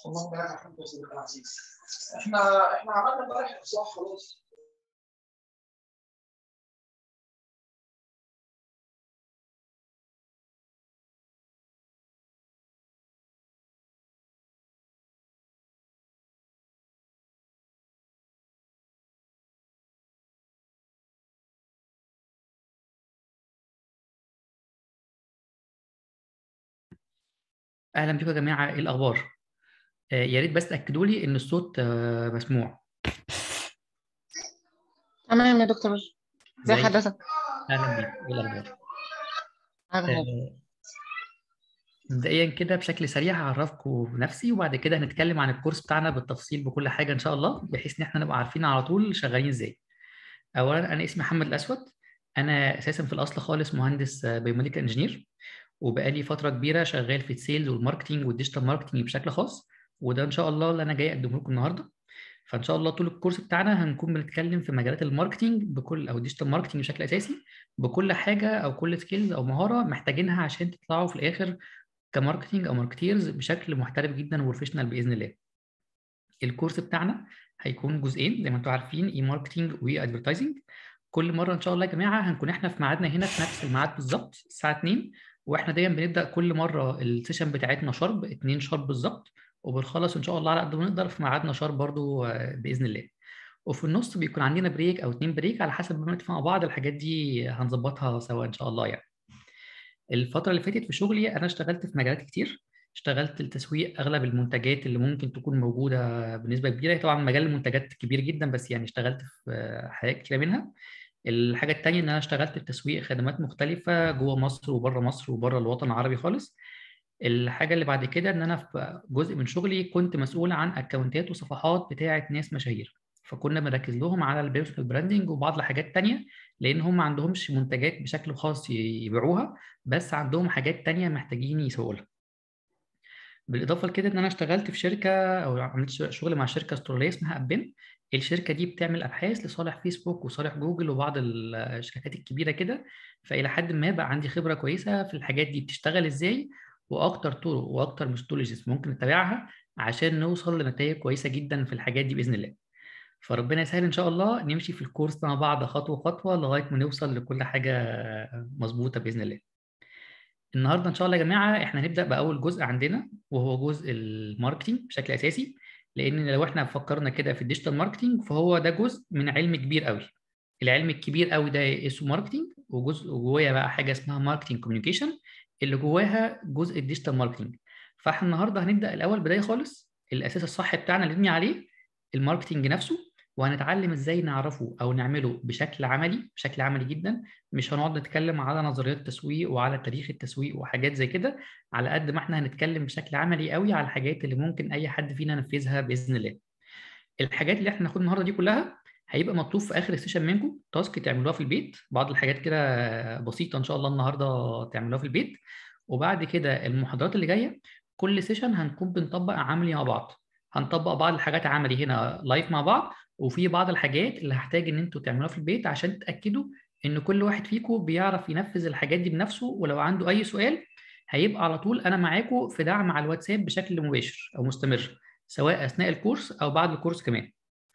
اللهم لك الحمد يا صديقي العزيز احنا احنا عملنا امبارح اصلاح خلاص اهلا بكم يا جماعه ايه الاخبار آه يا ريت بس تاكدوا لي ان الصوت آه مسموع تمام يا دكتور ازي ازيك حضرتك اهلا بيك ايه الاخبار أهلا. آه، مبدئيا كده بشكل سريع هعرفكم بنفسي وبعد كده هنتكلم عن الكورس بتاعنا بالتفصيل بكل حاجه ان شاء الله بحيث ان احنا نبقى عارفين على طول شغالين ازاي اولا انا اسمي محمد الاسود انا اساسا في الاصل خالص مهندس بايوميديكال انجينير وبقالي فتره كبيره شغال في السيلز والماركتينج والديجيتال ماركتينج بشكل خاص وده ان شاء الله اللي انا جاي اقدمه لكم النهارده فان شاء الله طول الكورس بتاعنا هنكون بنتكلم في مجالات الماركتينج بكل او الديجيتال ماركتينج بشكل اساسي بكل حاجه او كل سكيلز او مهاره محتاجينها عشان تطلعوا في الاخر كماركتينج او ماركتيرز بشكل محترف جدا وبروفيشنال باذن الله الكورس بتاعنا هيكون جزئين زي ما انتم عارفين اي ماركتينج وادفرتايزنج كل مره ان شاء الله يا جماعه هنكون احنا في ميعادنا هنا في نفس الميعاد بالظبط الساعه 2 واحنا دايما بنبدا كل مره السيشن بتاعتنا شارب 2 شارب بالظبط وبنخلص ان شاء الله على قد ما نقدر في ميعادنا شارب برضو آه، باذن الله وفي النص بيكون عندنا بريك او اتنين بريك على حسب ما نتفق مع بعض الحاجات دي هنظبطها سوا ان شاء الله يعني الفترة اللي فاتت في شغلي أنا اشتغلت في مجالات كتير اشتغلت التسويق أغلب المنتجات اللي ممكن تكون موجودة بنسبة كبيرة طبعا مجال المنتجات كبير جدا بس يعني اشتغلت في حاجات كتيرة منها الحاجة التانية إن أنا اشتغلت في تسويق خدمات مختلفة جوه مصر وبره مصر وبره الوطن العربي خالص الحاجة اللي بعد كده إن أنا في جزء من شغلي كنت مسؤول عن أكونتات وصفحات بتاعة ناس مشاهير فكنا بنركز لهم على البيرسونال براندنج وبعض الحاجات تانية لأن هم ما عندهمش منتجات بشكل خاص يبيعوها بس عندهم حاجات تانية محتاجين يسوقوا لها بالإضافة لكده إن أنا اشتغلت في شركة أو عملت شغل مع شركة أسترالية اسمها أبن الشركة دي بتعمل أبحاث لصالح فيسبوك وصالح جوجل وبعض الشركات الكبيرة كده فإلى حد ما بقى عندي خبرة كويسة في الحاجات دي بتشتغل إزاي وأكتر طرق وأكتر ميثودولوجيز ممكن نتبعها عشان نوصل لنتائج كويسة جدا في الحاجات دي بإذن الله فربنا يسهل ان شاء الله نمشي في الكورس ده مع بعض خطوه خطوه لغايه ما نوصل لكل حاجه مظبوطه باذن الله النهارده ان شاء الله يا جماعه احنا هنبدا باول جزء عندنا وهو جزء الماركتينج بشكل اساسي لان لو احنا فكرنا كده في الديجيتال ماركتينج فهو ده جزء من علم كبير قوي العلم الكبير قوي ده اسمه ماركتينج وجزء جوايا بقى حاجه اسمها ماركتينج كوميونيكيشن اللي جواها جزء الديجيتال ماركتينج فاحنا النهارده هنبدا الاول بدايه خالص الاساس الصح بتاعنا اللي نبني عليه الماركتينج نفسه وهنتعلم ازاي نعرفه او نعمله بشكل عملي بشكل عملي جدا مش هنقعد نتكلم على نظريات التسويق وعلى تاريخ التسويق وحاجات زي كده على قد ما احنا هنتكلم بشكل عملي قوي على الحاجات اللي ممكن اي حد فينا ينفذها باذن الله الحاجات اللي احنا هناخدها النهارده دي كلها هيبقى مطلوب في اخر السيشن منكم تاسك تعملوها في البيت بعض الحاجات كده بسيطه ان شاء الله النهارده تعملوها في البيت وبعد كده المحاضرات اللي جايه كل سيشن هنكون بنطبق عملي مع بعض هنطبق بعض الحاجات عملي هنا لايف مع بعض وفي بعض الحاجات اللي هحتاج ان انتوا تعملوها في البيت عشان تتاكدوا ان كل واحد فيكم بيعرف ينفذ الحاجات دي بنفسه ولو عنده اي سؤال هيبقى على طول انا معاكم في دعم على الواتساب بشكل مباشر او مستمر سواء اثناء الكورس او بعد الكورس كمان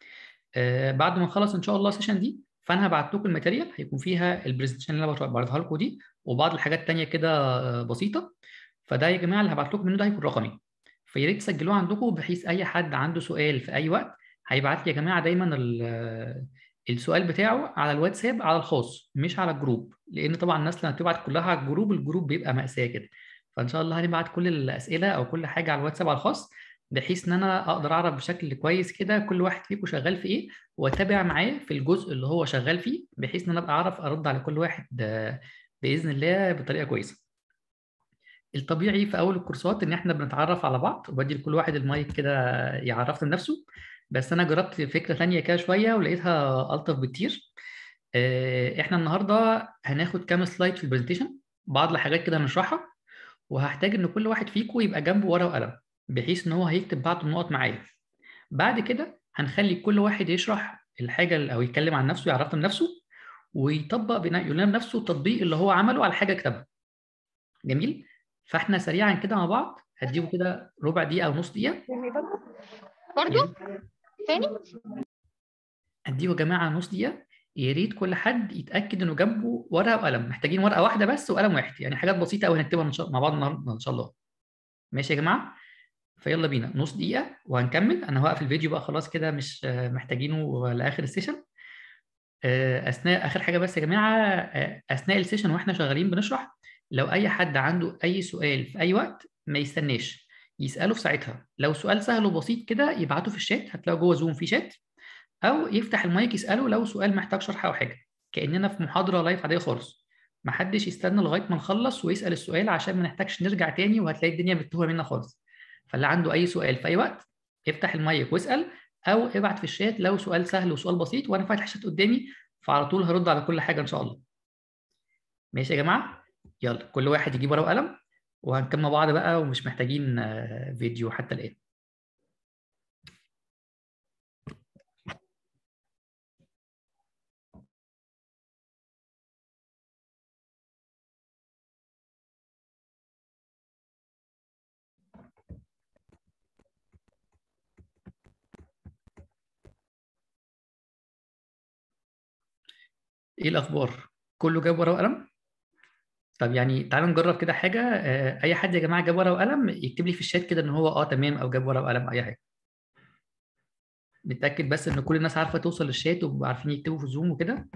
آه بعد ما نخلص ان شاء الله السيشن دي فانا هبعت لكم الماتيريال هيكون فيها البرزنتيشن اللي انا بعرضها لكم دي وبعض الحاجات الثانيه كده بسيطه فده يا جماعه اللي هبعت لكم منه ده هيكون رقمي فيا ريت تسجلوه عندكم بحيث اي حد عنده سؤال في اي وقت هيبعت لي يا جماعه دايما السؤال بتاعه على الواتساب على الخاص مش على الجروب لان طبعا الناس لما بتبعت كلها على الجروب الجروب بيبقى مأساة كده فان شاء الله هنبعت كل الاسئله او كل حاجه على الواتساب على الخاص بحيث ان انا اقدر اعرف بشكل كويس كده كل واحد فيكم شغال في ايه واتابع معاه في الجزء اللي هو شغال فيه بحيث ان انا ابقى اعرف ارد على كل واحد باذن الله بطريقه كويسه الطبيعي في اول الكورسات ان احنا بنتعرف على بعض وبدي لكل واحد المايك كده يعرفنا بنفسه بس انا جربت فكره ثانيه كده شويه ولقيتها الطف بكتير احنا النهارده هناخد كام سلايد في البرزنتيشن بعض الحاجات كده هنشرحها وهحتاج ان كل واحد فيكم يبقى جنبه ورقه وقلم بحيث ان هو هيكتب بعض النقط معايا بعد كده هنخلي كل واحد يشرح الحاجه او يتكلم عن نفسه يعرفنا بنفسه ويطبق بناء يقول لنا بنفسه التطبيق اللي هو عمله على حاجه كتبها جميل فاحنا سريعا كده مع بعض هديكوا كده ربع دقيقه او نص دقيقه برضو تاني اديكوا يا جماعه نص دقيقه يا ريت كل حد يتاكد انه جنبه ورقه وقلم محتاجين ورقه واحده بس وقلم واحد يعني حاجات بسيطه قوي هنكتبها إن شاء- مع بعض النهارده ان شاء الله ماشي يا جماعه فيلا بينا نص دقيقه وهنكمل انا هوقف الفيديو بقى خلاص كده مش آه، محتاجينه لاخر السيشن آه، اثناء اخر حاجه بس يا جماعه آه، اثناء السيشن واحنا شغالين بنشرح لو اي حد عنده اي سؤال في اي وقت ما يستناش يساله في ساعتها لو سؤال سهل وبسيط كده يبعته في الشات هتلاقوا جوه زوم في شات او يفتح المايك يساله لو سؤال محتاج شرح او حاجه كاننا في محاضره لايف عاديه خالص محدش يستنى لغايه ما نخلص ويسال السؤال عشان ما نحتاجش نرجع تاني وهتلاقي الدنيا متوهه منا خالص فاللي عنده اي سؤال في اي وقت افتح المايك واسال او ابعت في الشات لو سؤال سهل وسؤال بسيط وانا فاتح الشات قدامي فعلى طول هرد على كل حاجه ان شاء الله ماشي يا جماعه يلا كل واحد يجيب ورقه وقلم وهنكمل مع بعض بقى ومش محتاجين آه، فيديو حتى الان ايه الاخبار كله جاب ورقه وقلم طب يعني تعالوا نجرب كده حاجه آه، اي حد يا جماعه جاب ورقه وقلم يكتب لي في الشات كده ان هو اه تمام او جاب ورقه وقلم اي حاجه نتاكد بس ان كل الناس عارفه توصل للشات وبيبقوا عارفين يكتبوا في زوم وكده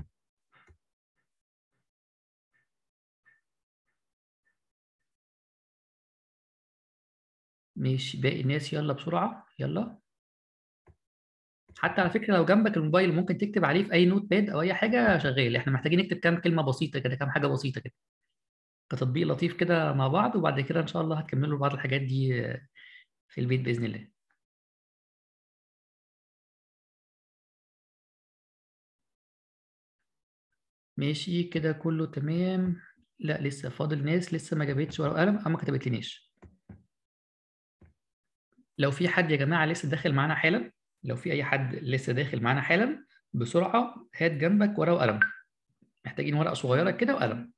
ماشي باقي الناس يلا بسرعه يلا حتى على فكره لو جنبك الموبايل ممكن تكتب عليه في اي نوت باد او اي حاجه شغال احنا محتاجين نكتب كام كلمه بسيطه كده كام حاجه بسيطه كده كتطبيق لطيف كده مع بعض وبعد كده ان شاء الله هتكملوا بعض الحاجات دي آه، في البيت باذن الله ماشي كده كله تمام لا لسه فاضل ناس لسه ما جابتش ورقه وقلم او ما كتبتلناش لو في حد يا جماعه لسه داخل معانا حالا لو في اي حد لسه داخل معانا حالا بسرعه هات جنبك ورقه وقلم محتاجين ورقه صغيره كده وقلم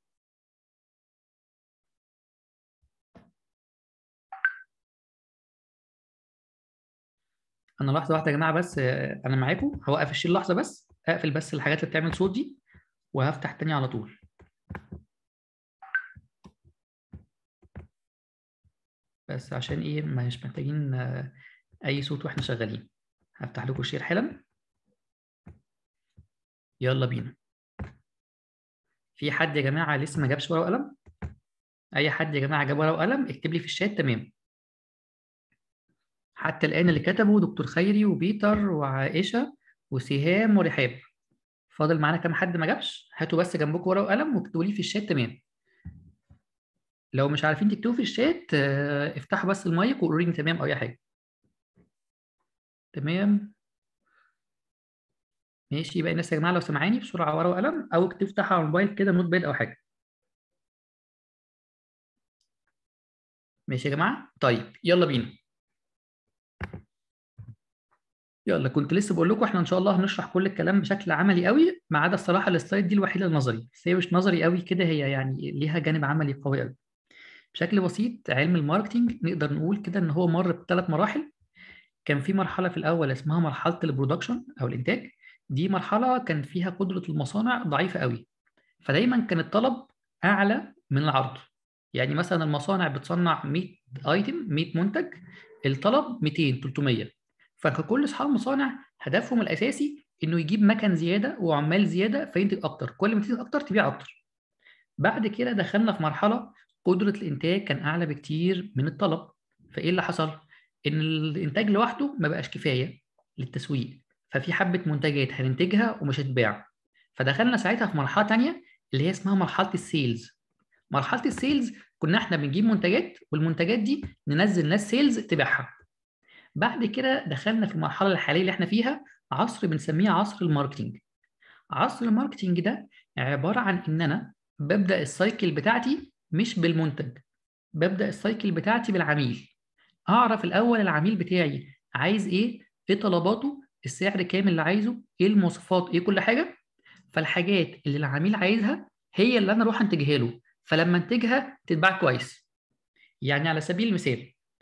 انا لحظه واحده يا جماعه بس آه، انا معاكم هوقف الشيل لحظه بس اقفل بس الحاجات اللي بتعمل صوت دي وهفتح تاني على طول بس عشان ايه مش محتاجين آه، اي صوت واحنا شغالين هفتح لكم الشير حالا يلا بينا في حد يا جماعه لسه ما جابش ورقه وقلم اي حد يا جماعه جاب ورقه وقلم اكتب لي في الشات تمام حتى الان اللي كتبوا دكتور خيري وبيتر وعائشه وسهام ورحاب فاضل معانا كام حد ما جابش هاتوا بس جنبكم ورقه وقلم واكتبوا لي في الشات تمام لو مش عارفين تكتبوا في الشات آه، افتحوا بس المايك وقولوا لي تمام او اي حاجه تمام ماشي يبقى الناس يا جماعه لو سامعاني بسرعه ورقه وقلم او اكتبوا افتحوا على الموبايل كده نوت باد او حاجه ماشي يا جماعه طيب يلا بينا يلا كنت لسه بقول لكم احنا ان شاء الله هنشرح كل الكلام بشكل عملي قوي ما عدا الصراحه السلايد دي الوحيده النظري بس هي مش نظري قوي كده هي يعني ليها جانب عملي قوي قوي بشكل بسيط علم الماركتينج نقدر نقول كده ان هو مر بثلاث مراحل كان في مرحله في الاول اسمها مرحله البرودكشن او الانتاج دي مرحله كان فيها قدره المصانع ضعيفه قوي فدايما كان الطلب اعلى من العرض يعني مثلا المصانع بتصنع 100 ايتم 100 منتج الطلب 200 300 فكل اصحاب المصانع هدفهم الاساسي انه يجيب مكن زياده وعمال زياده فينتج اكتر كل ما تنتج اكتر تبيع اكتر بعد كده دخلنا في مرحله قدره الانتاج كان اعلى بكتير من الطلب فايه اللي حصل ان الانتاج لوحده ما بقاش كفايه للتسويق ففي حبه منتجات هننتجها ومش هتباع فدخلنا ساعتها في مرحله تانية اللي هي اسمها مرحله السيلز مرحله السيلز كنا احنا بنجيب منتجات والمنتجات دي ننزل ناس سيلز تبيعها بعد كده دخلنا في المرحله الحاليه اللي احنا فيها عصر بنسميه عصر الماركتينج عصر الماركتينج ده عباره عن ان انا ببدا السايكل بتاعتي مش بالمنتج ببدا السايكل بتاعتي بالعميل اعرف الاول العميل بتاعي عايز ايه ايه طلباته السعر كام اللي عايزه ايه المواصفات ايه كل حاجه فالحاجات اللي العميل عايزها هي اللي انا اروح انتجها له فلما انتجها تتباع كويس يعني على سبيل المثال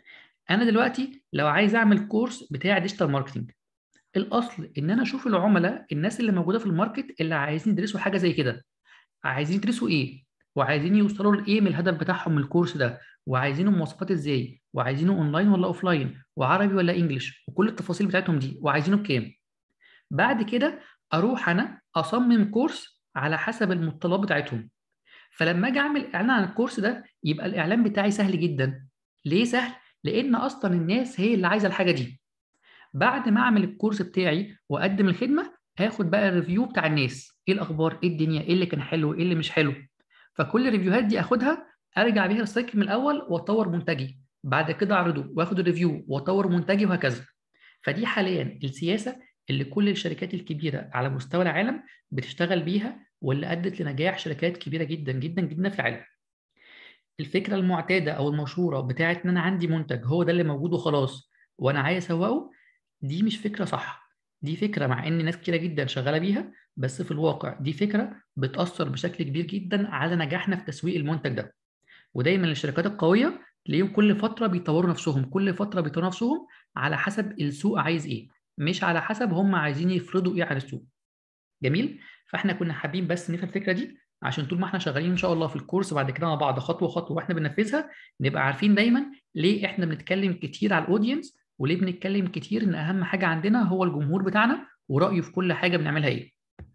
انا دلوقتي لو عايز اعمل كورس بتاع ديجيتال ماركتنج الاصل ان انا اشوف العملاء الناس اللي موجوده في الماركت اللي عايزين يدرسوا حاجه زي كده عايزين يدرسوا ايه وعايزين يوصلوا لايه من الهدف بتاعهم من الكورس ده وعايزينه مواصفات ازاي وعايزينه اونلاين ولا اوفلاين وعربي ولا انجليش وكل التفاصيل بتاعتهم دي وعايزينه بكام بعد كده اروح انا اصمم كورس على حسب المتطلبات بتاعتهم فلما اجي اعمل اعلان عن الكورس ده يبقى الاعلان بتاعي سهل جدا ليه سهل لان اصلا الناس هي اللي عايزه الحاجه دي بعد ما اعمل الكورس بتاعي واقدم الخدمه هاخد بقى الريفيو بتاع الناس ايه الاخبار ايه الدنيا ايه اللي كان حلو ايه اللي مش حلو فكل الريفيوهات دي اخدها ارجع بيها السايكل من الاول واطور منتجي بعد كده اعرضه واخد الريفيو واطور منتجي وهكذا فدي حاليا السياسه اللي كل الشركات الكبيره على مستوى العالم بتشتغل بيها واللي ادت لنجاح شركات كبيره جدا جدا جدا في العالم الفكره المعتاده او المشهوره بتاعت ان انا عندي منتج هو ده اللي موجود وخلاص وانا عايز اسوقه دي مش فكره صح دي فكره مع ان ناس كتيره جدا شغاله بيها بس في الواقع دي فكره بتاثر بشكل كبير جدا على نجاحنا في تسويق المنتج ده ودايما الشركات القويه تلاقيهم كل فتره بيطوروا نفسهم كل فتره بيطوروا نفسهم على حسب السوق عايز ايه مش على حسب هم عايزين يفرضوا ايه على السوق جميل فاحنا كنا حابين بس نفهم الفكره دي عشان طول ما احنا شغالين ان شاء الله في الكورس بعد كده مع بعض خطوه خطوه واحنا بننفذها نبقى عارفين دايما ليه احنا بنتكلم كتير على الاودينس وليه بنتكلم كتير ان اهم حاجه عندنا هو الجمهور بتاعنا ورايه في كل حاجه بنعملها ايه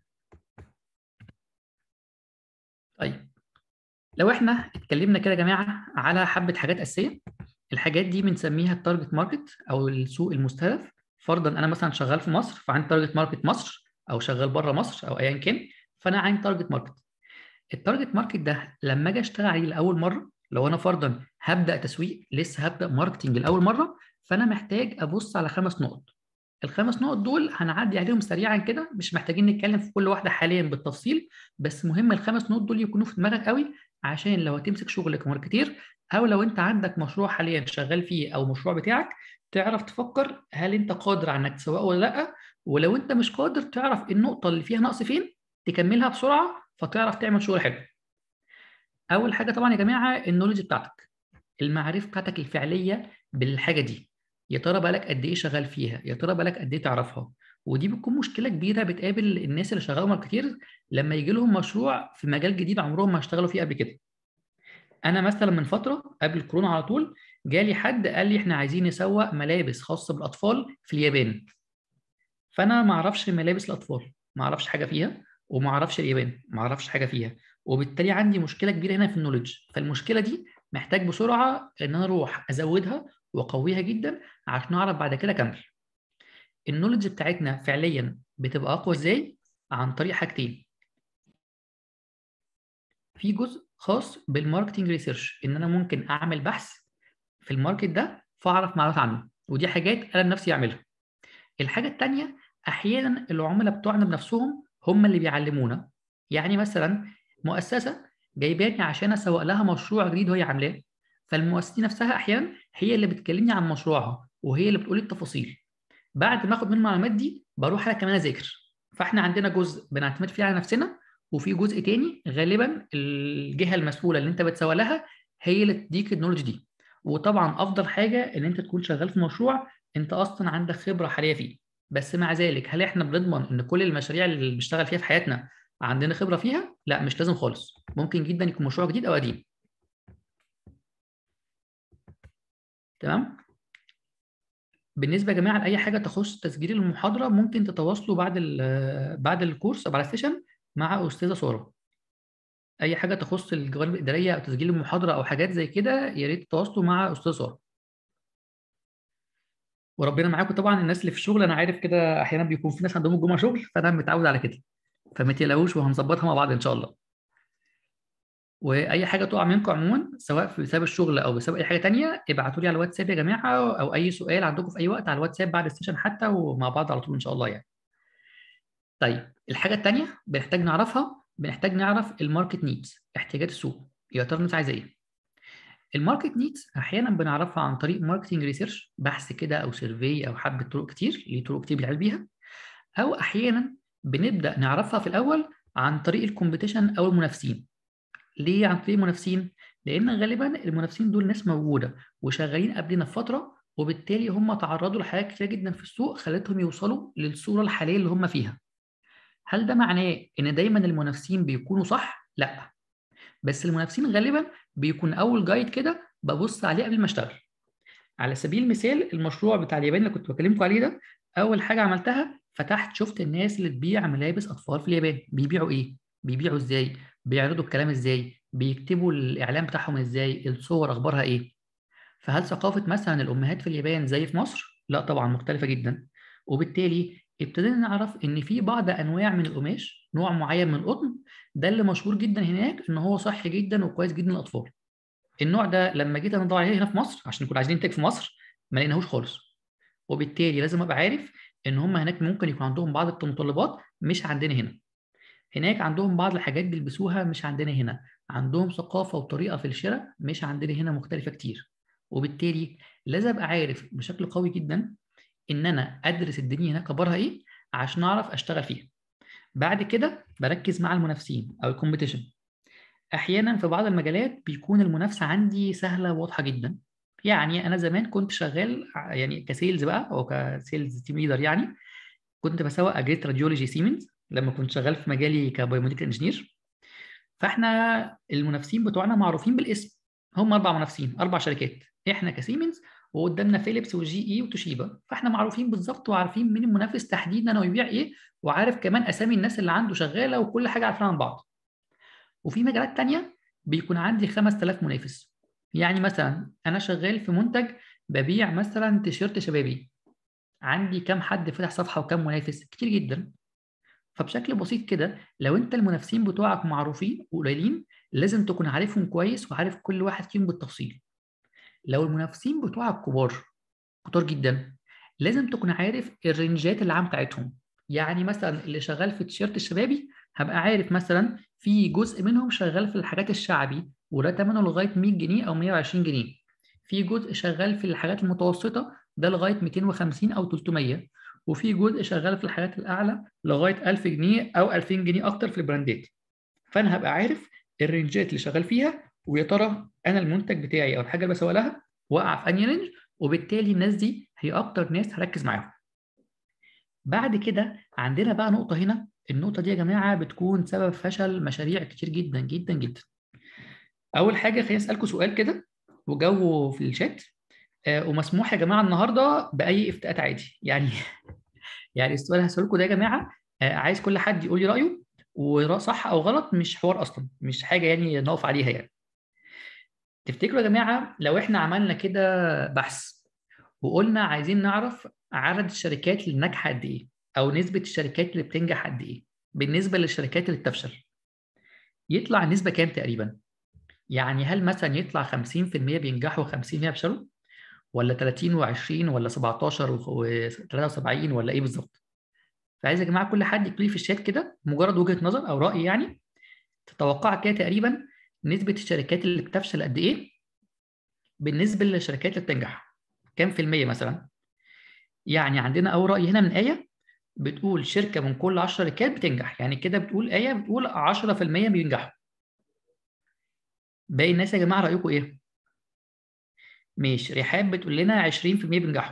طيب لو احنا اتكلمنا كده يا جماعه على حبه حاجات اساسيه الحاجات دي بنسميها التارجت ماركت او السوق المستهدف فرضا انا مثلا شغال في مصر فعندي تارجت ماركت مصر او شغال بره مصر او ايا كان فانا عندي تارجت ماركت التارجت ماركت ده لما اجي اشتغل عليه لاول مره لو انا فرضا هبدا تسويق لسه هبدا ماركتنج لاول مره فانا محتاج ابص على خمس نقط الخمس نقط دول هنعدي عليهم سريعا كده مش محتاجين نتكلم في كل واحده حاليا بالتفصيل بس مهم الخمس نقط دول يكونوا في دماغك قوي عشان لو هتمسك شغل كماركتير او لو انت عندك مشروع حاليا شغال فيه او مشروع بتاعك تعرف تفكر هل انت قادر على انك تسوقه ولا لا ولو انت مش قادر تعرف النقطه اللي فيها نقص فين تكملها بسرعه فتعرف تعمل شغل حلو اول حاجه طبعا يا جماعه النولج بتاعتك المعرفه بتاعتك الفعليه بالحاجه دي يا ترى بقالك قد ايه شغال فيها يا ترى بقالك قد ايه تعرفها ودي بتكون مشكله كبيره بتقابل الناس اللي شغالوا ماركتير لما يجي لهم مشروع في مجال جديد عمرهم ما اشتغلوا فيه قبل كده انا مثلا من فتره قبل الكورونا على طول جالي حد قال لي احنا عايزين نسوق ملابس خاصه بالاطفال في اليابان فانا ما اعرفش ملابس الاطفال ما اعرفش حاجه فيها وما اعرفش اليابان ما اعرفش حاجه فيها وبالتالي عندي مشكله كبيره هنا في النولج فالمشكله دي محتاج بسرعه ان انا اروح ازودها واقويها جدا عشان اعرف بعد كده اكمل النولج بتاعتنا فعليا بتبقى اقوى ازاي عن طريق حاجتين في جزء خاص بالماركتنج ريسيرش ان انا ممكن اعمل بحث في الماركت ده فاعرف معلومات عنه ودي حاجات انا بنفسي اعملها الحاجه الثانيه احيانا العملاء بتوعنا بنفسهم هم اللي بيعلمونا يعني مثلا مؤسسه جايباني عشان اسوق لها مشروع جديد وهي عاملاه فالمؤسسه نفسها احيانا هي اللي بتكلمني عن مشروعها وهي اللي بتقول لي التفاصيل بعد ما اخد من المعلومات دي بروح انا كمان اذاكر فاحنا عندنا جزء بنعتمد فيه على نفسنا وفي جزء تاني غالبا الجهه المسؤوله اللي انت بتسوق لها هي اللي تديك النولج دي وطبعا افضل حاجه ان انت تكون شغال في مشروع انت اصلا عندك خبره حاليه فيه بس مع ذلك هل احنا بنضمن ان كل المشاريع اللي بنشتغل فيها في حياتنا عندنا خبره فيها لا مش لازم خالص ممكن جدا يكون مشروع جديد او قديم تمام بالنسبه يا جماعه لاي حاجه تخص تسجيل المحاضره ممكن تتواصلوا بعد بعد الكورس او بعد السيشن مع استاذه ساره اي حاجه تخص الجوانب الاداريه او تسجيل المحاضره او حاجات زي كده يا ريت تتواصلوا مع استاذه ساره وربنا معاكم طبعا الناس اللي في الشغل انا عارف كده احيانا بيكون في ناس عندهم الجمعه شغل فانا متعود على كده فما تقلقوش وهنظبطها مع بعض ان شاء الله واي حاجه تقع منكم عموما سواء بسبب الشغل او بسبب اي حاجه تانية ابعتوا لي على الواتساب يا جماعه او اي سؤال عندكم في اي وقت على الواتساب بعد السيشن حتى ومع بعض على طول ان شاء الله يعني طيب الحاجه الثانيه بنحتاج نعرفها بنحتاج نعرف الماركت نيدز احتياجات السوق يا ترى الناس عايزه ايه الماركت نيدز احيانا بنعرفها عن طريق ماركتنج ريسيرش بحث كده او سيرفي او حبه طرق كتير ليه طرق كتير بنعمل بيها او احيانا بنبدا نعرفها في الاول عن طريق الكومبيتيشن او المنافسين ليه عن طريق المنافسين لان غالبا المنافسين دول ناس موجوده وشغالين قبلنا في فتره وبالتالي هم تعرضوا لحاجات كتير جدا في السوق خلتهم يوصلوا للصوره الحاليه اللي هم فيها هل ده معناه ان دايما المنافسين بيكونوا صح لا بس المنافسين غالبا بيكون اول جايد كده ببص عليه قبل ما اشتغل على سبيل المثال المشروع بتاع اليابان اللي كنت بكلمكم عليه ده اول حاجه عملتها فتحت شفت الناس اللي تبيع ملابس اطفال في اليابان بيبيعوا ايه بيبيعوا ازاي بيعرضوا الكلام ازاي بيكتبوا الاعلان بتاعهم ازاي الصور اخبارها ايه فهل ثقافه مثلا الامهات في اليابان زي في مصر لا طبعا مختلفه جدا وبالتالي ابتدينا نعرف ان في بعض انواع من القماش نوع معين من القطن ده اللي مشهور جدا هناك ان هو صحي جدا وكويس جدا للاطفال النوع ده لما جيت ادور عليه هنا في مصر عشان نكون عايزين ننتج في مصر ما لقيناهوش خالص وبالتالي لازم ابقى عارف ان هم هناك ممكن يكون عندهم بعض المتطلبات مش عندنا هنا هناك عندهم بعض الحاجات بيلبسوها مش عندنا هنا عندهم ثقافه وطريقه في الشراء مش عندنا هنا مختلفه كتير وبالتالي لازم ابقى عارف بشكل قوي جدا ان انا ادرس الدنيا هناك اخبارها ايه عشان اعرف اشتغل فيها بعد كده بركز مع المنافسين او الكومبيتيشن احيانا في بعض المجالات بيكون المنافسه عندي سهله وواضحه جدا يعني انا زمان كنت شغال يعني كسيلز بقى او كسيلز تيم ليدر يعني كنت بسوق اجهزه راديولوجي سيمنز لما كنت شغال في مجالي كبايوميديكال انجينير فاحنا المنافسين بتوعنا معروفين بالاسم هم اربع منافسين اربع شركات احنا كسيمنز وقدامنا فيليبس وجي اي وتوشيبا فاحنا معروفين بالظبط وعارفين مين المنافس تحديدا ويبيع ايه وعارف كمان اسامي الناس اللي عنده شغاله وكل حاجه عارفينها عن بعض وفي مجالات تانية بيكون عندي 5000 منافس يعني مثلا انا شغال في منتج ببيع مثلا تيشيرت شبابي عندي كام حد فتح صفحه وكام منافس كتير جدا فبشكل بسيط كده لو انت المنافسين بتوعك معروفين وقليلين لازم تكون عارفهم كويس وعارف كل واحد فيهم بالتفصيل لو المنافسين بتوعك كبار كتار جدا لازم تكون عارف الرنجات العام بتاعتهم يعني مثلا اللي شغال في التيشيرت الشبابي هبقى عارف مثلا في جزء منهم شغال في الحاجات الشعبي وده ثمنه لغايه 100 جنيه او 120 جنيه في جزء شغال في الحاجات المتوسطه ده لغايه 250 او 300 وفي جزء شغال في الحاجات الاعلى لغايه 1000 جنيه او 2000 جنيه اكتر في البراندات فانا هبقى عارف الرنجات اللي شغال فيها ويا ترى انا المنتج بتاعي او الحاجه اللي بسوق لها واقع في انهي رينج وبالتالي الناس دي هي اكتر ناس هركز معاهم بعد كده عندنا بقى نقطه هنا النقطه دي يا جماعه بتكون سبب فشل مشاريع كتير جدا جدا جدا اول حاجه خليني اسالكم سؤال كده وجاوبوا في الشات آه ومسموح يا جماعه النهارده باي افتاءات عادي يعني يعني السؤال هسألكم ده يا جماعه آه عايز كل حد يقول لي رايه وصح او غلط مش حوار اصلا مش حاجه يعني نقف عليها يعني تفتكروا يا جماعه لو احنا عملنا كده بحث وقلنا عايزين نعرف عدد الشركات اللي ناجحه قد ايه او نسبه الشركات اللي بتنجح قد ايه بالنسبه للشركات اللي بتفشل يطلع النسبه كام تقريبا يعني هل مثلا يطلع 50% بينجحوا و50% بيفشلوا ولا 30 و20 ولا 17 و73 ولا ايه بالظبط فعايز يا جماعه كل حد يكتب لي في الشات كده مجرد وجهه نظر او راي يعني تتوقع كده تقريبا نسبه الشركات اللي بتفشل قد ايه بالنسبه للشركات اللي بتنجح كام في المية مثلا يعني عندنا اول راي هنا من ايه بتقول شركه من كل 10 شركات بتنجح يعني كده بتقول ايه بتقول 10% بينجحوا باقي الناس يا جماعه رايكم ايه ماشي رحاب بتقول لنا 20% بينجحوا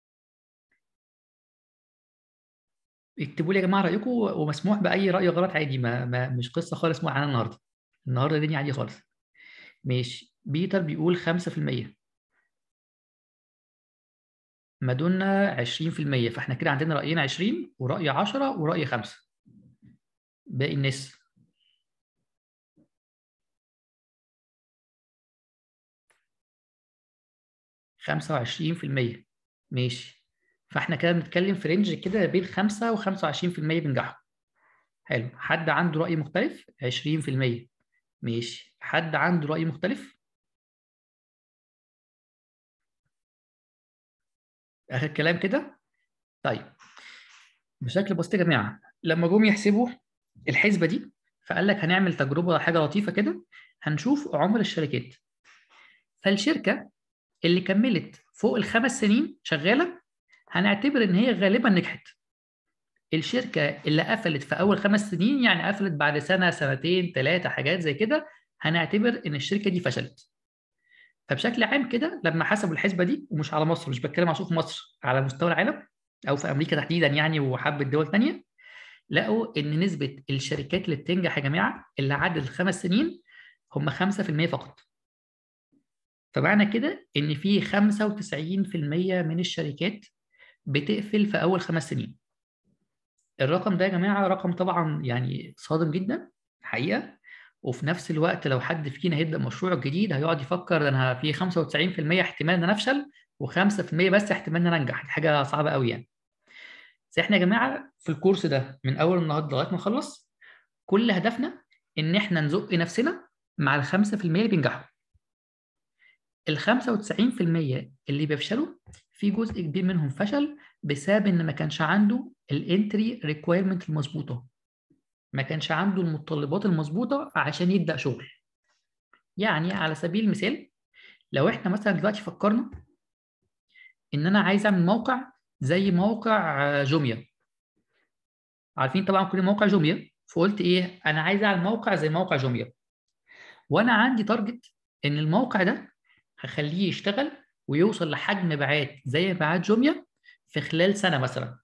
اكتبوا لي يا جماعه رايكم ومسموح باي راي غلط عادي ما, ما مش قصه خالص معانا النهارده النهارده الدنيا عادي خالص ماشي بيتر بيقول 5% مادونا 20% فاحنا كده عندنا رايين 20 وراي 10 وراي 5 باقي الناس خمسة وعشرين في المية ماشي فاحنا كده بنتكلم في رينج كده بين خمسة وخمسة وعشرين في المية بينجحوا حلو حد عنده رأي مختلف عشرين في المية ماشي حد عنده رأي مختلف آخر كلام كده طيب بشكل بسيط يا جماعة لما جم يحسبوا الحسبة دي فقال لك هنعمل تجربة حاجة لطيفة كده هنشوف عمر الشركات فالشركة اللي كملت فوق الخمس سنين شغاله هنعتبر ان هي غالبا نجحت الشركه اللي قفلت في اول خمس سنين يعني قفلت بعد سنه سنتين ثلاثه حاجات زي كده هنعتبر ان الشركه دي فشلت فبشكل عام كده لما حسبوا الحسبه دي ومش على مصر مش بتكلم على سوق مصر على مستوى العالم او في امريكا تحديدا يعني وحبه دول ثانيه لقوا ان نسبه الشركات اللي بتنجح يا جماعه اللي عدت الخمس سنين هم 5% فقط فمعنى كده ان في 95% من الشركات بتقفل في اول خمس سنين الرقم ده يا جماعه رقم طبعا يعني صادم جدا حقيقه وفي نفس الوقت لو حد فينا هيبدا مشروع جديد هيقعد يفكر ده انا في 95% احتمال ان انا افشل و5% بس احتمال ان انا انجح دي حاجه صعبه قوي يعني بس احنا يا جماعه في الكورس ده من اول النهارده لغايه ما نخلص كل هدفنا ان احنا نزق نفسنا مع ال 5% اللي بينجحوا ال 95% اللي بيفشلوا في جزء كبير منهم فشل بسبب ان ما كانش عنده الانتري ريكويرمنت المظبوطه ما كانش عنده المتطلبات المظبوطه عشان يبدا شغل يعني على سبيل المثال لو احنا مثلا دلوقتي فكرنا ان انا عايز اعمل موقع زي موقع جوميا عارفين طبعا كل موقع جوميا فقلت ايه انا عايز اعمل موقع زي موقع جوميا وانا عندي تارجت ان الموقع ده هخليه يشتغل ويوصل لحجم مبيعات زي مبيعات جوميا في خلال سنه مثلا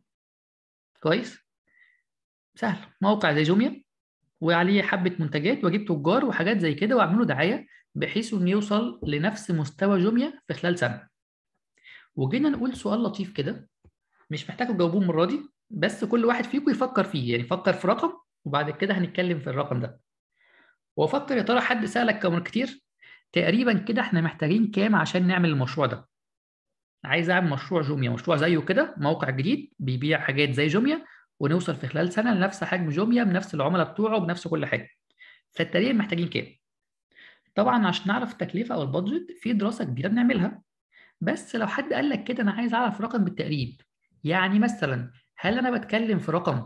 كويس سهل موقع زي جوميا وعليه حبه منتجات واجيب تجار وحاجات زي كده واعمل له دعايه بحيث انه يوصل لنفس مستوى جوميا في خلال سنه وجينا نقول سؤال لطيف كده مش محتاج تجاوبوه المره دي بس كل واحد فيكم يفكر فيه يعني يفكر في رقم وبعد كده هنتكلم في الرقم ده وفكر يا ترى حد سالك كمان كتير تقريبا كده احنا محتاجين كام عشان نعمل المشروع ده عايز اعمل مشروع جوميا مشروع زيه كده موقع جديد بيبيع حاجات زي جوميا ونوصل في خلال سنه لنفس حجم جوميا بنفس العملاء بتوعه بنفس كل حاجه فالتقريبا محتاجين كام طبعا عشان نعرف التكلفه او البادجت في دراسه كبيره بنعملها بس لو حد قال لك كده انا عايز اعرف رقم بالتقريب يعني مثلا هل انا بتكلم في رقم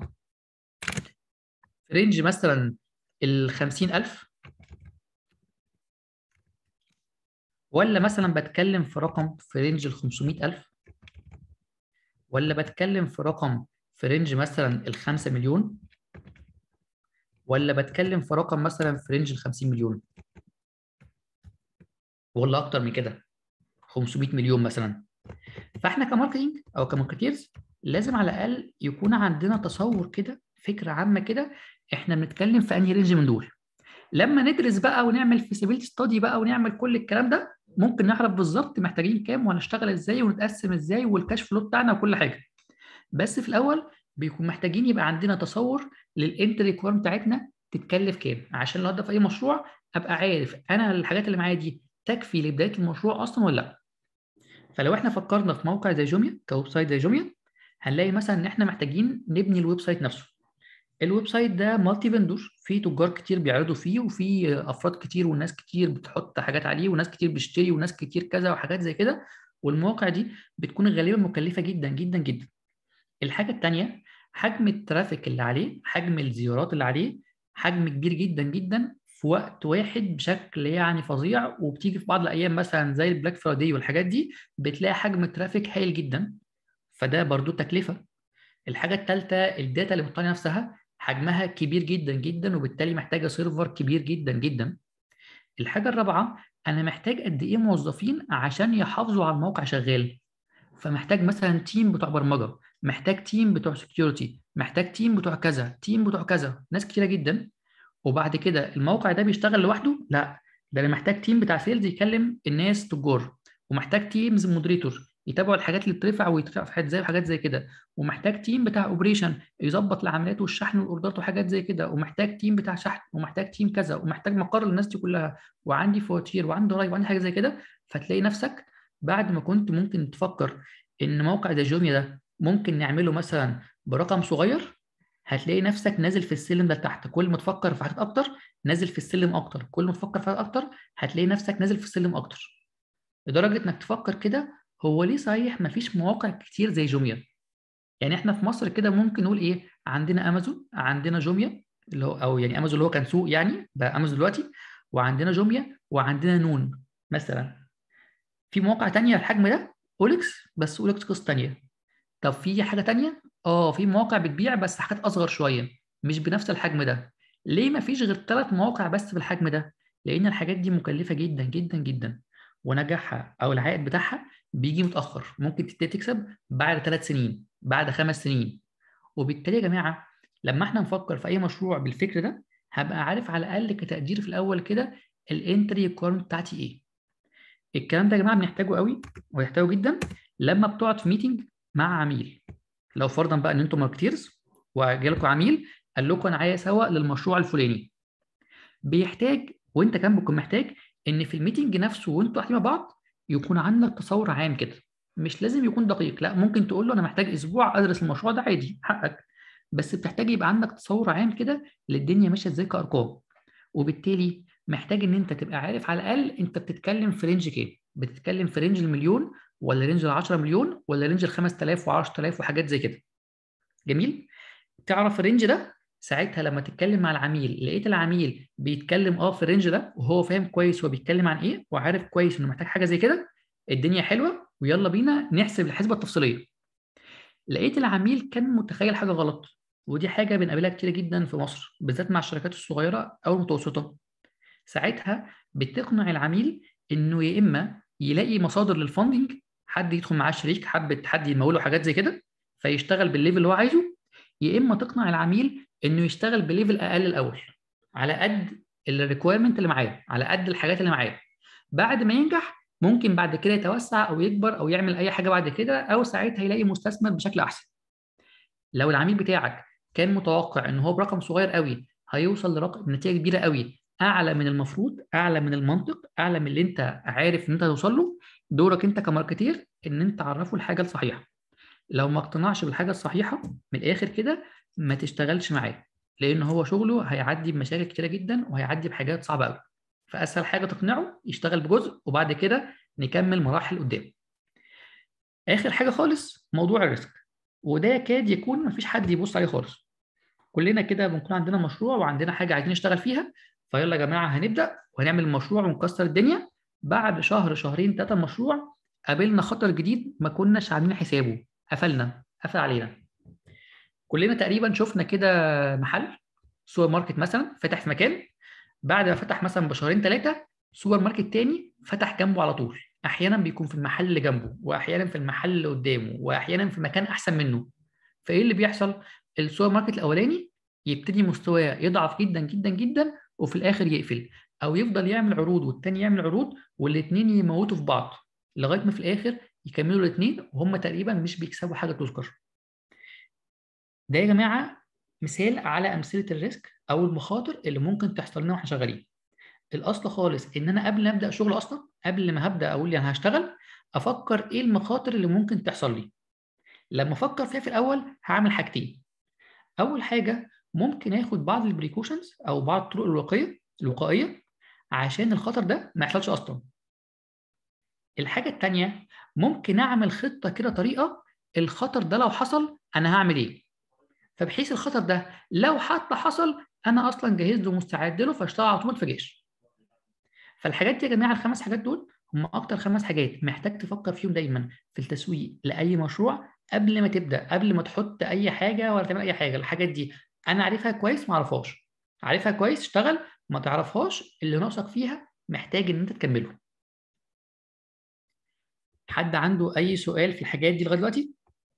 في رينج مثلا ال 50000 ولا مثلا بتكلم في رقم في رينج ال 500000 ولا بتكلم في رقم في رينج مثلا ال 5 مليون ولا بتكلم في رقم مثلا في رينج ال 50 مليون ولا اكتر من كده 500 مليون مثلا فاحنا كماركتنج او كماركتيرز لازم على الاقل يكون عندنا تصور كده فكره عامه كده احنا بنتكلم في انهي رينج من دول لما ندرس بقى ونعمل فيسيبيليتي ستادي بقى ونعمل كل الكلام ده ممكن نعرف بالظبط محتاجين كام وهنشتغل ازاي ونتقسم ازاي والكاش فلو بتاعنا وكل حاجه بس في الاول بيكون محتاجين يبقى عندنا تصور للانتري ريكويرم بتاعتنا تتكلف كام عشان لو ابدا في اي مشروع ابقى عارف انا الحاجات اللي معايا دي تكفي لبدايه المشروع اصلا ولا لا فلو احنا فكرنا في موقع زي جوميا كويب سايت زي جوميا هنلاقي مثلا ان احنا محتاجين نبني الويب سايت نفسه الويب سايت ده مالتي فندور في تجار كتير بيعرضوا فيه وفي افراد كتير وناس كتير بتحط حاجات عليه وناس كتير بتشتري وناس كتير كذا وحاجات زي كده والمواقع دي بتكون غالبا مكلفه جدا جدا جدا الحاجه الثانيه حجم الترافيك اللي عليه حجم الزيارات اللي عليه حجم كبير جدا جدا في وقت واحد بشكل يعني فظيع وبتيجي في بعض الايام مثلا زي البلاك فرايداي والحاجات دي بتلاقي حجم الترافيك هايل جدا فده برضو تكلفه الحاجه الثالثه الداتا اللي بتطلع نفسها حجمها كبير جدا جدا وبالتالي محتاجه سيرفر كبير جدا جدا الحاجه الرابعه انا محتاج قد ايه موظفين عشان يحافظوا على الموقع شغال فمحتاج مثلا تيم بتوع برمجه محتاج تيم بتوع سكيورتي محتاج تيم بتوع كذا تيم بتوع كذا ناس كتيره جدا وبعد كده الموقع ده بيشتغل لوحده لا ده انا محتاج تيم بتاع سيلز يكلم الناس تجار ومحتاج تيمز مودريتور يتابعوا الحاجات اللي بترفع ويترفع في حاجات زي وحاجات زي كده ومحتاج تيم بتاع اوبريشن يظبط العمليات والشحن والاوردرات وحاجات زي كده ومحتاج تيم بتاع شحن ومحتاج تيم كذا ومحتاج مقر للناس دي كلها وعندي فواتير وعندي ضرايب وعندي حاجه زي كده فتلاقي نفسك بعد ما كنت ممكن تفكر ان موقع زي جوميا ده ممكن نعمله مثلا برقم صغير هتلاقي نفسك نازل في السلم ده تحت كل ما تفكر في حاجات اكتر نازل في السلم اكتر كل ما تفكر في حاجات اكتر هتلاقي نفسك نازل في السلم اكتر لدرجه انك تفكر كده هو ليه صحيح مفيش مواقع كتير زي جوميا يعني احنا في مصر كده ممكن نقول ايه عندنا امازون عندنا جوميا اللي هو او يعني امازون اللي هو كان سوق يعني بقى امازون دلوقتي وعندنا جوميا وعندنا نون مثلا في مواقع تانية الحجم ده اوليكس بس اوليكس قصه تانية طب في حاجه تانية اه في مواقع بتبيع بس حاجات اصغر شويه مش بنفس الحجم ده ليه ما فيش غير ثلاث مواقع بس بالحجم ده لان الحاجات دي مكلفه جدا جدا جدا ونجاحها او العائد بتاعها بيجي متاخر ممكن تبتدي تكسب بعد ثلاث سنين بعد خمس سنين وبالتالي يا جماعه لما احنا نفكر في اي مشروع بالفكر ده هبقى عارف على الاقل كتقدير في الاول كده الانتري ريكويرمنت بتاعتي ايه الكلام ده يا جماعه بنحتاجه قوي ويحتاجه جدا لما بتقعد في ميتنج مع عميل لو فرضا بقى ان انتم ماركتيرز وجالكم عميل قال لكم انا عايز اسوق للمشروع الفلاني بيحتاج وانت كمان بتكون محتاج ان في الميتنج نفسه وانتوا قاعدين مع بعض يكون عندك تصور عام كده مش لازم يكون دقيق لا ممكن تقول له انا محتاج اسبوع ادرس المشروع ده عادي حقك بس بتحتاج يبقى عندك تصور عام كده للدنيا ماشيه ازاي كارقام وبالتالي محتاج ان انت تبقى عارف على الاقل انت بتتكلم في رينج كام بتتكلم في رينج المليون ولا رينج ال 10 مليون ولا رينج ال 5000 و10000 وحاجات زي كده جميل تعرف الرينج ده ساعتها لما تتكلم مع العميل لقيت العميل بيتكلم اه في الرينج ده وهو فاهم كويس هو بيتكلم عن ايه وعارف كويس انه محتاج حاجه زي كده الدنيا حلوه ويلا بينا نحسب الحسبه التفصيليه لقيت العميل كان متخيل حاجه غلط ودي حاجه بنقابلها كتير جدا في مصر بالذات مع الشركات الصغيره او المتوسطه ساعتها بتقنع العميل انه يا اما يلاقي مصادر للفاندنج حد يدخل معاه شريك حد حد يموله حاجات زي كده فيشتغل بالليفل اللي هو عايزه يا اما تقنع العميل انه يشتغل بليفل اقل الاول على قد الريكويرمنت اللي معاه على قد الحاجات اللي معاه بعد ما ينجح ممكن بعد كده يتوسع او يكبر او يعمل اي حاجه بعد كده او ساعتها يلاقي مستثمر بشكل احسن لو العميل بتاعك كان متوقع ان هو برقم صغير قوي هيوصل لرقم نتيجه كبيره قوي اعلى من المفروض اعلى من المنطق اعلى من اللي انت عارف ان انت هتوصل له دورك انت كماركتير ان انت تعرفه الحاجه الصحيحه لو ما اقتنعش بالحاجه الصحيحه من الاخر كده ما تشتغلش معاه لان هو شغله هيعدي بمشاكل كتيره جدا وهيعدي بحاجات صعبه قوي فاسهل حاجه تقنعه يشتغل بجزء وبعد كده نكمل مراحل قدام اخر حاجه خالص موضوع الريسك وده يكاد يكون مفيش حد يبص عليه خالص كلنا كده بنكون عندنا مشروع وعندنا حاجه عايزين نشتغل فيها فيلا يا جماعه هنبدا وهنعمل المشروع ونكسر الدنيا بعد شهر شهرين ثلاثه المشروع قابلنا خطر جديد ما كناش عاملين حسابه قفلنا قفل علينا كلنا تقريبا شفنا كده محل سوبر ماركت مثلا فتح في مكان بعد ما فتح مثلا بشهرين ثلاثه سوبر ماركت تاني فتح جنبه على طول احيانا بيكون في المحل اللي جنبه واحيانا في المحل اللي قدامه واحيانا في مكان احسن منه فايه اللي بيحصل السوبر ماركت الاولاني يبتدي مستواه يضعف جدا جدا جدا وفي الاخر يقفل او يفضل يعمل عروض والتاني يعمل عروض والاثنين يموتوا في بعض لغايه ما في الاخر يكملوا الاثنين وهم تقريبا مش بيكسبوا حاجه تذكر ده يا جماعه مثال على امثله الريسك او المخاطر اللي ممكن تحصل لنا واحنا شغالين الاصل خالص ان انا قبل ما ابدا شغل اصلا قبل ما هبدا اقول انا هشتغل افكر ايه المخاطر اللي ممكن تحصل لي لما افكر فيها في الاول هعمل حاجتين اول حاجه ممكن اخد بعض البريكوشنز او بعض الطرق الوقائيه الوقائيه عشان الخطر ده ما يحصلش اصلا الحاجه الثانيه ممكن اعمل خطه كده طريقه الخطر ده لو حصل انا هعمل ايه فبحيث الخطر ده لو حتى حصل انا اصلا جاهز له ومستعد له فاشتغل على طول ما اتفاجئش فالحاجات دي يا جماعه الخمس حاجات دول هم اكتر خمس حاجات محتاج تفكر فيهم دايما في التسويق لاي مشروع قبل ما تبدا قبل ما تحط اي حاجه ولا تعمل اي حاجه الحاجات دي انا عارفها كويس ما اعرفهاش عارفها كويس اشتغل ما تعرفهاش اللي ناقصك فيها محتاج ان انت تكمله حد عنده اي سؤال في الحاجات دي لغايه دلوقتي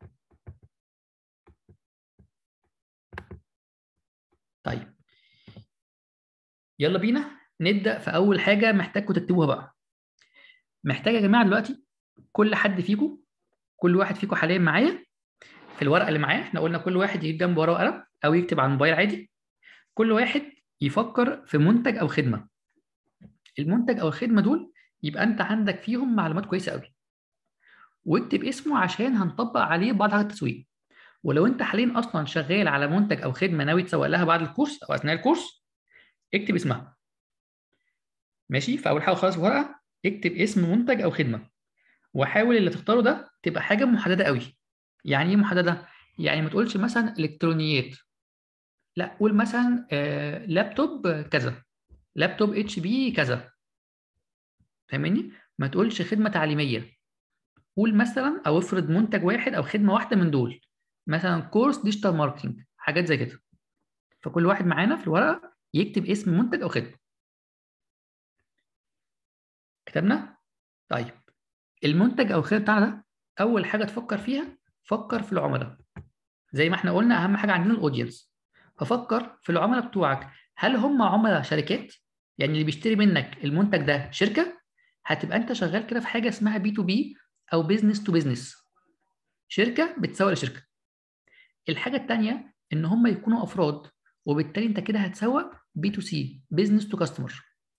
طيب يلا بينا نبدا في اول حاجه محتاجكم تكتبوها بقى محتاج يا جماعه دلوقتي كل حد فيكم كل واحد فيكم حاليا معايا في الورقه اللي معاه احنا قلنا كل واحد يجيب جنبه ورقه وقلم او يكتب على الموبايل عادي كل واحد يفكر في منتج او خدمه المنتج او الخدمه دول يبقى انت عندك فيهم معلومات كويسه قوي واكتب اسمه عشان هنطبق عليه بعض حاجات التسويق ولو انت حاليا اصلا شغال على منتج او خدمه ناوي تسوق لها بعد الكورس او اثناء الكورس اكتب اسمها ماشي فاول حاجه خالص ورقه اكتب اسم منتج او خدمه وحاول اللي تختاره ده تبقى حاجه محدده قوي يعني ايه محدده يعني ما تقولش مثلا الكترونيات لا قول مثلا آه لابتوب كذا لابتوب اتش بي كذا فاهمني ما تقولش خدمه تعليميه قول مثلا او افرض منتج واحد او خدمه واحده من دول مثلا كورس ديجيتال ماركتنج حاجات زي كده فكل واحد معانا في الورقه يكتب اسم منتج او خدمه كتبنا طيب المنتج او الخدمه بتاعنا ده اول حاجه تفكر فيها فكر في العملاء زي ما احنا قلنا اهم حاجه عندنا الاودينس ففكر في العملاء بتوعك هل هم عملاء شركات يعني اللي بيشتري منك المنتج ده شركه هتبقى انت شغال كده في حاجه اسمها بي تو بي او بزنس تو بزنس شركه بتسوق لشركه الحاجه الثانيه ان هم يكونوا افراد وبالتالي انت كده هتسوق بي تو سي بزنس تو كاستمر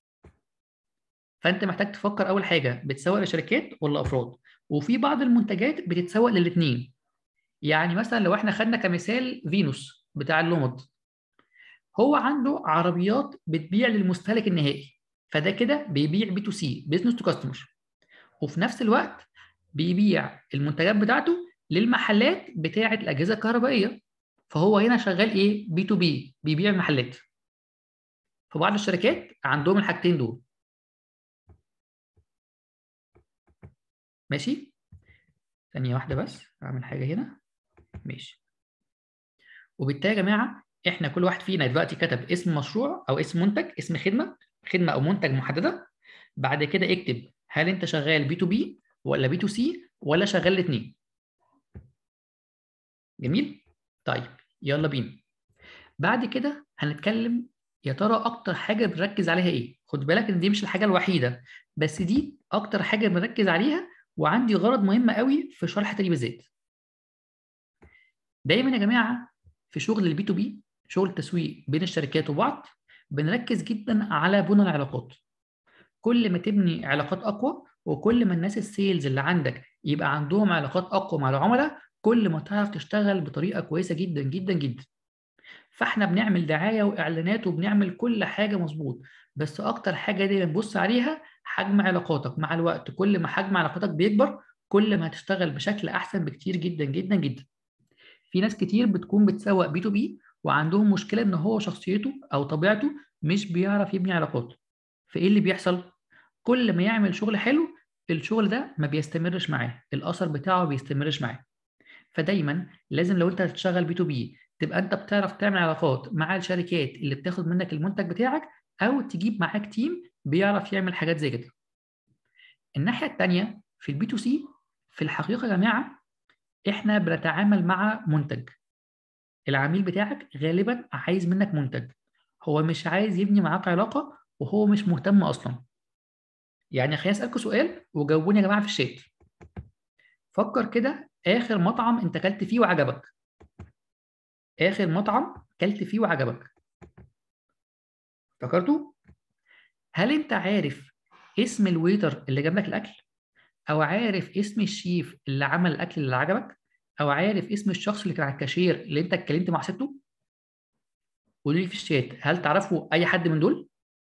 فانت محتاج تفكر اول حاجه بتسوق لشركات ولا افراد وفي بعض المنتجات بتتسوق للاثنين يعني مثلا لو احنا خدنا كمثال فينوس بتاع اللومد هو عنده عربيات بتبيع للمستهلك النهائي فده كده بيبيع بي تو سي بزنس تو كاستمر وفي نفس الوقت بيبيع المنتجات بتاعته للمحلات بتاعه الاجهزه الكهربائيه فهو هنا شغال ايه بي تو بي بيبيع محلات فبعض الشركات عندهم الحاجتين دول ماشي ثانيه واحده بس اعمل حاجه هنا ماشي وبالتالي يا جماعه احنا كل واحد فينا دلوقتي كتب اسم مشروع او اسم منتج اسم خدمه خدمه او منتج محدده بعد كده اكتب هل انت شغال بي تو بي ولا بي تو سي ولا شغال الاثنين جميل طيب يلا بينا بعد كده هنتكلم يا ترى اكتر حاجه بنركز عليها ايه خد بالك ان دي مش الحاجه الوحيده بس دي اكتر حاجه بنركز عليها وعندي غرض مهم قوي في شرح دي بالذات دايما يا جماعه في شغل البي تو بي شغل التسويق بين الشركات وبعض بنركز جدا على بنى العلاقات كل ما تبني علاقات اقوى وكل ما الناس السيلز اللي عندك يبقى عندهم علاقات اقوى مع العملاء كل ما تعرف تشتغل بطريقه كويسه جدا جدا جدا فاحنا بنعمل دعايه واعلانات وبنعمل كل حاجه مظبوط بس اكتر حاجه دي بنبص عليها حجم علاقاتك مع الوقت كل ما حجم علاقاتك بيكبر كل ما هتشتغل بشكل احسن بكتير جدا جدا جدا في ناس كتير بتكون بتسوق بي تو بي وعندهم مشكله ان هو شخصيته او طبيعته مش بيعرف يبني علاقات فايه اللي بيحصل كل ما يعمل شغل حلو الشغل ده ما بيستمرش معاه الاثر بتاعه ما بيستمرش معاه فدايما لازم لو انت هتشتغل بي تو بي تبقى انت بتعرف تعمل علاقات مع الشركات اللي بتاخد منك المنتج بتاعك او تجيب معاك تيم بيعرف يعمل حاجات زي كده الناحيه الثانيه في البي تو سي في الحقيقه يا جماعه احنا بنتعامل مع منتج العميل بتاعك غالبا عايز منك منتج هو مش عايز يبني معاك علاقه وهو مش مهتم اصلا يعني خليني اسالكم سؤال وجاوبوني يا جماعه في الشات فكر كده اخر مطعم انت اكلت فيه وعجبك اخر مطعم اكلت فيه وعجبك افتكرتوا هل انت عارف اسم الويتر اللي جاب لك الاكل او عارف اسم الشيف اللي عمل الاكل اللي عجبك او عارف اسم الشخص اللي كان على الكاشير اللي انت اتكلمت مع سته قولوا لي في الشات هل تعرفوا اي حد من دول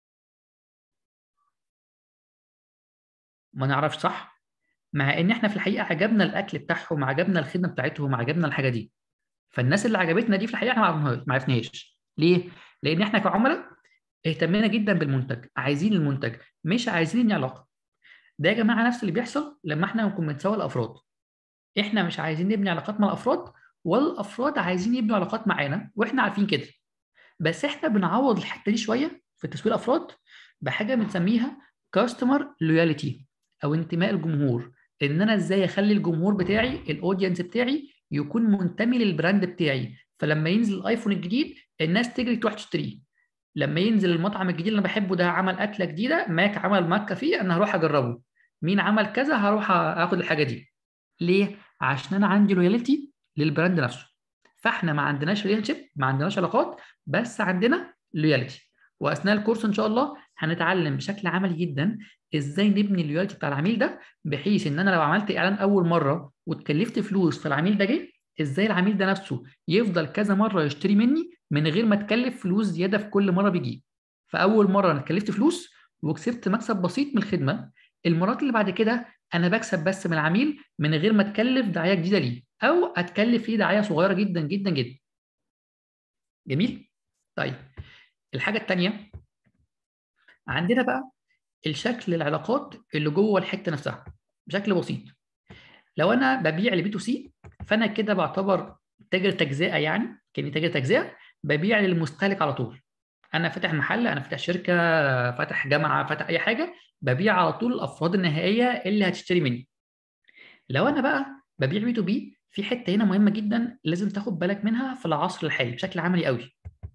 ما نعرفش صح مع ان احنا في الحقيقه عجبنا الاكل بتاعهم عجبنا الخدمه بتاعتهم عجبنا الحاجه دي فالناس اللي عجبتنا دي في الحقيقه احنا ما عرفناهاش ليه لان احنا كعملاء اهتمينا جدا بالمنتج عايزين المنتج مش عايزين نبني علاقه ده يا جماعه نفس اللي بيحصل لما احنا نكون بنسوق الافراد احنا مش عايزين نبني علاقات مع الافراد والافراد عايزين يبنوا علاقات معانا واحنا عارفين كده بس احنا بنعوض الحته دي شويه في تسويق الافراد بحاجه بنسميها كاستمر لويالتي او انتماء الجمهور ان انا ازاي اخلي الجمهور بتاعي الاودينس بتاعي يكون منتمي للبراند بتاعي فلما ينزل الايفون الجديد الناس تجري تروح تشتريه لما ينزل المطعم الجديد اللي انا بحبه ده عمل اكله جديده ماك عمل ماك كافيه انا هروح اجربه مين عمل كذا هروح اخد الحاجه دي ليه عشان انا عندي لويالتي للبراند نفسه فاحنا ما عندناش ريليشن شيب ما عندناش علاقات بس عندنا لويالتي واثناء الكورس ان شاء الله هنتعلم بشكل عملي جدا ازاي نبني اللويالتي بتاع العميل ده بحيث ان انا لو عملت اعلان اول مره واتكلفت فلوس فالعميل ده جه ازاي العميل ده نفسه يفضل كذا مره يشتري مني من غير ما اتكلف فلوس زياده في كل مره بيجي فاول مره انا اتكلفت فلوس وكسبت مكسب بسيط من الخدمه المرات اللي بعد كده انا بكسب بس من العميل من غير ما اتكلف دعايه جديده ليه او اتكلف ليه دعايه صغيره جدا جدا جدا جميل طيب الحاجه الثانيه عندنا بقى الشكل العلاقات اللي جوه الحته نفسها بشكل بسيط لو انا ببيع لبي تو سي فانا كده بعتبر تاجر تجزئه يعني كاني تاجر تجزئه ببيع للمستهلك على طول انا فاتح محل انا فاتح شركه فاتح جامعه فاتح اي حاجه ببيع على طول الافراد النهائيه اللي هتشتري مني لو انا بقى ببيع بي تو بي في حته هنا مهمه جدا لازم تاخد بالك منها في العصر الحالي بشكل عملي قوي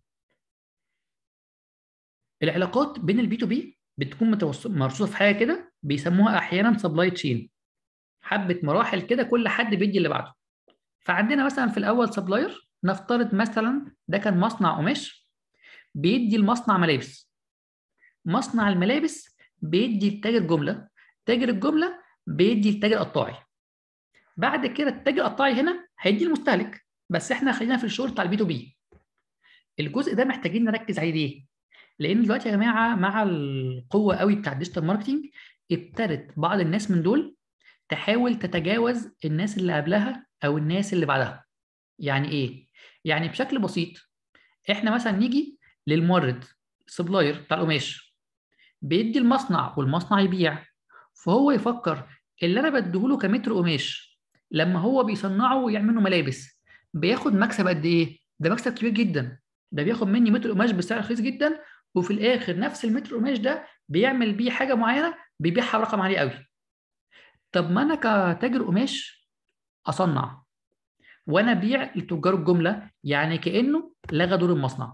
العلاقات بين البي تو بي بتكون متوص- مرصوصه في حاجه كده بيسموها احيانا سبلاي تشين حبه مراحل كده كل حد بيدي اللي بعده فعندنا مثلا في الاول سبلاير نفترض مثلا ده كان مصنع قماش بيدي المصنع ملابس مصنع الملابس بيدي التاجر جمله تاجر الجمله بيدي التاجر قطاعي بعد كده التاجر القطاعي هنا هيدي المستهلك بس احنا خلينا في الشغل بتاع البي تو بي الجزء ده محتاجين نركز عليه ليه؟ لان دلوقتي يا جماعه مع القوه قوي بتاع الديجيتال ماركتنج ابتدت بعض الناس من دول تحاول تتجاوز الناس اللي قبلها او الناس اللي بعدها يعني ايه يعني بشكل بسيط احنا مثلا نيجي للمورد سبلاير بتاع القماش بيدي المصنع والمصنع يبيع فهو يفكر اللي انا بديهوله كمتر قماش لما هو بيصنعه ويعمل منه ملابس بياخد مكسب قد ايه ده مكسب كبير جدا ده بياخد مني متر قماش بسعر رخيص جدا وفي الاخر نفس المتر قماش ده بيعمل بيه حاجه معينه بيبيعها برقم عالي قوي طب ما انا كتاجر قماش اصنع وانا ابيع لتجار الجمله يعني كانه لغى دور المصنع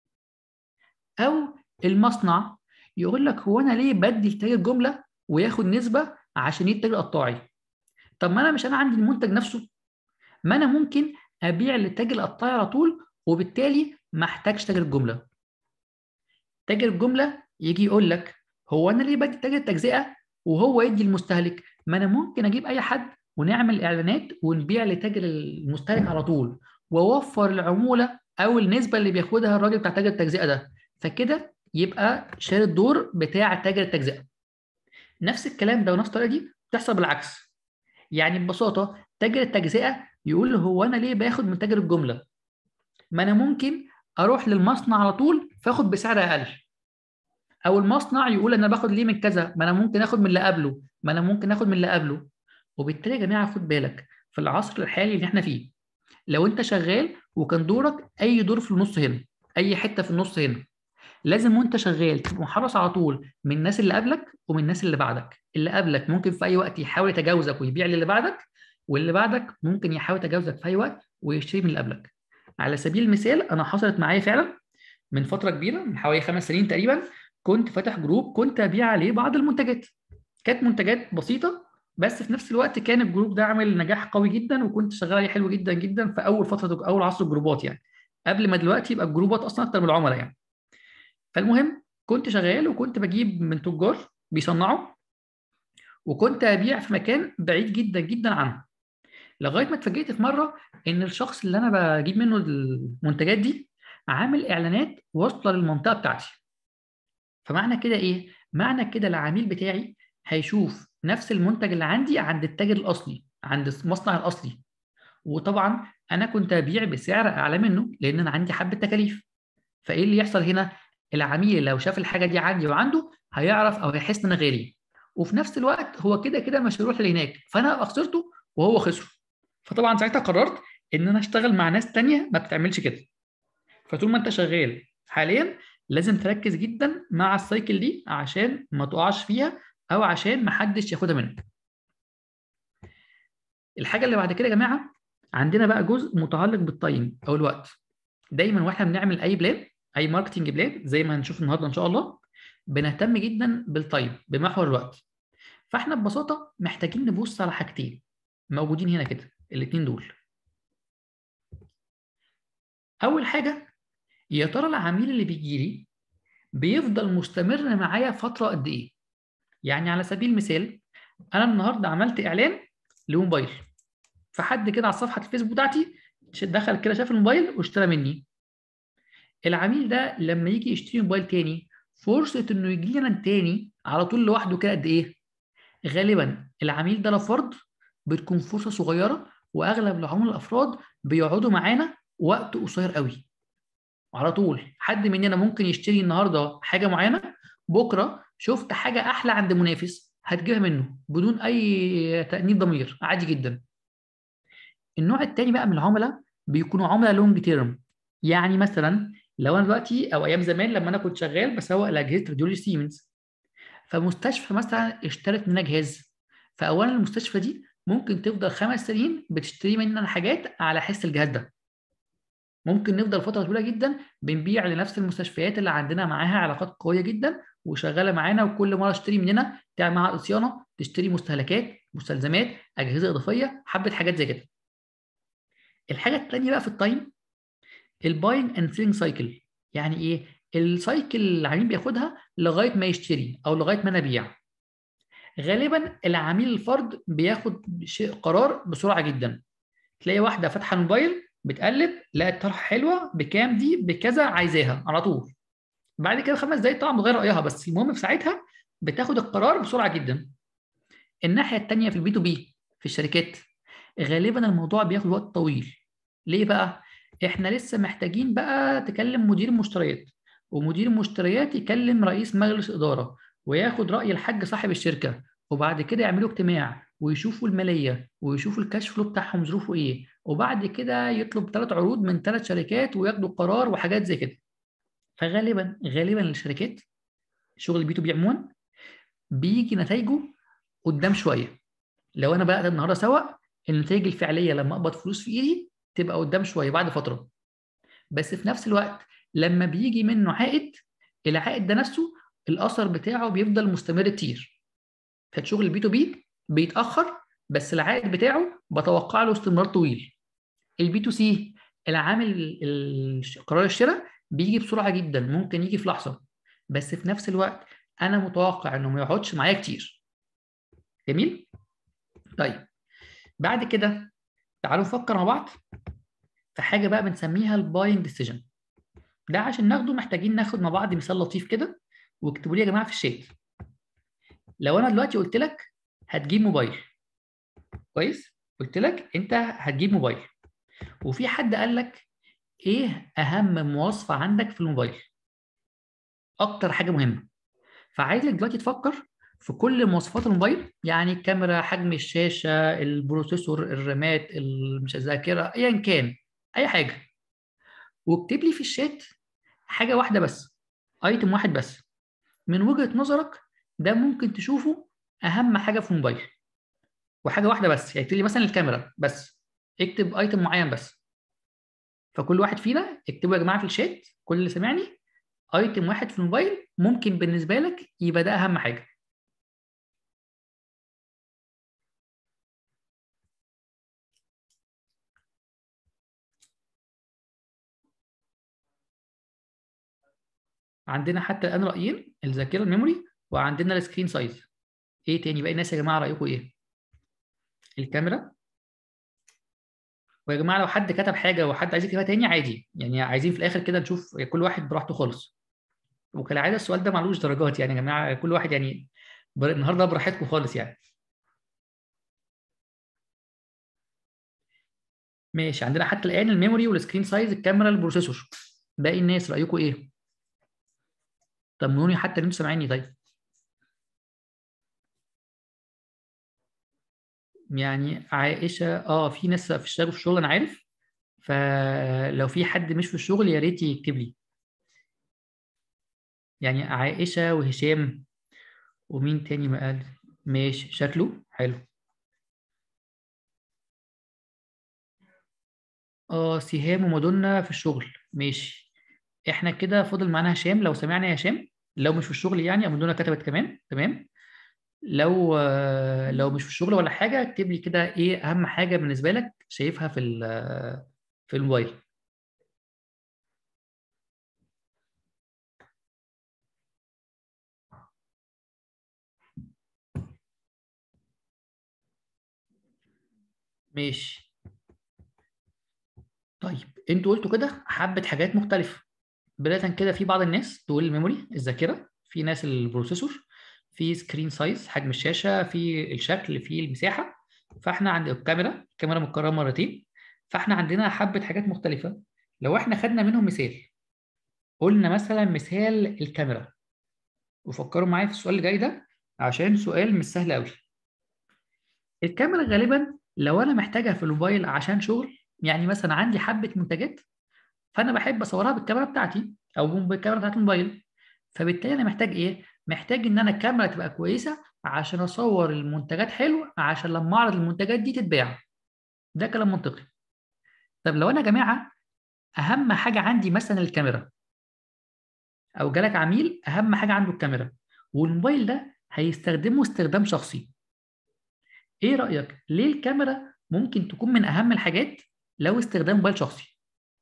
او المصنع يقول لك هو انا ليه بدي لتاجر جمله وياخد نسبه عشان يدي التاجر القطاعي طب ما انا مش انا عندي المنتج نفسه ما انا ممكن ابيع للتاجر القطاعي على طول وبالتالي ما احتاجش تاجر الجمله تاجر الجمله يجي يقول لك هو انا ليه بدي تاجر التجزئه وهو يدي المستهلك ما انا ممكن اجيب اي حد ونعمل اعلانات ونبيع لتاجر المستهلك على طول واوفر العموله او النسبه اللي بياخدها الراجل بتاع تاجر التجزئه ده فكده يبقى شال الدور بتاع تاجر التجزئه نفس الكلام ده ونفس الطريقه دي بتحصل بالعكس يعني ببساطه تاجر التجزئه يقول هو انا ليه باخد من تاجر الجمله ما انا ممكن اروح للمصنع على طول فاخد بسعر اقل او المصنع يقول انا باخد ليه من كذا ما انا ممكن اخد من اللي قبله ما انا ممكن اخد من اللي قبله وبالتالي يا جماعه خد بالك في العصر الحالي اللي احنا فيه لو انت شغال وكان دورك اي دور في النص هنا اي حته في النص هنا لازم وانت شغال تبقى محرص على طول من الناس اللي قبلك ومن الناس اللي بعدك اللي قبلك ممكن في اي وقت يحاول يتجاوزك ويبيع للي بعدك واللي بعدك ممكن يحاول يتجاوزك في اي وقت ويشتري من اللي قبلك على سبيل المثال انا حصلت معايا فعلا من فتره كبيره من حوالي خمس سنين تقريبا كنت فاتح جروب كنت ابيع عليه بعض المنتجات كانت منتجات بسيطه بس في نفس الوقت كان الجروب ده عامل نجاح قوي جدا وكنت شغال عليه حلو جدا جدا في اول فتره اول عصر الجروبات يعني قبل ما دلوقتي يبقى الجروبات اصلا اكتر من العملاء يعني فالمهم كنت شغال وكنت بجيب من تجار بيصنعوا وكنت ابيع في مكان بعيد جدا جدا عنه لغايه ما اتفاجئت في مره ان الشخص اللي انا بجيب منه المنتجات دي عامل اعلانات واصله للمنطقه بتاعتي فمعنى كده ايه معنى كده العميل بتاعي هيشوف نفس المنتج اللي عندي عند التاجر الاصلي عند المصنع الاصلي وطبعا انا كنت ابيع بسعر اعلى منه لان انا عندي حبه تكاليف فايه اللي يحصل هنا العميل لو شاف الحاجه دي عندي وعنده هيعرف او هيحس ان انا غالي وفي نفس الوقت هو كده كده مش هيروح لهناك فانا خسرته وهو خسره فطبعا ساعتها قررت ان انا اشتغل مع ناس تانية ما بتعملش كده فطول ما انت شغال حاليا لازم تركز جدا مع السايكل دي عشان ما تقعش فيها او عشان ما حدش ياخدها منك الحاجه اللي بعد كده يا جماعه عندنا بقى جزء متعلق بالتايم او الوقت دايما واحنا بنعمل اي بلان اي ماركتنج بلان زي ما هنشوف النهارده ان شاء الله بنهتم جدا بالتايم بمحور الوقت فاحنا ببساطه محتاجين نبص على حاجتين موجودين هنا كده الاثنين دول اول حاجه يا ترى العميل اللي بيجي لي بيفضل مستمر معايا فتره قد ايه يعني على سبيل المثال انا النهارده عملت اعلان لموبايل فحد كده على صفحه الفيسبوك بتاعتي دخل كده شاف الموبايل واشترى مني العميل ده لما يجي يشتري موبايل تاني فرصه انه يجي لنا تاني على طول لوحده كده قد ايه غالبا العميل ده لفرد بتكون فرصه صغيره واغلب العملاء الافراد بيقعدوا معانا وقت قصير قوي على طول حد مننا ممكن يشتري النهارده حاجه معينه بكره شفت حاجه احلى عند منافس هتجيبها منه بدون اي تانيب ضمير عادي جدا النوع الثاني بقى من العملاء بيكونوا عملاء لونج تيرم يعني مثلا لو انا دلوقتي او ايام زمان لما انا كنت شغال بسوق لاجهزه راديولوجي سيمنز فمستشفى مثلا اشترت منها جهاز فاولا المستشفى دي ممكن تفضل خمس سنين بتشتري مننا حاجات على حس الجهاز ده ممكن نفضل فتره طويله جدا بنبيع لنفس المستشفيات اللي عندنا معاها علاقات قويه جدا وشغاله معانا وكل مره تشتري مننا تعمل معاها صيانه تشتري مستهلكات مستلزمات اجهزه اضافيه حبه حاجات زي كده الحاجه الثانيه بقى في التايم الباينج اند سيلينج سايكل يعني ايه السايكل اللي العميل بياخدها لغايه ما يشتري او لغايه ما انا ابيع غالبا العميل الفرد بياخد شيء قرار بسرعه جدا تلاقي واحده فاتحه الموبايل بتقلب لقت طرحه حلوه بكام دي بكذا عايزاها على طول بعد كده خمس دقايق طبعا بتغير رايها بس المهم في ساعتها بتاخد القرار بسرعه جدا الناحيه الثانيه في البي تو بي في الشركات غالبا الموضوع بياخد وقت طويل ليه بقى احنا لسه محتاجين بقى تكلم مدير المشتريات ومدير المشتريات يكلم رئيس مجلس اداره وياخد راي الحاج صاحب الشركه وبعد كده يعملوا اجتماع ويشوفوا الماليه ويشوفوا الكاش فلو بتاعهم ظروفه ايه وبعد كده يطلب ثلاث عروض من ثلاث شركات وياخدوا قرار وحاجات زي كده فغالبا غالبا الشركات شغل البي تو بي عموما بيجي نتائجه قدام شويه لو انا بدات النهارده سوق النتائج الفعليه لما اقبض فلوس في ايدي تبقى قدام شويه بعد فتره بس في نفس الوقت لما بيجي منه عائد العائد ده نفسه الاثر بتاعه بيفضل مستمر كتير فالشغل البي تو بي بيتاخر بس العائد بتاعه بتوقع له استمرار طويل البي تو سي العامل قرار الشراء بيجي بسرعه جدا ممكن يجي في لحظه بس في نفس الوقت انا متوقع انه ما يقعدش معايا كتير جميل طيب بعد كده تعالوا نفكر مع بعض في حاجه بقى بنسميها الباينج ديسيجن ده عشان ناخده محتاجين ناخد مع بعض مثال لطيف كده واكتبوا لي يا جماعه في الشات لو انا دلوقتي قلت لك هتجيب موبايل كويس قلت لك انت هتجيب موبايل وفي حد قال لك ايه اهم مواصفه عندك في الموبايل اكتر حاجه مهمه فعايزك دلوقتي تفكر في كل مواصفات الموبايل يعني الكاميرا حجم الشاشه البروسيسور الرامات مش الذاكره ايا كان اي حاجه واكتب لي في الشات حاجه واحده بس ايتم واحد بس من وجهه نظرك ده ممكن تشوفه اهم حاجه في الموبايل وحاجه واحده بس يعني اكتب لي مثلا الكاميرا بس اكتب ايتم معين بس فكل واحد فينا اكتبوا يا جماعه في الشات كل اللي سمعني ايتم واحد في الموبايل ممكن بالنسبه لك يبقى ده اهم حاجه عندنا حتى الان رايين الذاكره الميموري وعندنا السكرين سايز ايه تاني باقي الناس يا جماعه رايكم ايه الكاميرا ويا جماعه لو حد كتب حاجه وحد عايز يكتبها تاني عادي يعني عايزين في الاخر كده نشوف كل واحد براحته خالص وكالعاده السؤال ده معلوش درجات يعني يا جماعه كل واحد يعني النهارده براحتكم خالص يعني ماشي عندنا حتى الان الميموري والسكرين سايز الكاميرا البروسيسور باقي الناس رايكم ايه طمنوني حتى اللي انتوا سامعيني طيب يعني عائشه اه في ناس في الشغل في الشغل انا عارف فلو في حد مش في الشغل يا ريت يكتب لي يعني عائشه وهشام ومين تاني ما قال ماشي شكله حلو اه سهام ومدنة في الشغل ماشي احنا كده فاضل معانا هشام لو سمعنا يا هشام لو مش في الشغل يعني او مدنة كتبت كمان تمام لو لو مش في الشغل ولا حاجه اكتب لي كده ايه اهم حاجه بالنسبه لك شايفها في في الموبايل ماشي طيب انتوا قلتوا كده حبه حاجات مختلفه بدايه كده في بعض الناس تقول الميموري الذاكره في ناس البروسيسور في سكرين سايز حجم الشاشه في الشكل في المساحه فاحنا عند الكاميرا الكاميرا متكرره مرتين فاحنا عندنا حبه حاجات مختلفه لو احنا خدنا منهم مثال قلنا مثلا مثال الكاميرا وفكروا معايا في السؤال اللي جاي ده عشان سؤال مش سهل قوي الكاميرا غالبا لو انا محتاجها في الموبايل عشان شغل يعني مثلا عندي حبه منتجات فانا بحب اصورها بالكاميرا بتاعتي او بالكاميرا بتاعت الموبايل فبالتالي انا محتاج ايه محتاج ان انا الكاميرا تبقى كويسه عشان اصور المنتجات حلو عشان لما اعرض المنتجات دي تتباع ده كلام منطقي طب لو انا يا جماعه اهم حاجه عندي مثلا الكاميرا او جالك عميل اهم حاجه عنده الكاميرا والموبايل ده هيستخدمه استخدام شخصي ايه رايك ليه الكاميرا ممكن تكون من اهم الحاجات لو استخدام موبايل شخصي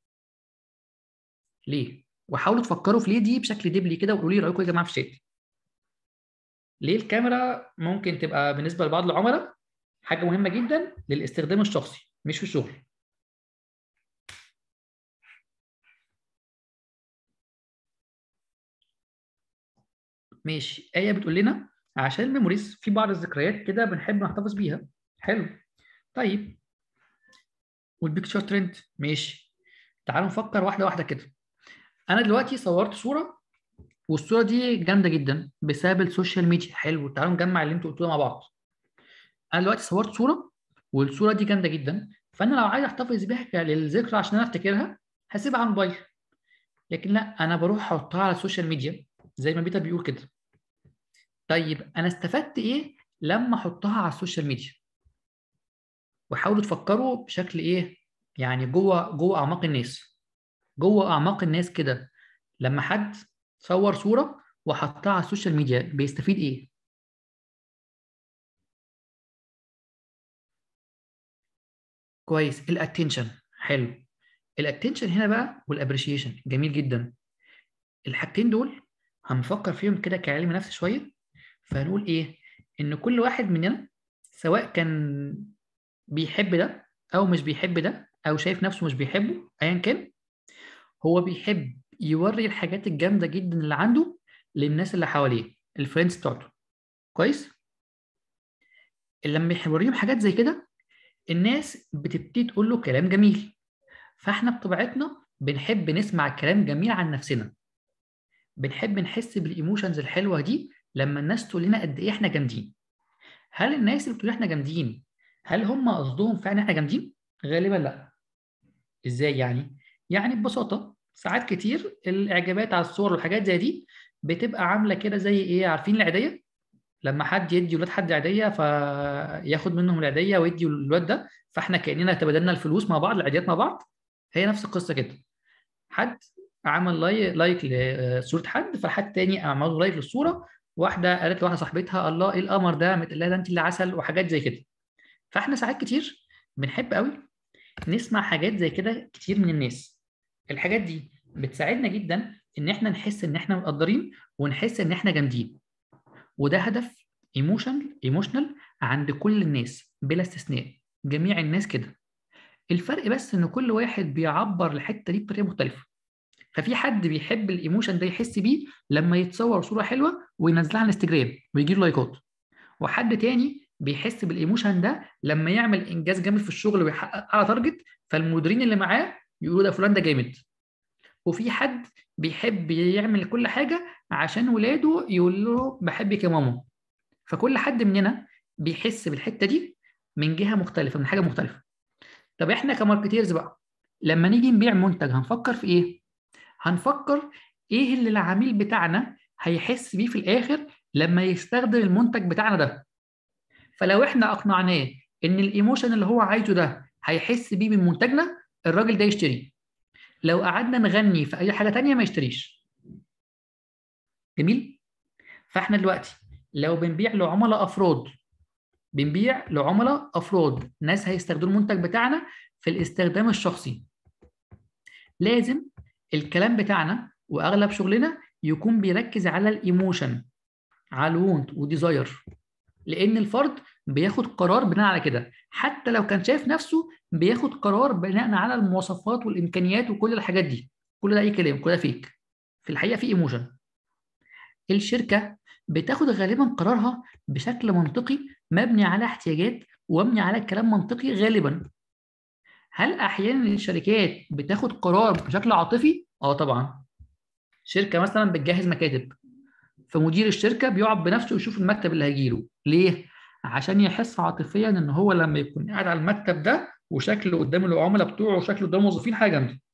ليه وحاولوا تفكروا في ليه دي بشكل دبلي كده وقولوا لي رايكم يا جماعه في الشات ليه الكاميرا ممكن تبقى بالنسبه لبعض العملاء حاجه مهمه جدا للاستخدام الشخصي مش في الشغل ماشي آية بتقول لنا عشان الميموريز في بعض الذكريات كده بنحب نحتفظ بيها حلو طيب والبيكتشر ترند ماشي تعالوا نفكر واحده واحده كده انا دلوقتي صورت صوره والصوره دي جامده جدا بسبب السوشيال ميديا حلو تعالوا نجمع اللي انتوا قلتوه مع بعض انا دلوقتي صورت صوره والصوره دي جامده جدا فانا لو عايز احتفظ بيها للذكرى عشان انا افتكرها هسيبها على الموبايل لكن لا انا بروح احطها على السوشيال ميديا زي ما بيتر بيقول كده طيب انا استفدت ايه لما احطها على السوشيال ميديا وحاولوا تفكروا بشكل ايه يعني جوه جوه اعماق الناس جوه اعماق الناس كده لما حد صور صوره وحطها على السوشيال ميديا بيستفيد ايه كويس الاتنشن حلو الاتنشن هنا بقى والابريشيشن جميل جدا الحاجتين دول هنفكر فيهم كده كعلم نفس شويه فهنقول ايه ان كل واحد مننا سواء كان بيحب ده او مش بيحب ده او شايف نفسه مش بيحبه ايا كان هو بيحب يوري الحاجات الجامده جدا اللي عنده للناس اللي حواليه الفريندز بتوعته كويس لما يوريهم حاجات زي كده الناس بتبتدي تقول له كلام جميل فاحنا بطبيعتنا بنحب نسمع كلام جميل عن نفسنا بنحب نحس بالايموشنز الحلوه دي لما الناس تقول لنا قد ايه احنا جامدين هل الناس اللي بتقول احنا جامدين هل هم قصدهم فعلا احنا جامدين غالبا لا ازاي يعني يعني ببساطه ساعات كتير الاعجابات على الصور والحاجات زي دي بتبقى عامله كده زي ايه عارفين العيديه لما حد يدي ولاد حد عيديه فياخد منهم العيديه ويدي الواد ده فاحنا كاننا تبادلنا الفلوس مع بعض العيديات مع بعض هي نفس القصه كده حد عمل لايك لايك لصوره حد فحد تاني عمل لايك للصوره واحده قالت لواحده صاحبتها الله ايه القمر ده قامت لها ده انت اللي عسل وحاجات زي كده فاحنا ساعات كتير بنحب قوي نسمع حاجات زي كده كتير من الناس الحاجات دي بتساعدنا جدا ان احنا نحس ان احنا مقدرين ونحس ان احنا جامدين وده هدف ايموشنال ايموشنال عند كل الناس بلا استثناء جميع الناس كده الفرق بس ان كل واحد بيعبر الحته دي بطريقه مختلفه ففي حد بيحب الايموشن ده يحس بيه لما يتصور صوره حلوه وينزلها على الانستجرام ويجي له لايكات وحد تاني بيحس بالايموشن ده لما يعمل انجاز جامد في الشغل ويحقق اعلى تارجت فالمديرين اللي معاه يقولوا ده فلان ده جامد وفي حد بيحب يعمل كل حاجه عشان ولاده يقول له بحبك يا ماما فكل حد مننا بيحس بالحته دي من جهه مختلفه من حاجه مختلفه طب احنا كماركتيرز بقى لما نيجي نبيع منتج هنفكر في ايه هنفكر ايه اللي العميل بتاعنا هيحس بيه في الاخر لما يستخدم المنتج بتاعنا ده فلو احنا اقنعناه ان الايموشن اللي هو عايزه ده هيحس بيه من منتجنا الراجل ده يشتري لو قعدنا نغني في اي حاجه تانية ما يشتريش جميل فاحنا دلوقتي لو بنبيع لعملاء افراد بنبيع لعملاء افراد ناس هيستخدموا المنتج بتاعنا في الاستخدام الشخصي لازم الكلام بتاعنا واغلب شغلنا يكون بيركز على الايموشن على الوونت وديزاير لان الفرد بياخد قرار بناء على كده حتى لو كان شايف نفسه بياخد قرار بناء على المواصفات والامكانيات وكل الحاجات دي كل ده اي كلام كل ده فيك في الحقيقه في ايموشن الشركه بتاخد غالبا قرارها بشكل منطقي مبني على احتياجات ومبني على كلام منطقي غالبا هل احيانا الشركات بتاخد قرار بشكل عاطفي اه طبعا شركه مثلا بتجهز مكاتب فمدير الشركه بيقعد بنفسه يشوف المكتب اللي هيجيله ليه عشان يحس عاطفيا ان هو لما يكون قاعد على المكتب ده وشكله قدام العملاء بتوعه وشكله قدام الموظفين حاجه جامده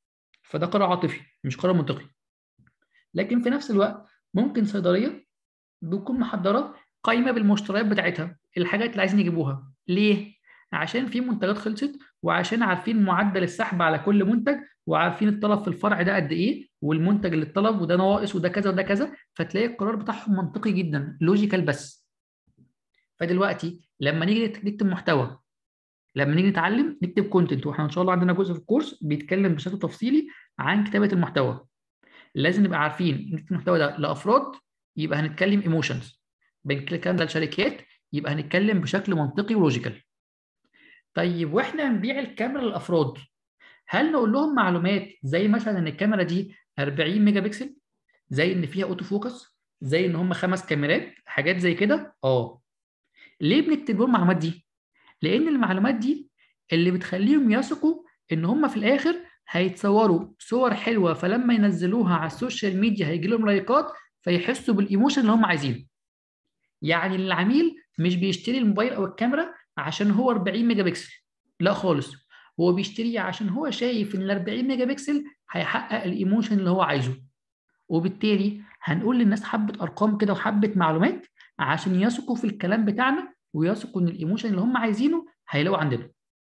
فده قرار عاطفي مش قرار منطقي لكن في نفس الوقت ممكن صيدليه بتكون محضره قائمه بالمشتريات بتاعتها الحاجات اللي عايزين يجيبوها ليه عشان في منتجات خلصت وعشان عارفين معدل السحب على كل منتج وعارفين الطلب في الفرع ده قد ايه والمنتج اللي اتطلب وده ناقص وده كذا وده كذا فتلاقي القرار بتاعهم منطقي جدا لوجيكال بس فدلوقتي لما نيجي نكتب محتوى لما نيجي نتعلم نكتب كونتنت واحنا ان شاء الله عندنا جزء في الكورس بيتكلم بشكل تفصيلي عن كتابه المحتوى لازم نبقى عارفين نكتب المحتوى ده لافراد يبقى هنتكلم ايموشنز بنتكلم ده لشركات يبقى هنتكلم بشكل منطقي ولوجيكال طيب واحنا بنبيع الكاميرا للافراد هل نقول لهم معلومات زي مثلا ان الكاميرا دي 40 ميجا بكسل زي ان فيها اوتو فوكس زي ان هم خمس كاميرات حاجات زي كده اه ليه بنكتب لهم المعلومات دي لان المعلومات دي اللي بتخليهم يثقوا ان هم في الاخر هيتصوروا صور حلوه فلما ينزلوها على السوشيال ميديا هيجي لهم لايكات فيحسوا بالايموشن اللي هم عايزينه يعني العميل مش بيشتري الموبايل او الكاميرا عشان هو 40 ميجا بكسل لا خالص هو بيشتريه عشان هو شايف ان ال 40 ميجا بكسل هيحقق الايموشن اللي هو عايزه وبالتالي هنقول للناس حبه ارقام كده وحبه معلومات عشان يثقوا في الكلام بتاعنا ويثقوا ان الايموشن اللي هم عايزينه هيلاقوا عندنا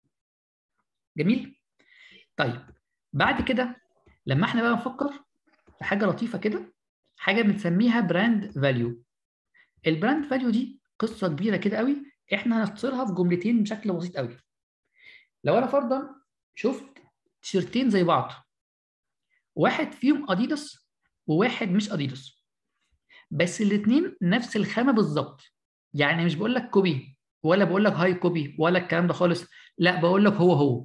جميل طيب بعد كده لما احنا بقى نفكر في حاجه لطيفه كده حاجه بنسميها براند فاليو البراند فاليو دي قصه كبيره كده قوي احنا هنختصرها في جملتين بشكل بسيط قوي لو انا فرضا شفت تيشرتين زي بعض واحد فيهم اديداس وواحد مش اديداس بس الاثنين نفس الخامه بالظبط يعني مش بقول لك كوبي ولا بقول لك هاي كوبي ولا الكلام ده خالص لا بقول لك هو هو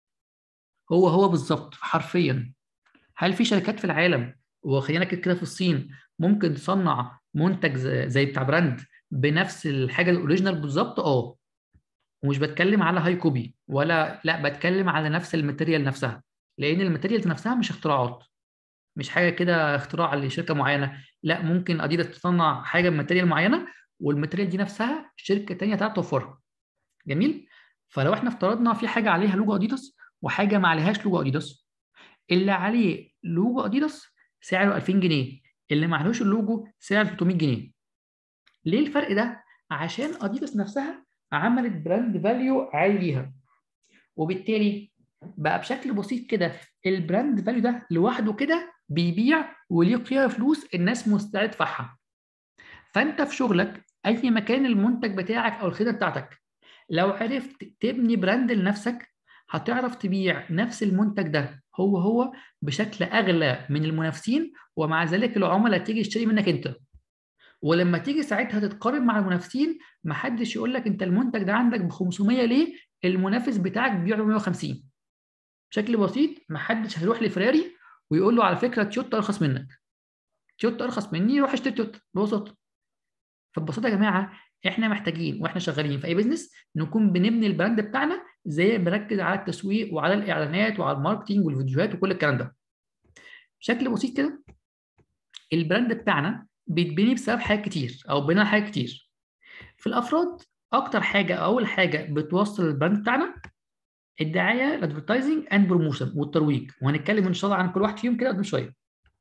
هو هو بالظبط حرفيا هل في شركات في العالم وخلينا كده في الصين ممكن تصنع منتج زي بتاع براند بنفس الحاجه الاوريجينال بالظبط اه ومش بتكلم على هاي كوبي ولا لا بتكلم على نفس الماتيريال نفسها لان الماتيريال نفسها مش اختراعات مش حاجه كده اختراع لشركه معينه لا ممكن اديداس تصنع حاجه بماتيريال معينه والماتيريال دي نفسها شركه ثانيه تعرف توفرها جميل فلو احنا افترضنا في حاجه عليها لوجو اديداس وحاجه ما عليهاش لوجو اديداس اللي عليه لوجو اديداس سعره 2000 جنيه اللي ما عليهوش اللوجو سعره 300 جنيه ليه الفرق ده عشان اديداس نفسها عملت براند فاليو عالي ليها وبالتالي بقى بشكل بسيط كده البراند فاليو ده لوحده كده بيبيع وليه قيمه فلوس الناس مستعده تدفعها فانت في شغلك اي مكان المنتج بتاعك او الخدمه بتاعتك لو عرفت تبني براند لنفسك هتعرف تبيع نفس المنتج ده هو هو بشكل اغلى من المنافسين ومع ذلك العملاء تيجي تشتري منك انت ولما تيجي ساعتها تتقارن مع المنافسين محدش يقول لك انت المنتج ده عندك ب 500 ليه المنافس بتاعك بيبيعه ب 150 بشكل بسيط محدش هيروح لفراري ويقول له على فكره تويوتا ارخص منك تويوتا ارخص مني روح اشتري تويوتا ببساطه فببساطه يا جماعه احنا محتاجين واحنا شغالين في اي بزنس نكون بنبني البراند بتاعنا زي بنركز على التسويق وعلى الاعلانات وعلى الماركتينج والفيديوهات وكل الكلام ده بشكل بسيط كده البراند بتاعنا بيتبني بسبب حاجات كتير او بناء حاجات كتير في الافراد اكتر حاجه اول حاجه بتوصل البراند بتاعنا الدعايه الادفرتايزنج اند بروموشن والترويج وهنتكلم ان شاء الله عن كل واحد فيهم كده قدام شويه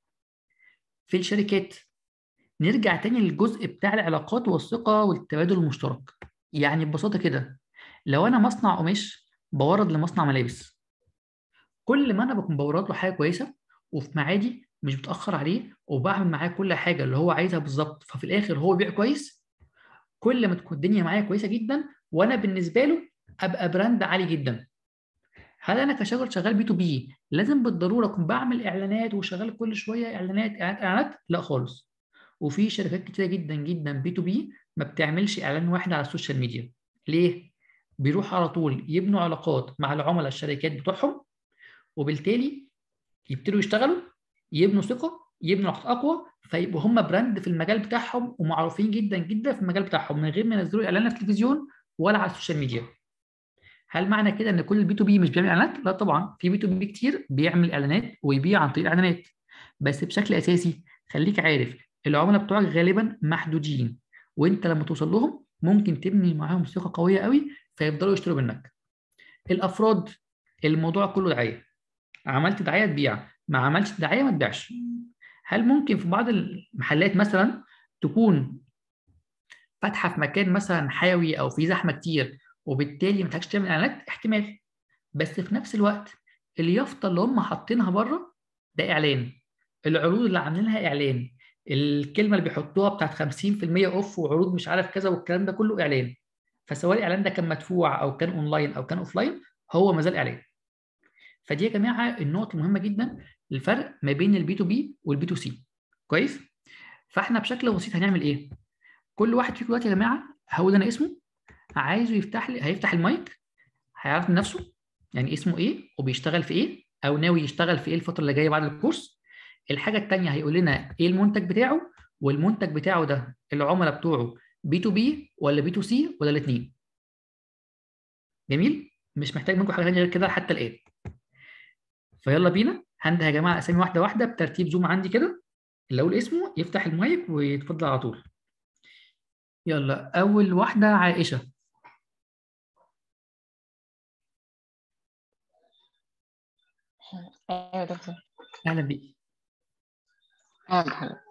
في الشركات نرجع تاني للجزء بتاع العلاقات والثقه والتبادل المشترك يعني ببساطه كده لو انا مصنع قماش بورد لمصنع ملابس كل ما انا بكون بورد له حاجه كويسه وفي معادي مش بتاخر عليه وبعمل معاه كل حاجه اللي هو عايزها بالظبط ففي الاخر هو بيبيع كويس كل ما تكون الدنيا معايا كويسه جدا وانا بالنسبه له ابقى براند عالي جدا هل انا كشغل شغال بي تو بي لازم بالضروره اكون بعمل اعلانات وشغال كل شويه اعلانات اعلانات اعلانات لا خالص وفي شركات كتيره جدا جدا بي تو بي ما بتعملش اعلان واحد على السوشيال ميديا ليه بيروح على طول يبنوا علاقات مع العملاء الشركات بتوعهم وبالتالي يبتدوا يشتغلوا يبنوا ثقه يبنوا علاقات اقوى فيبقوا هم براند في المجال بتاعهم ومعروفين جدا جدا في المجال بتاعهم من غير ما ينزلوا اعلان في التلفزيون ولا على السوشيال ميديا هل معنى كده ان كل البي تو بي مش بيعمل اعلانات لا طبعا في بي تو بي كتير بيعمل اعلانات ويبيع عن طريق اعلانات بس بشكل اساسي خليك عارف العملاء بتوعك غالبا محدودين وانت لما توصل لهم ممكن تبني معاهم ثقه قويه قوي فيفضلوا يشتروا منك الافراد الموضوع كله دعايه عملت دعايه تبيع ما عملش دعايه ما تبيعش هل ممكن في بعض المحلات مثلا تكون فاتحه في مكان مثلا حيوي او في زحمه كتير وبالتالي ما تحتاجش تعمل اعلانات احتمال بس في نفس الوقت اليافطه اللي هم حاطينها بره ده اعلان العروض اللي عاملينها اعلان الكلمه اللي بيحطوها بتاعت 50% اوف وعروض مش عارف كذا والكلام ده كله اعلان فسواء الاعلان ده كان مدفوع او كان اونلاين او كان اوفلاين هو ما زال اعلان فدي يا جماعه النقطه المهمه جدا الفرق ما بين البي تو بي والبي تو سي كويس فاحنا بشكل بسيط هنعمل ايه كل واحد فيكم دلوقتي يا جماعه هقول انا اسمه عايزه يفتح لي هيفتح المايك هيعرف من نفسه يعني اسمه ايه وبيشتغل في ايه او ناوي يشتغل في ايه الفتره اللي جايه بعد الكورس الحاجه الثانيه هيقول لنا ايه المنتج بتاعه والمنتج بتاعه ده العملاء بتوعه بي تو بي ولا بي تو سي ولا الاثنين جميل مش محتاج منكم حاجه ثانيه غير كده حتى الان فيلا بينا هنده يا جماعه اسامي واحده واحده بترتيب زوم عندي كده اللي اقول اسمه يفتح المايك ويتفضل على طول يلا اول واحده عائشه ايوه يا دكتور اهلا بيك اهلا بحضرتك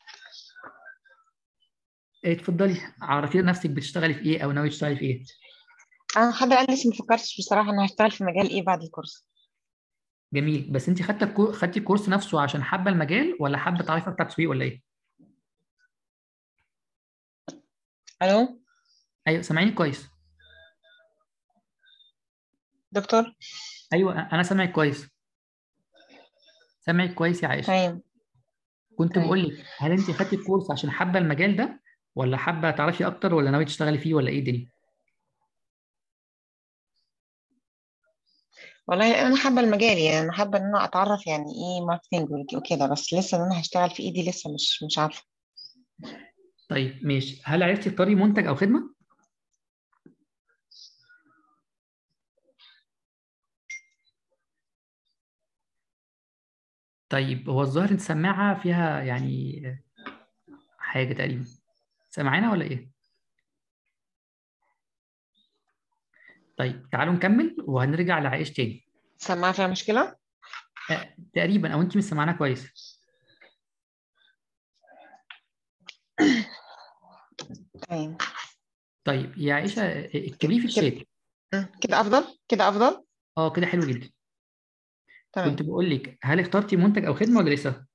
إيه، اتفضلي عرفينا نفسك بتشتغلي في ايه او ناوي تشتغلي في ايه انا لحد الان لسه ما فكرتش بصراحه انا هشتغل في مجال ايه بعد الكورس جميل بس انت خدت الكو... خدتي الكورس نفسه عشان حابه المجال ولا حابه تعرفي اكتر تسويق ولا ايه الو ايوه سامعيني كويس دكتور ايوه انا سامعك كويس سامعك كويس يا عائشه تمام كنت طيب. بقول لك هل انت خدتي الكورس عشان حابه المجال ده ولا حابه تعرفي اكتر ولا ناوي تشتغلي فيه ولا ايه الدنيا والله انا حابه المجال يعني انا حابه ان انا اتعرف يعني ايه ماركتنج وكده بس لسه ان انا هشتغل في ايدي لسه مش مش عارفه طيب ماشي هل عرفتي تختاري منتج او خدمه طيب هو الظاهر انت سماعه فيها يعني حاجه تقريبا سامعانا ولا ايه طيب تعالوا نكمل وهنرجع لعائش تاني سماعه فيها مشكله آه، تقريبا او انت مش سامعانا كويس تمام طيب يا عائشه اكتبي في الشات أمم، كده افضل كده افضل اه كده حلو جدا تمام كنت بقول لك هل اخترتي منتج او خدمه ولا لسه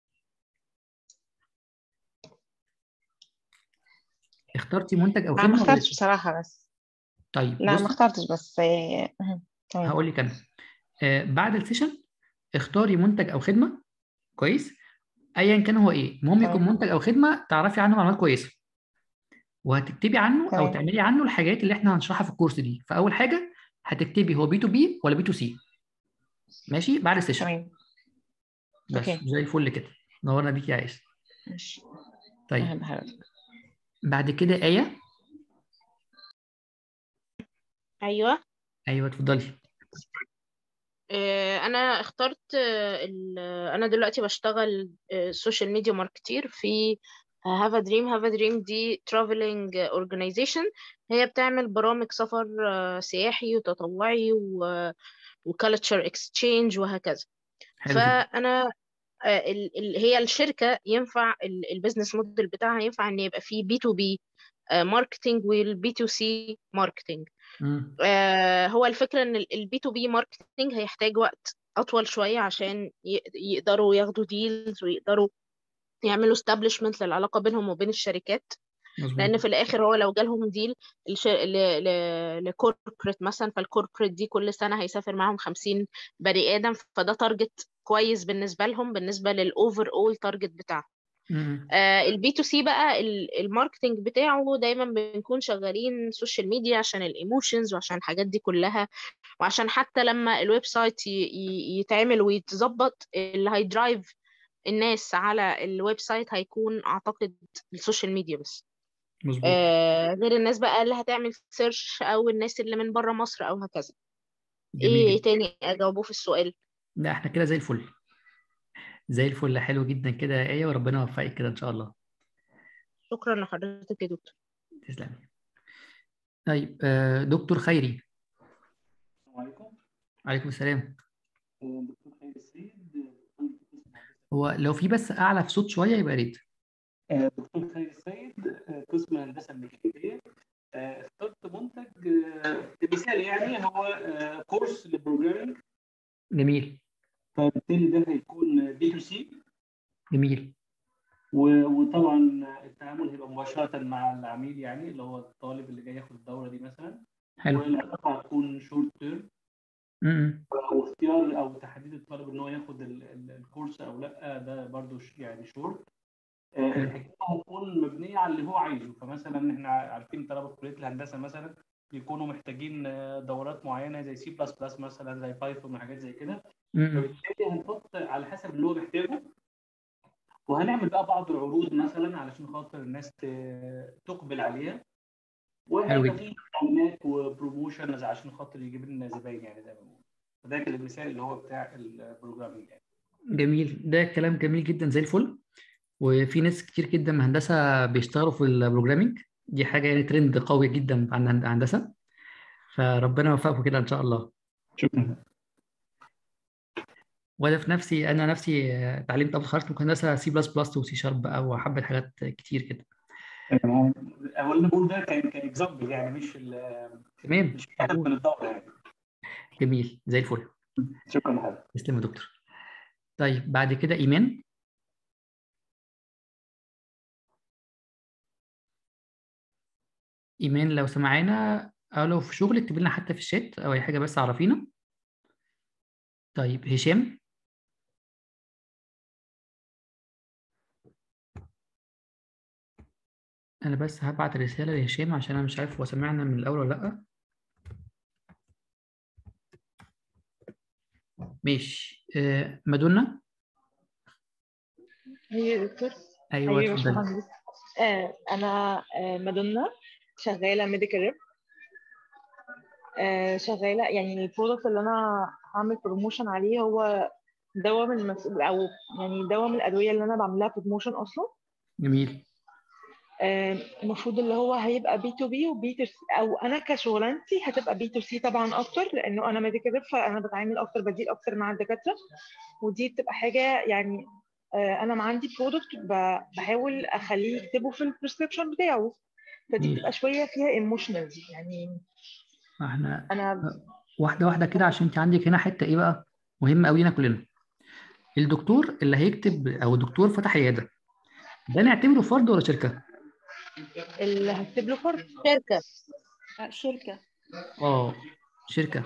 اخترتي منتج او لا ما خدمه ولا اخترتش لسه بصراحه بس طيب لا بص ما اخترتش بس آه، أمم، تمام هقول لك انا آه بعد السيشن اختاري منتج او خدمه كويس ايا كان هو ايه المهم يكون تمام. منتج او خدمه تعرفي عنه معلومات كويسه وهتكتبي عنه او تمام. تعملي عنه الحاجات اللي احنا هنشرحها في الكورس دي فاول حاجه هتكتبي هو بي تو بي ولا بي تو سي ماشي بعد السيشن تمام بس أوكي. زي الفل كده نورنا بيك يا عائشه ماشي طيب اهلا بحضرتك بعد كده ايه ايوه ايوه اتفضلي آه، انا اخترت آه، ال- انا دلوقتي بشتغل سوشيال ميديا ماركتير في هاف دريم هاف دريم دي ترافلنج اورجانيزيشن هي بتعمل برامج سفر آه، سياحي وتطوعي وكالتشر اكسشينج وهكذا حلو جدا فانا آه، ال- ال- هي الشركه ينفع البيزنس موديل بتاعها ينفع ان يبقى فيه بي تو بي ماركتنج والبي تو سي ماركتنج مم. آه، هو الفكرة ان البي تو بي ماركتنج هيحتاج وقت اطول شوية عشان ي- يقدروا ياخدوا ديلز ويقدروا يعملوا establishment للعلاقة بينهم وبين الشركات لان مظبوط في الاخر هو لو جالهم ديل لكوربريت مثلا فالكوربريت دي كل سنة هيسافر معاهم 50 بني ادم فده تارجت كويس بالنسبة لهم بالنسبة للاوفر اول تارجت بتاعهم مم. البي تو سي بقى ال- الماركتينج بتاعه دايما بنكون شغالين سوشيال ميديا عشان الايموشنز وعشان الحاجات دي كلها وعشان حتى لما الويب سايت ي- ي- يتعمل ويتظبط اللي هيدرايف الناس على الويب سايت هيكون اعتقد السوشيال ميديا بس مظبوط آه غير الناس بقى اللي هتعمل سيرش او الناس اللي من بره مصر او هكذا جميل ايه جدا تاني اجاوبه في السؤال لا احنا كده زي الفل زي الفل حلو جدا كده يا ايه وربنا يوفقك كده ان شاء الله شكرا لحضرتك يا دكتور تسلمي طيب آه، دكتور خيري السلام عليكم عليكم السلام آه، دكتور خير السيد هو لو في بس اعلى في صوت شويه يبقى ريت آه، دكتور خالد السيد آه، قسم الهندسه الميكانيكيه آه، اخترت منتج آه، مثال يعني هو آه، كورس للبروجرامينج جميل فبالتالي ده هيكون بي تو سي جميل وطبعا التعامل هيبقى مباشره مع العميل يعني اللي هو الطالب اللي جاي ياخد الدوره دي مثلا حلو والعلاقه هتكون شورت تيرم م-م. او اختيار او تحديد الطالب ان هو ياخد ال- ال- الكورس او لا ده برضو ش- يعني شورت الحكايه هتكون مبنيه على اللي هو عايزه فمثلا احنا عارفين طلبه كليه الهندسه مثلا بيكونوا محتاجين آه، دورات معينه زي سي بلس بلس مثلا زي بايثون وحاجات زي كده م-م. فبالتالي هنحط على حسب اللي هو محتاجه وهنعمل بقى بعض العروض مثلا علشان خاطر الناس ت- تقبل عليها وهيبقى جدا. في اعلانات وبروموشنز عشان خاطر يجيب لنا زباين يعني زي ما بنقول فده كان المثال اللي هو بتاع البروجرامينج يعني جميل ده كلام جميل جدا زي الفل وفي ناس كتير جدا من هندسه بيشتغلوا في البروجرامينج دي حاجه يعني ترند قوي جدا عند هندسه فربنا يوفقكم كده ان شاء الله شكرا وانا في نفسي انا نفسي آه، اتعلمت قبل خرجت من هندسه سي بلس بلس وسي شارب بقى وحبه حاجات كتير كده اول اللي بقول ده كان كان اكزامبل يعني مش ال- تمام مش هدف من الدوره يعني جميل زي الفل شكرا لحضرتك تسلم يا دكتور طيب بعد كده ايمان ايمان لو سمعانا او لو في شغل اكتب لنا حتى في الشات او اي حاجه بس عرفينا طيب هشام انا بس هبعت رساله لهشام عشان انا مش عارف هو سمعنا من الاول ولا لا ماشي آه، مادونا ايوه يا دكتور ايوه ايوه يا اتفضلي باشمهندس آه انا آه مادونا شغاله ميديكال ريب آه شغاله يعني البرودكت اللي انا هعمل بروموشن عليه هو دواء من المس... او يعني دواء من الادويه اللي انا بعملها بروموشن اصلا جميل آه، المفروض اللي هو هيبقى بي تو بي وبي تو سي او انا كشغلانتي هتبقى بي تو سي طبعا اكتر لانه انا ميديكال ريب فانا بتعامل اكتر بديل اكتر مع الدكاتره ودي بتبقى حاجه يعني آه، انا ما عندي برودكت بحاول اخليه يكتبه في البريسكربشن بتاعه فدي مم. بتبقى شويه فيها ايموشنال يعني احنا انا واحده واحده كده عشان انت عندك هنا حته ايه بقى مهمه قوي لنا كلنا الدكتور اللي هيكتب او الدكتور فتح عياده ده نعتبره فرد ولا شركه اللي هكتب له فرد شركة آه، شركة اه شركه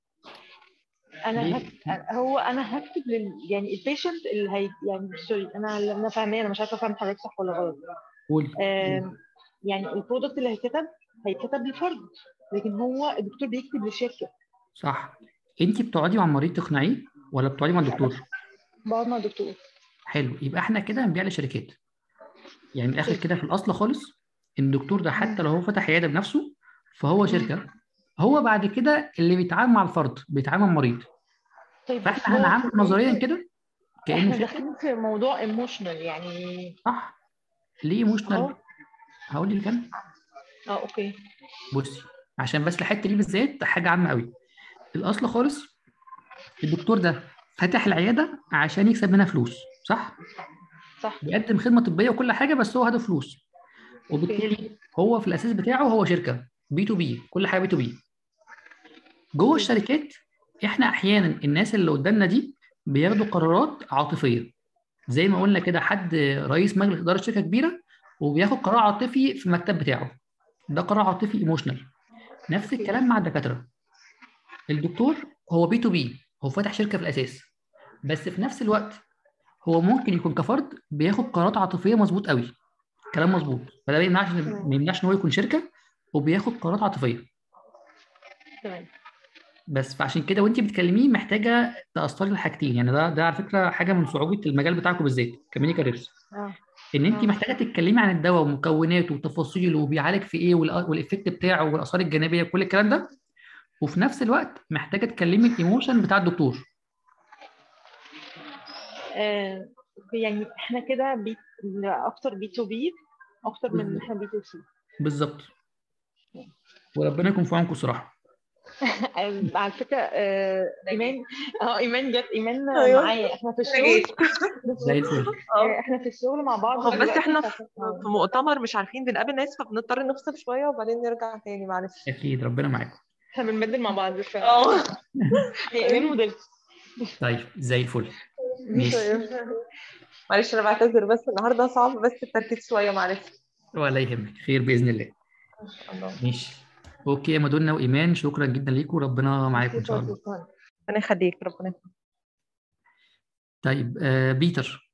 انا ليه؟ هك... هو انا هكتب لل... يعني البيشنت اللي هي يعني سوري انا انا فاهمه انا مش عارفه افهم حضرتك صح ولا غلط قولي آم، يعني البرودكت اللي هيتكتب هيتكتب لفرد لكن هو الدكتور بيكتب لشركه صح انت بتقعدي مع المريض تقنعيه ولا بتقعدي مع الدكتور بقعد مع الدكتور حلو يبقى احنا كده هنبيع لشركات يعني من الاخر كده في الاصل خالص الدكتور ده حتى لو هو فتح عياده بنفسه فهو شركه هو بعد كده اللي بيتعامل مع الفرد بيتعامل مع المريض طيب بس فاحنا هو هنعامل في نظريا الآخر كده كانه احنا شركه داخلين في موضوع ايموشنال يعني صح ليه ايموشنال اه هقول لك انا اه اوكي بصي عشان بس الحته دي بالذات حاجه عامه قوي الاصل خالص الدكتور ده فاتح العياده عشان يكسب منها فلوس صح صح بيقدم خدمه طبيه وكل حاجه بس هو هدف فلوس وبالتالي هو في الاساس بتاعه هو شركه بي تو بي كل حاجه بي تو بي جوه الشركات احنا احيانا الناس اللي قدامنا دي بياخدوا قرارات عاطفيه زي ما قلنا كده حد رئيس مجلس اداره شركه كبيره وبياخد قرار عاطفي في المكتب بتاعه ده قرار عاطفي ايموشنال نفس الكلام مع الدكاتره الدكتور هو بي تو بي هو فاتح شركه في الاساس بس في نفس الوقت هو ممكن يكون كفرد بياخد قرارات عاطفيه مظبوط قوي كلام مظبوط فده ما يمنعش ما يمنعش ان هو يكون شركه وبياخد قرارات عاطفيه تمام بس فعشان كده وانت بتكلميه محتاجه تاثري الحاجتين يعني ده ده على فكره حاجه من صعوبه المجال بتاعكم بالذات كمينيكال ريبس اه ان انت آه. محتاجه تتكلمي عن الدواء ومكوناته وتفاصيله وبيعالج في ايه والأ- والايفكت بتاعه والاثار الجانبيه وكل الكلام ده وفي نفس الوقت محتاجه تكلمي الايموشن بتاع الدكتور آه، اوكي يعني احنا كده بي... اكتر بي تو بي اكتر من ان احنا بي تو سي بالظبط وربنا يكون في عونكم صراحه على فكره آه، ايمان اه ايمان جت ايمان أيوة. معايا احنا في أنا الشغل جيت زي الفل آه، احنا في الشغل مع بعض هو بس دلوقتي احنا ف- في في مؤتمر مش عارفين بنقابل ناس فبنضطر نفصل شوية وبعدين نرجع تاني معلش اكيد ربنا معاكم احنا بنبدل مع بعض ف اه هي ايمان موديل طيب زي الفل ماشي معلش انا بعتذر بس النهارده صعب بس التركيز شوية معلش ولا يهمك خير باذن الله الله ماشي اوكي يا مدنا وايمان شكرا جدا ليكم ربنا معاكم ان شاء الله ربنا يخليك ربنا يخليك طيب آه بيتر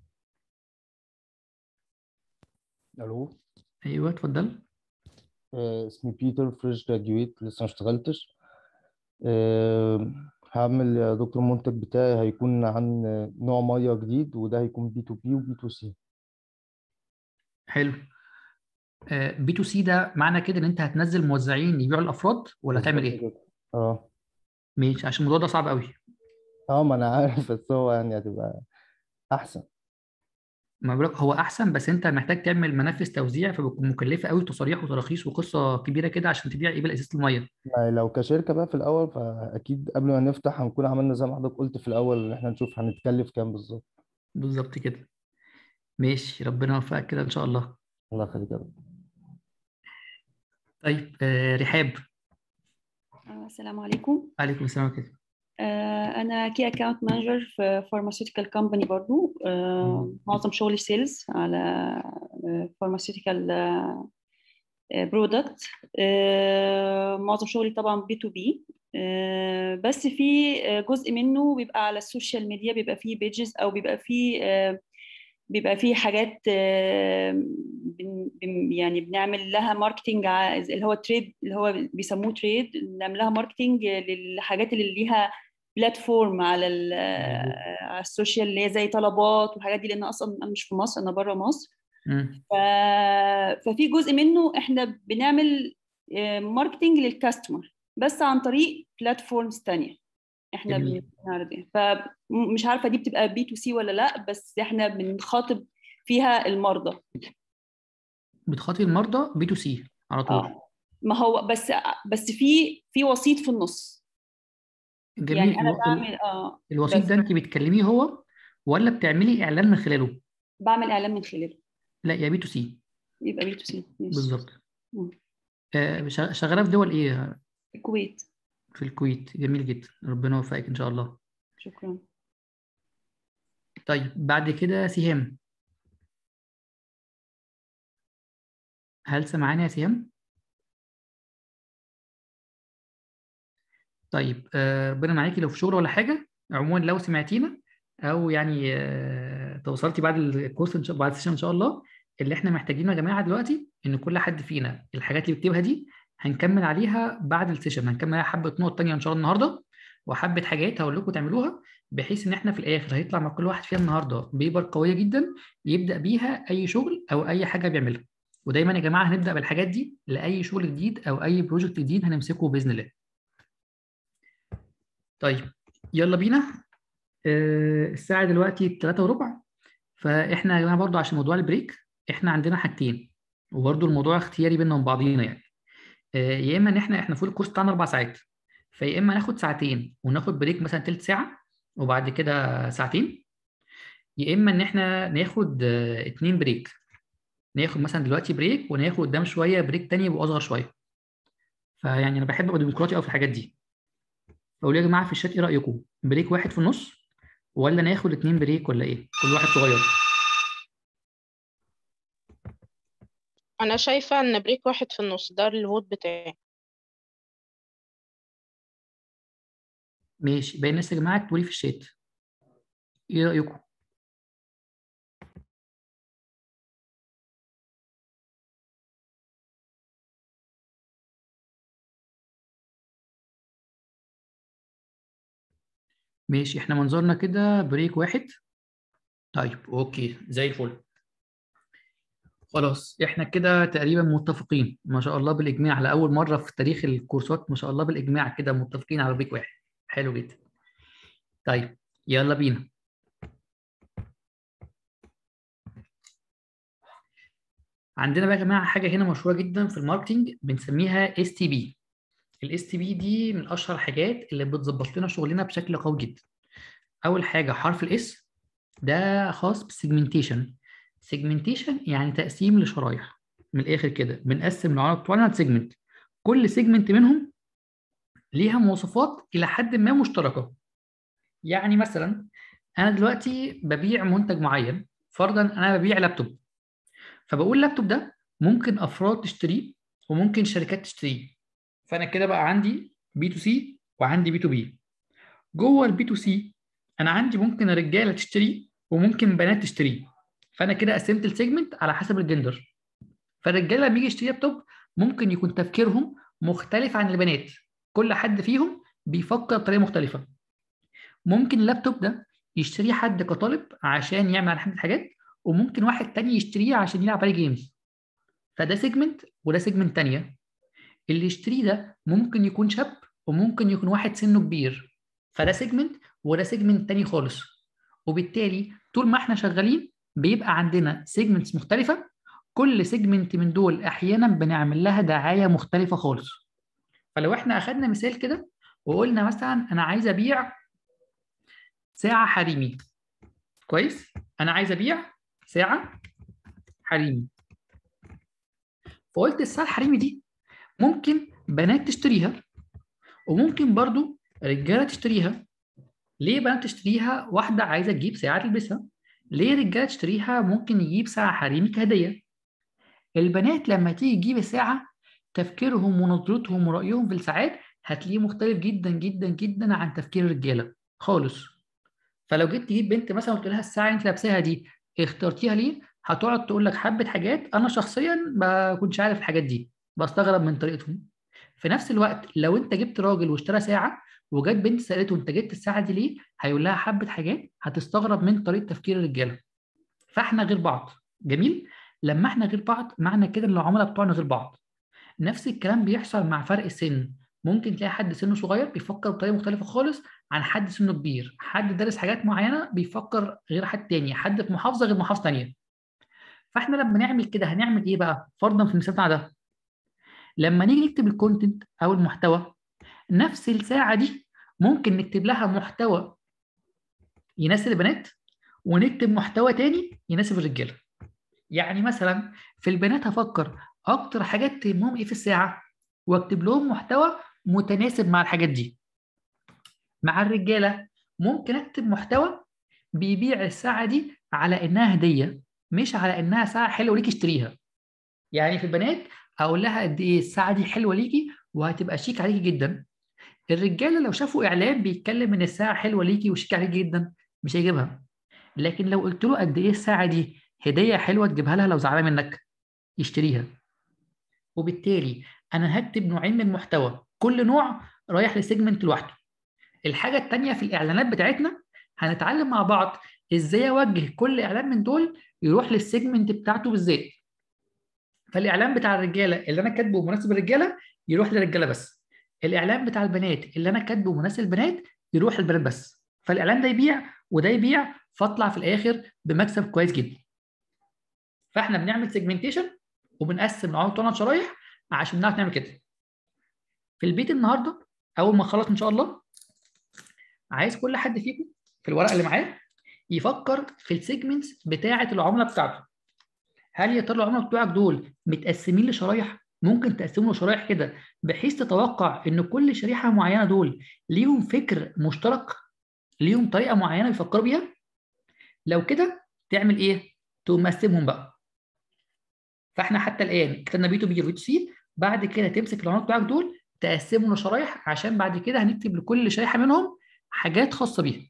الو ايوه اتفضل آه، اسمي بيتر فريش جراجويت لسه ما اشتغلتش آه، هعمل يا دكتور المنتج بتاعي هيكون عن نوع ميه جديد وده هيكون بي تو بي وبي تو سي حلو بي تو سي ده معنى كده ان انت هتنزل موزعين يبيعوا الافراد ولا هتعمل بالظبط ايه؟ كده اه ماشي عشان الموضوع ده صعب قوي اه ما انا عارف بس هو يعني هتبقى احسن ما بقولك هو احسن بس انت محتاج تعمل منافذ توزيع فبتكون مكلفه قوي تصاريح وتراخيص وقصه كبيره كده عشان تبيع ايه ازازه الميه ما لو كشركه بقى في الاول فاكيد قبل ما نفتح هنكون عملنا زي ما حضرتك قلت في الاول ان احنا نشوف هنتكلف كام بالظبط بالظبط كده ماشي ربنا يوفقك كده ان شاء الله الله يخليك يا رب طيب آه رحاب آه، السلام عليكم عليكم السلام كده آه، أنا كي أكاونت مانجر في فارماسيوتيكال كومباني برضو آه، معظم شغلي سيلز على فارماسيوتيكال برودكت معظم شغلي طبعا بي تو بي بس في آه، جزء منه بيبقى على السوشيال ميديا بيبقى فيه بيجز أو بيبقى فيه آه، بيبقى فيه حاجات آه، بن- بن- يعني بنعمل لها ماركتينج ع- اللي هو تريد اللي هو بيسموه تريد بنعمل لها ماركتينج للحاجات اللي ليها بلاتفورم على ال- آه، على السوشيال اللي هي زي طلبات والحاجات دي لان اصلا انا مش في مصر انا بره مصر مم. ف... ففي جزء منه احنا بنعمل ماركتينج للكاستمر بس عن طريق بلاتفورمز تانية احنا جميل. بنعرض ايه فمش عارفه دي بتبقى بي تو سي ولا لا بس احنا بنخاطب فيها المرضى بتخاطب المرضى بي تو سي على طول اه ما هو بس بس في في وسيط في النص جميل يعني انا الو- بعمل اه الوسيط بس ده انت بتكلميه هو ولا بتعملي اعلان من خلاله؟ بعمل اعلان من خلاله لا يا بي تو سي يبقى بي تو سي بالظبط مم. آه، شغ- شغاله في دول ايه الكويت في الكويت جميل جدا ربنا يوفقك ان شاء الله شكرا طيب بعد كده سهام هل سمعاني يا سهام طيب آه، ربنا معاكي لو في شغل ولا حاجه عموما لو سمعتينا او يعني آه، توصلتي بعد الكورس إن شاء- بعد السيشن ان شاء الله اللي احنا محتاجينه يا جماعه دلوقتي ان كل حد فينا الحاجات اللي بيكتبها دي هنكمل عليها بعد السيشن هنكمل عليها حبه نقط تانية ان شاء الله النهارده وحبه حاجات هقول لكم تعملوها بحيث ان احنا في الاخر هيطلع مع كل واحد فينا النهارده بيبر قويه جدا يبدا بيها اي شغل او اي حاجه بيعملها ودايما يا جماعه هنبدا بالحاجات دي لاي شغل جديد او اي بروجكت جديد هنمسكه باذن الله طيب يلا بينا آه، الساعه دلوقتي 3 وربع فاحنا يا جماعه برضو عشان موضوع البريك احنا عندنا حاجتين وبرضو الموضوع اختياري بينا وبين بعضينا يعني آه، يا اما ان احنا احنا فوق الكورس بتاعنا اربع ساعات فيا اما ناخد ساعتين وناخد بريك مثلا تلت ساعه وبعد كده ساعتين يا اما ان احنا ناخد آه، اتنين بريك ناخد مثلا دلوقتي بريك وناخد قدام شويه بريك تاني يبقى اصغر شويه فيعني انا بحب ابقى ديمقراطي قوي في الحاجات دي فقولوا يا جماعه في الشات ايه رايكم بريك واحد في النص ولا ناخد اتنين بريك ولا ايه كل واحد صغير انا شايفة ان بريك واحد في النص ده الفوت بتاعي ماشي باقي الناس يا جماعه اكتبوا لي في الشات ايه رايكم ماشي احنا منظرنا كده بريك واحد طيب اوكي زي الفل خلاص احنا كده تقريبا متفقين ما شاء الله بالاجماع لاول مره في تاريخ الكورسات ما شاء الله بالاجماع كده متفقين على بريك واحد حلو جدا طيب يلا بينا عندنا بقى يا جماعه حاجه هنا مشهوره جدا في الماركتينج بنسميها اس تي بي الاس تي بي دي من اشهر الحاجات اللي بتظبط لنا شغلنا بشكل قوي جدا اول حاجه حرف الاس ده خاص بالسيجمنتيشن سيجمنتيشن يعني تقسيم لشرايح من الاخر كده بنقسم العملاء بتوعنا لسيجمنت كل سيجمنت منهم ليها مواصفات الى حد ما مشتركه يعني مثلا انا دلوقتي ببيع منتج معين فرضا انا ببيع لابتوب فبقول اللابتوب ده ممكن افراد تشتريه وممكن شركات تشتريه فانا كده بقى عندي بي تو سي وعندي بي تو بي جوه البي تو سي انا عندي ممكن رجاله تشتريه وممكن بنات تشتريه فانا كده قسمت السيجمنت على حسب الجندر فالرجاله لما يجي يشتري لابتوب ممكن يكون تفكيرهم مختلف عن البنات كل حد فيهم بيفكر بطريقه مختلفه ممكن اللابتوب ده يشتريه حد كطالب عشان يعمل على حبه حاجات وممكن واحد تاني يشتريه عشان يلعب عليه جيمز فده سيجمنت وده سيجمنت تانية اللي يشتريه ده ممكن يكون شاب وممكن يكون واحد سنه كبير فده سيجمنت وده سيجمنت تاني خالص وبالتالي طول ما احنا شغالين بيبقى عندنا سيجمنتس مختلفة كل سيجمنت من دول احيانا بنعمل لها دعاية مختلفة خالص فلو احنا اخدنا مثال كده وقلنا مثلا انا عايز ابيع ساعة حريمي كويس انا عايز ابيع ساعة حريمي فقلت الساعة الحريمي دي ممكن بنات تشتريها وممكن برضو رجالة تشتريها ليه بنات تشتريها واحدة عايزة تجيب ساعة تلبسها ليه رجالة تشتريها ممكن يجيب ساعة حريمي كهدية البنات لما تيجي تجيب الساعة تفكيرهم ونظرتهم ورأيهم في الساعات هتلاقيه مختلف جدا جدا جدا عن تفكير الرجالة خالص فلو جيت تجيب بنت مثلا وقلت لها الساعة اللي انت لابساها دي اخترتيها ليه هتقعد تقول لك حبة حاجات أنا شخصيا ما كنتش عارف الحاجات دي بستغرب من طريقتهم في نفس الوقت لو انت جبت راجل واشترى ساعة وجت بنت سألته انت جبت الساعة دي ليه هيقول لها حبة حاجات هتستغرب من طريقة تفكير الرجالة فاحنا غير بعض جميل لما احنا غير بعض معنى كده ان العملاء بتوعنا غير بعض نفس الكلام بيحصل مع فرق السن ممكن تلاقي حد سنه صغير بيفكر بطريقه مختلفه خالص عن حد سنه كبير حد دارس حاجات معينه بيفكر غير حد تاني حد في محافظه غير محافظه تانيه فاحنا لما نعمل كده هنعمل ايه بقى فرضا في المثال بتاع ده لما نيجي نكتب الكونتنت او المحتوى نفس الساعه دي ممكن نكتب لها محتوى يناسب البنات ونكتب محتوى تاني يناسب الرجاله يعني مثلا في البنات هفكر اكتر حاجات تهمهم ايه في الساعه واكتب لهم محتوى متناسب مع الحاجات دي مع الرجاله ممكن اكتب محتوى بيبيع الساعه دي على انها هديه مش على انها ساعه حلوه ليكي اشتريها يعني في البنات اقول لها قد ايه الساعه دي حلوه ليكي وهتبقى شيك عليكي جدا الرجاله لو شافوا اعلان بيتكلم ان الساعه حلوه ليكي وشيك عليكي جدا مش هيجيبها لكن لو قلت له قد ايه الساعه دي هديه حلوه تجيبها لها لو زعلان منك يشتريها وبالتالي انا هكتب نوعين من المحتوى كل نوع رايح لسيجمنت لوحده الحاجه الثانيه في الاعلانات بتاعتنا هنتعلم مع بعض ازاي اوجه كل اعلان من دول يروح للسيجمنت بتاعته بالذات فالاعلان بتاع الرجاله اللي انا كاتبه مناسب للرجاله يروح للرجاله بس الاعلان بتاع البنات اللي انا كاتبه مناسب للبنات يروح للبنات بس فالاعلان ده يبيع وده يبيع فاطلع في الاخر بمكسب كويس جدا فاحنا بنعمل سيجمنتيشن وبنقسم العملاء بتوعنا شرايح عشان نعرف نعمل كده في البيت النهارده اول ما اخلص ان شاء الله عايز كل حد فيكم في الورقه اللي معاه يفكر في السيجمنتس بتاعه العملاء بتاعته هل يا ترى العملاء بتوعك دول متقسمين لشرايح ممكن تقسموا شرايح كده بحيث تتوقع ان كل شريحه معينه دول ليهم فكر مشترك ليهم طريقه معينه بيفكروا بيها لو كده تعمل ايه تقوم مقسمهم بقى فاحنا حتى الان كتبنا بي تو بي وبي تو سي بعد كده تمسك العملاء بتوعك دول تقسمهم لشرايح عشان بعد كده هنكتب لكل شريحه منهم حاجات خاصه بيها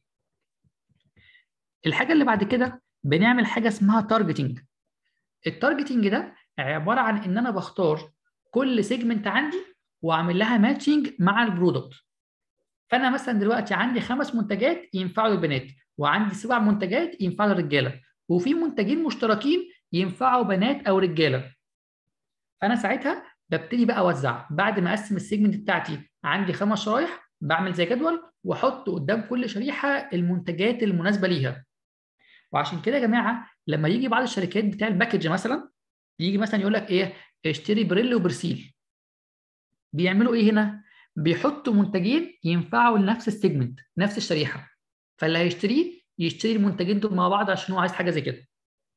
الحاجه اللي بعد كده بنعمل حاجه اسمها تارجتنج التارجتنج ده عباره عن ان انا بختار كل سيجمنت عندي واعمل لها ماتشنج مع البرودكت فانا مثلا دلوقتي عندي خمس منتجات ينفعوا للبنات وعندي سبع منتجات ينفعوا للرجاله وفي منتجين مشتركين ينفعوا بنات او رجاله فانا ساعتها ببتدي بقى اوزع بعد ما اقسم السيجمنت بتاعتي عندي خمس شرايح بعمل زي جدول واحط قدام كل شريحه المنتجات المناسبه ليها وعشان كده يا جماعه لما يجي بعض الشركات بتاع الباكج مثلا يجي مثلا يقول لك ايه اشتري بريل وبرسيل بيعملوا ايه هنا بيحطوا منتجين ينفعوا لنفس السيجمنت نفس الشريحه فاللي هيشتريه يشتري المنتجين دول مع بعض عشان هو عايز حاجه زي كده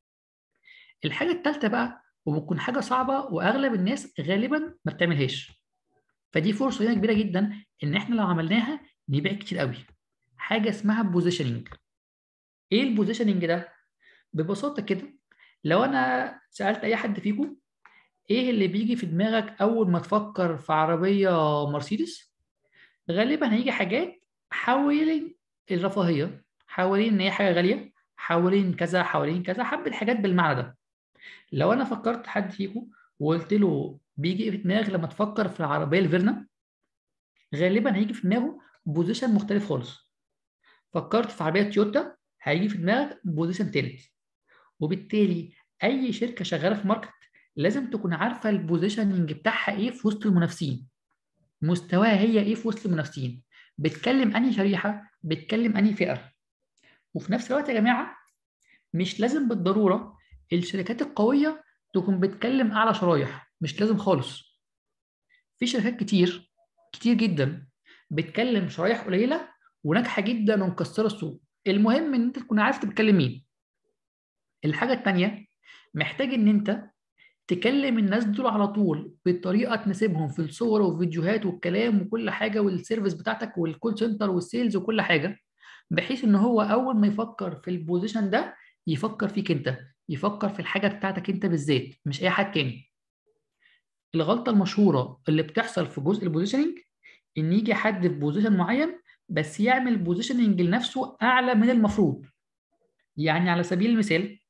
الحاجه الثالثه بقى وبتكون حاجه صعبه واغلب الناس غالبا ما بتعملهاش فدي فرصه هنا كبيره جدا ان احنا لو عملناها نبيع كتير قوي حاجه اسمها بوزيشننج ايه البوزيشننج ده ببساطه كده لو انا سالت اي حد فيكم ايه اللي بيجي في دماغك اول ما تفكر في عربيه مرسيدس غالبا هيجي حاجات حوالين الرفاهيه حوالين ان هي حاجه غاليه حوالين كذا حوالين كذا حبه حاجات بالمعنى ده لو انا فكرت حد فيكم وقلت له بيجي في دماغك لما تفكر في العربيه الفيرنا غالبا هيجي في دماغه بوزيشن مختلف خالص فكرت في عربيه تويوتا هيجي في دماغك بوزيشن تالت وبالتالي اي شركه شغاله في ماركت لازم تكون عارفه البوزيشننج بتاعها ايه في وسط المنافسين مستواها هي ايه في وسط المنافسين بتكلم انهي شريحه بتكلم انهي فئه وفي نفس الوقت يا جماعه مش لازم بالضروره الشركات القويه تكون بتكلم اعلى شرايح مش لازم خالص في شركات كتير كتير جدا بتكلم شرايح قليله وناجحه جدا ومكسره السوق المهم ان انت تكون عارف تتكلم مين الحاجه الثانيه محتاج ان انت تكلم الناس دول على طول بطريقه تناسبهم في الصور والفيديوهات والكلام وكل حاجه والسيرفيس بتاعتك والكول سنتر والسيلز وكل حاجه بحيث ان هو اول ما يفكر في البوزيشن ده يفكر فيك انت يفكر في الحاجه بتاعتك انت بالذات مش اي حد تاني الغلطه المشهوره اللي بتحصل في جزء البوزيشننج ان يجي حد في بوزيشن معين بس يعمل بوزيشننج لنفسه اعلى من المفروض يعني على سبيل المثال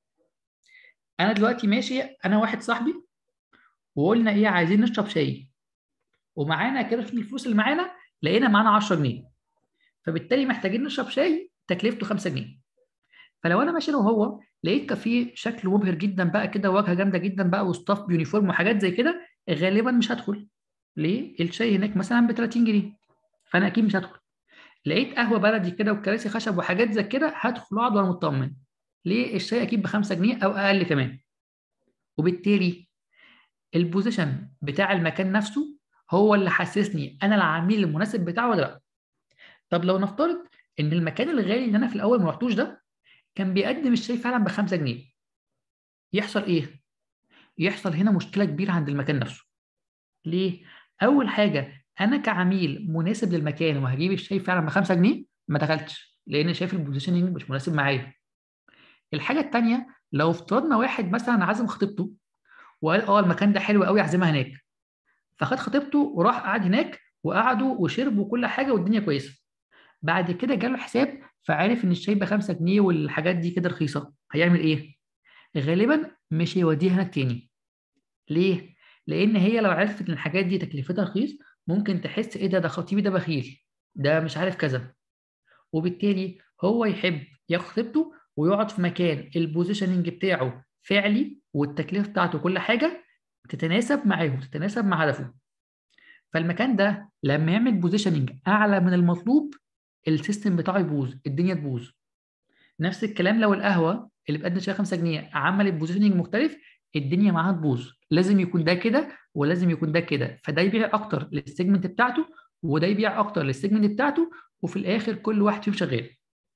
انا دلوقتي ماشي انا واحد صاحبي وقلنا ايه عايزين نشرب شاي ومعانا كده في الفلوس اللي معانا لقينا معانا 10 جنيه فبالتالي محتاجين نشرب شاي تكلفته 5 جنيه فلو انا ماشي انا وهو لقيت كافيه شكله مبهر جدا بقى كده واجهه جامده جدا بقى وستاف بيونيفورم وحاجات زي كده غالبا مش هدخل ليه الشاي هناك مثلا ب 30 جنيه فانا اكيد مش هدخل لقيت قهوه بلدي كده وكراسي خشب وحاجات زي كده هدخل اقعد وانا مطمن ليه الشاي اكيد ب 5 جنيه او اقل كمان وبالتالي البوزيشن بتاع المكان نفسه هو اللي حسسني انا العميل المناسب بتاعه ولا لا طب لو نفترض ان المكان الغالي اللي انا في الاول ما رحتوش ده كان بيقدم الشاي فعلا ب 5 جنيه يحصل ايه يحصل هنا مشكله كبيره عند المكان نفسه ليه اول حاجه انا كعميل مناسب للمكان وهجيب الشاي فعلا ب 5 جنيه ما دخلتش لان شايف البوزيشننج مش مناسب معايا الحاجه الثانيه لو افترضنا واحد مثلا عازم خطيبته وقال اه المكان ده حلو قوي اعزمها هناك فخد خطيبته وراح قعد هناك وقعدوا وشربوا كل حاجه والدنيا كويسه بعد كده جاله حساب فعرف ان الشاي ب 5 جنيه والحاجات دي كده رخيصه هيعمل ايه غالبا مش هيوديها هناك تاني ليه لان هي لو عرفت ان الحاجات دي تكلفتها رخيص ممكن تحس ايه ده ده خطيبي ده بخيل ده مش عارف كذا وبالتالي هو يحب ياخد خطيبته ويقعد في مكان البوزيشننج بتاعه فعلي والتكلفه بتاعته كل حاجه تتناسب معاه وتتناسب مع هدفه فالمكان ده لما يعمل بوزيشننج اعلى من المطلوب السيستم بتاعه يبوظ الدنيا تبوظ نفس الكلام لو القهوه اللي بتقدم شاي 5 جنيه عملت بوزيشننج مختلف الدنيا معاها تبوظ لازم يكون ده كده ولازم يكون ده كده فده يبيع اكتر للسيجمنت بتاعته وده يبيع اكتر للسيجمنت بتاعته وفي الاخر كل واحد فيهم شغال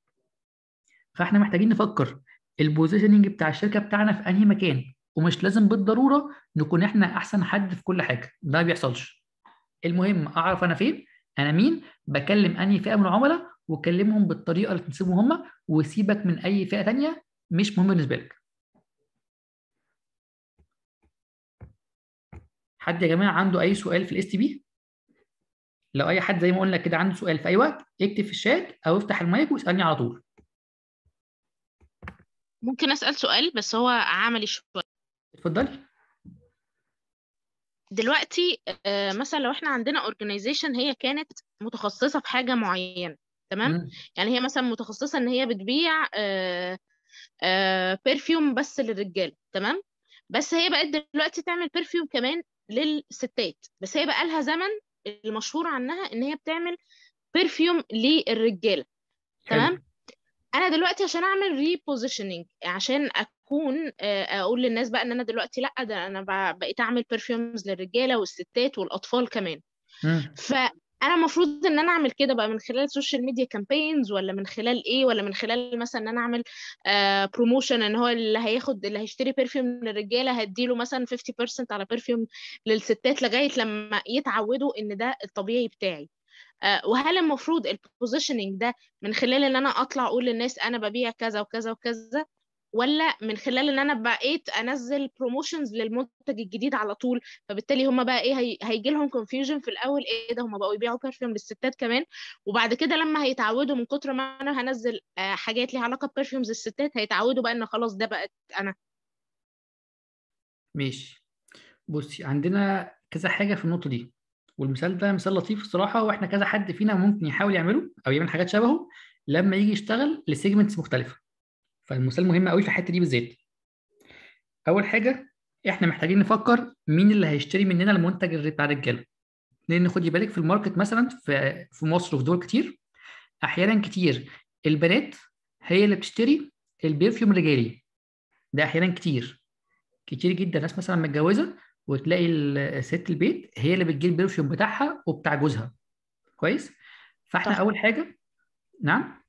فاحنا محتاجين نفكر البوزيشننج بتاع الشركه بتاعنا في انهي مكان ومش لازم بالضروره نكون احنا احسن حد في كل حاجه ده ما بيحصلش المهم اعرف انا فين انا مين بكلم انهي فئه من العملاء وكلمهم بالطريقه اللي تناسبهم هم وسيبك من اي فئه تانية مش مهم بالنسبه لك حد يا جماعه عنده اي سؤال في الاس تي بي لو اي حد زي ما قلنا كده عنده سؤال في اي وقت اكتب في الشات او افتح المايك واسالني على طول ممكن أسأل سؤال بس هو عملي شوية اتفضلي دلوقتي آه، مثلا لو احنا عندنا organization هي كانت متخصصة في حاجة معينة تمام مم. يعني هي مثلا متخصصة ان هي بتبيع برفيوم بس للرجال تمام بس هي بقت دلوقتي تعمل برفيوم كمان للستات بس هي بقى لها زمن المشهور عنها ان هي بتعمل برفيوم للرجالة تمام انا دلوقتي عشان اعمل ريبوزيشننج عشان اكون آه، اقول للناس بقى ان انا دلوقتي لا ده انا بقى- بقيت اعمل برفيومز للرجاله والستات والاطفال كمان مم. فانا المفروض ان انا اعمل كده بقى من خلال السوشيال ميديا كامبينز ولا من خلال ايه ولا من خلال مثلا ان انا اعمل بروموشن ان هو اللي هياخد اللي هيشتري برفيوم من الرجاله هديله مثلا 50% على برفيوم للستات لغايه لما يتعودوا ان ده الطبيعي بتاعي آه، وهل المفروض البوزيشننج ده من خلال ان انا اطلع اقول للناس انا ببيع كذا وكذا وكذا ولا من خلال ان انا بقيت انزل بروموشنز للمنتج الجديد على طول فبالتالي هم بقى ايه هي... هيجي لهم كونفيوجن في الاول ايه ده هم بقوا يبيعوا برفيوم للستات كمان وبعد كده لما هيتعودوا من كتر ما انا هنزل آه، حاجات ليها علاقه ببرفيومز الستات هيتعودوا بقى ان خلاص ده بقت انا ماشي بصي عندنا كذا حاجه في النقطه دي والمثال ده مثال لطيف الصراحه واحنا كذا حد فينا ممكن يحاول يعمله او يعمل حاجات شبهه لما يجي يشتغل لسيجمنتس مختلفه فالمثال مهم قوي في الحته دي بالذات اول حاجه احنا محتاجين نفكر مين اللي هيشتري مننا المنتج اللي بتاع الرجاله لان خدي بالك في الماركت مثلا في في مصر وفي دول كتير احيانا كتير البنات هي اللي بتشتري البرفيوم الرجالي ده احيانا كتير كتير جدا ناس مثلا متجوزه وتلاقي ال- ست البيت هي اللي بتجيب البرفيوم بتاعها وبتاع جوزها كويس فاحنا صح. اول حاجه نعم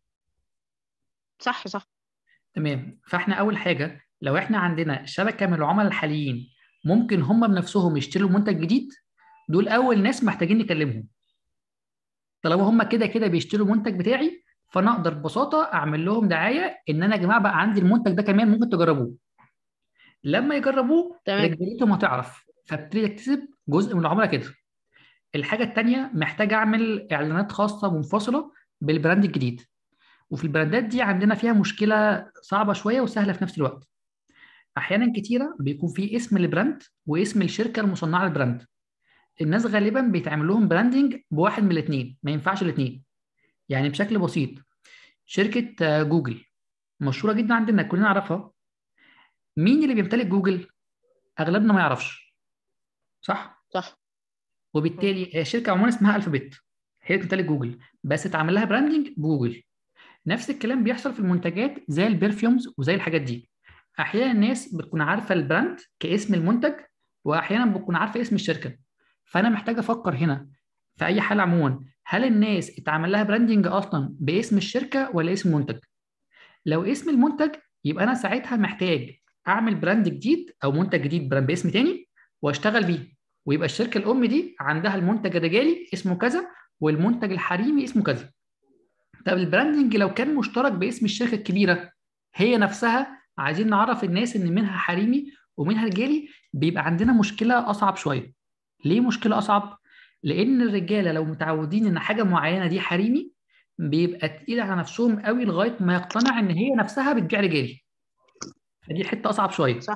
صح صح تمام فاحنا اول حاجه لو احنا عندنا شبكه من العملاء الحاليين ممكن هم بنفسهم يشتروا منتج جديد دول اول ناس محتاجين نكلمهم طالما هم كده كده بيشتروا المنتج بتاعي فانا اقدر ببساطه اعمل لهم دعايه ان انا يا جماعه بقى عندي المنتج ده كمان ممكن تجربوه لما يجربوه تمام رجالتهم هتعرف فابتدي اكتسب جزء من العملاء كده الحاجه التانيه محتاج اعمل اعلانات خاصه منفصله بالبراند الجديد وفي البراندات دي عندنا فيها مشكله صعبه شويه وسهله في نفس الوقت احيانا كتيره بيكون في اسم البراند واسم الشركه المصنعه للبراند الناس غالبا بيتعمل لهم براندنج بواحد من الاثنين ما ينفعش الاثنين يعني بشكل بسيط شركه آه، جوجل مشهوره جدا عندنا كلنا نعرفها مين اللي بيمتلك جوجل اغلبنا ما يعرفش صح صح وبالتالي هي شركه عموما اسمها الفابت هي اللي بتمتلك جوجل بس اتعمل لها براندنج بجوجل نفس الكلام بيحصل في المنتجات زي البرفيومز وزي الحاجات دي احيانا الناس بتكون عارفه البراند كاسم المنتج واحيانا بتكون عارفه اسم الشركه فانا محتاج افكر هنا في اي حاله عموما هل الناس اتعمل لها براندنج اصلا باسم الشركه ولا اسم المنتج لو اسم المنتج يبقى انا ساعتها محتاج اعمل براند جديد او منتج جديد براند باسم تاني واشتغل بيه ويبقى الشركه الام دي عندها المنتج الرجالي اسمه كذا والمنتج الحريمي اسمه كذا طب البراندنج لو كان مشترك باسم الشركه الكبيره هي نفسها عايزين نعرف الناس ان منها حريمي ومنها رجالي بيبقى عندنا مشكله اصعب شويه ليه مشكله اصعب لان الرجاله لو متعودين ان حاجه معينه دي حريمي بيبقى تقيل على نفسهم قوي لغايه ما يقتنع ان هي نفسها بتبيع رجالي فدي حته اصعب شويه صح.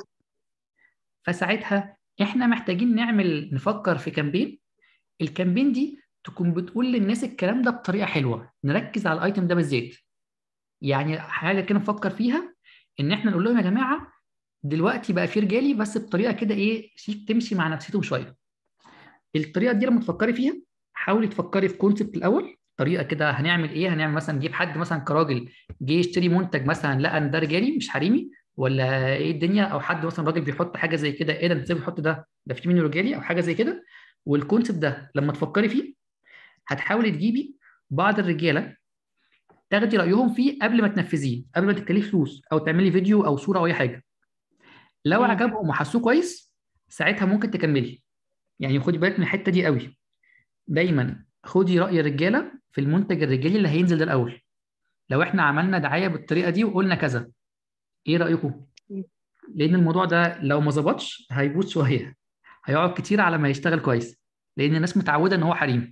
فساعتها احنا محتاجين نعمل نفكر في كامبين الكامبين دي تكون بتقول للناس الكلام ده بطريقه حلوه نركز على الايتم ده بالذات يعني حاجه كده نفكر فيها ان احنا نقول لهم يا جماعه دلوقتي بقى في رجالي بس بطريقه كده ايه شيك تمشي مع نفسيتهم شويه الطريقه دي لما تفكري فيها حاولي تفكري في كونسبت الاول طريقه كده هنعمل ايه هنعمل مثلا نجيب حد مثلا كراجل جه يشتري منتج مثلا لقى ان ده رجالي مش حريمي ولا ايه الدنيا او حد مثلا راجل بيحط حاجه زي كده ايه ده انت ازاي بتحط ده ده في منه رجالي او حاجه زي كده والكونسبت ده لما تفكري فيه هتحاولي تجيبي بعض الرجاله تاخدي رايهم فيه قبل ما تنفذيه قبل ما تكلفي فلوس او تعملي فيديو او صوره او اي حاجه لو مم. عجبهم وحسوه كويس ساعتها ممكن تكملي يعني خدي بالك من الحته دي قوي دايما خدي راي الرجاله في المنتج الرجالي اللي هينزل ده الاول لو احنا عملنا دعايه بالطريقه دي وقلنا كذا ايه رايكم مم. لان الموضوع ده لو ما ظبطش هيبوظ شويه هيقعد كتير على ما يشتغل كويس لان الناس متعوده ان هو حريم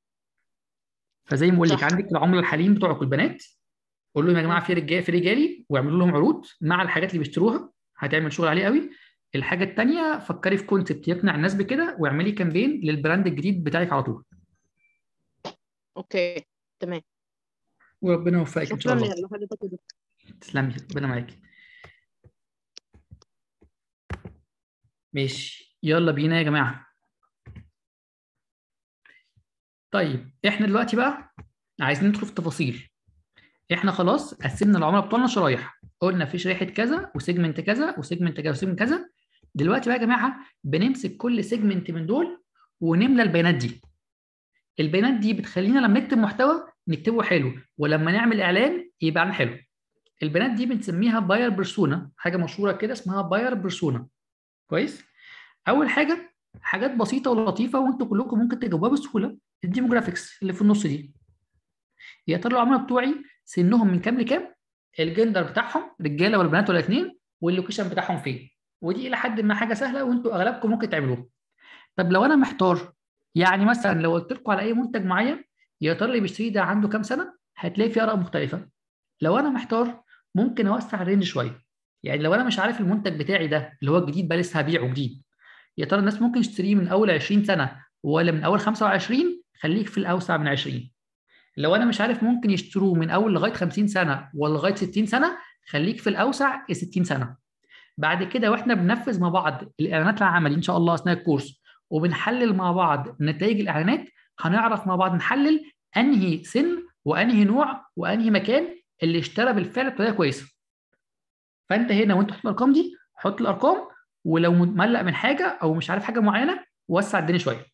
فزي ما بقول لك صح. عندك العملاء الحاليين بتوعك البنات قول لهم يا جماعه في رجال في رجالي واعملوا لهم عروض مع الحاجات اللي بيشتروها هتعمل شغل عليه قوي الحاجه الثانيه فكري في كونسبت يقنع الناس بكده واعملي كامبين للبراند الجديد بتاعك على طول اوكي تمام وربنا يوفقك ان شاء شكرا الله لحضرتك يا دكتور. تسلمي ربنا معاكي ماشي يلا بينا يا جماعه طيب احنا دلوقتي بقى عايزين ندخل في التفاصيل احنا خلاص قسمنا العملاء بتوعنا شرايح قلنا في شريحه كذا وسيجمنت كذا وسيجمنت كذا وسيجمنت كذا دلوقتي بقى يا جماعه بنمسك كل سيجمنت من دول ونملى البيانات دي البيانات دي بتخلينا لما نكتب محتوى نكتبه حلو ولما نعمل اعلان يبقى عن حلو البيانات دي بنسميها باير بيرسونا حاجه مشهوره كده اسمها باير بيرسونا كويس اول حاجه حاجات بسيطه ولطيفه وانتوا كلكم ممكن تجاوبوها بسهوله الديموجرافيكس اللي في النص دي يا ترى العملاء بتوعي سنهم من كام لكام الجندر بتاعهم رجاله ولا بنات ولا اثنين واللوكيشن بتاعهم فين ودي الى حد ما حاجه سهله وانتوا اغلبكم ممكن تعملوها طب لو انا محتار يعني مثلا لو قلت لكم على اي منتج معين يا ترى اللي بيشتريه ده عنده كام سنه هتلاقي في اراء مختلفه لو انا محتار ممكن اوسع الرينج شويه يعني لو انا مش عارف المنتج بتاعي ده اللي هو الجديد بقى لسه هبيعه جديد يا ترى الناس ممكن تشتريه من اول 20 سنه ولا من اول 25 خليك في الاوسع من 20 لو انا مش عارف ممكن يشتروه من اول لغايه 50 سنه ولا لغايه 60 سنه خليك في الاوسع 60 سنه بعد كده واحنا بننفذ مع بعض الاعلانات العملي ان شاء الله اثناء الكورس وبنحلل مع بعض نتائج الاعلانات هنعرف مع بعض نحلل انهي سن وانهي نوع وانهي مكان اللي اشترى بالفعل بطريقه كويسه فانت هنا وانت تحط الارقام دي حط الارقام ولو مقلق من حاجه او مش عارف حاجه معينه وسع الدنيا شويه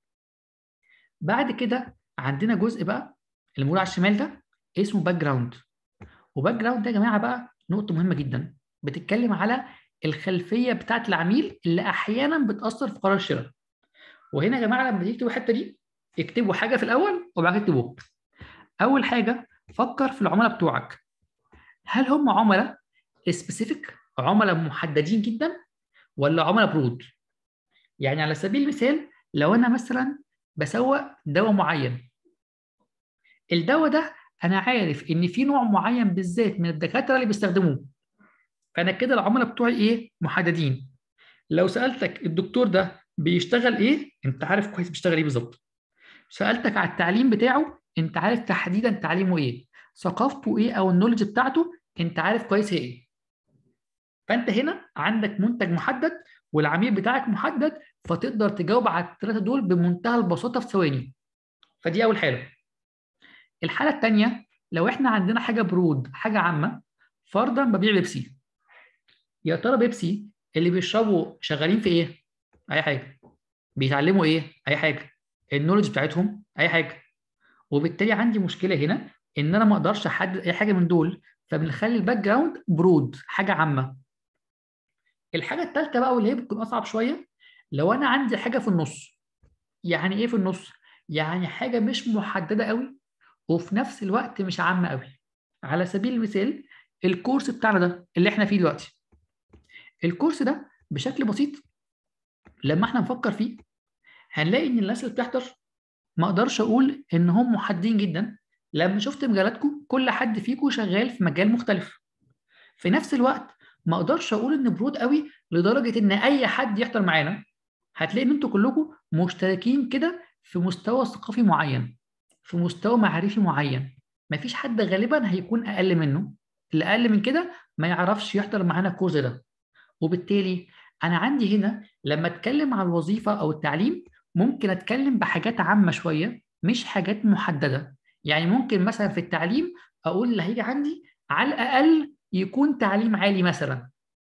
بعد كده عندنا جزء بقى اللي موجود على الشمال ده اسمه باك جراوند وباك جراوند ده يا جماعه بقى نقطه مهمه جدا بتتكلم على الخلفيه بتاعه العميل اللي احيانا بتاثر في قرار الشراء وهنا يا جماعه لما تيجي تكتبوا الحته دي اكتبوا حاجه في الاول وبعد كده اكتبوها اول حاجه فكر في العملاء بتوعك هل هم عملاء سبيسيفيك عملاء محددين جدا ولا عملاء برود يعني على سبيل المثال لو انا مثلا بسوق دواء معين الدواء ده انا عارف ان في نوع معين بالذات من الدكاتره اللي بيستخدموه فانا كده العملاء بتوعي ايه محددين لو سالتك الدكتور ده بيشتغل ايه انت عارف كويس بيشتغل ايه بالظبط سالتك على التعليم بتاعه انت عارف تحديدا تعليمه ايه ثقافته ايه او النولج بتاعته انت عارف كويس هي ايه فانت هنا عندك منتج محدد والعميل بتاعك محدد فتقدر تجاوب على الثلاثه دول بمنتهى البساطه في ثواني فدي اول حاله الحاله الثانيه لو احنا عندنا حاجه برود حاجه عامه فرضا ببيع بيبسي يا ترى بيبسي اللي بيشربوا شغالين في ايه اي حاجه بيتعلموا ايه اي حاجه النولج بتاعتهم اي حاجه وبالتالي عندي مشكله هنا ان انا ما اقدرش احدد اي حاجه من دول فبنخلي الباك جراوند برود حاجه عامه الحاجه الثالثه بقى واللي هي بتكون اصعب شويه لو انا عندي حاجه في النص يعني ايه في النص يعني حاجه مش محدده قوي وفي نفس الوقت مش عامه قوي على سبيل المثال الكورس بتاعنا ده اللي احنا فيه دلوقتي الكورس ده بشكل بسيط لما احنا نفكر فيه هنلاقي ان الناس اللي بتحضر ما اقدرش اقول ان هم محددين جدا لما شفت مجالاتكم كل حد فيكم شغال في مجال مختلف في نفس الوقت ما اقدرش اقول ان برود قوي لدرجه ان اي حد يحضر معانا هتلاقي ان انتوا كلكم مشتركين كده في مستوى ثقافي معين في مستوى معرفي معين مفيش حد غالبا هيكون اقل منه اللي اقل من كده ما يعرفش يحضر معانا الكورس ده وبالتالي انا عندي هنا لما اتكلم على الوظيفه او التعليم ممكن اتكلم بحاجات عامه شويه مش حاجات محدده يعني ممكن مثلا في التعليم اقول اللي هيجي عندي على الاقل يكون تعليم عالي مثلا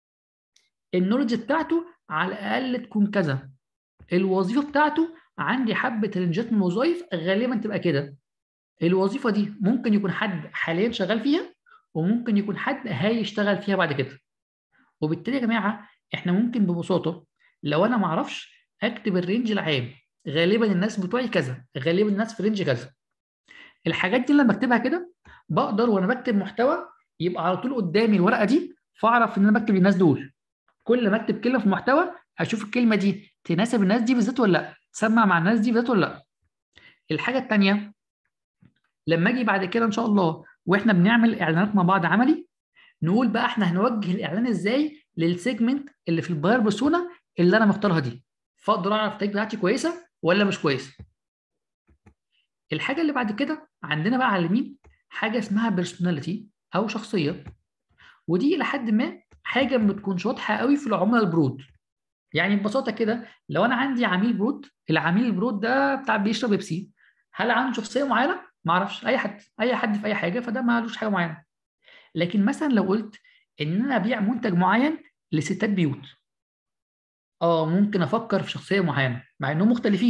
النولج بتاعته على الاقل تكون كذا الوظيفه بتاعته عندي حبه رنجات من الوظائف غالبا تبقى كده الوظيفه دي ممكن يكون حد حاليا شغال فيها وممكن يكون حد هيشتغل فيها بعد كده وبالتالي يا جماعه احنا ممكن ببساطه لو انا ما اعرفش اكتب الرينج العام غالبا الناس بتوعي كذا غالبا الناس في رينج كذا الحاجات دي لما بكتبها كده بقدر وانا بكتب محتوى يبقى على طول قدامي الورقه دي فاعرف ان انا بكتب للناس دول كل ما اكتب كلمه في محتوى اشوف الكلمه دي تناسب الناس دي بالذات ولا لا تسمع مع الناس دي بالذات ولا لا الحاجه الثانيه لما اجي بعد كده ان شاء الله واحنا بنعمل اعلانات مع بعض عملي نقول بقى احنا هنوجه الاعلان ازاي للسيجمنت اللي في الباير بيرسونا اللي انا مختارها دي فاقدر اعرف النتائج بتاعتي كويسه ولا مش كويسه الحاجه اللي بعد كده عندنا بقى على اليمين حاجه اسمها بيرسوناليتي او شخصيه ودي الى حد ما حاجه ما بتكونش واضحه قوي في العملاء البرود يعني ببساطه كده لو انا عندي عميل برود العميل البرود ده بتاع بيشرب بيبسي هل عنده شخصيه معينه ما اعرفش اي حد اي حد في اي حاجه فده ما لوش حاجه معينه لكن مثلا لو قلت ان انا ابيع منتج معين لستات بيوت اه ممكن افكر في شخصيه معينه مع انهم مختلفين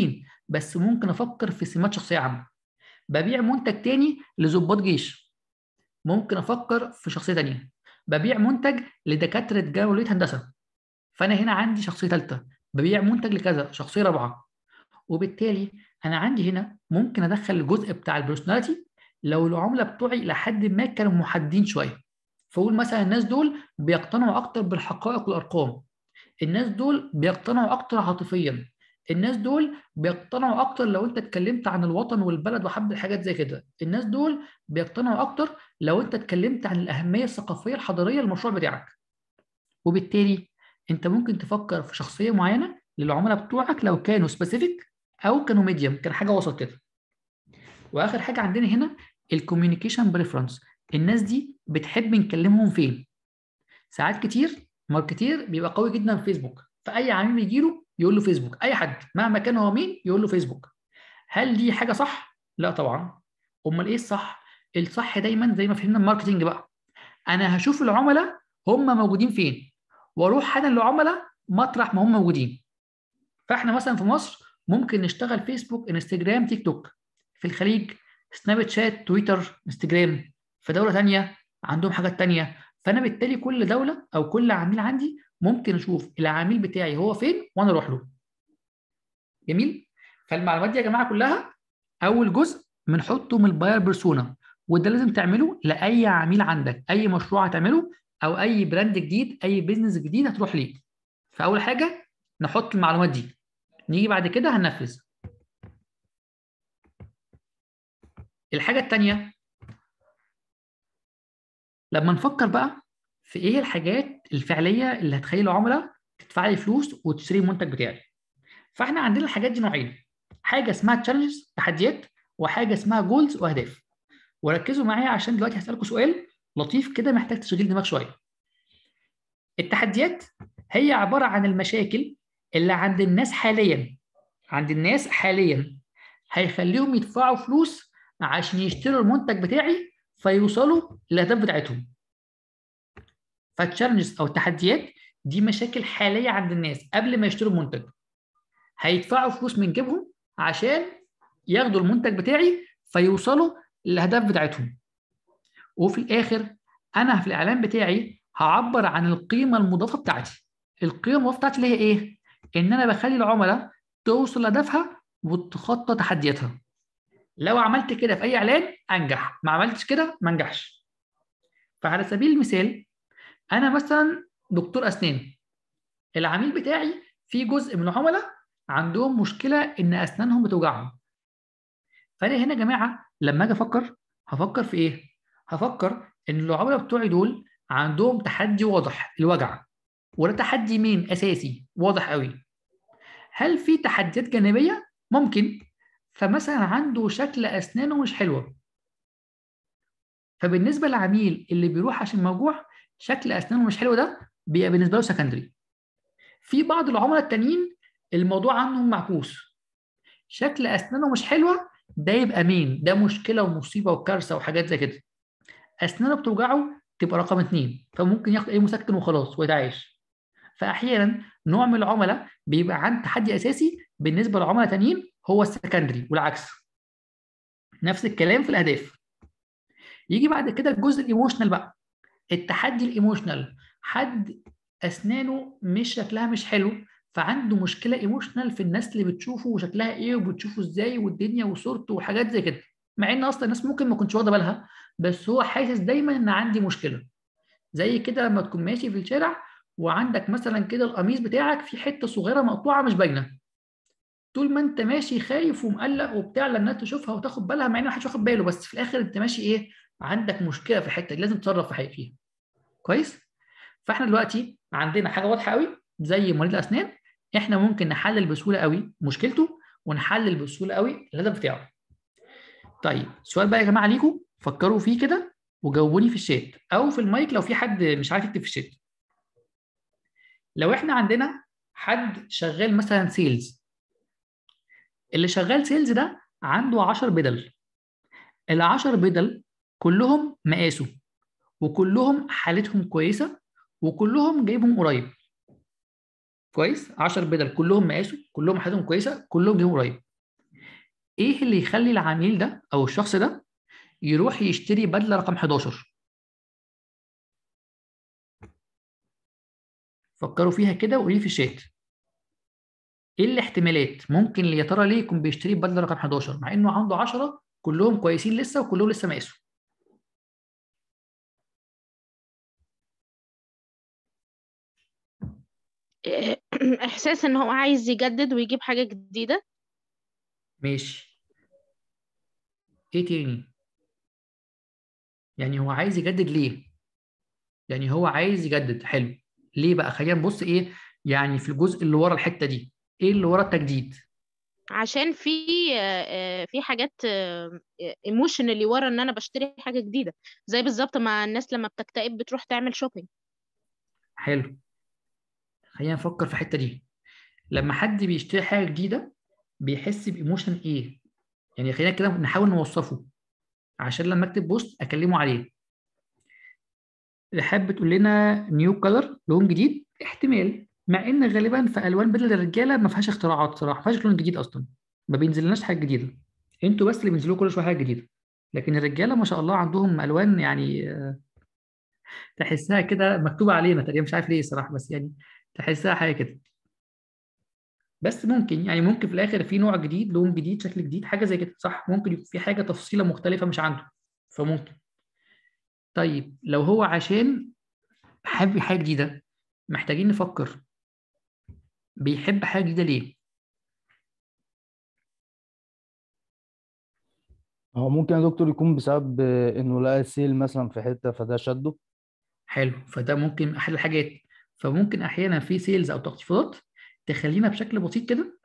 بس ممكن افكر في سمات شخصيه عامه ببيع منتج تاني لضباط جيش ممكن افكر في شخصيه تانيه ببيع منتج لدكاتره جامعه هندسه فانا هنا عندي شخصيه ثالثه ببيع منتج لكذا شخصيه رابعه وبالتالي انا عندي هنا ممكن ادخل الجزء بتاع البيرسوناليتي لو العملاء بتوعي لحد ما كانوا محددين شويه فاقول مثلا الناس دول بيقتنعوا اكتر بالحقائق والارقام الناس دول بيقتنعوا اكتر عاطفيا الناس دول بيقتنعوا اكتر لو انت اتكلمت عن الوطن والبلد وحب الحاجات زي كده الناس دول بيقتنعوا اكتر لو انت اتكلمت عن الاهميه الثقافيه الحضاريه للمشروع بتاعك وبالتالي انت ممكن تفكر في شخصيه معينه للعملاء بتوعك لو كانوا سبيسيفيك او كانوا ميديوم كان حاجه وسط كده واخر حاجه عندنا هنا الكوميونيكيشن بريفرنس الناس دي بتحب نكلمهم فين ساعات كتير ماركتير بيبقى قوي جدا في فيسبوك فاي عميل يجي له يقول له فيسبوك اي حد مهما كان هو مين يقول له فيسبوك هل دي حاجه صح لا طبعا امال ايه الصح الصح دايما زي ما فهمنا الماركتنج بقى انا هشوف العملاء هم موجودين فين واروح انا للعملاء مطرح ما هم موجودين فاحنا مثلا في مصر ممكن نشتغل فيسبوك انستجرام تيك توك في الخليج سناب شات تويتر انستجرام في دوله ثانيه عندهم حاجات ثانيه فانا بالتالي كل دوله او كل عميل عندي ممكن اشوف العميل بتاعي هو فين وانا اروح له جميل فالمعلومات دي يا جماعه كلها اول جزء بنحطه من الباير بيرسونا وده لازم تعمله لاي عميل عندك اي مشروع هتعمله او اي براند جديد اي بيزنس جديد هتروح ليه فاول حاجه نحط المعلومات دي نيجي بعد كده هننفذ الحاجه الثانيه لما نفكر بقى في ايه الحاجات الفعليه اللي هتخلي العملاء تدفع لي فلوس وتشتري المنتج بتاعي فاحنا عندنا الحاجات دي نوعين حاجه اسمها تشالنجز تحديات وحاجه اسمها جولز واهداف وركزوا معايا عشان دلوقتي هسالكم سؤال لطيف كده محتاج تشغيل دماغ شويه التحديات هي عباره عن المشاكل اللي عند الناس حاليا عند الناس حاليا هيخليهم يدفعوا فلوس عشان يشتروا المنتج بتاعي فيوصلوا للاهداف بتاعتهم فالتشالنجز او التحديات دي مشاكل حاليه عند الناس قبل ما يشتروا المنتج هيدفعوا فلوس من جيبهم عشان ياخدوا المنتج بتاعي فيوصلوا للاهداف بتاعتهم وفي الاخر انا في الاعلان بتاعي هعبر عن القيمه المضافه بتاعتي القيمه المضافه بتاعتي اللي هي ايه ان انا بخلي العملاء توصل لهدفها وتتخطى تحدياتها لو عملت كده في اي اعلان انجح ما عملتش كده ما انجحش فعلى سبيل المثال انا مثلا دكتور اسنان العميل بتاعي في جزء من العملاء عندهم مشكله ان اسنانهم بتوجعهم فانا هنا يا جماعه لما اجي افكر هفكر في ايه هفكر ان العملاء بتوعي دول عندهم تحدي واضح الوجع وده تحدي مين اساسي واضح قوي هل في تحديات جانبيه ممكن فمثلا عنده شكل اسنانه مش حلوه فبالنسبه للعميل اللي بيروح عشان موجوع شكل اسنانه مش حلو ده بيبقى بالنسبه له سكندري في بعض العملاء التانيين الموضوع عنهم معكوس شكل اسنانه مش حلوه ده يبقى مين ده مشكله ومصيبه وكارثه وحاجات زي كده اسنانه بتوجعه تبقى رقم اثنين فممكن ياخد اي مسكن وخلاص ويتعايش فاحيانا نوع من العملاء بيبقى عند تحدي اساسي بالنسبه لعملاء تانيين هو السكندري والعكس نفس الكلام في الاهداف يجي بعد كده الجزء الايموشنال بقى التحدي الايموشنال حد اسنانه مش شكلها مش حلو فعنده مشكله ايموشنال في الناس اللي بتشوفه وشكلها ايه وبتشوفه ازاي والدنيا وصورته وحاجات زي كده مع ان اصلا الناس ممكن ما كنتش واخده بالها بس هو حاسس دايما ان عندي مشكله زي كده لما تكون ماشي في الشارع وعندك مثلا كده القميص بتاعك في حته صغيره مقطوعه مش باينه طول ما انت ماشي خايف ومقلق وبتاع لما الناس تشوفها وتاخد بالها مع ان محدش واخد باله بس في الاخر انت ماشي ايه عندك مشكله في الحته دي لازم تتصرف في حاجه فيها كويس فاحنا دلوقتي عندنا حاجه واضحه قوي زي مريض الاسنان احنا ممكن نحلل بسهوله قوي مشكلته ونحلل بسهوله قوي الهدف بتاعه طيب سؤال بقى يا جماعه ليكم فكروا فيه كده وجاوبوني في الشات او في المايك لو في حد مش عارف يكتب في الشات لو احنا عندنا حد شغال مثلا سيلز اللي شغال سيلز ده عنده 10 بدل ال 10 بدل كلهم مقاسه وكلهم حالتهم كويسه وكلهم جايبهم قريب كويس 10 بدل كلهم مقاسه كلهم حالتهم كويسه كلهم جايبهم قريب ايه اللي يخلي العميل ده او الشخص ده يروح يشتري بدله رقم 11 فكروا فيها كده وقولوا لي في الشات ايه الاحتمالات ممكن يا ترى ليه يكون بيشتري بدله رقم 11 مع انه عنده 10 كلهم كويسين لسه وكلهم لسه مقاسوا احساس ان هو عايز يجدد ويجيب حاجة جديدة ماشي ايه تاني يعني هو عايز يجدد ليه يعني هو عايز يجدد حلو ليه بقى خلينا نبص ايه يعني في الجزء اللي ورا الحته دي ايه اللي ورا التجديد عشان في آه، في حاجات ايموشنالي ورا ان انا بشتري حاجة جديدة زي بالظبط مع الناس لما بتكتئب بتروح تعمل شوبينج حلو خلينا نفكر في الحته دي لما حد بيشتري حاجه جديده بيحس بايموشن ايه يعني خلينا كده نحاول نوصفه عشان لما اكتب بوست اكلمه عليه رحاب بتقول لنا نيو كلر لون جديد احتمال مع ان غالبا في الوان بدل الرجاله ما فيهاش اختراعات صراحه ما فيهاش لون جديد اصلا ما بينزلناش حاجه جديده انتوا بس اللي بينزلوا كل شويه حاجه جديده لكن الرجاله ما شاء الله عندهم الوان يعني آه، تحسها كده مكتوبه علينا تقريبا مش عارف ليه صراحه بس يعني تحسها حاجه كده بس ممكن يعني ممكن في الاخر في نوع جديد لون جديد شكل جديد حاجه زي كده صح ممكن يكون في حاجه تفصيله مختلفه مش عنده فممكن طيب لو هو عشان حابب حاجه جديده محتاجين نفكر بيحب حاجه جديده ليه هو ممكن يا دكتور يكون بسبب آه، انه لقى سيل مثلا في حته فده شده حلو فده ممكن احد الحاجات فممكن احيانا في سيلز او تخفيضات تخلينا بشكل بسيط كده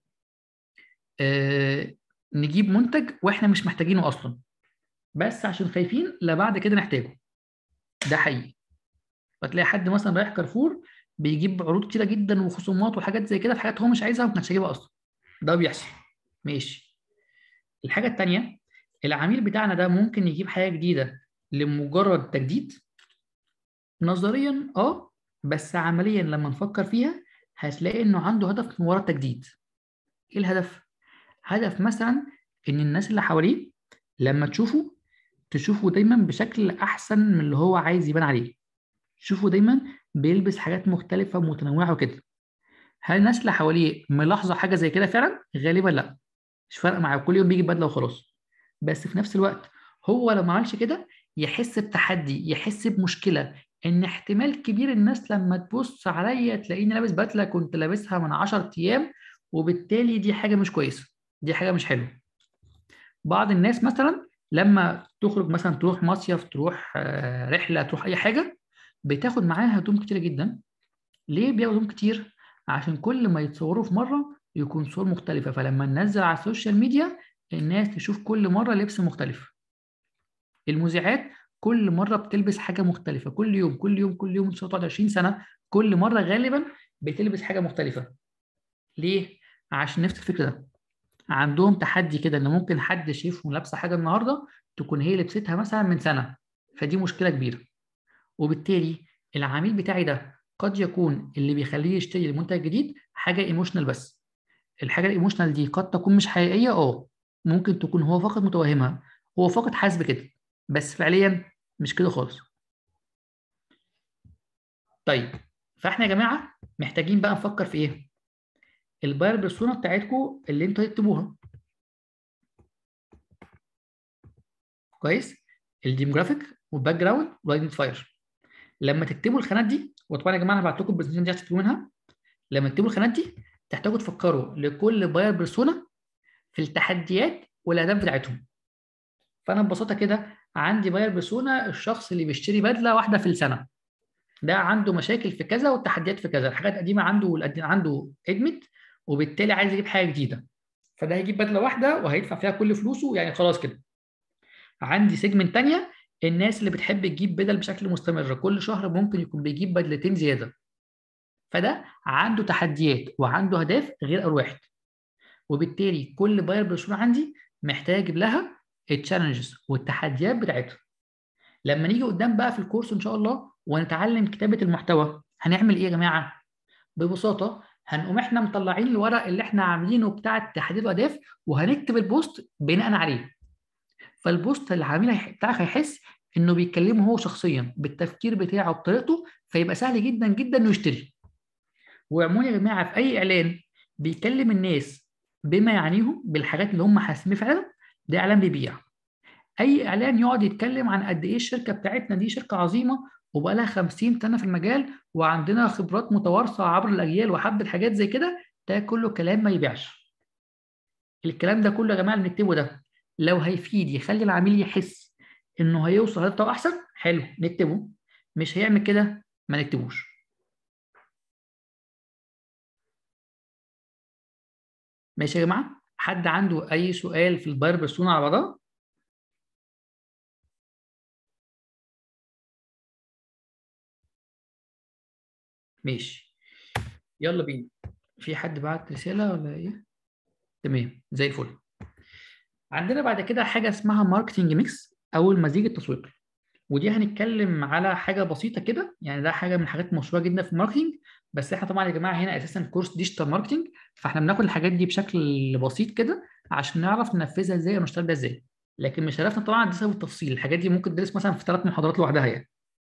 آه نجيب منتج واحنا مش محتاجينه اصلا بس عشان خايفين لا بعد كده نحتاجه ده حقيقي فتلاقي حد مثلا رايح كارفور بيجيب عروض كتيره جدا وخصومات وحاجات زي كده في حاجات هو مش عايزها وما كانش هيجيبها اصلا ده بيحصل ماشي الحاجه التانيه العميل بتاعنا ده ممكن يجيب حاجه جديده لمجرد تجديد نظريا اه بس عمليا لما نفكر فيها هتلاقي انه عنده هدف من ورا التجديد ايه الهدف هدف مثلا ان الناس اللي حواليه لما تشوفه تشوفه دايما بشكل احسن من اللي هو عايز يبان عليه تشوفه دايما بيلبس حاجات مختلفه متنوعه وكده هل الناس اللي حواليه ملاحظه حاجه زي كده فعلا غالبا لا مش فارقه معاه كل يوم بيجي بدله وخلاص بس في نفس الوقت هو لو ما عملش كده يحس بتحدي يحس بمشكله ان احتمال كبير الناس لما تبص عليا تلاقيني لابس بدله كنت لابسها من 10 ايام وبالتالي دي حاجه مش كويسه دي حاجه مش حلوه بعض الناس مثلا لما تخرج مثلا تروح مصيف تروح آه، رحله تروح اي حاجه بتاخد معاها هدوم كتيره جدا ليه بياخدوا هدوم كتير عشان كل ما يتصوروا في مره يكون صور مختلفه فلما ننزل على السوشيال ميديا الناس تشوف كل مره لبس مختلف المذيعات كل مره بتلبس حاجه مختلفه كل يوم كل يوم كل يوم ان شاء الله تقعد 20 سنه كل مره غالبا بتلبس حاجه مختلفه ليه عشان نفس الفكره ده عندهم تحدي كده ان ممكن حد شايفهم لابسه حاجه النهارده تكون هي لبستها مثلا من سنه فدي مشكله كبيره وبالتالي العميل بتاعي ده قد يكون اللي بيخليه يشتري المنتج الجديد حاجه ايموشنال بس الحاجه الايموشنال دي قد تكون مش حقيقيه اه ممكن تكون هو فقط متوهمها هو فقط حاسس بكده بس فعليا مش كده خالص طيب فاحنا يا جماعه محتاجين بقى نفكر في ايه الباير بيرسونا بتاعتكم اللي انتوا هتكتبوها كويس الديموجرافيك والباك جراوند والايدنتيفاير لما تكتبوا الخانات دي وطبعا يا جماعه انا هبعت لكم البرزنتيشن دي عشان تكتبوا منها لما تكتبوا الخانات دي تحتاجوا تفكروا لكل باير بيرسونا في التحديات والاهداف بتاعتهم فانا ببساطه كده عندي باير بيرسونا الشخص اللي بيشتري بدله واحده في السنه ده عنده مشاكل في كذا والتحديات في كذا الحاجات القديمه عنده عنده ادمت وبالتالي عايز يجيب حاجه جديده فده هيجيب بدله واحده وهيدفع فيها كل فلوسه يعني خلاص كده عندي سيجمنت تانية الناس اللي بتحب تجيب بدل بشكل مستمر كل شهر ممكن يكون بيجيب بدلتين زياده فده عنده تحديات وعنده اهداف غير اول واحد وبالتالي كل باير بيرسونا عندي محتاج اجيب لها التشالنجز والتحديات بتاعتها لما نيجي قدام بقى في الكورس ان شاء الله ونتعلم كتابه المحتوى هنعمل ايه يا جماعه ببساطه هنقوم احنا مطلعين الورق اللي احنا عاملينه بتاع التحديد والاهداف وهنكتب البوست بناء عليه فالبوست اللي عامل بتاعك هيحس انه بيتكلمه هو شخصيا بالتفكير بتاعه بطريقته فيبقى سهل جدا جدا انه يشتري وعموما يا جماعه في اي اعلان بيكلم الناس بما يعنيهم بالحاجات اللي هم حاسين فعلا ده اعلان بيبيع اي اعلان يقعد يتكلم عن قد ايه الشركه بتاعتنا دي شركه عظيمه وبقى لها 50 سنه في المجال وعندنا خبرات متوارثه عبر الاجيال وحبه حاجات زي كده ده كله كلام ما يبيعش الكلام ده كله يا جماعه اللي بنكتبه ده لو هيفيد يخلي العميل يحس انه هيوصل لده احسن حلو نكتبه مش هيعمل كده ما نكتبوش ماشي يا جماعه حد عنده اي سؤال في الباير بيرسونا على بعضها ماشي يلا بينا في حد بعت رساله ولا ايه تمام زي الفل عندنا بعد كده حاجه اسمها ماركتنج ميكس او المزيج التسويقي ودي هنتكلم على حاجه بسيطه كده يعني ده حاجه من الحاجات المشهوره جدا في الماركتنج بس احنا طبعا يا جماعه هنا اساسا كورس ديجيتال ماركتنج فاحنا بناخد الحاجات دي بشكل بسيط كده عشان نعرف ننفذها ازاي ونشتغل بيها ازاي لكن مش هدفنا طبعا ندرسها بالتفصيل الحاجات دي ممكن تدرس مثلا في ثلاث محاضرات لوحدها يعني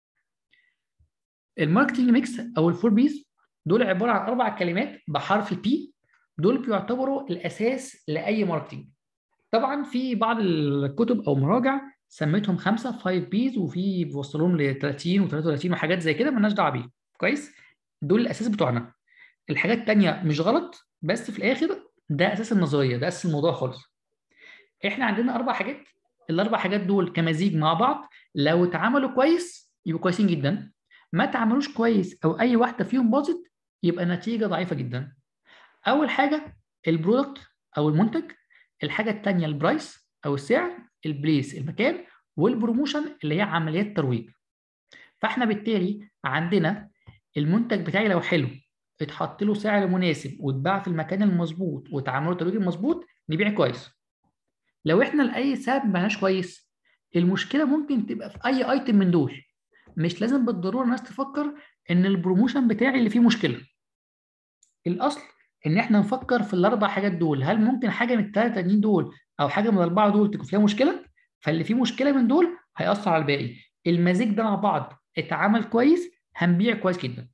الماركتنج ميكس او الفور بيز دول عباره عن اربع كلمات بحرف البي دول بيعتبروا الاساس لاي ماركتنج طبعا في بعض الكتب او مراجع سميتهم خمسه 5 بيز وفي بيوصلوهم ل 30 و33 وحاجات زي كده مالناش دعوه بيهم كويس دول الاساس بتوعنا الحاجات الثانيه مش غلط بس في الاخر ده اساس النظريه ده اساس الموضوع خالص احنا عندنا اربع حاجات الاربع حاجات دول كمزيج مع بعض لو اتعملوا كويس يبقوا كويسين جدا ما اتعملوش كويس او اي واحده فيهم باظت يبقى النتيجه ضعيفه جدا اول حاجه البرودكت او المنتج الحاجه الثانيه البرايس او السعر البليس المكان والبروموشن اللي هي عمليات ترويج فاحنا بالتالي عندنا المنتج بتاعي لو حلو اتحط له سعر مناسب واتباع في المكان المظبوط واتعمل له ترويج المظبوط نبيع كويس لو احنا لاي سبب معناش كويس المشكله ممكن تبقى في اي ايتم من دول مش لازم بالضروره الناس تفكر ان البروموشن بتاعي اللي فيه مشكله الاصل ان احنا نفكر في الاربع حاجات دول هل ممكن حاجه من الثلاثه التانيين دول او حاجه من الاربعه دول تكون فيها مشكله فاللي فيه مشكله من دول هياثر على الباقي المزيج ده مع بعض اتعمل كويس هنبيع كويس جدا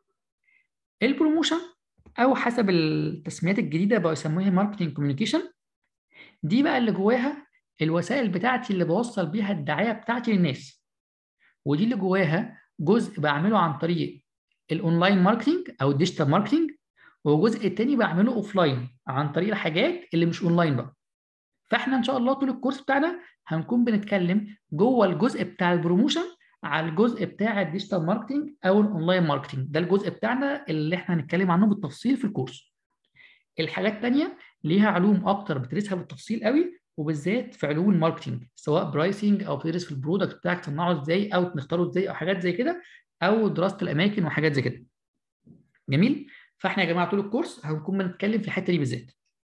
البروموشن او حسب التسميات الجديده بقوا يسموها ماركتنج كوميونيكيشن دي بقى اللي جواها الوسائل بتاعتي اللي بوصل بيها الدعايه بتاعتي للناس ودي اللي جواها جزء بعمله عن طريق الاونلاين ماركتنج او الديجيتال ماركتنج والجزء التاني بعمله اوفلاين عن طريق الحاجات اللي مش اونلاين بقى فاحنا ان شاء الله طول الكورس بتاعنا هنكون بنتكلم جوه الجزء بتاع البروموشن على الجزء بتاع الديجيتال ماركتنج او الاونلاين ماركتنج ده الجزء بتاعنا اللي احنا هنتكلم عنه بالتفصيل في الكورس الحاجات التانية ليها علوم اكتر بتدرسها بالتفصيل قوي وبالذات في علوم الماركتنج سواء برايسنج او بتدرس في البرودكت بتاعك تصنعه ازاي او نختاره ازاي او حاجات زي كده او دراسه الاماكن وحاجات زي كده جميل فاحنا يا جماعه طول الكورس هنكون بنتكلم في الحته دي بالذات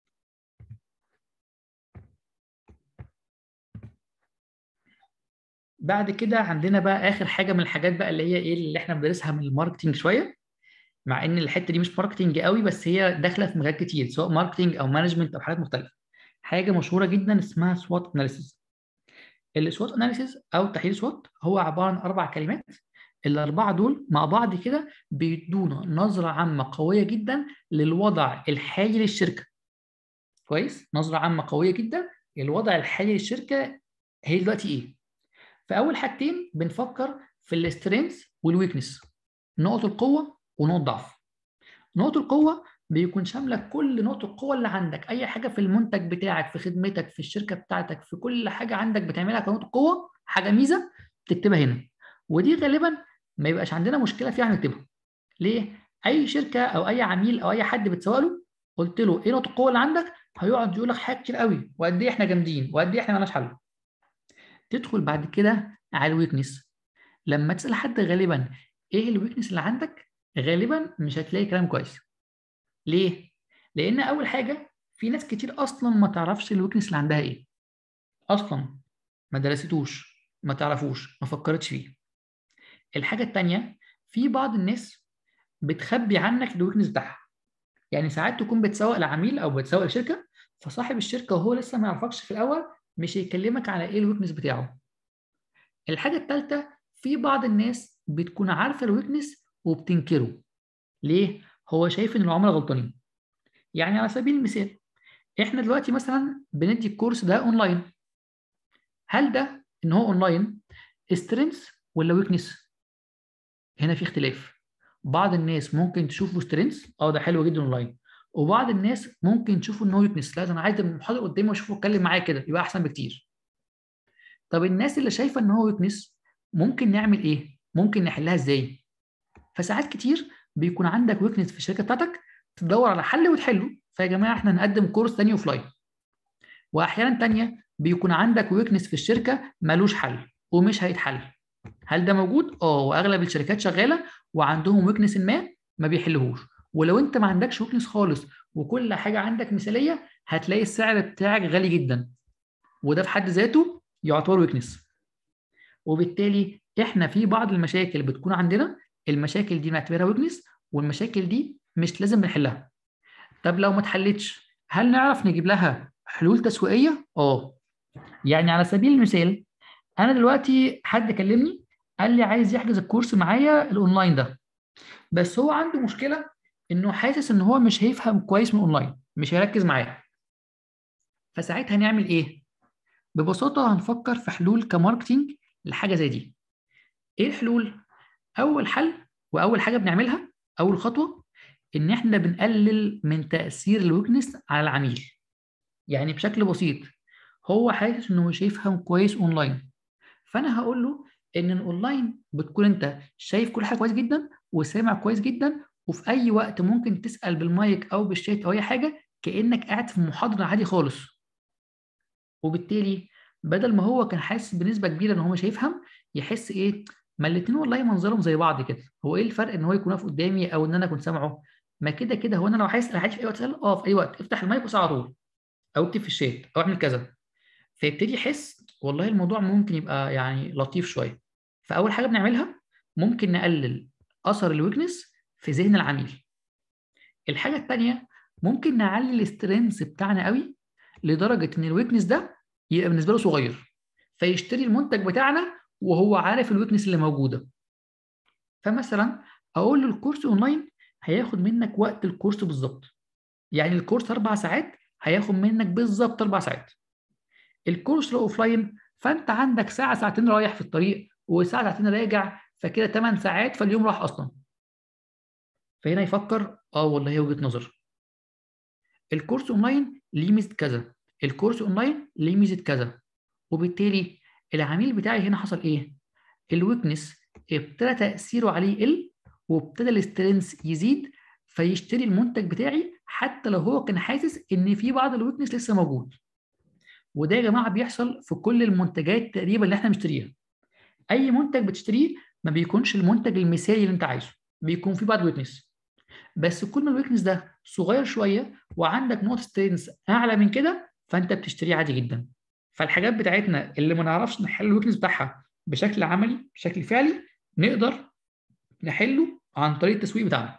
بعد كده عندنا بقى اخر حاجه من الحاجات بقى اللي هي ايه اللي احنا بندرسها من الماركتنج شويه مع ان الحته دي مش ماركتنج قوي بس هي داخله في مجالات كتير سواء ماركتنج او مانجمنت او حاجات مختلفه حاجه مشهوره جدا اسمها سوات اناليسيس السوات اناليسيس او تحليل سوات هو عباره عن اربع كلمات الاربعه دول مع بعض كده بيدونا نظره عامه قويه جدا للوضع الحالي للشركه كويس نظره عامه قويه جدا الوضع الحالي للشركه هي دلوقتي ايه فاول حاجتين بنفكر في السترينث والويكنس نقط القوه ونقط ضعف نقط القوه بيكون شامله كل نقط القوه اللي عندك اي حاجه في المنتج بتاعك في خدمتك في الشركه بتاعتك في كل حاجه عندك بتعملها كنقط قوه حاجه ميزه تكتبها هنا ودي غالبا ما يبقاش عندنا مشكله فيها نكتبها ليه اي شركه او اي عميل او اي حد بتسوق له قلت له ايه نقط القوه اللي عندك هيقعد يقول لك حاجات كتير قوي وقد ايه احنا جامدين وقد ايه احنا مالناش حل تدخل بعد كده على الويكنس لما تسال حد غالبا ايه الويكنس اللي عندك غالبا مش هتلاقي كلام كويس ليه لان اول حاجه في ناس كتير اصلا ما تعرفش الويكنس اللي عندها ايه اصلا ما درستوش ما تعرفوش ما فكرتش فيه الحاجه الثانيه في بعض الناس بتخبي عنك الويكنس بتاعها يعني ساعات تكون بتسوق لعميل او بتسوق لشركه فصاحب الشركه وهو لسه ما يعرفكش في الاول مش هيكلمك على ايه الويكنس بتاعه الحاجه الثالثه في بعض الناس بتكون عارفه الويكنس وبتنكره ليه هو شايف ان العملاء غلطانين يعني على سبيل المثال احنا دلوقتي مثلا بندي الكورس ده اونلاين هل ده ان هو اونلاين سترينث ولا ويكنس هنا في اختلاف بعض الناس ممكن تشوفه سترينث اه ده حلو جدا اونلاين وبعض الناس ممكن تشوفه ان هو ويكنس لا ده انا عايز المحاضر قدامي واشوفه اتكلم معاه كده يبقى احسن بكتير طب الناس اللي شايفه ان هو ويكنس ممكن نعمل ايه ممكن نحلها ازاي فساعات كتير بيكون عندك ويكنس في الشركه بتاعتك تدور على حل وتحله فيا جماعه احنا نقدم كورس تاني اوف لاين واحيانا تانية بيكون عندك ويكنس في الشركه ملوش حل ومش هيتحل هل ده موجود اه واغلب الشركات شغاله وعندهم ويكنس ما ما بيحلهوش ولو انت ما عندكش ويكنس خالص وكل حاجه عندك مثاليه هتلاقي السعر بتاعك غالي جدا وده في حد ذاته يعتبر ويكنس وبالتالي احنا في بعض المشاكل بتكون عندنا المشاكل دي نعتبرها ويكنس والمشاكل دي مش لازم نحلها طب لو ما اتحلتش هل نعرف نجيب لها حلول تسويقيه اه يعني على سبيل المثال انا دلوقتي حد كلمني قال لي عايز يحجز الكورس معايا الاونلاين ده بس هو عنده مشكله انه حاسس ان هو مش هيفهم كويس من اونلاين مش هيركز معايا فساعتها نعمل ايه ببساطه هنفكر في حلول كماركتينج لحاجه زي دي ايه الحلول اول حل واول حاجه بنعملها اول خطوه ان احنا بنقلل من تاثير الويكنس على العميل يعني بشكل بسيط هو حاسس انه مش هيفهم كويس اونلاين فانا هقول له ان الاونلاين بتكون انت شايف كل حاجه كويس جدا وسامع كويس جدا وفي اي وقت ممكن تسال بالمايك او بالشات او اي حاجه كانك قاعد في محاضره عادي خالص وبالتالي بدل ما هو كان حاسس بنسبه كبيره ان هو مش هيفهم يحس ايه ما الاثنين والله منظرهم زي بعض كده هو ايه الفرق ان هو يكون واقف قدامي او ان انا اكون سامعه ما كده كده هو انا لو عايز عادي في اي وقت اسال اه في اي وقت افتح المايك واسال على طول او اكتب في الشات او اعمل كذا فيبتدي يحس والله الموضوع ممكن يبقى يعني لطيف شويه فاول حاجه بنعملها ممكن نقلل اثر الويكنس في ذهن العميل الحاجه الثانيه ممكن نعلي الاسترنس بتاعنا قوي لدرجه ان الويكنس ده يبقى بالنسبه له صغير فيشتري المنتج بتاعنا وهو عارف الويكنس اللي موجوده فمثلا اقول له الكورس اونلاين هياخد منك وقت الكورس بالظبط يعني الكورس اربع ساعات هياخد منك بالظبط اربع ساعات الكورس لو اوفلاين فانت عندك ساعه ساعتين رايح في الطريق وساعه ساعتين راجع فكده 8 ساعات فاليوم راح اصلا فهنا يفكر اه والله هي وجهه نظر الكورس اونلاين ليه ميزه كذا الكورس اونلاين ليه ميزه كذا وبالتالي العميل بتاعي هنا حصل ايه الويكنس ابتدى تاثيره عليه يقل وابتدى الاسترنس يزيد فيشتري المنتج بتاعي حتى لو هو كان حاسس ان في بعض الويكنس لسه موجود وده يا جماعه بيحصل في كل المنتجات تقريبا اللي احنا بنشتريها اي منتج بتشتريه ما بيكونش المنتج المثالي اللي انت عايزه بيكون فيه بعض ويكنس بس كل ما الويكنس ده صغير شويه وعندك نقطه سترينس اعلى من كده فانت بتشتريه عادي جدا فالحاجات بتاعتنا اللي ما نعرفش نحل الويكنس بتاعها بشكل عملي بشكل فعلي نقدر نحله عن طريق التسويق بتاعنا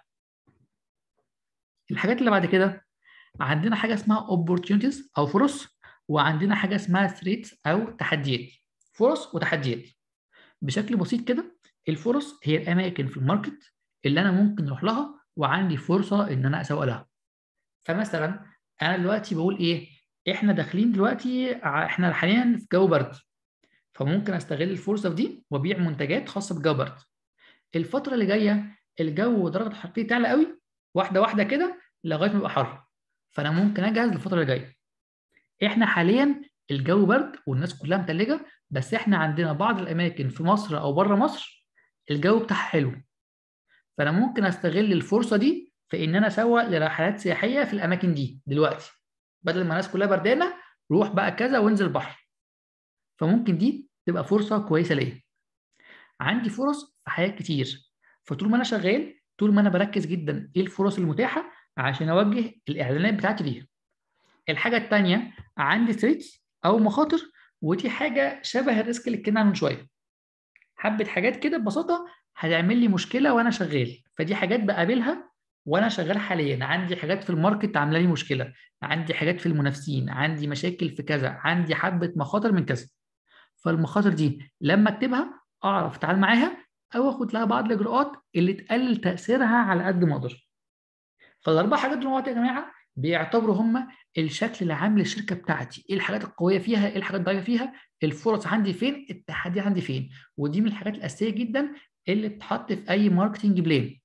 الحاجات اللي بعد كده عندنا حاجه اسمها opportunities او فرص وعندنا حاجه اسمها threats او تحديات فرص وتحديات بشكل بسيط كده الفرص هي الاماكن في الماركت اللي انا ممكن اروح لها وعندي فرصه ان انا اسوق لها فمثلا انا دلوقتي بقول ايه احنا داخلين دلوقتي احنا حاليا في جو برد فممكن استغل الفرصه في دي وابيع منتجات خاصه بالجو برد الفتره اللي جايه الجو درجه الحراريه تعلى قوي واحده واحده كده لغايه ما يبقى حر فانا ممكن اجهز للفتره اللي جايه احنا حاليا الجو برد والناس كلها متلجه بس احنا عندنا بعض الاماكن في مصر او بره مصر الجو بتاعها حلو فانا ممكن استغل الفرصه دي في ان انا اسوق لرحلات سياحيه في الاماكن دي دلوقتي بدل ما الناس كلها بردانه روح بقى كذا وانزل البحر فممكن دي تبقى فرصه كويسه ليا عندي فرص في حاجات كتير فطول ما انا شغال طول ما انا بركز جدا ايه الفرص المتاحه عشان اوجه الاعلانات بتاعتي ليها الحاجه الثانيه عندي ثريتس او مخاطر ودي حاجه شبه الريسك اللي اتكلمنا عنه من شويه حبه حاجات كده ببساطه هتعمل لي مشكله وانا شغال فدي حاجات بقابلها وانا شغال حاليا عندي حاجات في الماركت عامله لي مشكله عندي حاجات في المنافسين عندي مشاكل في كذا عندي حبه مخاطر من كذا فالمخاطر دي لما اكتبها اعرف اتعامل معاها او اخد لها بعض الاجراءات اللي تقلل تاثيرها على قد ما اقدر فالاربع حاجات دول مع بعض يا جماعه بيعتبروا هم الشكل العام للشركه بتاعتي ايه الحاجات القويه فيها ايه الحاجات الضعيفه فيها الفرص عندي فين التحدي عندي فين ودي من الحاجات الاساسيه جدا اللي بتتحط في اي ماركتنج بلان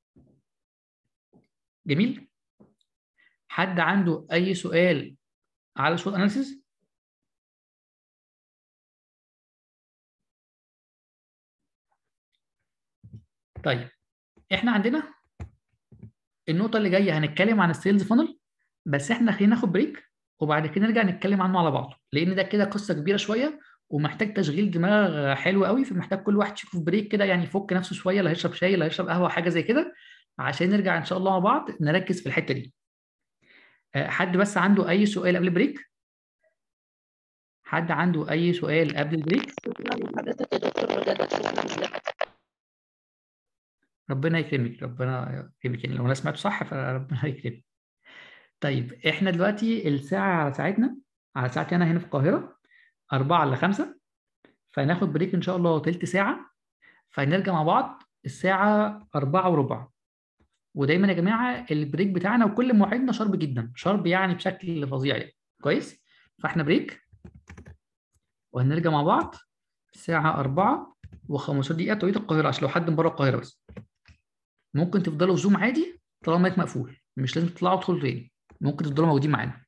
جميل حد عنده اي سؤال على شوت اناليسيس طيب احنا عندنا النقطه اللي جايه هنتكلم عن السيلز فانل بس احنا خلينا ناخد بريك وبعد كده نرجع نتكلم عنه على بعضه لان ده كده قصه كبيره شويه ومحتاج تشغيل دماغ حلو قوي فمحتاج كل واحد يشوف بريك كده يعني يفك نفسه شويه اللي هيشرب شاي اللي هيشرب قهوه حاجه زي كده عشان نرجع ان شاء الله مع بعض نركز في الحته دي حد بس عنده اي سؤال قبل البريك حد عنده اي سؤال قبل البريك حضرتك يا دكتور بجد ربنا يكرمك ربنا يكرمك يعني لو انا سمعت صح فربنا يكرمك طيب احنا دلوقتي الساعه على ساعتنا على ساعتي انا هنا في القاهره 4 ل 5 فناخد بريك ان شاء الله تلت ساعه فنرجع مع بعض الساعه 4 وربع ودايما يا جماعه البريك بتاعنا وكل مواعيدنا شرب جدا شرب يعني بشكل فظيع يعني كويس فاحنا بريك وهنرجع مع بعض الساعه 4 و15 دقيقه توقيت القاهره عشان لو حد من بره القاهره بس ممكن تفضلوا في زوم عادي طالما المايك مقفول مش لازم تطلعوا تدخلوا تاني ممكن تفضلوا موجودين معانا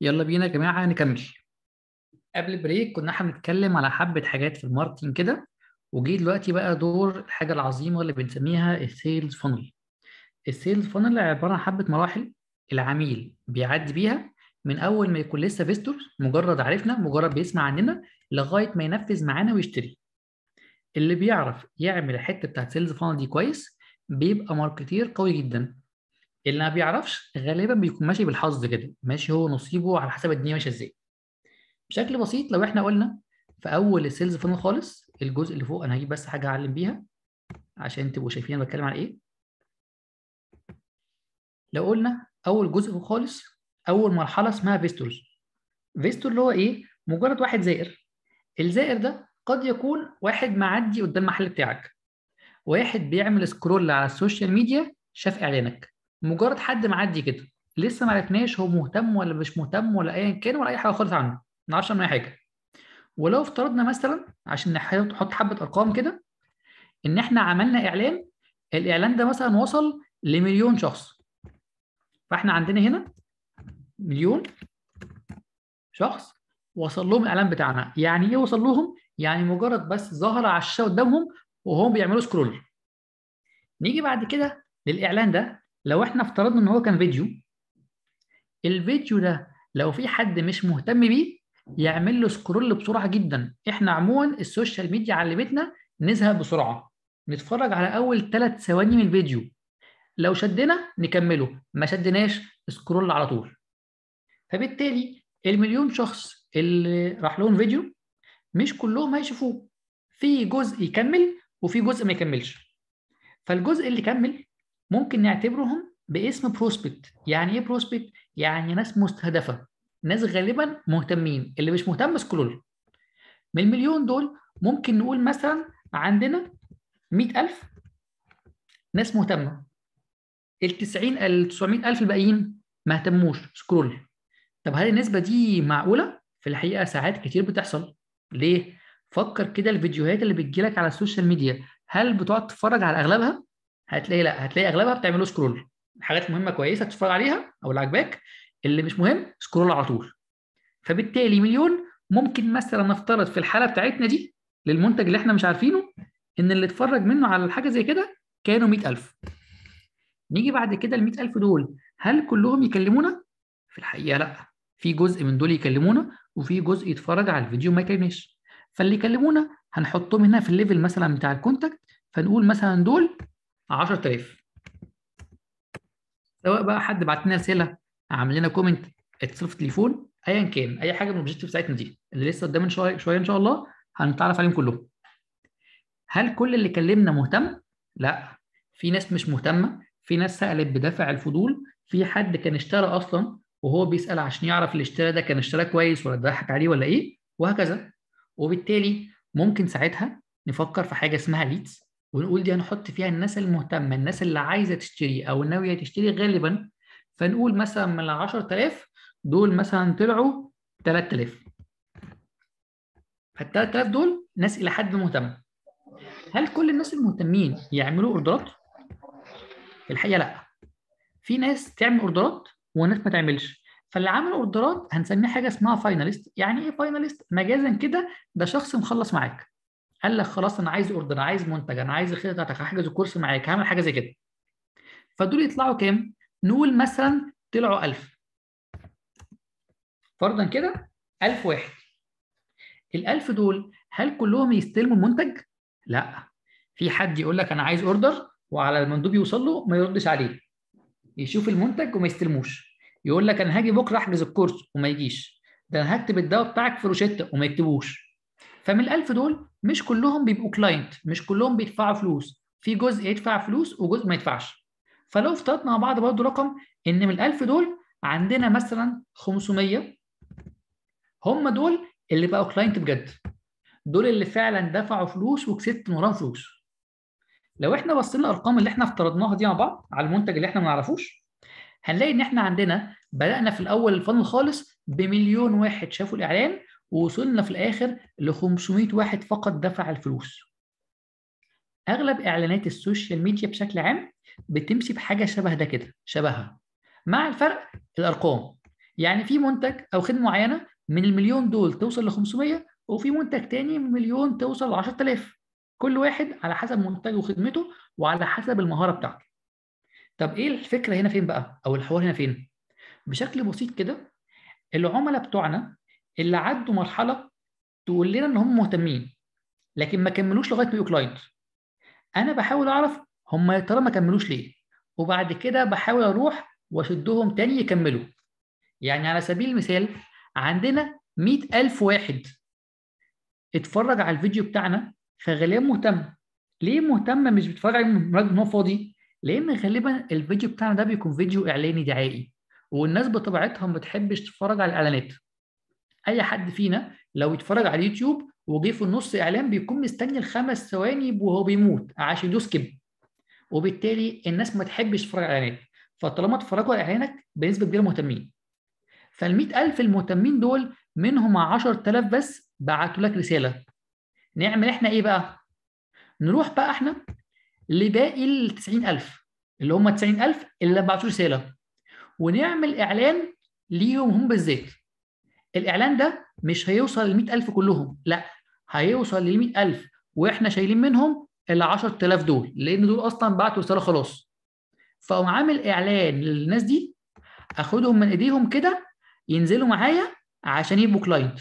يلا بينا يا جماعة نكمل قبل البريك كنا احنا بنتكلم على حبة حاجات في الماركتينج كده وجي دلوقتي بقى دور الحاجة العظيمة اللي بنسميها السيلز فانل السيلز فانل عبارة عن حبة مراحل العميل بيعدي بيها من أول ما يكون لسه فيستور مجرد عرفنا مجرد بيسمع عننا لغاية ما ينفذ معانا ويشتري اللي بيعرف يعمل الحتة بتاعت سيلز فانل دي كويس بيبقى ماركتير قوي جدا اللي ما بيعرفش غالبا بيكون ماشي بالحظ كده ماشي هو نصيبه على حسب الدنيا ماشيه ازاي بشكل بسيط لو احنا قلنا في اول السيلز فانل خالص الجزء اللي فوق انا هجيب بس حاجه اعلم بيها عشان تبقوا شايفين انا بتكلم عن ايه لو قلنا اول جزء فوق خالص اول مرحله اسمها فيستورز فيستور اللي هو ايه مجرد واحد زائر الزائر ده قد يكون واحد معدي قدام المحل بتاعك واحد بيعمل سكرول على السوشيال ميديا شاف اعلانك مجرد حد معدي كده لسه ما عرفناش هو مهتم ولا مش مهتم ولا ايا كان ولا اي حاجه خالص عنه ما نعرفش عنه اي حاجه ولو افترضنا مثلا عشان نحط حبه ارقام كده ان احنا عملنا اعلان الاعلان ده مثلا وصل لمليون شخص فاحنا عندنا هنا مليون شخص وصل لهم الاعلان بتاعنا يعني ايه وصل لهم يعني مجرد بس ظهر على الشاشه قدامهم وهم بيعملوا سكرول نيجي بعد كده للاعلان ده لو احنا افترضنا ان هو كان فيديو الفيديو ده لو في حد مش مهتم بيه يعمل له سكرول بسرعه جدا احنا عموما السوشيال ميديا علمتنا نزهق بسرعه نتفرج على اول ثلاث ثواني من الفيديو لو شدنا نكمله ما شدناش سكرول على طول فبالتالي المليون شخص اللي راح لهم فيديو مش كلهم هيشوفوه في جزء يكمل وفي جزء ما يكملش فالجزء اللي كمل ممكن نعتبرهم باسم بروسبكت يعني ايه بروسبكت يعني ناس مستهدفه ناس غالبا مهتمين اللي مش مهتم سكرول من المليون دول ممكن نقول مثلا عندنا 100000 ناس مهتمه ال 90 ال 900000 الباقيين ما اهتموش سكرول طب هل النسبه دي معقوله في الحقيقه ساعات كتير بتحصل ليه فكر كده الفيديوهات اللي بتجيلك على السوشيال ميديا هل بتقعد تتفرج على اغلبها هتلاقي لا هتلاقي اغلبها بتعمله سكرول الحاجات المهمه كويسه تتفرج عليها او اللي عاجباك اللي مش مهم سكرول على طول فبالتالي مليون ممكن مثلا نفترض في الحاله بتاعتنا دي للمنتج اللي احنا مش عارفينه ان اللي اتفرج منه على الحاجه زي كده كانوا 100000 نيجي بعد كده ال 100000 دول هل كلهم يكلمونا في الحقيقه لا في جزء من دول يكلمونا وفي جزء يتفرج على الفيديو ما يكلمناش فاللي يكلمونا هنحطهم هنا في الليفل مثلا بتاع الكونتاكت فنقول مثلا دول 10000 سواء بقى حد بعت لنا رساله عامل لنا كومنت اتصل في التليفون ايا كان اي حاجه من الاوبجيكتيف بتاعتنا دي اللي لسه قدامنا شويه شويه ان شاء الله هنتعرف عليهم كلهم هل كل اللي كلمنا مهتم لا في ناس مش مهتمه في ناس سالت بدافع الفضول في حد كان اشترى اصلا وهو بيسال عشان يعرف اللي اشترى ده كان اشترى كويس ولا ضحك عليه ولا ايه وهكذا وبالتالي ممكن ساعتها نفكر في حاجه اسمها ليدز ونقول دي هنحط فيها الناس المهتمه الناس اللي عايزه تشتري او ناويه تشتري غالبا فنقول مثلا من ال 10000 دول مثلا طلعوا 3000 فال 3000 دول ناس الى حد مهتمه هل كل الناس المهتمين يعملوا اوردرات؟ في الحقيقه لا في ناس تعمل اوردرات وناس ما تعملش فاللي عمل اوردرات هنسميه حاجه اسمها فايناليست يعني ايه فايناليست مجازا كده ده شخص مخلص معاك قال لك خلاص انا عايز اوردر انا عايز منتج انا عايز الخدمه بتاعتك هحجز الكورس معاك هعمل حاجه زي كده فدول يطلعوا كام نقول مثلا طلعوا 1000 فرضا كده 1000 واحد ال 1000 دول هل كلهم يستلموا المنتج لا في حد يقول لك انا عايز اوردر وعلى المندوب يوصل له ما يردش عليه يشوف المنتج وما يستلموش يقول لك انا هاجي بكره احجز الكورس وما يجيش ده انا هكتب الدواء بتاعك في روشته وما يكتبوش فمن الألف دول مش كلهم بيبقوا كلاينت مش كلهم بيدفعوا فلوس في جزء يدفع فلوس وجزء ما يدفعش فلو افترضنا مع بعض برضه رقم ان من الألف دول عندنا مثلا 500 هم دول اللي بقوا كلاينت بجد دول اللي فعلا دفعوا فلوس وكسبت من وراهم فلوس لو احنا بصينا الارقام اللي احنا افترضناها دي مع بعض على المنتج اللي احنا ما نعرفوش هنلاقي ان احنا عندنا بدانا في الاول الفن خالص بمليون واحد شافوا الاعلان ووصلنا في الاخر ل 500 واحد فقط دفع الفلوس اغلب اعلانات السوشيال ميديا بشكل عام بتمشي بحاجه شبه ده كده شبهها مع الفرق الارقام يعني في منتج او خدمه معينه من المليون دول توصل ل 500 وفي منتج تاني من مليون توصل ل 10000 كل واحد على حسب منتجه وخدمته وعلى حسب المهاره بتاعته طب ايه الفكره هنا فين بقى او الحوار هنا فين بشكل بسيط كده العملاء بتوعنا اللي عدوا مرحله تقول لنا ان هم مهتمين لكن ما كملوش لغايه ما يبقوا كلاينت انا بحاول اعرف هم يا ترى ما كملوش ليه وبعد كده بحاول اروح واشدهم تاني يكملوا يعني على سبيل المثال عندنا 100000 واحد اتفرج على الفيديو بتاعنا فغالبا مهتم ليه مهتم مش بيتفرج عليه من ان هو فاضي لان غالبا الفيديو بتاعنا ده بيكون فيديو اعلاني دعائي والناس بطبيعتها ما بتحبش تتفرج على الاعلانات اي حد فينا لو يتفرج على اليوتيوب وجه في النص اعلان بيكون مستني الخمس ثواني وهو بيموت عشان يدوس كب وبالتالي الناس ما تحبش تتفرج على الاعلانات فطالما اتفرجوا على اعلانك بنسبه كبيره مهتمين فال 100000 المهتمين دول منهم 10000 بس بعتوا لك رساله نعمل احنا ايه بقى؟ نروح بقى احنا لباقي ال 90000 اللي هم 90000 اللي بعتوا رساله ونعمل اعلان ليهم هم بالذات الاعلان ده مش هيوصل ل 100000 كلهم لا هيوصل لل 100000 واحنا شايلين منهم ال 10000 دول لان دول اصلا بعتوا رساله خلاص فاقوم عامل اعلان للناس دي اخدهم من ايديهم كده ينزلوا معايا عشان يبقوا كلاينت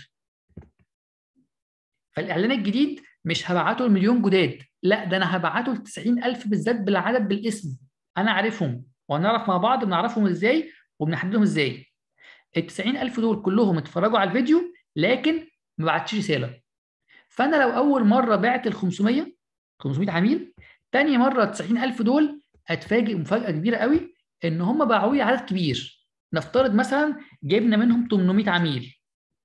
فالاعلان الجديد مش هبعته لمليون جداد لا ده انا هبعته ل 90000 بالذات بالعدد بالاسم انا عارفهم وهنعرف مع بعض بنعرفهم ازاي وبنحددهم ازاي ال 90000 دول كلهم اتفرجوا على الفيديو لكن ما بعتش رساله فانا لو اول مره بعت ال 500 500 عميل تاني مره 90000 دول اتفاجئ مفاجاه كبيره قوي ان هم باعوا لي عدد كبير نفترض مثلا جبنا منهم 800 عميل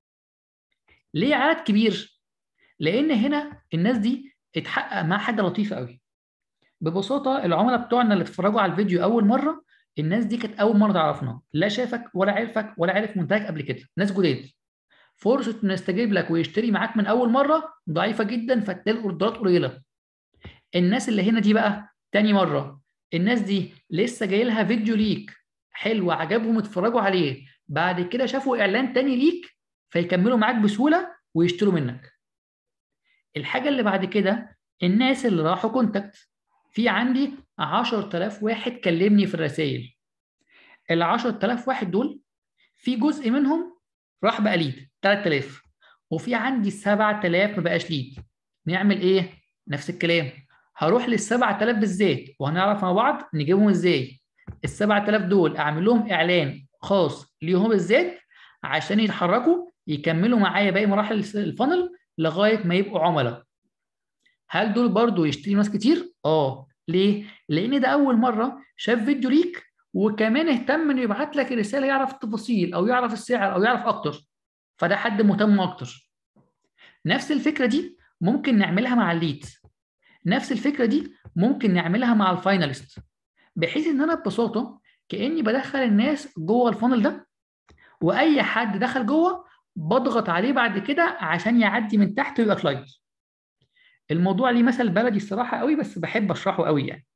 ليه عدد كبير لان هنا الناس دي اتحقق معاها حاجه لطيفه قوي ببساطه العملاء بتوعنا اللي اتفرجوا على الفيديو اول مره الناس دي كانت اول مره تعرفنا لا شافك ولا عرفك ولا عرف منتجك قبل كده ناس جداد فرصه انه يستجيب لك ويشتري معاك من اول مره ضعيفه جدا فتلاقي الاوردرات قليله الناس اللي هنا دي بقى تاني مره الناس دي لسه جاي لها فيديو ليك حلو عجبهم اتفرجوا عليه بعد كده شافوا اعلان تاني ليك فيكملوا معاك بسهوله ويشتروا منك الحاجه اللي بعد كده الناس اللي راحوا كونتاكت في عندي 10000 واحد كلمني في الرسائل ال 10000 واحد دول في جزء منهم راح بقى ليد 3000 وفي عندي 7000 ما بقاش ليد نعمل ايه نفس الكلام هروح لل 7000 بالذات وهنعرف مع بعض نجيبهم ازاي ال 7000 دول اعمل لهم اعلان خاص ليهم بالذات عشان يتحركوا يكملوا معايا باقي مراحل الفانل لغايه ما يبقوا عملاء هل دول برضو يشتري ناس كتير اه ليه لان ده اول مره شاف فيديو ليك وكمان اهتم انه يبعت لك رساله يعرف التفاصيل او يعرف السعر او يعرف اكتر فده حد مهتم اكتر نفس الفكره دي ممكن نعملها مع الليد نفس الفكره دي ممكن نعملها مع الفاينالست بحيث ان انا ببساطه كاني بدخل الناس جوه الفانل ده واي حد دخل جوه بضغط عليه بعد كده عشان يعدي من تحت ويبقى كلاينت الموضوع ليه مثل بلدي الصراحه قوي بس بحب اشرحه قوي يعني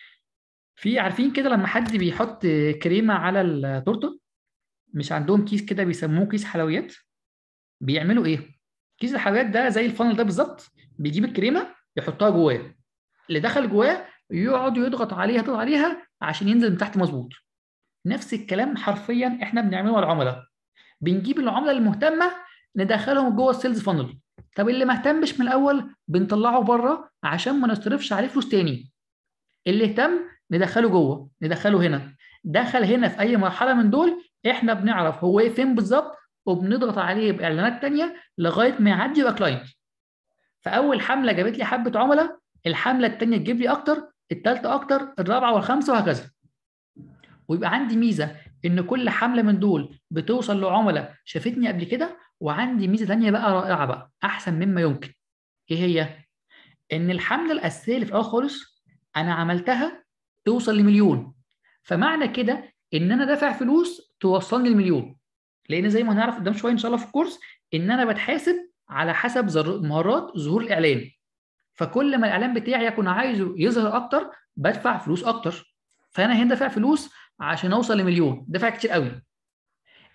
في عارفين كده لما حد بيحط كريمه على التورته مش عندهم كيس كده بيسموه كيس حلويات بيعملوا ايه كيس الحلويات ده زي الفانل ده بالظبط بيجيب الكريمه يحطها جواه اللي دخل جواه يقعد يضغط عليها يضغط عليها عشان ينزل من تحت مظبوط نفس الكلام حرفيا احنا بنعمله مع العملاء بنجيب العملاء المهتمه ندخلهم جوه السيلز فانل طب اللي ما اهتمش من الاول بنطلعه بره عشان ما نصرفش عليه فلوس تاني اللي اهتم ندخله جوه ندخله هنا دخل هنا في اي مرحله من دول احنا بنعرف هو ايه فين بالظبط وبنضغط عليه باعلانات تانية لغايه ما يعدي يبقى كلاينت فاول حمله جابت لي حبه عملاء الحمله الثانيه تجيب لي اكتر الثالثه اكتر الرابعه والخامسه وهكذا ويبقى عندي ميزه ان كل حمله من دول بتوصل لعملاء شافتني قبل كده وعندي ميزه ثانيه بقى رائعه بقى احسن مما يمكن ايه هي ان الحمله الاساسيه اللي في الاول خالص انا عملتها توصل لمليون فمعنى كده ان انا دافع فلوس توصلني لمليون لان زي ما هنعرف قدام شويه ان شاء الله في الكورس ان انا بتحاسب على حسب مهارات ظهور الاعلان فكل ما الاعلان بتاعي يكون عايزه يظهر اكتر بدفع فلوس اكتر فانا هنا دافع فلوس عشان اوصل لمليون دافع كتير قوي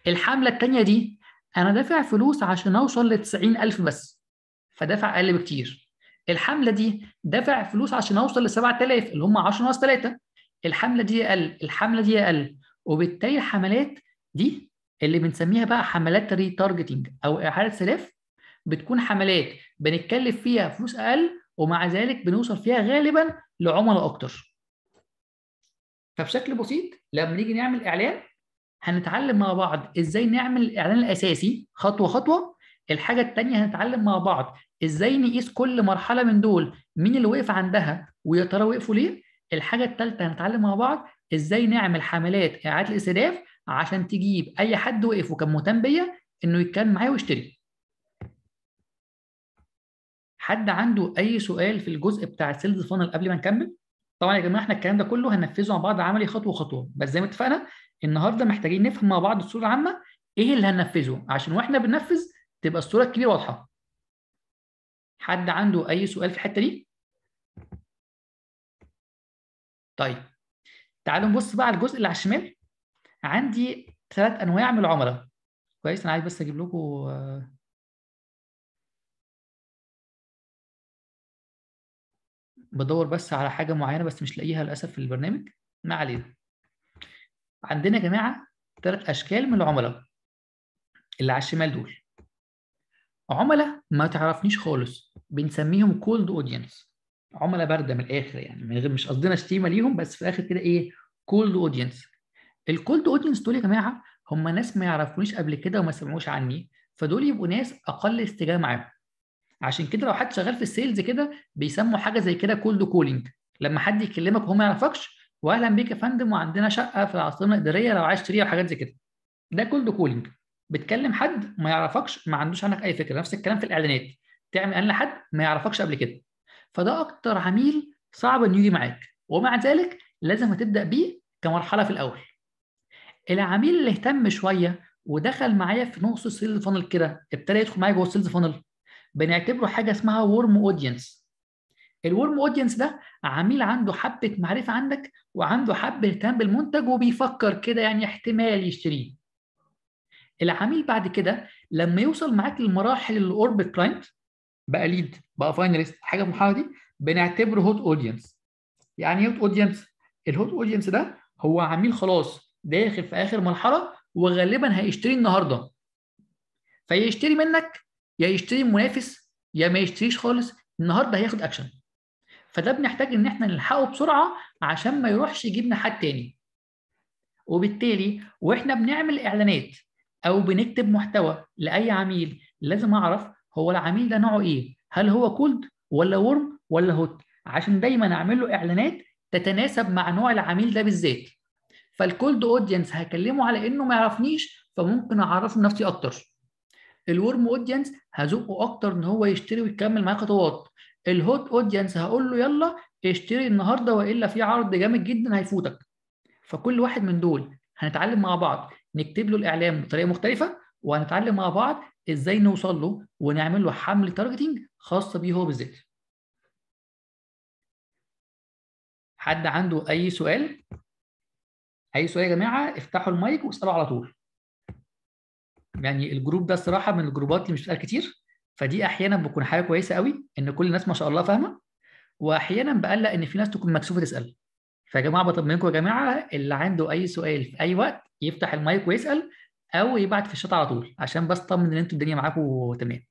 الحمله الثانيه دي انا دافع فلوس عشان اوصل ل 90000 بس فدافع اقل بكتير الحمله دي دافع فلوس عشان اوصل ل 7000 اللي هم 10 ناقص 3 الحمله دي اقل الحمله دي اقل وبالتالي الحملات دي اللي بنسميها بقى حملات ريتارجتنج او اعاده سلاف بتكون حملات بنتكلف فيها فلوس اقل ومع ذلك بنوصل فيها غالبا لعملاء اكتر فبشكل بسيط لما نيجي نعمل اعلان هنتعلم مع بعض ازاي نعمل الاعلان الاساسي خطوه خطوه الحاجه الثانيه هنتعلم مع بعض ازاي نقيس كل مرحله من دول مين اللي وقف عندها ويا ترى وقفوا ليه الحاجه الثالثه هنتعلم مع بعض ازاي نعمل حملات اعاده الاستهداف عشان تجيب اي حد وقف وكان مهتم بيا انه يتكلم معايا ويشتري حد عنده اي سؤال في الجزء بتاع السيلز فانل قبل ما نكمل طبعا يا جماعه احنا الكلام ده كله هننفذه مع بعض عملي خطوه خطوه بس زي ما اتفقنا النهارده محتاجين نفهم مع بعض الصوره العامه ايه اللي هننفذه عشان واحنا بننفذ تبقى الصوره الكبيره واضحه حد عنده اي سؤال في الحته دي طيب تعالوا نبص بقى على الجزء اللي على الشمال عندي ثلاث انواع من العملاء كويس انا عايز بس اجيب لكم بدور بس على حاجه معينه بس مش لاقيها للاسف في البرنامج ما علينا عندنا يا جماعه ثلاث اشكال من العملاء اللي على الشمال دول عملاء ما تعرفنيش خالص بنسميهم كولد اودينس عملاء بارده من الاخر يعني من غير مش قصدنا شتيمه ليهم بس في الاخر كده ايه كولد اودينس الكولد اودينس دول يا جماعه هم ناس ما يعرفونيش قبل كده وما سمعوش عني فدول يبقوا ناس اقل استجابه معاهم عشان كده لو حد شغال في السيلز كده بيسموا حاجه زي كده كولد كولينج لما حد يكلمك وهو ما يعرفكش واهلا بيك يا فندم وعندنا شقه في العاصمه الاداريه لو عايز تشتريها وحاجات زي كده ده كولد كولينج بتكلم حد ما يعرفكش ما عندوش عنك اي فكره نفس الكلام في الاعلانات تعمل اعلان لحد ما يعرفكش قبل كده فده اكتر عميل صعب انه يجي معاك ومع ذلك لازم هتبدا بيه كمرحله في الاول العميل اللي اهتم شويه ودخل معايا في نص السيلز فانل كده ابتدى يدخل معايا جوه السيلز فانل بنعتبره حاجه اسمها ورم اودينس الورم اودينس ده عميل عنده حبه معرفه عندك وعنده حبه اهتمام بالمنتج وبيفكر كده يعني احتمال يشتريه العميل بعد كده لما يوصل معاك للمراحل الاوربت كلاينت بقى ليد بقى فاينلست حاجه في المرحله دي بنعتبره هوت اودينس يعني ايه هوت اودينس الهوت اودينس ده هو عميل خلاص داخل في اخر مرحله وغالبا هيشتري النهارده فيشتري منك يا يشتري منافس يا ما يشتريش خالص النهارده هياخد اكشن فده بنحتاج ان احنا نلحقه بسرعه عشان ما يروحش يجيبنا حد تاني وبالتالي واحنا بنعمل اعلانات او بنكتب محتوى لاي عميل لازم اعرف هو العميل ده نوعه ايه هل هو كولد ولا ورم ولا هوت عشان دايما اعمل له اعلانات تتناسب مع نوع العميل ده بالذات فالكولد اودينس هكلمه على انه ما يعرفنيش فممكن اعرفه نفسي اكتر الورم اودينس هزقه اكتر ان هو يشتري ويكمل معاه خطوات الهوت اودينس هقول له يلا اشتري النهارده والا في عرض جامد جدا هيفوتك فكل واحد من دول هنتعلم مع بعض نكتب له الاعلام بطريقه مختلفه وهنتعلم مع بعض ازاي نوصل له ونعمل له حمله تارجتنج خاصه بيه هو بالذات حد عنده اي سؤال اي سؤال يا جماعه افتحوا المايك واسالوا على طول يعني الجروب ده الصراحه من الجروبات اللي مش بتسال كتير فدي احيانا بتكون حاجه كويسه قوي ان كل الناس ما شاء الله فاهمه واحيانا بقلق ان في ناس تكون مكسوفه تسال فيا جماعه بطمنكم يا جماعه اللي عنده اي سؤال في اي وقت يفتح المايك ويسال او يبعت في الشات على طول عشان بس اطمن ان انتوا الدنيا معاكم تمام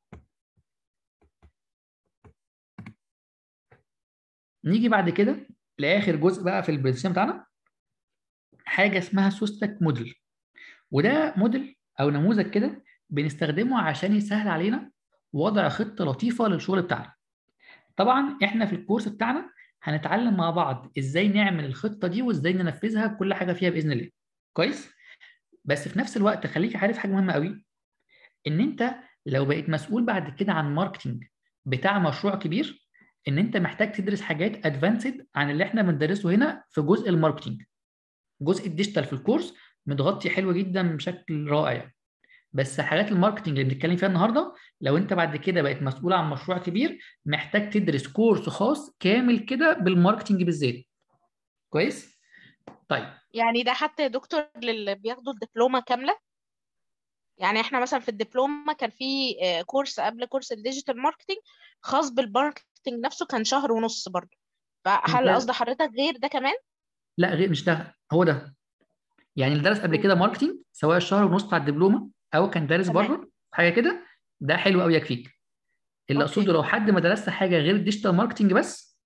نيجي بعد كده لاخر جزء بقى في البرزنتيشن بتاعنا حاجه اسمها سوستك موديل وده موديل او نموذج كده بنستخدمه عشان يسهل علينا وضع خطه لطيفه للشغل بتاعنا طبعا احنا في الكورس بتاعنا هنتعلم مع بعض ازاي نعمل الخطه دي وازاي ننفذها بكل حاجه فيها باذن الله كويس بس في نفس الوقت خليك عارف حاجه مهمه قوي ان انت لو بقيت مسؤول بعد كده عن ماركتنج بتاع مشروع كبير ان انت محتاج تدرس حاجات ادفانسد عن اللي احنا بندرسه هنا في جزء الماركتنج جزء الديجيتال في الكورس متغطي حلو جدا بشكل رائع بس حاجات الماركتنج اللي بنتكلم فيها النهارده لو انت بعد كده بقيت مسؤول عن مشروع كبير محتاج تدرس كورس خاص كامل كده بالماركتنج بالذات كويس طيب يعني ده حتى يا دكتور للي بياخدوا الدبلومة كاملة يعني احنا مثلا في الدبلومه كان في آه، كورس قبل كورس الديجيتال ماركتنج خاص بالماركتنج نفسه كان شهر ونص برضه فهل ممتاز. قصد حضرتك غير ده كمان لا غير مش ده هو ده يعني اللي درس قبل كده ماركتينج سواء الشهر ونص بتاع الدبلومه او كان دارس تمام. بره حاجه كده ده حلو قوي يكفيك اللي أوكي. اقصده لو حد ما درسش حاجه غير الديجيتال ماركتينج بس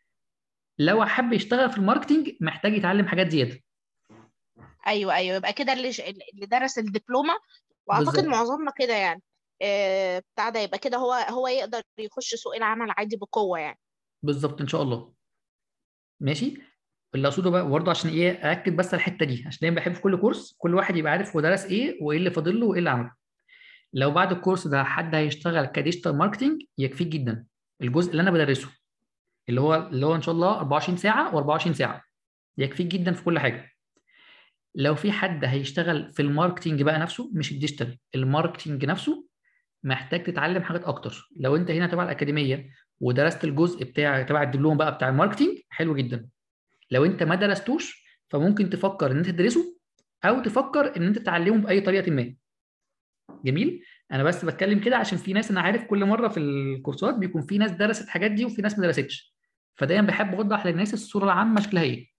لو حب يشتغل في الماركتينج محتاج يتعلم حاجات زياده ايوه ايوه يبقى كده اللي اللي درس الدبلومه واعتقد بالظبط. معظمنا كده يعني آه، بتاع ده يبقى كده هو هو يقدر يخش سوق العمل عادي بقوه يعني بالظبط ان شاء الله ماشي اللي اقصده بقى برضه عشان ايه ااكد بس على الحته دي عشان دايما بحب في كل كورس كل واحد يبقى عارف هو درس ايه وايه اللي فاضل له وايه اللي عمله لو بعد الكورس ده حد هيشتغل كديجيتال ماركتنج يكفيك جدا الجزء اللي انا بدرسه اللي هو اللي هو ان شاء الله 24 ساعه و24 ساعه يكفيك جدا في كل حاجه لو في حد هيشتغل في الماركتنج بقى نفسه مش الديجيتال الماركتنج نفسه محتاج تتعلم حاجات اكتر لو انت هنا تبع الاكاديميه ودرست الجزء بتاع تبع الدبلوم بقى بتاع الماركتنج حلو جدا لو انت ما درستوش فممكن تفكر ان انت تدرسه او تفكر ان انت تتعلمه باي طريقه ما جميل انا بس بتكلم كده عشان في ناس انا عارف كل مره في الكورسات بيكون في ناس درست الحاجات دي وفي ناس ما درستش فدايما بحب اوضح للناس الصوره العامه شكلها ايه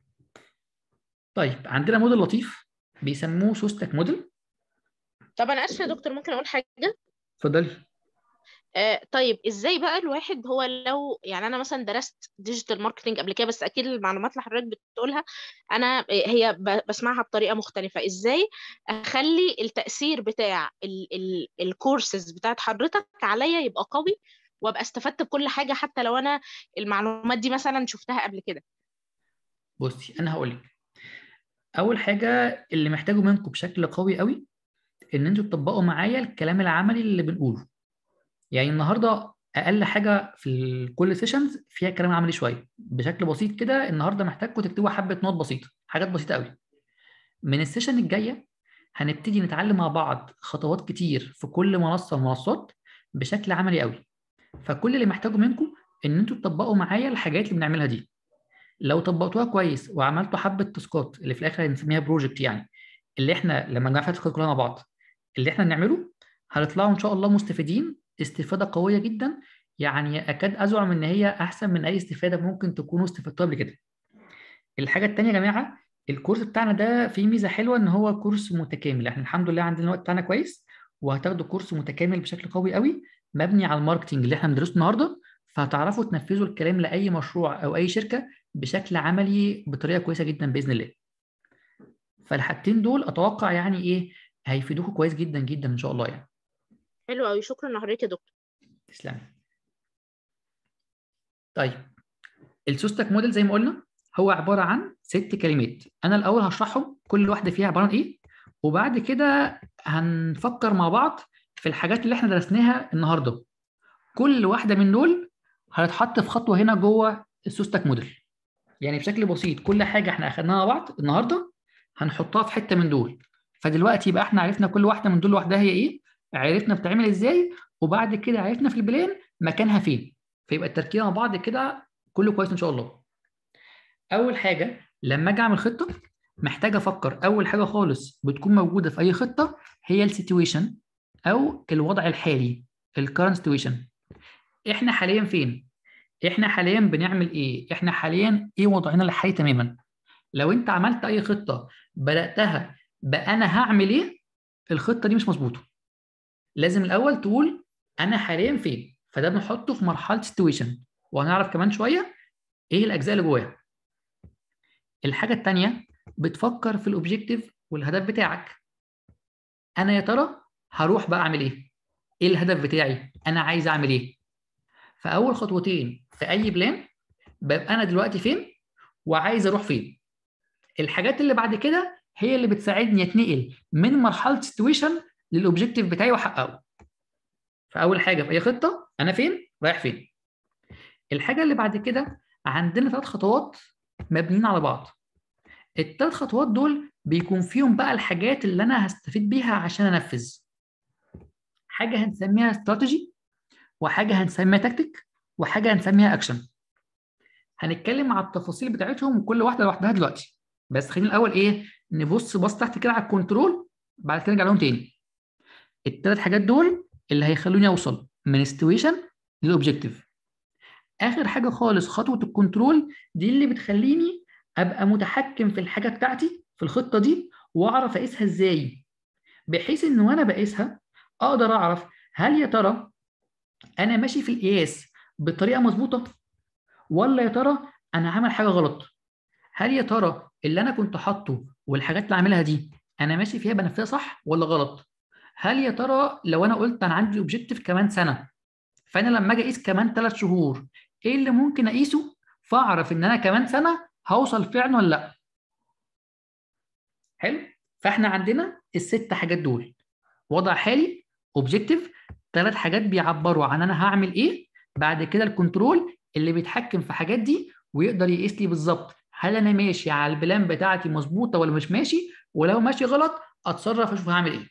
طيب عندنا موديل لطيف بيسموه سوستك موديل طب انا اسفه يا دكتور ممكن اقول حاجه اتفضلي آه طيب ازاي بقى الواحد هو لو يعني انا مثلا درست ديجيتال ماركتنج قبل كده بس اكيد المعلومات اللي حضرتك بتقولها انا هي ب- بسمعها بطريقه مختلفه ازاي اخلي التاثير بتاع ال ال الكورسز بتاعت حضرتك عليا يبقى قوي وابقى استفدت بكل حاجه حتى لو انا المعلومات دي مثلا شفتها قبل كده بصي انا هقول لك اول حاجه اللي محتاجه منكم بشكل قوي قوي ان انتوا تطبقوا معايا الكلام العملي اللي بنقوله يعني النهارده اقل حاجه في ال- كل سيشنز فيها كلام عملي شويه بشكل بسيط كده النهارده محتاجكم تكتبوا حبه نوت بسيطه حاجات بسيطه قوي من السيشن الجايه هنبتدي نتعلم مع بعض خطوات كتير في كل منصه من المنصات بشكل عملي قوي فكل اللي محتاجه منكم ان انتوا تطبقوا معايا الحاجات اللي بنعملها دي لو طبقتوها كويس وعملتوا حبه تاسكات اللي في الاخر هنسميها بروجكت يعني اللي احنا لما نجمع فيها التاسكات كلها مع بعض اللي احنا بنعمله هنطلعوا ان شاء الله مستفيدين استفاده قويه جدا يعني اكاد ازعم ان هي احسن من اي استفاده ممكن تكونوا استفدتوها قبل كده الحاجه الثانيه يا جماعه الكورس بتاعنا ده فيه ميزه حلوه ان هو كورس متكامل احنا الحمد لله عندنا الوقت بتاعنا كويس وهتاخدوا كورس متكامل بشكل قوي قوي مبني على الماركتنج اللي احنا بندرسه النهارده فهتعرفوا تنفذوا الكلام لاي مشروع او اي شركه بشكل عملي بطريقه كويسه جدا باذن الله فالحاجتين دول اتوقع يعني ايه هيفيدوكوا كويس جدا جدا ان شاء الله يعني حلو قوي شكرا لحضرتك يا دكتور تسلمي طيب السوستك موديل زي ما قلنا هو عباره عن ست كلمات انا الاول هشرحهم كل واحده فيها عباره عن ايه وبعد كده هنفكر مع بعض في الحاجات اللي احنا درسناها النهارده كل واحده من دول هتتحط في خطوه هنا جوه السوستك موديل يعني بشكل بسيط كل حاجه احنا اخدناها مع بعض النهارده هنحطها في حته من دول فدلوقتي يبقى احنا عرفنا كل واحده من دول لوحدها هي ايه عرفنا بتعمل ازاي وبعد كده عرفنا في البلان مكانها فين فيبقى التركيز مع بعض كده كله كويس ان شاء الله اول حاجه لما اجي اعمل خطه محتاج افكر اول حاجه خالص بتكون موجوده في اي خطه هي السيتويشن او الوضع الحالي الكرنت سيتويشن احنا حاليا فين احنا حاليا بنعمل ايه احنا حاليا ايه وضعنا الحالي تماما لو انت عملت اي خطه بداتها بانا هعمل ايه الخطه دي مش مظبوطه لازم الاول تقول انا حاليا فين فده بنحطه في مرحله سيتويشن وهنعرف كمان شويه ايه الاجزاء اللي جواها الحاجه الثانيه بتفكر في الاوبجيكتيف والهدف بتاعك انا يا ترى هروح بقى اعمل ايه ايه الهدف بتاعي انا عايز اعمل ايه فاول خطوتين في اي بلان ببقى انا دلوقتي فين وعايز اروح فين الحاجات اللي بعد كده هي اللي بتساعدني اتنقل من مرحله سيتويشن للاوبجيكتيف بتاعي واحققه فاول حاجه في اي خطه انا فين رايح فين الحاجه اللي بعد كده عندنا ثلاث خطوات مبنيين على بعض الثلاث خطوات دول بيكون فيهم بقى الحاجات اللي انا هستفيد بيها عشان انفذ حاجه هنسميها استراتيجي وحاجه هنسميها تكتيك وحاجه هنسميها اكشن هنتكلم على التفاصيل بتاعتهم كل واحده لوحدها دلوقتي بس خلينا الاول ايه نبص بص تحت كده على الكنترول بعد كده نرجع لهم تاني الثلاث حاجات دول اللي هيخلوني اوصل من السيتويشن للاوبجيكتيف اخر حاجه خالص خطوه الكنترول دي اللي بتخليني ابقى متحكم في الحاجه بتاعتي في الخطه دي واعرف اقيسها ازاي بحيث ان وانا بقيسها اقدر اعرف هل يا ترى انا ماشي في القياس بطريقه مظبوطه ولا يا ترى انا عامل حاجه غلط هل يا ترى اللي انا كنت حاطه والحاجات اللي عاملها دي انا ماشي فيها بنفذها صح ولا غلط هل يا ترى لو انا قلت انا عندي اوبجيكتيف كمان سنه فانا لما اجي اقيس كمان ثلاث شهور ايه اللي ممكن اقيسه فاعرف ان انا كمان سنه هوصل فعلا ولا لا حلو فاحنا عندنا الست حاجات دول وضع حالي اوبجيكتيف ثلاث حاجات بيعبروا عن انا هعمل ايه بعد كده الكنترول اللي بيتحكم في حاجات دي ويقدر يقيس لي بالظبط هل انا ماشي على البلان بتاعتي مظبوطه ولا مش ماشي ولو ماشي غلط اتصرف اشوف هعمل ايه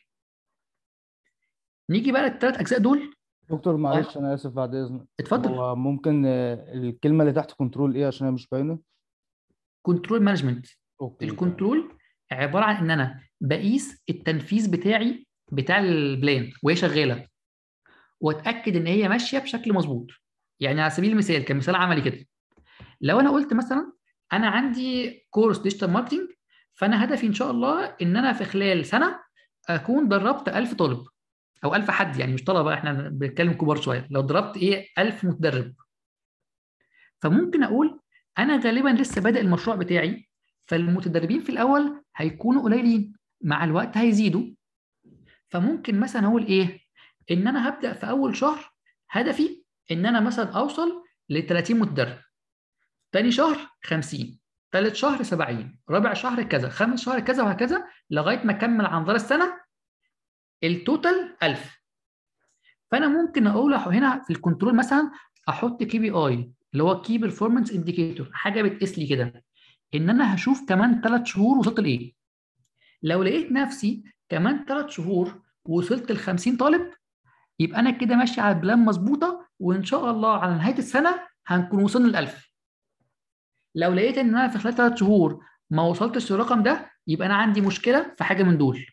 نيجي بقى للثلاث اجزاء دول دكتور معلش انا اسف بعد اذنك اتفضل هو ممكن آه، الكلمه اللي تحت كنترول ايه عشان هي مش باينه كنترول مانجمنت اوكي الكنترول عباره عن ان انا بقيس التنفيذ بتاعي بتاع البلان وهي شغاله واتاكد ان هي ماشيه بشكل مظبوط يعني على سبيل المثال كمثال عملي كده لو انا قلت مثلا انا عندي كورس ديجيتال ماركتنج فانا هدفي ان شاء الله ان انا في خلال سنه اكون دربت 1000 طالب او 1000 حد يعني مش طلبه احنا بنتكلم كبار شويه لو ضربت ايه 1000 متدرب فممكن اقول انا غالبا لسه بادئ المشروع بتاعي فالمتدربين في الاول هيكونوا قليلين مع الوقت هيزيدوا فممكن مثلا اقول ايه ان انا هبدا في اول شهر هدفي ان انا مثلا اوصل ل 30 متدرب تاني شهر 50 ثالث شهر 70 رابع شهر كذا خامس شهر كذا وهكذا لغايه ما اكمل على مدار السنه التوتال 1000 فانا ممكن اقول هنا في الكنترول مثلا احط كي بي اي اللي هو كي بيرفورمانس انديكيتور حاجه بتقيس لي كده ان انا هشوف كمان ثلاث شهور وصلت لايه لو لقيت نفسي كمان ثلاث شهور وصلت ل 50 طالب يبقى انا كده ماشي على بلان مظبوطه وان شاء الله على نهايه السنه هنكون وصلنا ل 1000 لو لقيت ان انا في خلال ثلاث شهور ما وصلتش للرقم ده يبقى انا عندي مشكله في حاجه من دول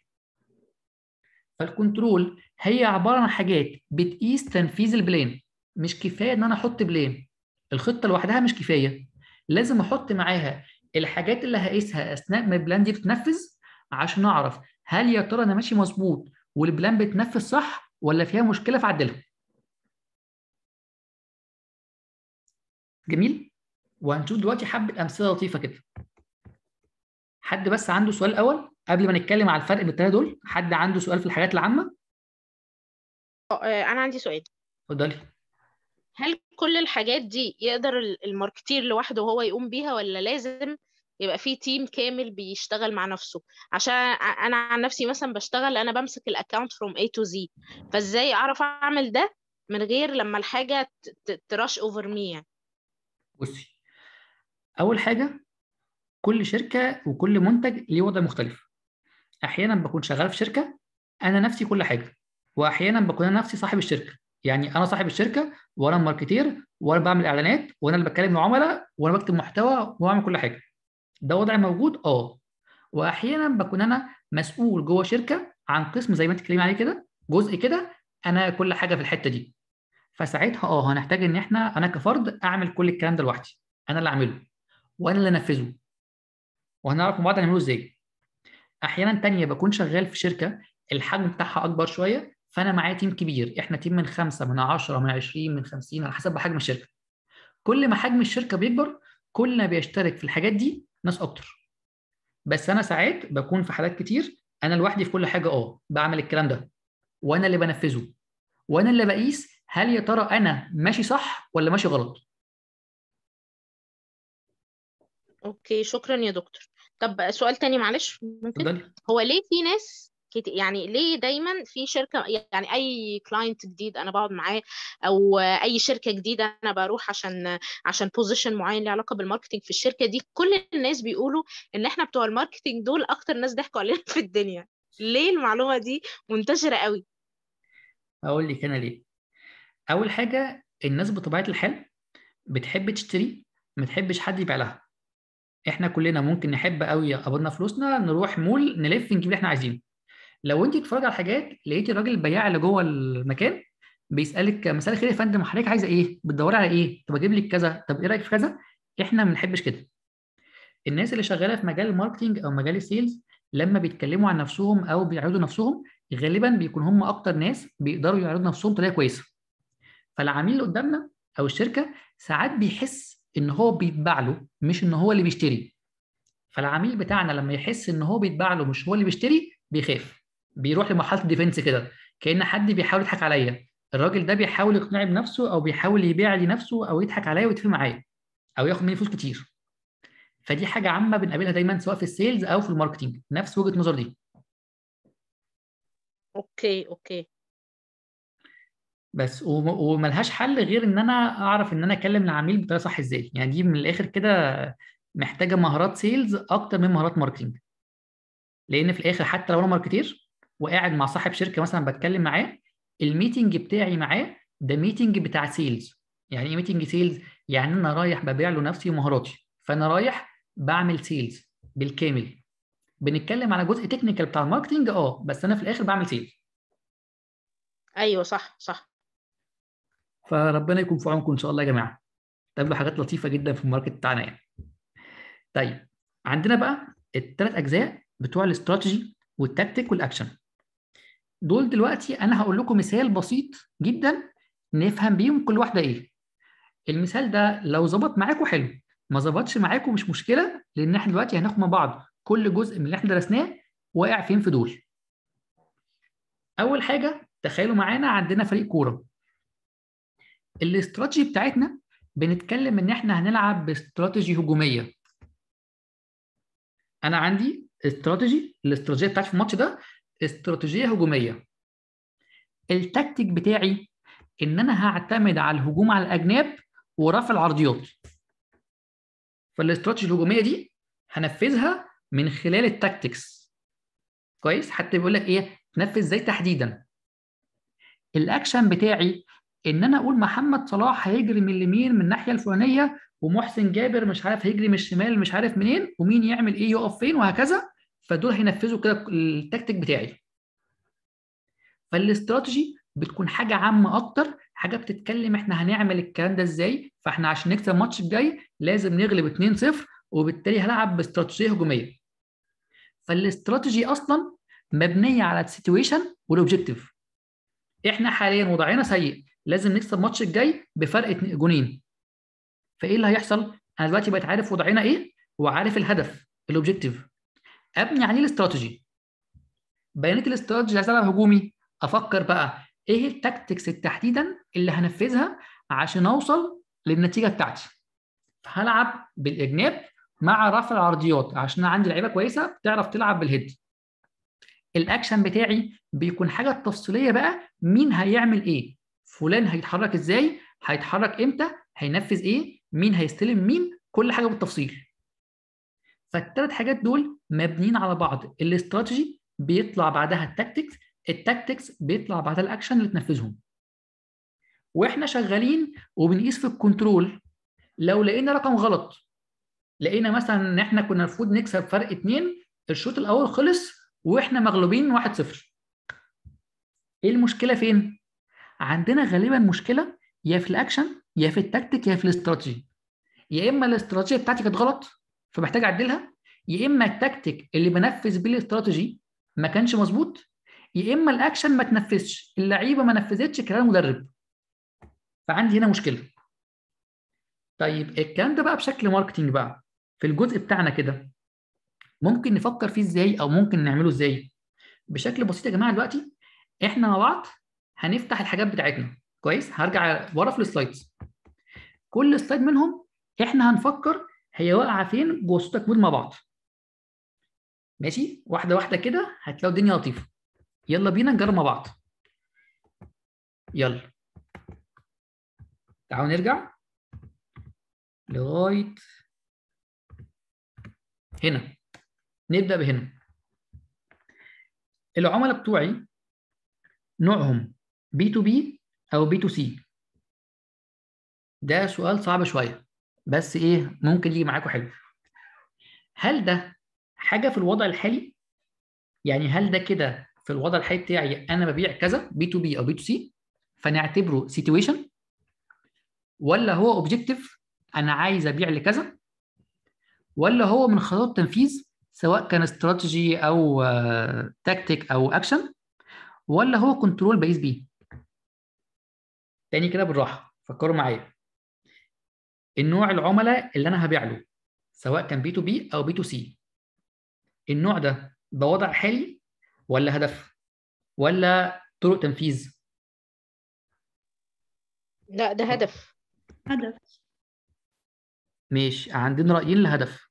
فالكنترول هي عباره عن حاجات بتقيس تنفيذ البلان مش كفايه ان انا احط بلان الخطه لوحدها مش كفايه لازم احط معاها الحاجات اللي هقيسها اثناء ما البلان دي بتتنفذ عشان اعرف هل يا ترى انا ماشي مظبوط والبلان بتنفذ صح ولا فيها مشكله فاعدلها جميل وهنشوف دلوقتي حبه امثله لطيفه كده حد بس عنده سؤال الاول قبل ما نتكلم على الفرق بين الثلاثه دول حد عنده سؤال في الحاجات العامه آه، انا عندي سؤال اتفضلي هل كل الحاجات دي يقدر ال- الماركتير لوحده هو يقوم بيها ولا لازم يبقى في تيم كامل بيشتغل مع نفسه عشان ع- انا عن نفسي مثلا بشتغل انا بمسك الاكونت from A to Z فازاي اعرف اعمل ده من غير لما الحاجة تراش اوفر مي يعني بصي اول حاجه كل شركه وكل منتج ليه وضع مختلف احيانا بكون شغال في شركه انا نفسي كل حاجه واحيانا بكون انا نفسي صاحب الشركه يعني انا صاحب الشركه وانا ماركتير وانا بعمل اعلانات وانا اللي بتكلم مع عملاء وانا بكتب محتوى وبعمل كل حاجه ده وضع موجود اه واحيانا بكون انا مسؤول جوه شركه عن قسم زي ما انت بتتكلمي عليه كده جزء كده انا كل حاجه في الحته دي فساعتها اه هنحتاج ان احنا انا كفرد اعمل كل الكلام ده لوحدي انا اللي اعمله وانا اللي انفذه وهنعرف مع بعض هنعمله ازاي احيانا تانية بكون شغال في شركه الحجم بتاعها اكبر شويه فانا معايا تيم كبير احنا تيم من خمسة من 10 من 20 من 50 على حسب حجم الشركه كل ما حجم الشركه بيكبر كل ما بيشترك في الحاجات دي ناس اكتر بس انا ساعات بكون في حالات كتير انا لوحدي في كل حاجه اه بعمل الكلام ده وانا اللي بنفذه وانا اللي بقيس هل يا ترى انا ماشي صح ولا ماشي غلط اوكي شكرا يا دكتور طب سؤال تاني معلش ممكن اتفضلي هو ليه في ناس كت... يعني ليه دايما في شركة يعني أي كلاينت جديد أنا بقعد معاه أو أي شركة جديدة أنا بروح عشان عشان بوزيشن معين له علاقة بالماركتينج في الشركة دي كل الناس بيقولوا إن إحنا بتوع الماركتينج دول أكتر ناس ضحكوا علينا في الدنيا ليه المعلومة دي منتشرة قوي اقول لك انا ليه اول حاجه الناس بطبيعه الحال بتحب تشتري ما تحبش حد يبيع لها احنا كلنا ممكن نحب قوي قبضنا فلوسنا نروح مول نلف نجيب اللي احنا عايزينه لو انت بتتفرج على حاجات لقيتي الراجل البياع اللي جوه المكان بيسالك مساء الخير يا فندم حضرتك عايزه ايه بتدوري على ايه طب اجيب لك كذا طب ايه رايك في كذا احنا ما بنحبش كده الناس اللي شغاله في مجال الماركتينج او مجال السيلز لما بيتكلموا عن نفسهم او بيعرضوا نفسهم غالبا بيكون هم اكتر ناس بيقدروا يعرضوا نفسهم بطريقه كويسه فالعميل اللي قدامنا او الشركه ساعات بيحس ان هو بيتباع له مش ان هو اللي بيشتري فالعميل بتاعنا لما يحس ان هو بيتباع له مش هو اللي بيشتري بيخاف بيروح لمرحله الديفنس كده كان حد بيحاول يضحك عليا الراجل ده بيحاول يقنعني بنفسه او بيحاول يبيع لي نفسه او يضحك عليا ويتفق معايا او ياخد مني فلوس كتير فدي حاجه عامه بنقابلها دايما سواء في السيلز او في الماركتينج نفس وجهه النظر دي اوكي اوكي بس وم- وملهاش حل غير ان انا اعرف ان انا اكلم العميل بطريقه صح ازاي يعني دي من الاخر كده محتاجه مهارات سيلز اكتر من مهارات ماركتينج لان في الاخر حتى لو انا ماركتير وقاعد مع صاحب شركه مثلا بتكلم معاه الميتنج بتاعي معاه ده ميتنج بتاع سيلز يعني ايه ميتنج سيلز يعني انا رايح ببيع له نفسي ومهاراتي فانا رايح بعمل سيلز بالكامل بنتكلم على جزء تكنيكال بتاع الماركتينج اه بس انا في الاخر بعمل سيلز ايوه صح صح فربنا يكون في عونكم ان شاء الله يا جماعه تقابلوا حاجات لطيفه جدا في الماركت بتاعنا يعني طيب عندنا بقى الثلاث اجزاء بتوع الاستراتيجي والتكتيك والاكشن دول دلوقتي انا هقول لكم مثال بسيط جدا نفهم بيهم كل واحده ايه المثال ده لو ظبط معاكم حلو ما ظبطش معاكم مش مشكله لان احنا دلوقتي هناخد مع بعض كل جزء من اللي احنا درسناه واقع فين في دول اول حاجه تخيلوا معانا عندنا فريق كوره الاستراتيجي بتاعتنا بنتكلم ان احنا هنلعب باستراتيجي هجوميه انا عندي استراتيجي الاستراتيجيه بتاعتي في الماتش ده استراتيجيه هجوميه التكتيك بتاعي ان انا هعتمد على الهجوم على الاجناب ورفع العرضيات فالاستراتيجيه الهجوميه دي هنفذها من خلال التاكتكس كويس حتى بيقول لك ايه تنفذ ازاي تحديدا الاكشن بتاعي ان انا اقول محمد صلاح هيجري من اليمين من الناحيه الفلانيه ومحسن جابر مش عارف هيجري من الشمال مش عارف منين ومين يعمل ايه يقف فين وهكذا فدول هينفذوا كده التكتيك بتاعي فالاستراتيجي بتكون حاجه عامه اكتر حاجه بتتكلم احنا هنعمل الكلام ده ازاي فاحنا عشان نكسب الماتش الجاي لازم نغلب 2-0 وبالتالي هلعب باستراتيجيه هجوميه فالاستراتيجي اصلا مبنيه على السيتويشن والاوبجيكتيف احنا حاليا وضعنا سيء لازم نكسب الماتش الجاي بفرق اتنين- جونين فايه اللي هيحصل انا دلوقتي بقيت عارف وضعنا ايه وعارف الهدف الاوبجيكتيف ابني عليه الاستراتيجي بيانات الاستراتيجي عايز العب هجومي افكر بقى ايه التكتكس تحديدا اللي هنفذها عشان اوصل للنتيجه بتاعتي هلعب بالاجناب مع رفع العرضيات عشان أنا عندي لعيبه كويسه بتعرف تلعب بالهيد الاكشن بتاعي بيكون حاجه تفصيليه بقى مين هيعمل ايه فلان هيتحرك ازاي هيتحرك امتى هينفذ ايه مين هيستلم مين كل حاجه بالتفصيل فالثلاث حاجات دول مبنيين على بعض الاستراتيجي بيطلع بعدها التكتكس التكتكس بيطلع بعدها الاكشن اللي تنفذهم واحنا شغالين وبنقيس في الكنترول لو لقينا رقم غلط لقينا مثلا ان احنا كنا المفروض نكسب فرق اتنين الشوط الاول خلص واحنا مغلوبين 1-0 ايه المشكله فين عندنا غالبا مشكله يا في الاكشن يا في التكتيك يا في الاستراتيجي يا اما الاستراتيجيه بتاعتي كانت غلط فمحتاج اعدلها يا اما التكتيك اللي بنفذ بيه الاستراتيجي ما كانش مظبوط يا اما الاكشن ما تنفذش اللعيبه ما نفذتش كلام المدرب فعندي هنا مشكله طيب الكلام ده بقى بشكل ماركتينج بقى في الجزء بتاعنا كده ممكن نفكر فيه ازاي او ممكن نعمله ازاي بشكل بسيط يا جماعه دلوقتي احنا مع بعض هنفتح الحاجات بتاعتنا كويس هرجع ورا في السلايدز كل سلايد منهم احنا هنفكر هي واقعه فين جوه صوت تكوين مع بعض ماشي واحده واحده كده هتلاقوا الدنيا لطيفه يلا بينا نجرب مع بعض يلا تعالوا نرجع لغايه هنا نبدا بهنا العملاء بتوعي نوعهم بي تو بي او بي تو سي ده سؤال صعب شويه بس ايه ممكن يجي معاكم حلو هل ده حاجه في الوضع الحالي يعني هل ده كده في الوضع الحالي بتاعي انا ببيع كذا بي تو بي او بي تو سي فنعتبره سيتويشن ولا هو اوبجيكتيف انا عايز ابيع لكذا ولا هو من خطوات التنفيذ سواء كان استراتيجي او تكتيك او اكشن ولا هو كنترول بقيس بيه تاني كده بالراحه فكروا معايا النوع العملاء اللي انا هبيع له سواء كان بي تو بي او بي تو سي النوع ده ده وضع حالي ولا هدف ولا طرق تنفيذ لا ده هدف هدف ماشي عندنا رايين لهدف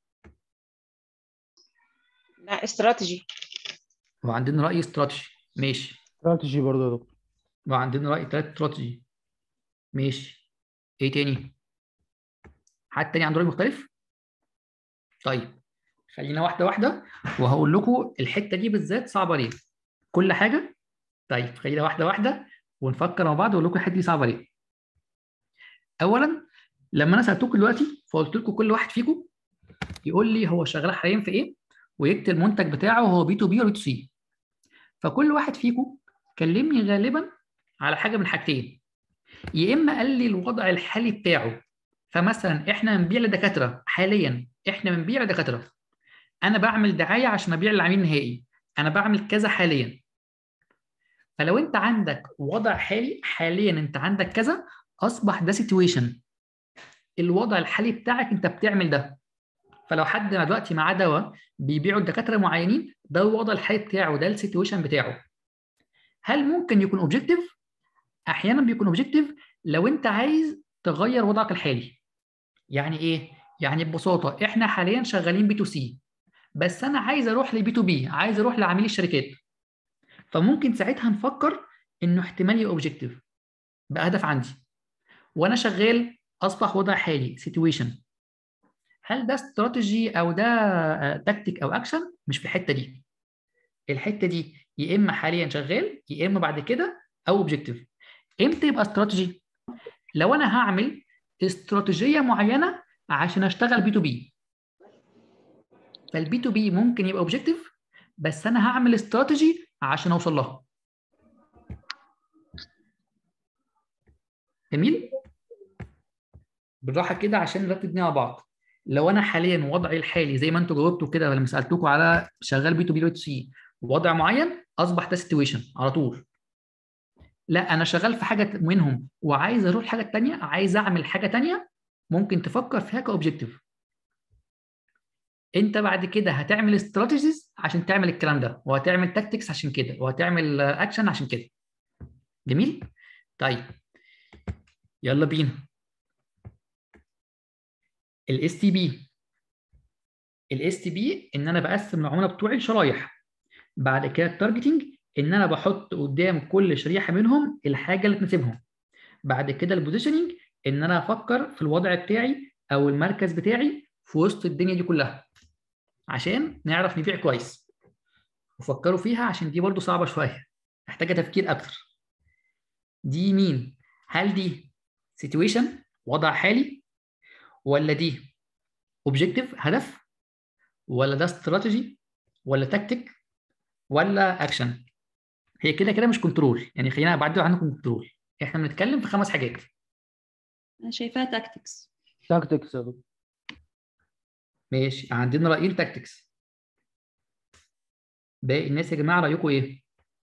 لا استراتيجي وعندنا راي استراتيجي ماشي استراتيجي برضه يا دكتور وعندنا راي تلات استراتيجي ماشي ايه تاني حد تاني عنده راي مختلف طيب خلينا واحده واحده وهقول لكم الحته دي بالذات صعبه ليه كل حاجه طيب خلينا واحده واحده ونفكر مع بعض واقول لكم الحته دي صعبه ليه اولا لما انا سالتكم دلوقتي فقلت لكم كل واحد فيكم يقول لي هو شغال حاليا في ايه ويكتب المنتج بتاعه هو بي تو بي ولا بي تو سي فكل واحد فيكم كلمني غالبا على حاجه من حاجتين يا اما قال لي الوضع الحالي بتاعه فمثلا احنا بنبيع لدكاتره حاليا احنا بنبيع لدكاتره انا بعمل دعايه عشان ابيع للعميل النهائي انا بعمل كذا حاليا فلو انت عندك وضع حالي حاليا انت عندك كذا اصبح ده سيتويشن الوضع الحالي بتاعك انت بتعمل ده فلو حد دلوقتي معاه دواء بيبيعوا لدكاتره معينين ده الوضع الحالي بتاعه ده السيتويشن بتاعه هل ممكن يكون اوبجيكتيف احيانا بيكون اوبجيكتيف لو انت عايز تغير وضعك الحالي يعني ايه يعني ببساطه احنا حاليا شغالين بي تو سي بس انا عايز اروح لبي تو بي عايز اروح لعميل الشركات فممكن ساعتها نفكر انه احتمال يبقى اوبجيكتيف بقى هدف عندي وانا شغال اصبح وضع حالي سيتويشن هل ده استراتيجي او ده تكتيك او اكشن مش في الحته دي الحته دي يا اما حاليا شغال يا اما بعد كده او اوبجيكتيف امتى يبقى استراتيجي لو انا هعمل استراتيجيه معينه عشان اشتغل بي تو بي فالبي تو بي ممكن يبقى اوبجيكتيف بس انا هعمل استراتيجي عشان اوصل لها جميل بالراحه كده عشان نرتب مع بعض لو انا حاليا وضعي الحالي زي ما انتم جاوبتوا كده لما سالتكم على شغال بي تو بي بي تو سي وضع معين اصبح ده سيتويشن على طول لا انا شغال في حاجه منهم وعايز اروح حاجه تانية عايز اعمل حاجه تانية ممكن تفكر فيها كاوبجيكتيف انت بعد كده هتعمل استراتيجيز عشان تعمل الكلام ده وهتعمل تاكتكس عشان كده وهتعمل اكشن عشان كده جميل طيب يلا بينا الاس تي بي الاس تي بي ان انا بقسم العملاء بتوعي لشرايح بعد كده التارجتنج ان انا بحط قدام كل شريحه منهم الحاجه اللي تناسبهم بعد كده البوزيشننج ان انا افكر في الوضع بتاعي او المركز بتاعي في وسط الدنيا دي كلها عشان نعرف نبيع كويس وفكروا فيها عشان دي برضو صعبه شويه محتاجه تفكير اكتر دي مين هل دي سيتويشن وضع حالي ولا دي اوبجيكتيف هدف ولا ده استراتيجي ولا تكتيك ولا اكشن هي كده كده مش كنترول يعني خلينا بعد عنكم كنترول احنا بنتكلم في خمس حاجات انا شايفاها تاكتكس تاكتكس يا دكتور ماشي عندنا رايين تاكتكس باقي الناس يا جماعه رايكم ايه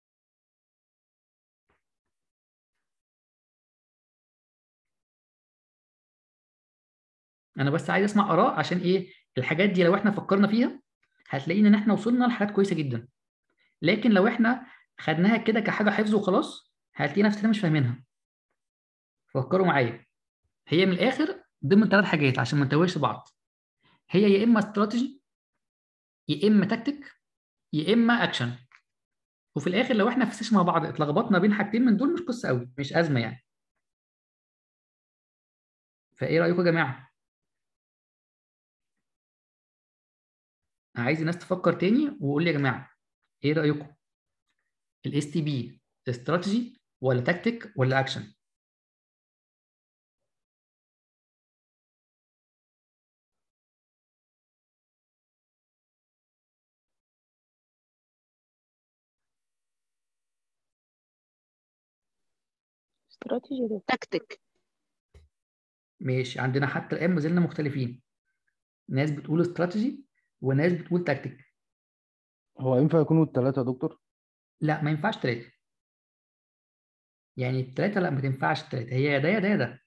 انا بس عايز اسمع اراء عشان ايه الحاجات دي لو احنا فكرنا فيها هتلاقينا ان احنا وصلنا لحاجات كويسه جدا لكن لو احنا خدناها كده كحاجه حفظ وخلاص هتلاقي نفسنا مش فاهمينها فكروا معايا هي من الاخر ضمن ثلاث حاجات عشان ما نتوهش بعض هي يا اما استراتيجي يا اما تكتيك يا اما اكشن وفي الاخر لو احنا في سيشن مع بعض اتلخبطنا بين حاجتين من دول مش قصه قوي مش ازمه يعني فايه رايكم يا جماعه عايز الناس تفكر تاني وقول لي يا جماعه ايه رايكم الاس تي بي استراتيجي ولا تكتيك ولا اكشن استراتيجي ده تكتيك ماشي عندنا حتى الان ما زلنا مختلفين ناس بتقول استراتيجي وناس بتقول تكتيك هو ينفع يكونوا الثلاثة يا دكتور؟ لا ما ينفعش ثلاثه يعني الثلاثه لا ما تنفعش الثلاثه هي يا ده يا ده يا ده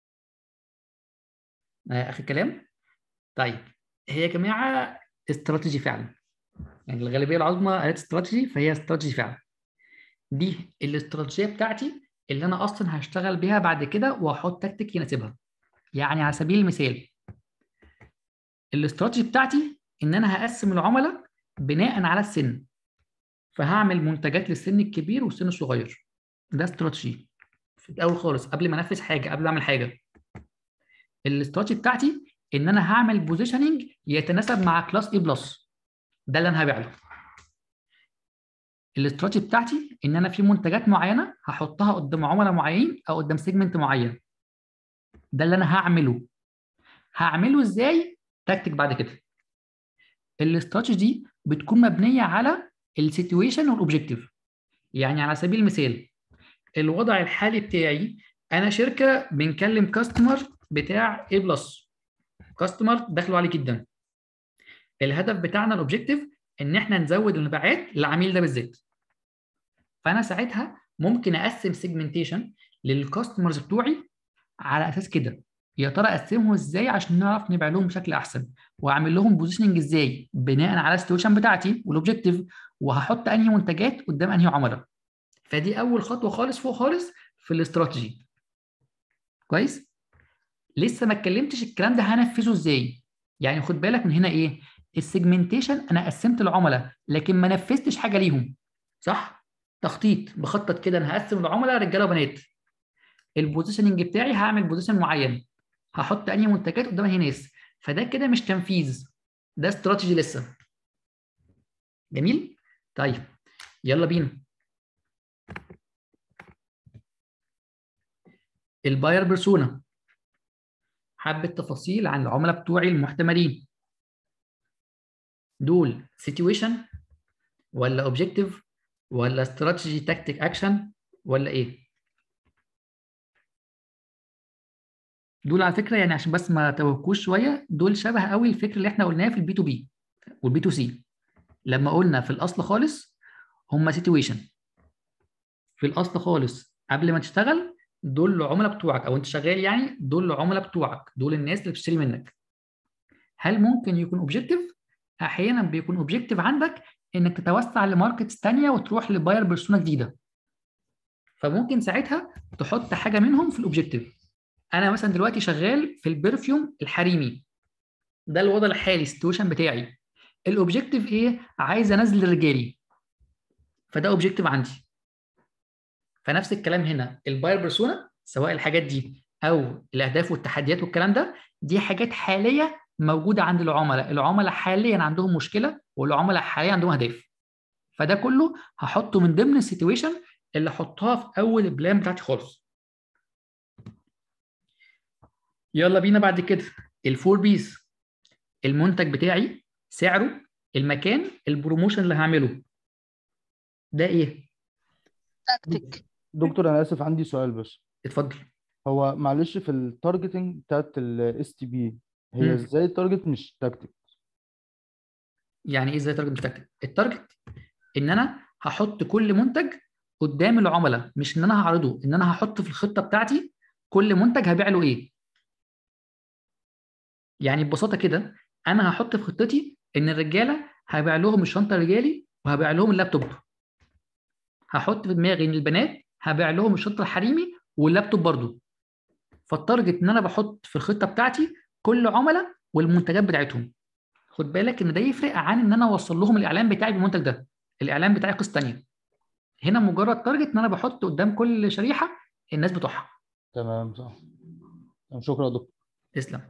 آه، اخر كلام طيب هي يا جماعه استراتيجي فعلا يعني الغالبيه العظمى قالت استراتيجي فهي استراتيجي فعلا دي الاستراتيجيه بتاعتي اللي انا اصلا هشتغل بيها بعد كده واحط تكتيك يناسبها يعني على سبيل المثال الاستراتيجي بتاعتي ان انا هقسم العملاء بناء على السن فهعمل منتجات للسن الكبير والسن الصغير ده استراتيجي في الاول خالص قبل ما انفذ حاجه قبل ما اعمل حاجه الاستراتيجي بتاعتي ان انا هعمل بوزيشننج يتناسب مع كلاس اي بلس ده اللي انا هبيع له الاستراتيجي بتاعتي ان انا في منتجات معينه هحطها قدام عملاء معينين او قدام سيجمنت معين ده اللي انا هعمله هعمله ازاي تكتيك بعد كده الاستراتيجي دي بتكون مبنيه على السيتويشن والاوبجيكتيف يعني على سبيل المثال الوضع الحالي بتاعي انا شركه بنكلم كاستمر بتاع A بلس كاستمر دخله عالي جدا الهدف بتاعنا الاوبجيكتيف ان احنا نزود المبيعات للعميل ده بالذات فانا ساعتها ممكن اقسم سيجمنتيشن للكاستمرز بتوعي على اساس كده يا ترى اقسمهم ازاي عشان نعرف نبيع لهم بشكل احسن واعمل لهم بوزيشننج ازاي بناء على السيتويشن بتاعتي والاوبجيكتيف وهحط انهي منتجات قدام انهي عملاء فدي اول خطوه خالص فوق خالص في الاستراتيجي كويس لسه ما اتكلمتش الكلام ده هنفذه ازاي يعني خد بالك من هنا ايه السيجمنتيشن انا قسمت العملاء لكن ما نفذتش حاجه ليهم صح تخطيط بخطط كده انا هقسم العملاء رجاله وبنات البوزيشننج بتاعي هعمل بوزيشن معين هحط انهي منتجات قدام انهي ناس فده كده مش تنفيذ ده استراتيجي لسه جميل طيب يلا بينا الباير بيرسونا حبة تفاصيل عن العملاء بتوعي المحتملين دول سيتويشن ولا اوبجيكتيف ولا استراتيجي تكتيك اكشن ولا ايه دول على فكره يعني عشان بس ما توهكوش شويه دول شبه قوي الفكر اللي احنا قلناه في البي تو بي والبي تو سي لما قلنا في الاصل خالص هم سيتويشن في الاصل خالص قبل ما تشتغل دول العملاء بتوعك او انت شغال يعني دول العملاء بتوعك دول الناس اللي بتشتري منك هل ممكن يكون اوبجيكتيف احيانا بيكون اوبجيكتيف عندك انك تتوسع لماركتس ثانيه وتروح لباير بيرسونا جديده فممكن ساعتها تحط حاجه منهم في الاوبجيكتيف انا مثلا دلوقتي شغال في البرفيوم الحريمي ده الوضع الحالي السيتويشن بتاعي الاوبجيكتيف ايه عايز انزل رجالي فده اوبجيكتيف عندي فنفس الكلام هنا الباير بيرسونا سواء الحاجات دي او الاهداف والتحديات والكلام ده دي حاجات حاليه موجوده عند العملاء العملاء حاليا عندهم مشكله والعملاء حاليا عندهم اهداف فده كله هحطه من ضمن السيتويشن اللي احطها في اول البلان بتاعتي خالص يلا بينا بعد كده الفور بيز المنتج بتاعي سعره المكان البروموشن اللي هعمله ده ايه تكتيك دكتور انا اسف عندي سؤال بس اتفضل هو معلش في التارجتنج بتاعت الاس تي بي هي مم. ازاي التارجت مش تاكتيك يعني ايه ازاي تارجت مش تارجت التارجت ان انا هحط كل منتج قدام العملاء مش ان انا هعرضه ان انا هحط في الخطه بتاعتي كل منتج هبيع له ايه يعني ببساطه كده انا هحط في خطتي ان الرجاله هبيع لهم الشنطه الرجالي وهبيع لهم اللابتوب هحط في دماغي ان البنات هبيع لهم الشنطه الحريمي واللابتوب برضو فالتارجت ان انا بحط في الخطه بتاعتي كل عملاء والمنتجات بتاعتهم خد بالك ان ده يفرق عن ان انا اوصل لهم الاعلان بتاعي بالمنتج ده الاعلان بتاعي قصه ثانيه هنا مجرد تارجت ان انا بحط قدام كل شريحه الناس بتوعها تمام صح تمام، شكرا يا دكتور تسلم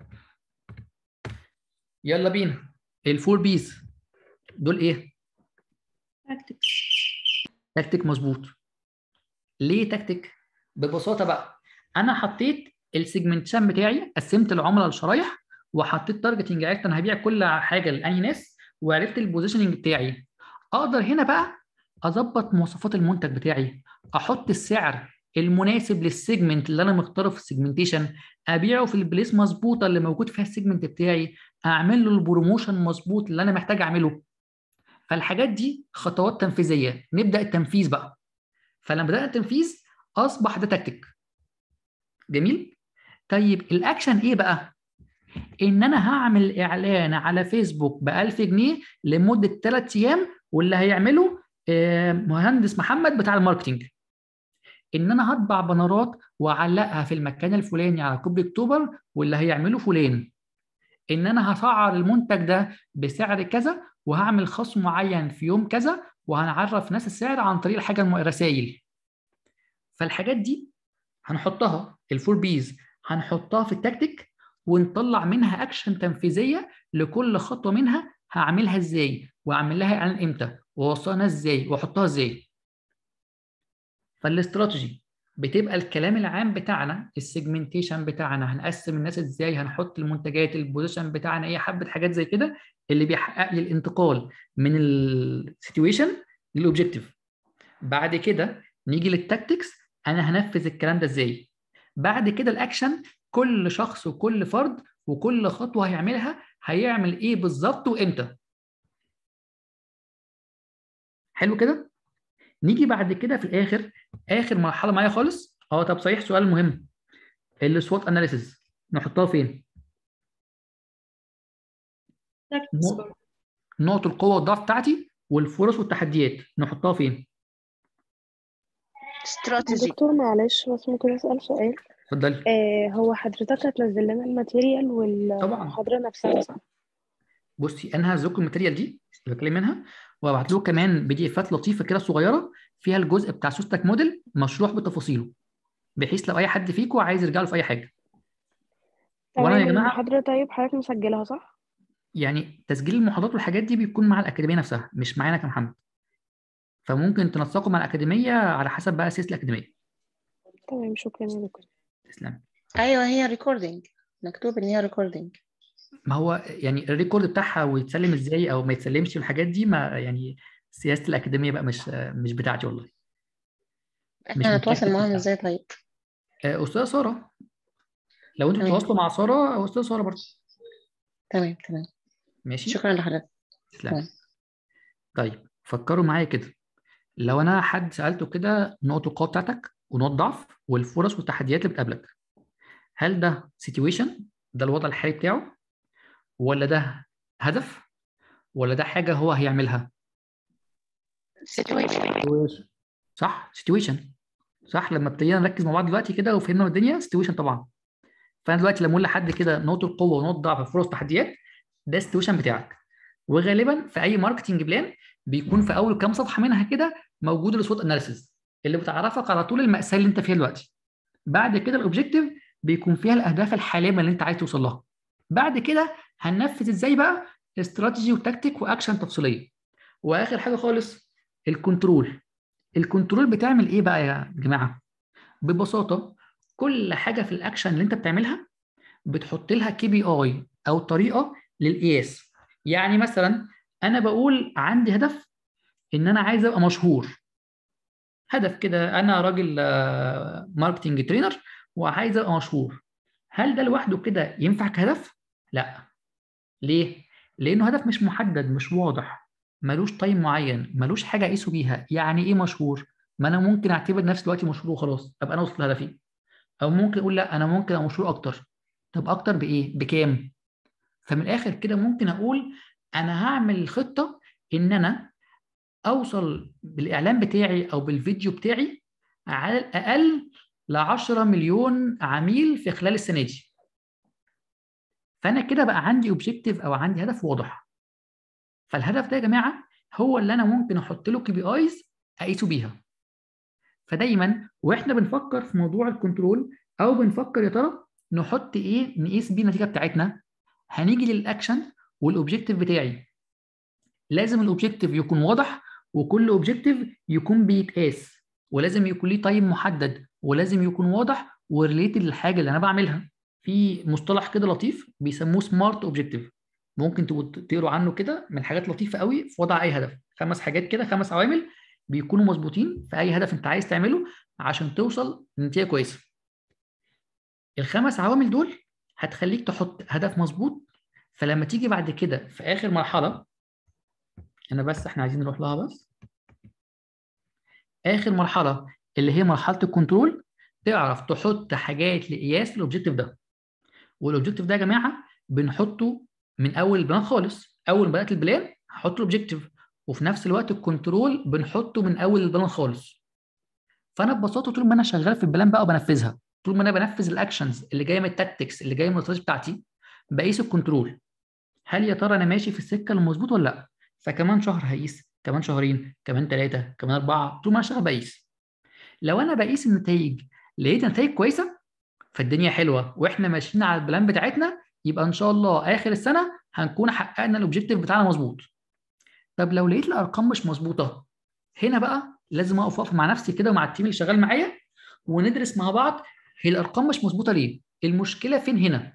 يلا بينا الفور بيز دول ايه تكتيك تكتيك مظبوط ليه تكتيك ببساطه بقى انا حطيت السيجمنتيشن بتاعي قسمت العملاء لشرايح وحطيت تارجتنج عرفت انا هبيع كل حاجه لانهي ناس وعرفت البوزيشننج بتاعي اقدر هنا بقى اظبط مواصفات المنتج بتاعي احط السعر المناسب للسيجمنت اللي انا مختاره في السيجمنتيشن ابيعه في البليس مظبوطه اللي موجود فيها السيجمنت بتاعي اعمل له البروموشن مظبوط اللي انا محتاج اعمله فالحاجات دي خطوات تنفيذيه نبدا التنفيذ بقى فلما بدانا التنفيذ اصبح ده تكتيك جميل طيب الاكشن ايه بقى ان انا هعمل اعلان على فيسبوك ب 1000 جنيه لمده 3 ايام واللي هيعمله مهندس محمد بتاع الماركتنج ان انا هطبع بنرات واعلقها في المكان الفلاني على كوبري اكتوبر واللي هيعمله فلان ان انا هسعر المنتج ده بسعر كذا وهعمل خصم معين في يوم كذا وهنعرف ناس السعر عن طريق الحاجه الرسائل فالحاجات دي هنحطها الفور بيز هنحطها في التكتيك ونطلع منها اكشن تنفيذيه لكل خطوه منها هعملها ازاي واعمل لها اعلان امتى واوصلها ازاي واحطها ازاي فالاستراتيجي بتبقى الكلام العام بتاعنا السيجمنتيشن بتاعنا هنقسم الناس ازاي هنحط المنتجات البوزيشن بتاعنا ايه حبه حاجات زي كده اللي بيحقق لي الانتقال من السيتويشن للاوبجيكتيف بعد كده نيجي للتاكتكس انا هنفذ الكلام ده ازاي بعد كده الاكشن كل شخص وكل فرد وكل خطوه هيعملها هيعمل ايه بالظبط وامتى حلو كده نيجي بعد كده في الاخر اخر مرحله معايا خالص اه طب صحيح سؤال مهم السوات اناليسيز نحطها فين نقط القوه والضعف بتاعتي والفرص والتحديات نحطها فين استراتيجي دكتور معلش بس ممكن اسال سؤال اتفضلي آه هو حضرتك هتنزل لنا الماتيريال والمحاضره نفسها صح بصي انا هنزل لكم الماتيريال دي اللي بتكلم منها وابعت لكم كمان بي دي افات لطيفه كده صغيره فيها الجزء بتاع سوستك موديل مشروح بتفاصيله بحيث لو اي حد فيكم عايز يرجع له في اي حاجه وانا يا تمام جماعه المحاضره طيب حضرتك مسجلها صح يعني تسجيل المحاضرات والحاجات دي بيكون مع الاكاديميه نفسها مش معانا كمحمد فممكن تنسقوا مع الاكاديميه على حسب بقى سياسه الاكاديميه تمام شكرا يا دكتور تسلم ايوه هي ريكوردينج مكتوب ان هي ريكوردينج ما هو يعني الريكورد بتاعها ويتسلم ازاي او ما يتسلمش والحاجات دي ما يعني سياسه الاكاديميه بقى مش مش بتاعتي والله مش احنا هنتواصل متأكد معاهم بتاعتي. ازاي طيب آه، استاذه ساره لو انتوا تمام. بتتواصلوا مع ساره او استاذه ساره برضه تمام تمام ماشي شكرا لحضرتك تسلم تمام. طيب فكروا معايا كده لو انا حد سالته كده نقط القوه بتاعتك ونقط ضعف والفرص والتحديات اللي بتقابلك هل ده سيتويشن ده الوضع الحالي بتاعه ولا ده هدف ولا ده حاجه هو هيعملها situation صح سيتويشن صح لما ابتدينا نركز مع بعض دلوقتي كده وفهمنا الدنيا سيتويشن طبعا فانا دلوقتي لما اقول لحد كده نقط القوه ونقط ضعف فرص تحديات ده السيتويشن بتاعك وغالبا في اي ماركتنج بلان بيكون في اول كام صفحه منها كده موجود السوت اناليسيز اللي بتعرفك على طول المأساة اللي انت فيها دلوقتي بعد كده الاوبجيكتيف بيكون فيها الاهداف الحالمه اللي انت عايز توصل لها بعد كده هننفذ ازاي بقى استراتيجي وتكتيك واكشن تفصيليه واخر حاجه خالص الكنترول الكنترول بتعمل ايه بقى يا جماعه ببساطه كل حاجه في الاكشن اللي انت بتعملها بتحط لها كي بي اي او طريقه للقياس يعني مثلا انا بقول عندي هدف ان انا عايز ابقى مشهور هدف كده انا راجل ماركتنج ترينر وعايز ابقى مشهور هل ده لوحده كده ينفع كهدف لا ليه لانه هدف مش محدد مش واضح ملوش تايم معين ملوش حاجه اقيسه بيها يعني ايه مشهور ما انا ممكن اعتبر نفسي دلوقتي مشهور وخلاص ابقى انا وصلت لهدفي او ممكن اقول لا انا ممكن ابقى مشهور اكتر طب اكتر بايه بكام فمن الاخر كده ممكن اقول انا هعمل خطه ان انا اوصل بالاعلان بتاعي او بالفيديو بتاعي على الاقل ل 10 مليون عميل في خلال السنه دي فانا كده بقى عندي اوبجيكتيف او عندي هدف واضح فالهدف ده يا جماعه هو اللي انا ممكن احط له كي بي ايز اقيسه بيها فدايما واحنا بنفكر في موضوع الكنترول او بنفكر يا ترى نحط ايه نقيس بيه النتيجه بتاعتنا هنيجي للاكشن والاوبجيكتيف بتاعي لازم الاوبجيكتيف يكون واضح وكل اوبجيكتيف يكون بيتقاس ولازم يكون ليه تايم محدد ولازم يكون واضح وريليتد للحاجه اللي انا بعملها في مصطلح كده لطيف بيسموه سمارت اوبجيكتيف ممكن تقروا عنه كده من حاجات لطيفه قوي في وضع اي هدف خمس حاجات كده خمس عوامل بيكونوا مظبوطين في اي هدف انت عايز تعمله عشان توصل لنتيجه كويسه الخمس عوامل دول هتخليك تحط هدف مظبوط فلما تيجي بعد كده في اخر مرحله انا بس احنا عايزين نروح لها بس اخر مرحله اللي هي مرحله الكنترول تعرف تحط حاجات لقياس الاوبجيكتيف ده والاوبجيكتيف ده يا جماعه بنحطه من اول البلان خالص اول ما بدات البلان هحط الاوبجيكتيف وفي نفس الوقت الكنترول بنحطه من اول البلان خالص فانا ببساطه طول ما انا شغال في البلان بقى وبنفذها طول ما انا بنفذ الاكشنز اللي جايه من التاكتكس اللي جايه من الاستراتيجي بتاعتي بقيس الكنترول هل يا ترى انا ماشي في السكه المظبوط ولا لا فكمان شهر هقيس كمان شهرين كمان ثلاثه كمان اربعه طول ما انا شغال بقيس لو انا بقيس النتائج لقيت نتائج كويسه فالدنيا حلوه واحنا ماشيين على البلان بتاعتنا يبقى ان شاء الله اخر السنه هنكون حققنا الاوبجيكتيف بتاعنا مظبوط طب لو لقيت الارقام مش مظبوطه هنا بقى لازم اقف اقف مع نفسي كده ومع التيم اللي شغال معايا وندرس مع بعض هي الارقام مش مظبوطه ليه المشكله فين هنا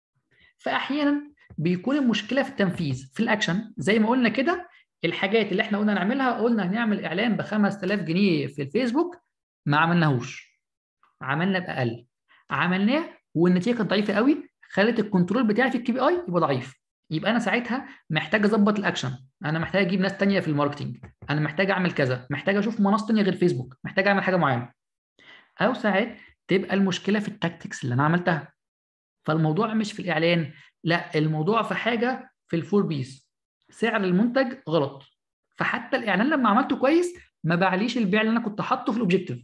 فاحيانا بيكون المشكله في التنفيذ في الاكشن زي ما قلنا كده الحاجات اللي احنا قلنا نعملها قلنا هنعمل اعلان ب 5000 جنيه في الفيسبوك ما عملناهوش عملنا باقل عملناه والنتيجه كانت ضعيفه قوي خلت الكنترول بتاعي في الكي بي اي يبقى ضعيف يبقى انا ساعتها محتاج اظبط الاكشن انا محتاج اجيب ناس تانية في الماركتنج انا محتاج اعمل كذا محتاج اشوف منصه تانية غير فيسبوك محتاج اعمل حاجه معينه او ساعات تبقى المشكله في التاكتكس اللي انا عملتها فالموضوع مش في الاعلان لا الموضوع في حاجه في الفور بيس سعر المنتج غلط فحتى الاعلان لما عملته كويس ما بعليش البيع اللي انا كنت حاطه في الاوبجيكتيف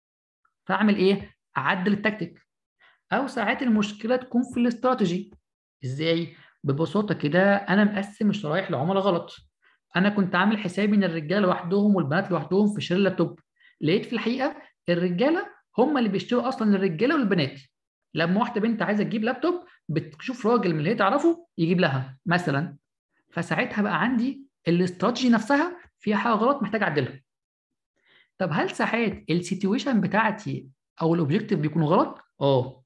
فاعمل ايه اعدل التكتيك او ساعات المشكله تكون في الاستراتيجي ازاي ببساطه كده انا مقسم الشرايح لعملاء غلط انا كنت عامل حسابي ان الرجاله لوحدهم والبنات لوحدهم في شراء اللابتوب لقيت في الحقيقه الرجاله هم اللي بيشتروا اصلا الرجاله والبنات لما واحده بنت عايزه تجيب لابتوب بتشوف راجل من اللي هي تعرفه يجيب لها مثلا فساعتها بقى عندي الاستراتيجي نفسها فيها حاجه غلط محتاج اعدلها طب هل ساعات السيتويشن بتاعتي او الاوبجيكتيف بيكون غلط اه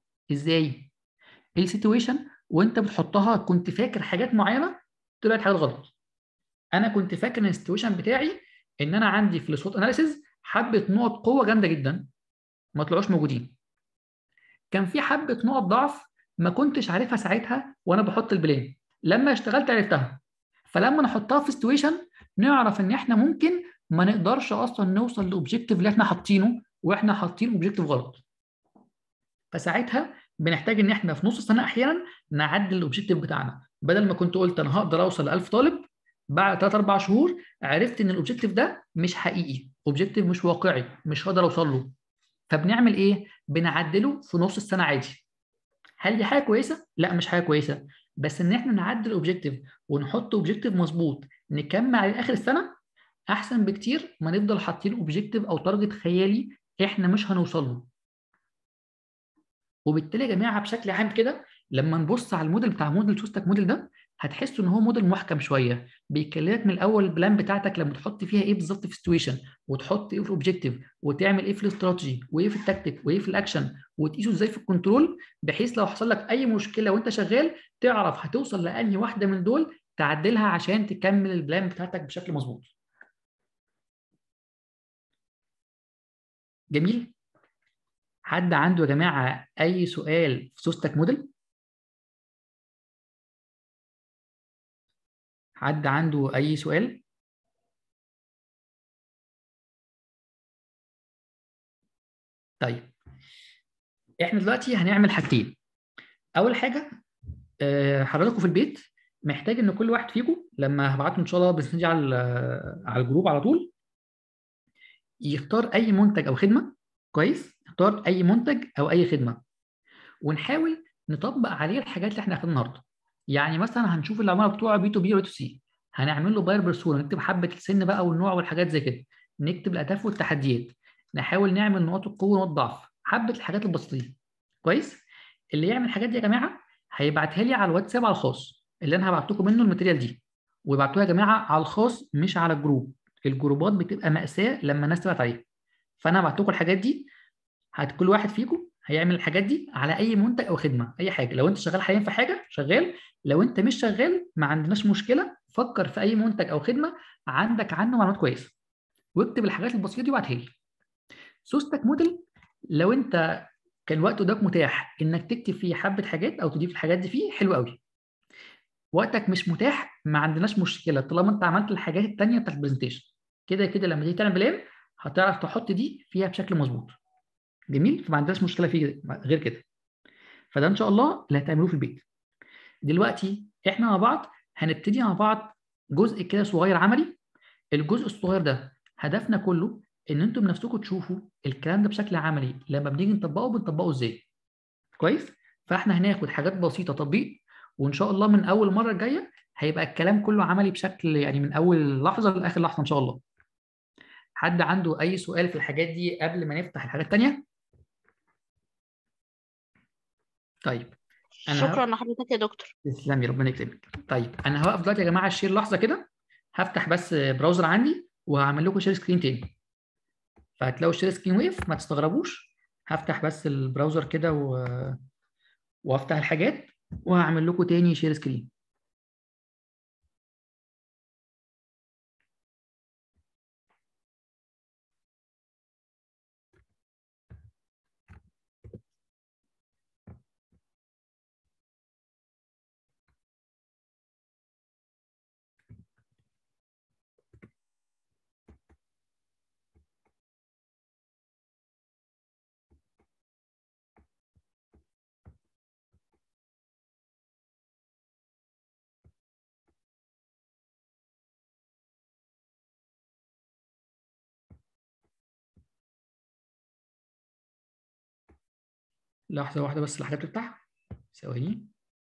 ازاي السيتويشن وانت بتحطها كنت فاكر حاجات معينه طلعت حاجات غلط انا كنت فاكر ان السيتويشن بتاعي ان انا عندي في السوت اناليسيز حبه نقط قوه جامده جدا ما طلعوش موجودين كان في حبه نقط ضعف ما كنتش عارفها ساعتها وانا بحط البلان لما اشتغلت عرفتها فلما نحطها في سيتويشن نعرف ان احنا ممكن ما نقدرش اصلا نوصل للاوبجيكتيف اللي احنا حاطينه واحنا حاطين اوبجيكتيف غلط فساعتها بنحتاج ان احنا في نص السنه احيانا نعدل الاوبجيكتيف بتاعنا بدل ما كنت قلت انا هقدر اوصل ل 1000 طالب بعد 3 4 شهور عرفت ان الاوبجيكتيف ده مش حقيقي اوبجيكتيف مش واقعي مش هقدر اوصل له فبنعمل ايه بنعدله في نص السنه عادي هل دي حاجه كويسه لا مش حاجه كويسه بس ان احنا نعدل اوبجيكتيف ونحط اوبجيكتيف مظبوط نكمل على اخر السنه احسن بكتير ما نفضل حاطين اوبجيكتيف او تارجت خيالي احنا مش هنوصل له وبالتالي يا جماعه بشكل عام كده لما نبص على الموديل بتاع موديل سوستك موديل ده هتحسوا ان هو موديل محكم شويه بيكلمك من الاول البلان بتاعتك لما تحط فيها ايه بالظبط في السيتويشن وتحط ايه في الاوبجيكتيف وتعمل ايه في الاستراتيجي وايه في التكتيك وايه في الاكشن وتقيسه ازاي في الكنترول بحيث لو حصل لك اي مشكله وانت شغال تعرف هتوصل لانهي واحده من دول تعدلها عشان تكمل البلان بتاعتك بشكل مظبوط جميل حد عنده يا جماعه اي سؤال في سوستك موديل حد عنده اي سؤال طيب احنا دلوقتي هنعمل حاجتين اول حاجه آه، حضراتكم في البيت محتاج ان كل واحد فيكم لما هبعته ان شاء الله باذن الله على على الجروب على طول يختار اي منتج او خدمه كويس يختار اي منتج او اي خدمه ونحاول نطبق عليه الحاجات اللي احنا اخدناها النهارده يعني مثلا هنشوف العملاء بتوع بي تو بي وبي تو سي هنعمل له باير بيرسونا نكتب حبه السن بقى والنوع والحاجات زي كده نكتب الاهداف والتحديات نحاول نعمل نقاط القوه ونقاط الضعف حبه الحاجات البسيطه دي كويس اللي يعمل الحاجات دي يا جماعه هيبعتها لي على الواتساب على الخاص اللي انا هبعت لكم منه الماتيريال دي ويبعتوها يا جماعه على الخاص مش على الجروب الجروبات بتبقى مأساة لما الناس تبعت عليها فانا هبعت لكم الحاجات دي هت كل واحد فيكم هيعمل الحاجات دي على اي منتج او خدمه اي حاجه لو انت شغال حاليا في حاجه شغال لو انت مش شغال ما عندناش مشكله فكر في اي منتج او خدمه عندك عنه معلومات كويسه واكتب الحاجات البسيطه دي وابعتها لي سوستك موديل لو انت كان الوقت قدامك متاح انك تكتب فيه حبه حاجات او تضيف الحاجات دي فيه حلو قوي وقتك مش متاح ما عندناش مشكله طالما انت عملت الحاجات الثانيه بتاعت البرزنتيشن كده كده لما تيجي تعمل بلان هتعرف تحط دي فيها بشكل مظبوط جميل فما عندناش مشكله فيه غير كده فده ان شاء الله اللي هتعملوه في البيت دلوقتي احنا مع بعض هنبتدي مع بعض جزء كده صغير عملي الجزء الصغير ده هدفنا كله ان انتم بنفسكم تشوفوا الكلام ده بشكل عملي لما بنيجي نطبقه بنطبقه ازاي كويس فاحنا هناخد حاجات بسيطه تطبيق وان شاء الله من اول مره الجايه هيبقى الكلام كله عملي بشكل يعني من اول لحظه لاخر لحظه ان شاء الله حد عنده اي سؤال في الحاجات دي قبل ما نفتح الحاجات الثانيه طيب انا شكرا لحضرتك يا دكتور تسلمي ربنا يكرمك طيب انا هوقف دلوقتي يا جماعه الشير لحظه كده هفتح بس براوزر عندي وهعمل لكم شير سكرين تاني فهتلاقوا الشير سكرين وقف ما تستغربوش هفتح بس البراوزر كده و... وافتح الحاجات وهعمل لكم تاني شير سكرين لحظة واحدة بس الحاجات بتفتح ثواني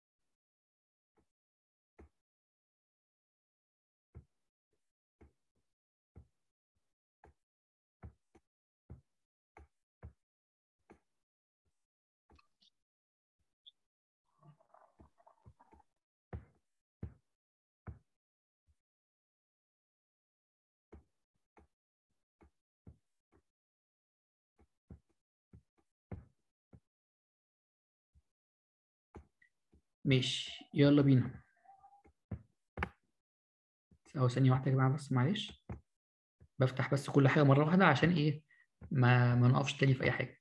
ماشي يلا بينا أو ثانية واحدة يا جماعة بس معلش بفتح بس كل حاجة مرة واحدة عشان إيه ما ما نقفش تاني في أي حاجة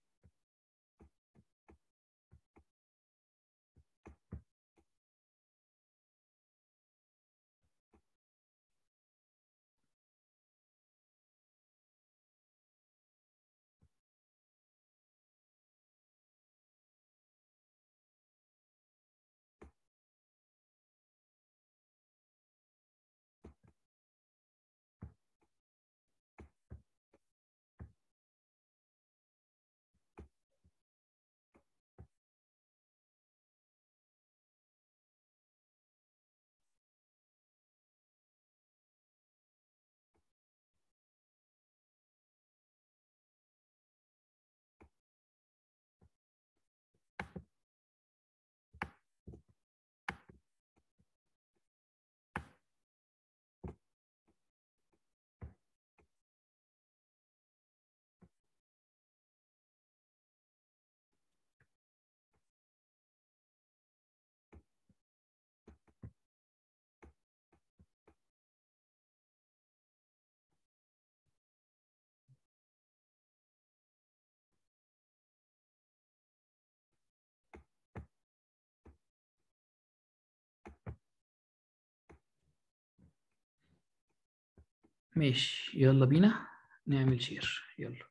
ماشي يلا بينا نعمل شير يلا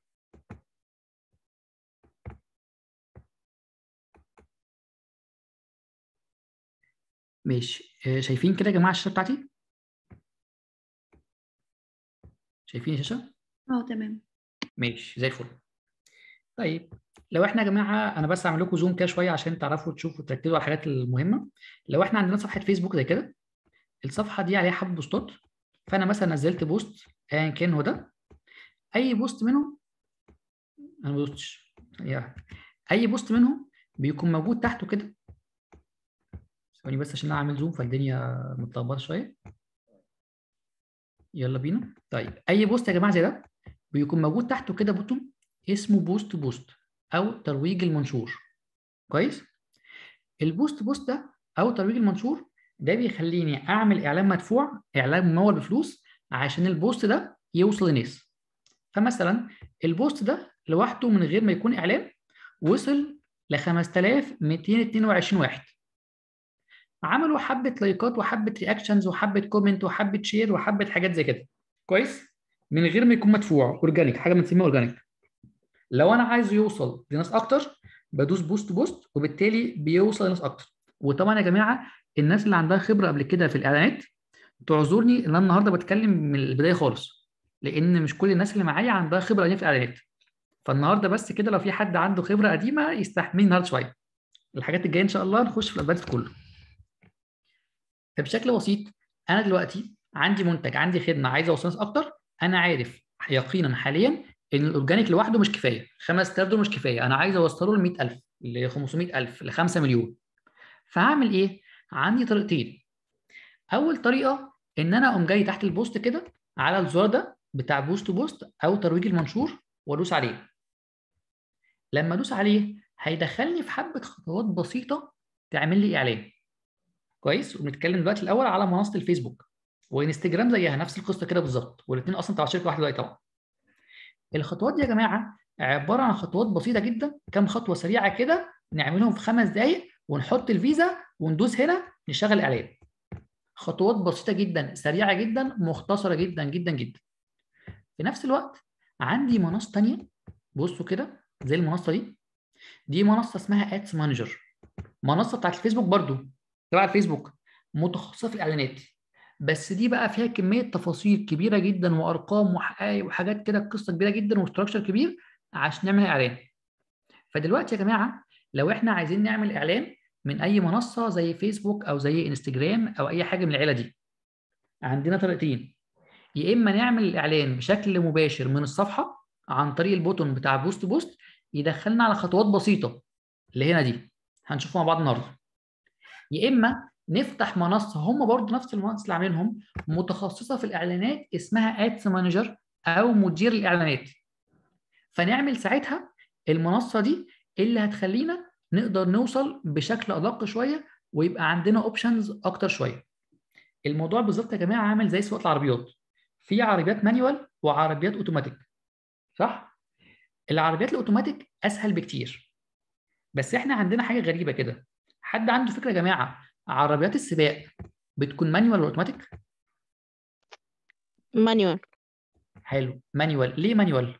ماشي آه، شايفين كده يا جماعة الشاشة بتاعتي؟ شايفين الشاشة؟ اه تمام ماشي زي الفل طيب لو احنا يا جماعة أنا بس أعمل لكم زوم كده شوية عشان تعرفوا تشوفوا تركزوا على الحاجات المهمة لو احنا عندنا صفحة فيسبوك زي كده الصفحة دي عليها حبة بوستات فأنا مثلا نزلت بوست ايا كان هو ده اي بوست منهم انا ما بوستش يعني اي بوست منهم بيكون موجود تحته كده ثواني بس عشان اعمل زوم فالدنيا متلخبطه شويه يلا بينا طيب اي بوست يا جماعه زي ده بيكون موجود تحته كده بوتون اسمه بوست بوست او ترويج المنشور كويس البوست بوست ده او ترويج المنشور ده بيخليني اعمل اعلان مدفوع اعلان ممول بفلوس عشان البوست ده يوصل لناس فمثلا البوست ده لوحده من غير ما يكون اعلان وصل ل 5222 واحد عملوا حبه لايكات وحبه رياكشنز وحبه كومنت وحبه شير وحبه حاجات زي كده كويس من غير ما يكون مدفوع اورجانيك حاجه بنسميها اورجانيك لو انا عايزه يوصل لناس اكتر بدوس بوست بوست وبالتالي بيوصل لناس اكتر وطبعا يا جماعه الناس اللي عندها خبره قبل كده في الاعلانات تعذرني ان انا النهارده بتكلم من البدايه خالص لان مش كل الناس اللي معايا عندها خبره قديمه في الاعلانات فالنهارده بس كده لو في حد عنده خبره قديمه يستحملني النهارده شويه الحاجات الجايه ان شاء الله نخش في الادفانس كله فبشكل بسيط انا دلوقتي عندي منتج عندي خدمه عايز اوصل ناس اكتر انا عارف يقينا حاليا ان الاورجانيك لوحده مش كفايه 5000 دول مش كفايه انا عايز اوصله ل 100000 ل 500000 ل 5 مليون فهعمل ايه عندي طريقتين اول طريقه ان انا اقوم جاي تحت البوست كده على الزرار ده بتاع بوست تو بوست او ترويج المنشور وادوس عليه لما ادوس عليه هيدخلني في حبه خطوات بسيطه تعمل لي اعلان كويس وبنتكلم دلوقتي الاول على منصه الفيسبوك وانستجرام زيها نفس القصه كده بالظبط والاثنين اصلا تبع شركه واحده دلوقتي طبعا الخطوات دي يا جماعه عباره عن خطوات بسيطه جدا كام خطوه سريعه كده نعملهم في خمس دقائق ونحط الفيزا وندوس هنا نشغل اعلان خطوات بسيطه جدا سريعه جدا مختصره جدا جدا جدا في نفس الوقت عندي منصه ثانيه بصوا كده زي المنصه دي دي منصه اسمها ادس مانجر منصه بتاعت الفيسبوك برضو تبع الفيسبوك متخصصه في الاعلانات بس دي بقى فيها كميه تفاصيل كبيره جدا وارقام وحقائق وحاجات كده قصه كبيره جدا وستراكشر كبير عشان نعمل اعلان فدلوقتي يا جماعه لو احنا عايزين نعمل اعلان من اي منصه زي فيسبوك او زي انستجرام او اي حاجه من العيله دي عندنا طريقتين يا اما نعمل الاعلان بشكل مباشر من الصفحه عن طريق البوتون بتاع بوست بوست يدخلنا على خطوات بسيطه اللي هنا دي هنشوفها مع بعض النهارده يا اما نفتح منصه هم برضه نفس المنصه اللي عاملينهم متخصصه في الاعلانات اسمها ادس مانجر او مدير الاعلانات فنعمل ساعتها المنصه دي اللي هتخلينا نقدر نوصل بشكل ادق شويه ويبقى عندنا اوبشنز اكتر شويه الموضوع بالظبط يا جماعه عامل زي سواقه العربيات في عربيات مانيوال وعربيات اوتوماتيك صح العربيات الاوتوماتيك اسهل بكتير بس احنا عندنا حاجه غريبه كده حد عنده فكره يا جماعه عربيات السباق بتكون مانيوال ولا اوتوماتيك مانيوال حلو مانيوال ليه مانيوال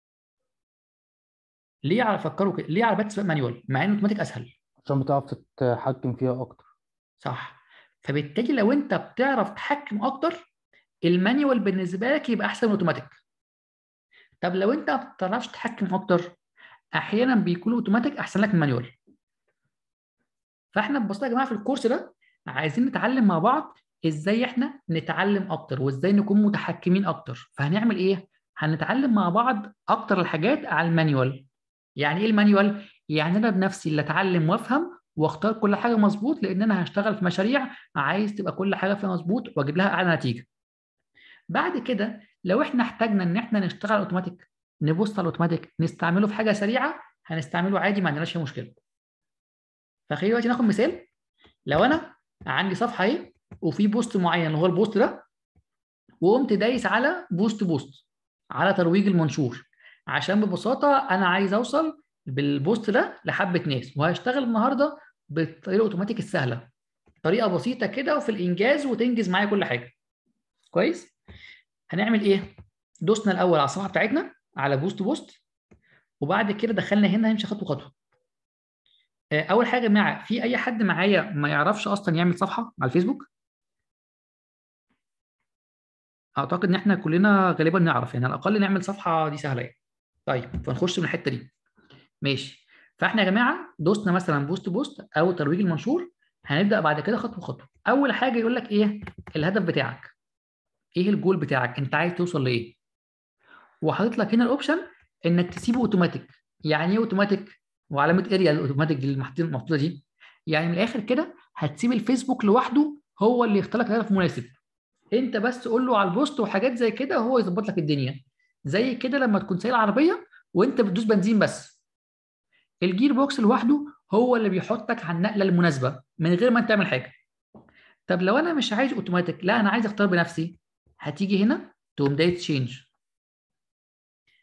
ليه على فكروا كده ليه عربيات السباق مانيوال مع ان اوتوماتيك اسهل عشان بتعرف تتحكم فيها اكتر صح فبالتالي لو انت بتعرف تحكم اكتر المانيوال بالنسبه لك يبقى احسن من الاوتوماتيك طب لو انت ما بتعرفش تتحكم اكتر احيانا بيكون اوتوماتيك احسن لك من المانيوال فاحنا ببساطه يا جماعه في الكورس ده عايزين نتعلم مع بعض ازاي احنا نتعلم اكتر وازاي نكون متحكمين اكتر فهنعمل ايه هنتعلم مع بعض اكتر الحاجات على المانيوال يعني ايه المانيوال يعني انا بنفسي اللي اتعلم وافهم واختار كل حاجه مظبوط لان انا هشتغل في مشاريع عايز تبقى كل حاجه فيها مظبوط واجيب لها اعلى نتيجه بعد كده لو احنا احتاجنا ان احنا نشتغل اوتوماتيك نبص على الاوتوماتيك نستعمله في حاجه سريعه هنستعمله عادي ما عندناش فيه مشكله فخلينا دلوقتي ناخد مثال لو انا عندي صفحه اهي وفي بوست معين اللي هو البوست ده وقمت دايس على بوست بوست على ترويج المنشور عشان ببساطه انا عايز اوصل بالبوست ده لحبه ناس وهشتغل النهارده بالطريقه الاوتوماتيك السهله طريقه بسيطه كده وفي الانجاز وتنجز معايا كل حاجه كويس هنعمل ايه دوسنا الاول على الصفحه بتاعتنا على بوست بوست وبعد كده دخلنا هنا نمشي خطوه خطوه اول حاجه يا جماعه في اي حد معايا ما يعرفش اصلا يعمل صفحه على الفيسبوك اعتقد ان احنا كلنا غالبا نعرف يعني على الاقل نعمل صفحه دي سهله يعني طيب فنخش من الحته دي ماشي فاحنا يا جماعه دوسنا مثلا بوست بوست او ترويج المنشور هنبدا بعد كده خطوه خطوه اول حاجه يقول لك ايه الهدف بتاعك ايه الجول بتاعك انت عايز توصل لايه وحاطط لك هنا الاوبشن انك تسيبه اوتوماتيك يعني ايه اوتوماتيك وعلامه اريا الاوتوماتيك دي المحطوطه دي يعني من الاخر كده هتسيب الفيسبوك لوحده هو اللي يختار لك هدف مناسب انت بس قول له على البوست وحاجات زي كده وهو يظبط لك الدنيا زي كده لما تكون سايق العربيه وانت بتدوس بنزين بس الجير بوكس لوحده هو اللي بيحطك على النقله المناسبه من غير ما انت تعمل حاجه طب لو انا مش عايز اوتوماتيك لا انا عايز اختار بنفسي هتيجي هنا تقوم دايت تشينج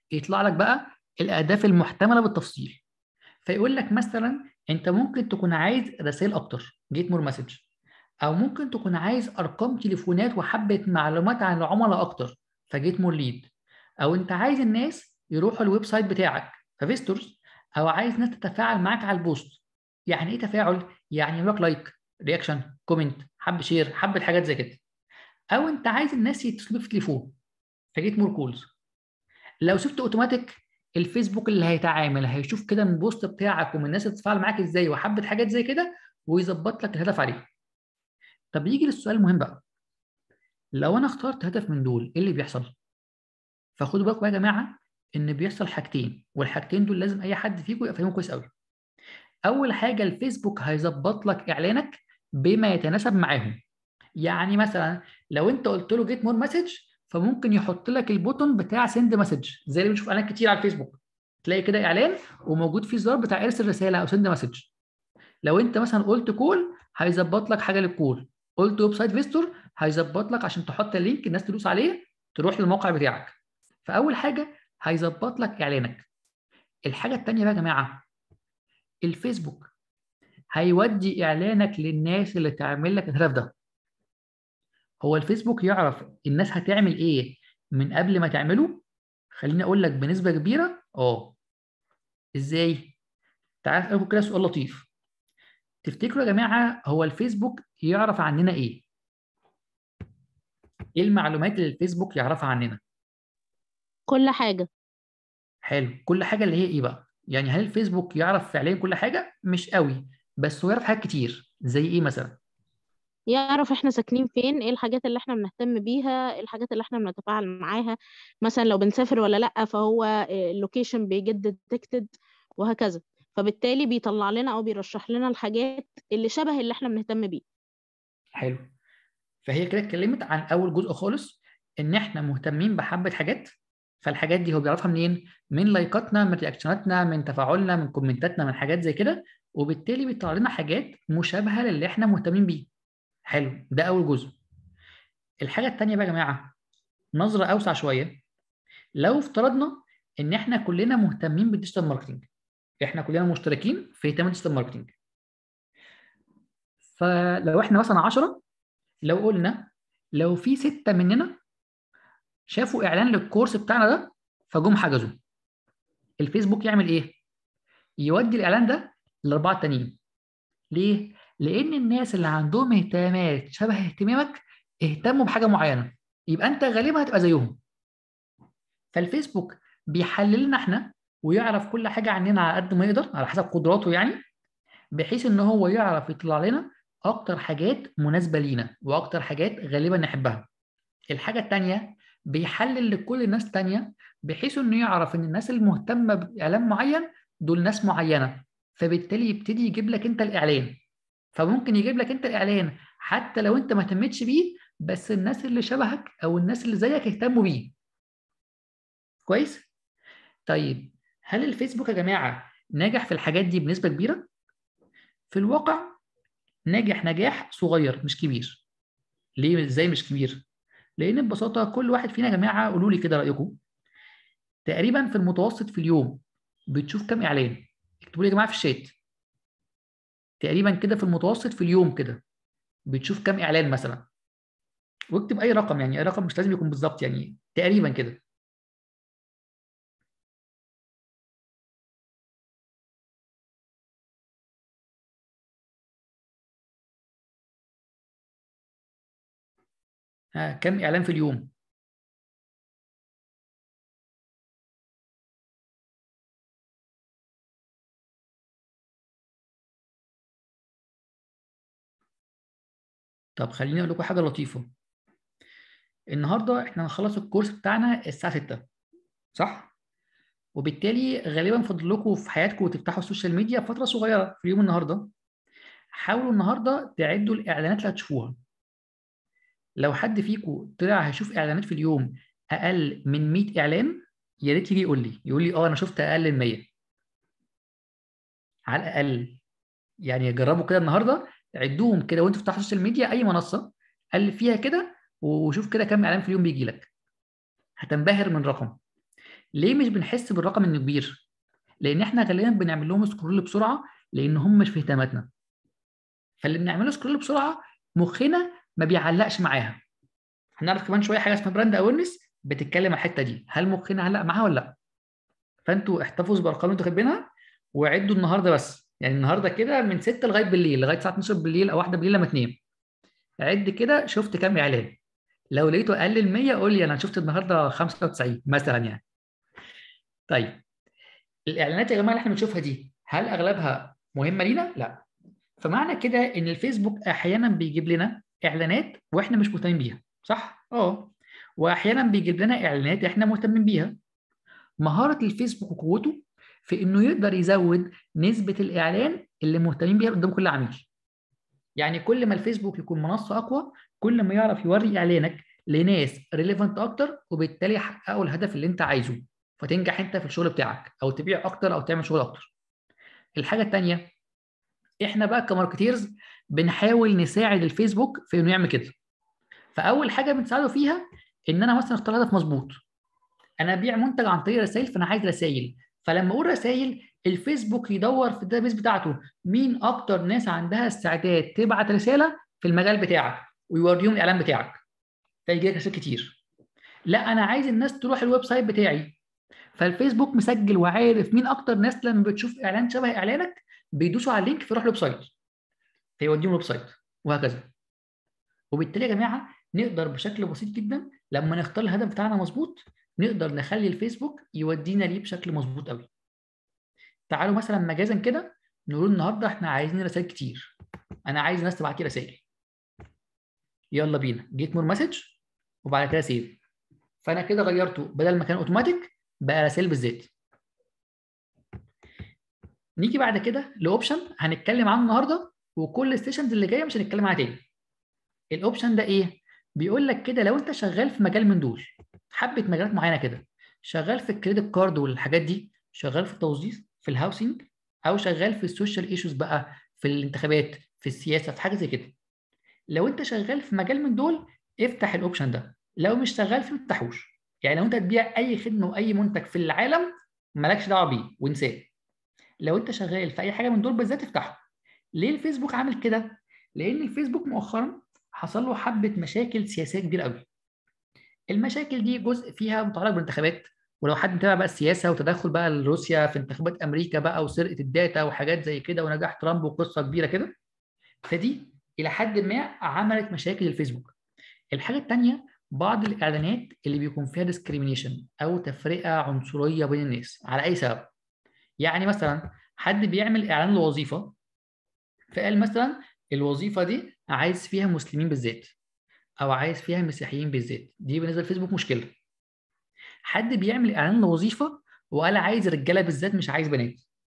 يطلع لك بقى الاهداف المحتمله بالتفصيل فيقول لك مثلا انت ممكن تكون عايز رسائل اكتر جيت مور مسج او ممكن تكون عايز ارقام تليفونات وحبه معلومات عن العملاء اكتر فجيت مور ليد او انت عايز الناس يروحوا الويب سايت بتاعك ففيستورز او عايز ناس تتفاعل معاك على البوست يعني ايه تفاعل يعني يعمل لك لايك رياكشن كومنت حب شير حبه حاجات زي كده او انت عايز الناس يتصلوا في التليفون فجيت مور كولز لو سبت اوتوماتيك الفيسبوك اللي هيتعامل هيشوف كده من البوست بتاعك ومن الناس تتفاعل معاك ازاي وحبه حاجات زي كده ويظبط لك الهدف عليه طب يجي للسؤال المهم بقى لو انا اخترت هدف من دول ايه اللي بيحصل فخدوا بالكم يا جماعه ان بيحصل حاجتين والحاجتين دول لازم اي حد فيكم يبقى فاهمهم كويس قوي اول حاجه الفيسبوك هيظبط لك اعلانك بما يتناسب معاهم يعني مثلا لو انت قلت له جيت مور مسج فممكن يحط لك البوتون بتاع سند مسج زي اللي بنشوف اعلانات كتير على الفيسبوك تلاقي كده اعلان وموجود فيه زرار بتاع ارسل رساله او سند مسج لو انت مثلا قلت كول هيظبط لك حاجه للكول قلت ويب سايت فيستور هيظبط لك عشان تحط اللينك الناس تدوس عليه تروح للموقع بتاعك فاول حاجه هيظبط لك اعلانك الحاجه الثانيه بقى يا جماعه الفيسبوك هيودي اعلانك للناس اللي تعمل لك الهدف ده هو الفيسبوك يعرف الناس هتعمل ايه من قبل ما تعمله خليني اقول لك بنسبه كبيره اه ازاي تعال اسالكم كده سؤال لطيف تفتكروا يا جماعه هو الفيسبوك يعرف عننا ايه ايه المعلومات اللي الفيسبوك يعرفها عننا كل حاجه حلو كل حاجه اللي هي ايه بقى يعني هل الفيسبوك يعرف فعليا كل حاجه مش قوي بس هو يعرف حاجات كتير زي ايه مثلا يعرف احنا ساكنين فين ايه الحاجات اللي احنا بنهتم بيها ايه الحاجات اللي احنا بنتفاعل معاها مثلا لو بنسافر ولا لا فهو اللوكيشن بيجد ديتكتد وهكذا فبالتالي بيطلع لنا او بيرشح لنا الحاجات اللي شبه اللي احنا بنهتم بيه حلو فهي كده اتكلمت عن اول جزء خالص ان احنا مهتمين بحبه حاجات فالحاجات دي هو بيعرفها منين من لايكاتنا من رياكشناتنا من تفاعلنا من كومنتاتنا من حاجات زي كده وبالتالي بيطلع لنا حاجات مشابهه للي احنا مهتمين بيه حلو ده اول جزء الحاجه الثانيه بقى يا جماعه نظره اوسع شويه لو افترضنا ان احنا كلنا مهتمين بالديجيتال ماركتنج احنا كلنا مشتركين في اهتمام الديجيتال ماركتنج فلو احنا مثلا 10 لو قلنا لو في ستة مننا شافوا اعلان للكورس بتاعنا ده فجم حجزوا الفيسبوك يعمل ايه يودي الاعلان ده للاربعه التانيين ليه لان الناس اللي عندهم اهتمامات شبه اهتمامك اهتموا بحاجه معينه يبقى انت غالبا هتبقى زيهم فالفيسبوك بيحلل لنا احنا ويعرف كل حاجه عننا على قد ما يقدر على حسب قدراته يعني بحيث ان هو يعرف يطلع لنا اكتر حاجات مناسبه لينا واكتر حاجات غالبا نحبها الحاجه الثانيه بيحلل لكل الناس الثانيه بحيث انه يعرف ان الناس المهتمه باعلان معين دول ناس معينه فبالتالي يبتدي يجيب لك انت الاعلان فممكن يجيب لك انت الاعلان حتى لو انت ما اهتمتش بيه بس الناس اللي شبهك او الناس اللي زيك اهتموا بيه كويس طيب هل الفيسبوك يا جماعه ناجح في الحاجات دي بنسبه كبيره في الواقع ناجح نجاح صغير مش كبير ليه ازاي مش كبير لان ببساطه كل واحد فينا يا جماعه قولوا لي كده رايكم تقريبا في المتوسط في اليوم بتشوف كام اعلان اكتبوا لي يا جماعه في الشات تقريبا كده في المتوسط في اليوم كده بتشوف كام اعلان مثلا واكتب اي رقم يعني اي رقم مش لازم يكون بالظبط يعني تقريبا كده ها كم اعلان في اليوم طب خليني اقول لكم حاجه لطيفه النهارده احنا هنخلص الكورس بتاعنا الساعه 6 صح وبالتالي غالبا فاضل لكم في حياتكم تفتحوا السوشيال ميديا فتره صغيره في يوم النهارده حاولوا النهارده تعدوا الاعلانات اللي هتشوفوها لو حد فيكم طلع هيشوف اعلانات في اليوم اقل من 100 اعلان يا ريت يجي يقول لي يقول لي اه انا شفت اقل من 100 على الاقل يعني جربوا كده النهارده عدوهم كده وانتوا بتفتحوا السوشيال ميديا اي منصه قلب فيها كده وشوف كده كم اعلان في اليوم بيجي لك هتنبهر من رقم ليه مش بنحس بالرقم انه كبير لان احنا غالبا بنعمل لهم سكرول بسرعه لان هم مش في اهتماماتنا فاللي بنعمله سكرول بسرعه مخنا ما بيعلقش معاها هنعرف كمان شويه حاجه اسمها براند اويرنس بتتكلم على الحته دي هل مخنا علق معاها ولا لا فانتوا احتفظوا بالارقام اللي انتوا كاتبينها وعدوا النهارده بس يعني النهارده كده من 6 لغايه بالليل لغايه الساعه 12 بالليل او 1 بالليل لما تنام عد كده شفت كام اعلان لو لقيته اقل من 100 قول لي انا شفت النهارده 95 مثلا يعني طيب الاعلانات يا جماعه اللي احنا بنشوفها دي هل اغلبها مهمه لينا لا فمعنى كده ان الفيسبوك احيانا بيجيب لنا اعلانات واحنا مش مهتمين بيها صح اه واحيانا بيجيب لنا اعلانات احنا مهتمين بيها مهاره الفيسبوك وقوته في انه يقدر يزود نسبه الاعلان اللي مهتمين بيها قدام كل عميل يعني كل ما الفيسبوك يكون منصه اقوى كل ما يعرف يوري اعلانك لناس ريليفنت اكتر وبالتالي يحققوا الهدف اللي انت عايزه فتنجح انت في الشغل بتاعك او تبيع اكتر او تعمل شغل اكتر الحاجه الثانيه احنا بقى كماركتيرز بنحاول نساعد الفيسبوك في انه يعمل كده فاول حاجه بنساعده فيها ان انا مثلا اختار هدف مظبوط انا ابيع منتج عن طريق رسائل فانا عايز رسائل فلما اقول رسائل الفيسبوك يدور في الداتابيس بتاعته مين اكتر ناس عندها استعداد تبعت رساله في المجال بتاعك ويوريهم الاعلان بتاعك فيجي لك رسائل كتير لا انا عايز الناس تروح الويب سايت بتاعي فالفيسبوك مسجل وعارف مين اكتر ناس لما بتشوف اعلان شبه اعلانك بيدوسوا على اللينك فيروح الويب سايت فيوديهم الويب سايت وهكذا وبالتالي يا جماعه نقدر بشكل بسيط جدا لما نختار الهدف بتاعنا مظبوط نقدر نخلي الفيسبوك يودينا ليه بشكل مظبوط قوي تعالوا مثلا مجازا كده نقول النهارده احنا عايزين رسائل كتير انا عايز ناس تبعت لي رسائل يلا بينا جيت مور مسج وبعد كده سيف فانا كده غيرته بدل ما كان اوتوماتيك بقى رسائل بالذات نيجي بعد كده لاوبشن هنتكلم عنه النهارده وكل السيشنز اللي جايه مش هنتكلم عنها تاني الاوبشن ده ايه بيقول لك كده لو انت شغال في مجال من دول حبه مجالات معينه كده شغال في الكريدت كارد والحاجات دي شغال في التوظيف في الهاوسنج او شغال في السوشيال ايشوز بقى في الانتخابات في السياسه في حاجه زي كده لو انت شغال في مجال من دول افتح الاوبشن ده لو مش شغال فيه ما تفتحوش يعني لو انت تبيع اي خدمه واي منتج في العالم مالكش دعوه بيه وانساه لو انت شغال في اي حاجه من دول بالذات افتحه ليه الفيسبوك عامل كده لان الفيسبوك مؤخرا حصل له حبه مشاكل سياسيه كبيره قوي المشاكل دي جزء فيها متعلق بالانتخابات ولو حد متابع بقى السياسه وتدخل بقى روسيا في انتخابات امريكا بقى وسرقه الداتا وحاجات زي كده ونجاح ترامب وقصه كبيره كده فدي الى حد ما عملت مشاكل الفيسبوك الحاجه الثانيه بعض الاعلانات اللي بيكون فيها ديسكريميشن او تفرقه عنصريه بين الناس على اي سبب يعني مثلا حد بيعمل اعلان لوظيفه فقال مثلا الوظيفه دي عايز فيها مسلمين بالذات او عايز فيها مسيحيين بالذات دي بالنسبه للفيسبوك مشكله حد بيعمل اعلان لوظيفه وقال عايز رجاله بالذات مش عايز بنات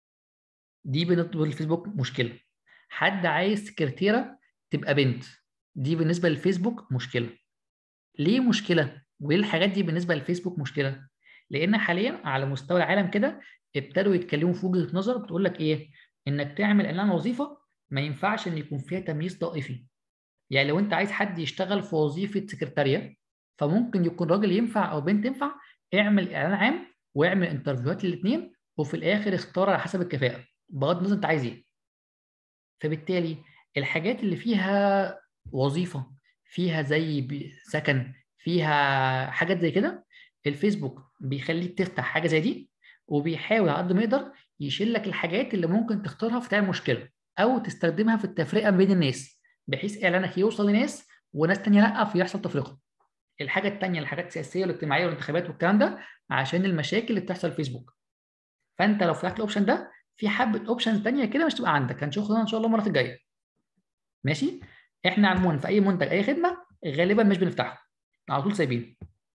دي بالنسبه للفيسبوك مشكله حد عايز سكرتيره تبقى بنت دي بالنسبه للفيسبوك مشكله ليه مشكله وايه الحاجات دي بالنسبه للفيسبوك مشكله لان حاليا على مستوى العالم كده ابتدوا يتكلموا في وجهه نظر بتقول لك ايه انك تعمل اعلان وظيفه ما ينفعش ان يكون فيها تمييز طائفي يعني لو انت عايز حد يشتغل في وظيفه سكرتاريه فممكن يكون راجل ينفع او بنت تنفع اعمل اعلان عام واعمل انترفيوهات للاثنين وفي الاخر اختار على حسب الكفاءه بغض النظر انت عايز ايه فبالتالي الحاجات اللي فيها وظيفه فيها زي سكن فيها حاجات زي كده الفيسبوك بيخليك تفتح حاجه زي دي وبيحاول على قد ما يقدر يشيل لك الحاجات اللي ممكن تختارها فتعمل مشكله او تستخدمها في التفرقه بين الناس بحيث اعلانك يوصل لناس وناس تانية لا فيحصل تفرقه الحاجه الثانيه الحاجات السياسيه والاجتماعيه والانتخابات والكلام ده عشان المشاكل اللي بتحصل في فيسبوك فانت لو فتحت الاوبشن ده في حبه اوبشنز ثانيه كده مش تبقى عندك هنشوفها ان شاء الله المره الجايه ماشي احنا عموما في اي منتج اي خدمه غالبا مش بنفتحه على طول سايبينه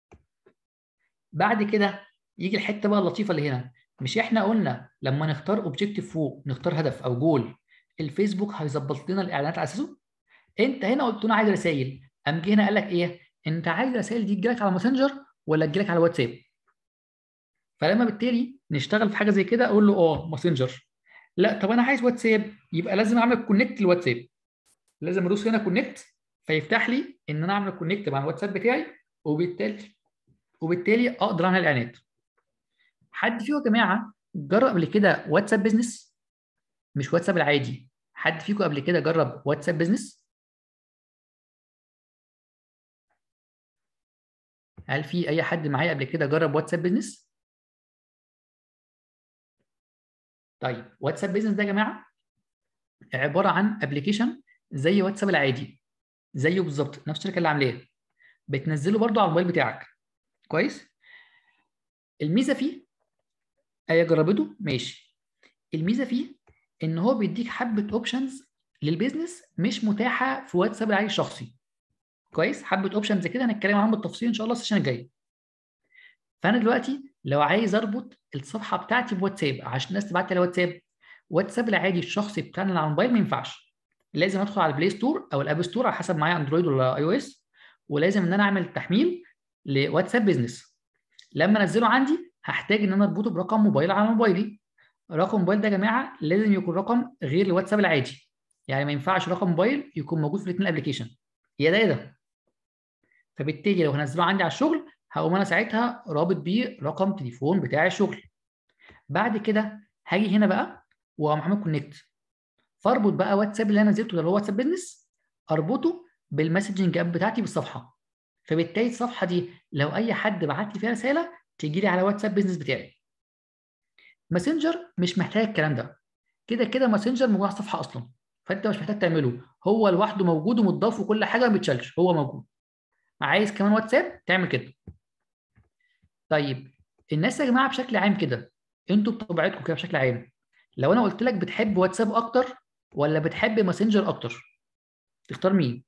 بعد كده يجي الحته بقى اللطيفه اللي هنا مش احنا قلنا لما نختار اوبجيكتيف فوق نختار هدف او جول الفيسبوك هيظبط لنا الاعلانات على اساسه انت هنا قلت له عايز رسائل قام جه هنا قال لك ايه انت عايز الرسائل دي تجيلك على ماسنجر ولا تجيلك على واتساب فلما بالتالي نشتغل في حاجه زي كده اقول له اه ماسنجر لا طب انا عايز واتساب يبقى لازم اعمل كونكت للواتساب لازم ادوس هنا كونكت فيفتح لي ان انا اعمل كونكت مع الواتساب بتاعي وبالتالي وبالتالي اقدر اعمل اعلانات حد فيكم يا جماعه جرب قبل كده واتساب بزنس مش واتساب العادي حد فيكم قبل كده جرب واتساب بزنس هل في اي حد معايا قبل كده جرب واتساب بزنس طيب واتساب بزنس ده يا جماعه عباره عن ابلكيشن زي واتساب العادي زيه بالظبط نفس الشركه اللي عاملاه بتنزله برضو على الموبايل بتاعك كويس الميزه فيه ايه جربته ماشي الميزه فيه ان هو بيديك حبه اوبشنز للبيزنس مش متاحه في واتساب العادي الشخصي كويس حبه اوبشنز كده هنتكلم عنهم بالتفصيل ان شاء الله السيشن الجاي فانا دلوقتي لو عايز اربط الصفحه بتاعتي بواتساب عشان الناس تبعت لي واتساب واتساب العادي الشخصي بتاعنا اللي على الموبايل ما ينفعش لازم ادخل على البلاي ستور او الاب ستور على حسب معايا اندرويد ولا اي او اس ولازم ان انا اعمل تحميل لواتساب بزنس لما انزله عندي هحتاج ان انا اربطه برقم موبايل على موبايلي رقم موبايل ده يا جماعه لازم يكون رقم غير الواتساب العادي يعني ما ينفعش رقم موبايل يكون موجود في الاثنين ابلكيشن يا ده يا ده فبالتالي لو هنزله عندي على الشغل هقوم انا ساعتها رابط بيه رقم تليفون بتاع الشغل بعد كده هاجي هنا بقى واقوم عامل كونكت فاربط بقى واتساب اللي انا نزلته ده اللي هو واتساب بزنس اربطه بالمسجنج اب بتاعتي بالصفحه فبالتالي الصفحه دي لو اي حد بعت لي فيها رساله تيجي لي على واتساب بزنس بتاعي ماسنجر مش محتاج الكلام ده كده كده ماسنجر موجود على الصفحه اصلا فانت مش محتاج تعمله هو لوحده موجود ومتضاف وكل حاجه ما بيتشالش هو موجود عايز كمان واتساب تعمل كده طيب الناس يا جماعه بشكل عام كده انتوا بطبيعتكم كده بشكل عام لو انا قلت لك بتحب واتساب اكتر ولا بتحب ماسنجر اكتر تختار مين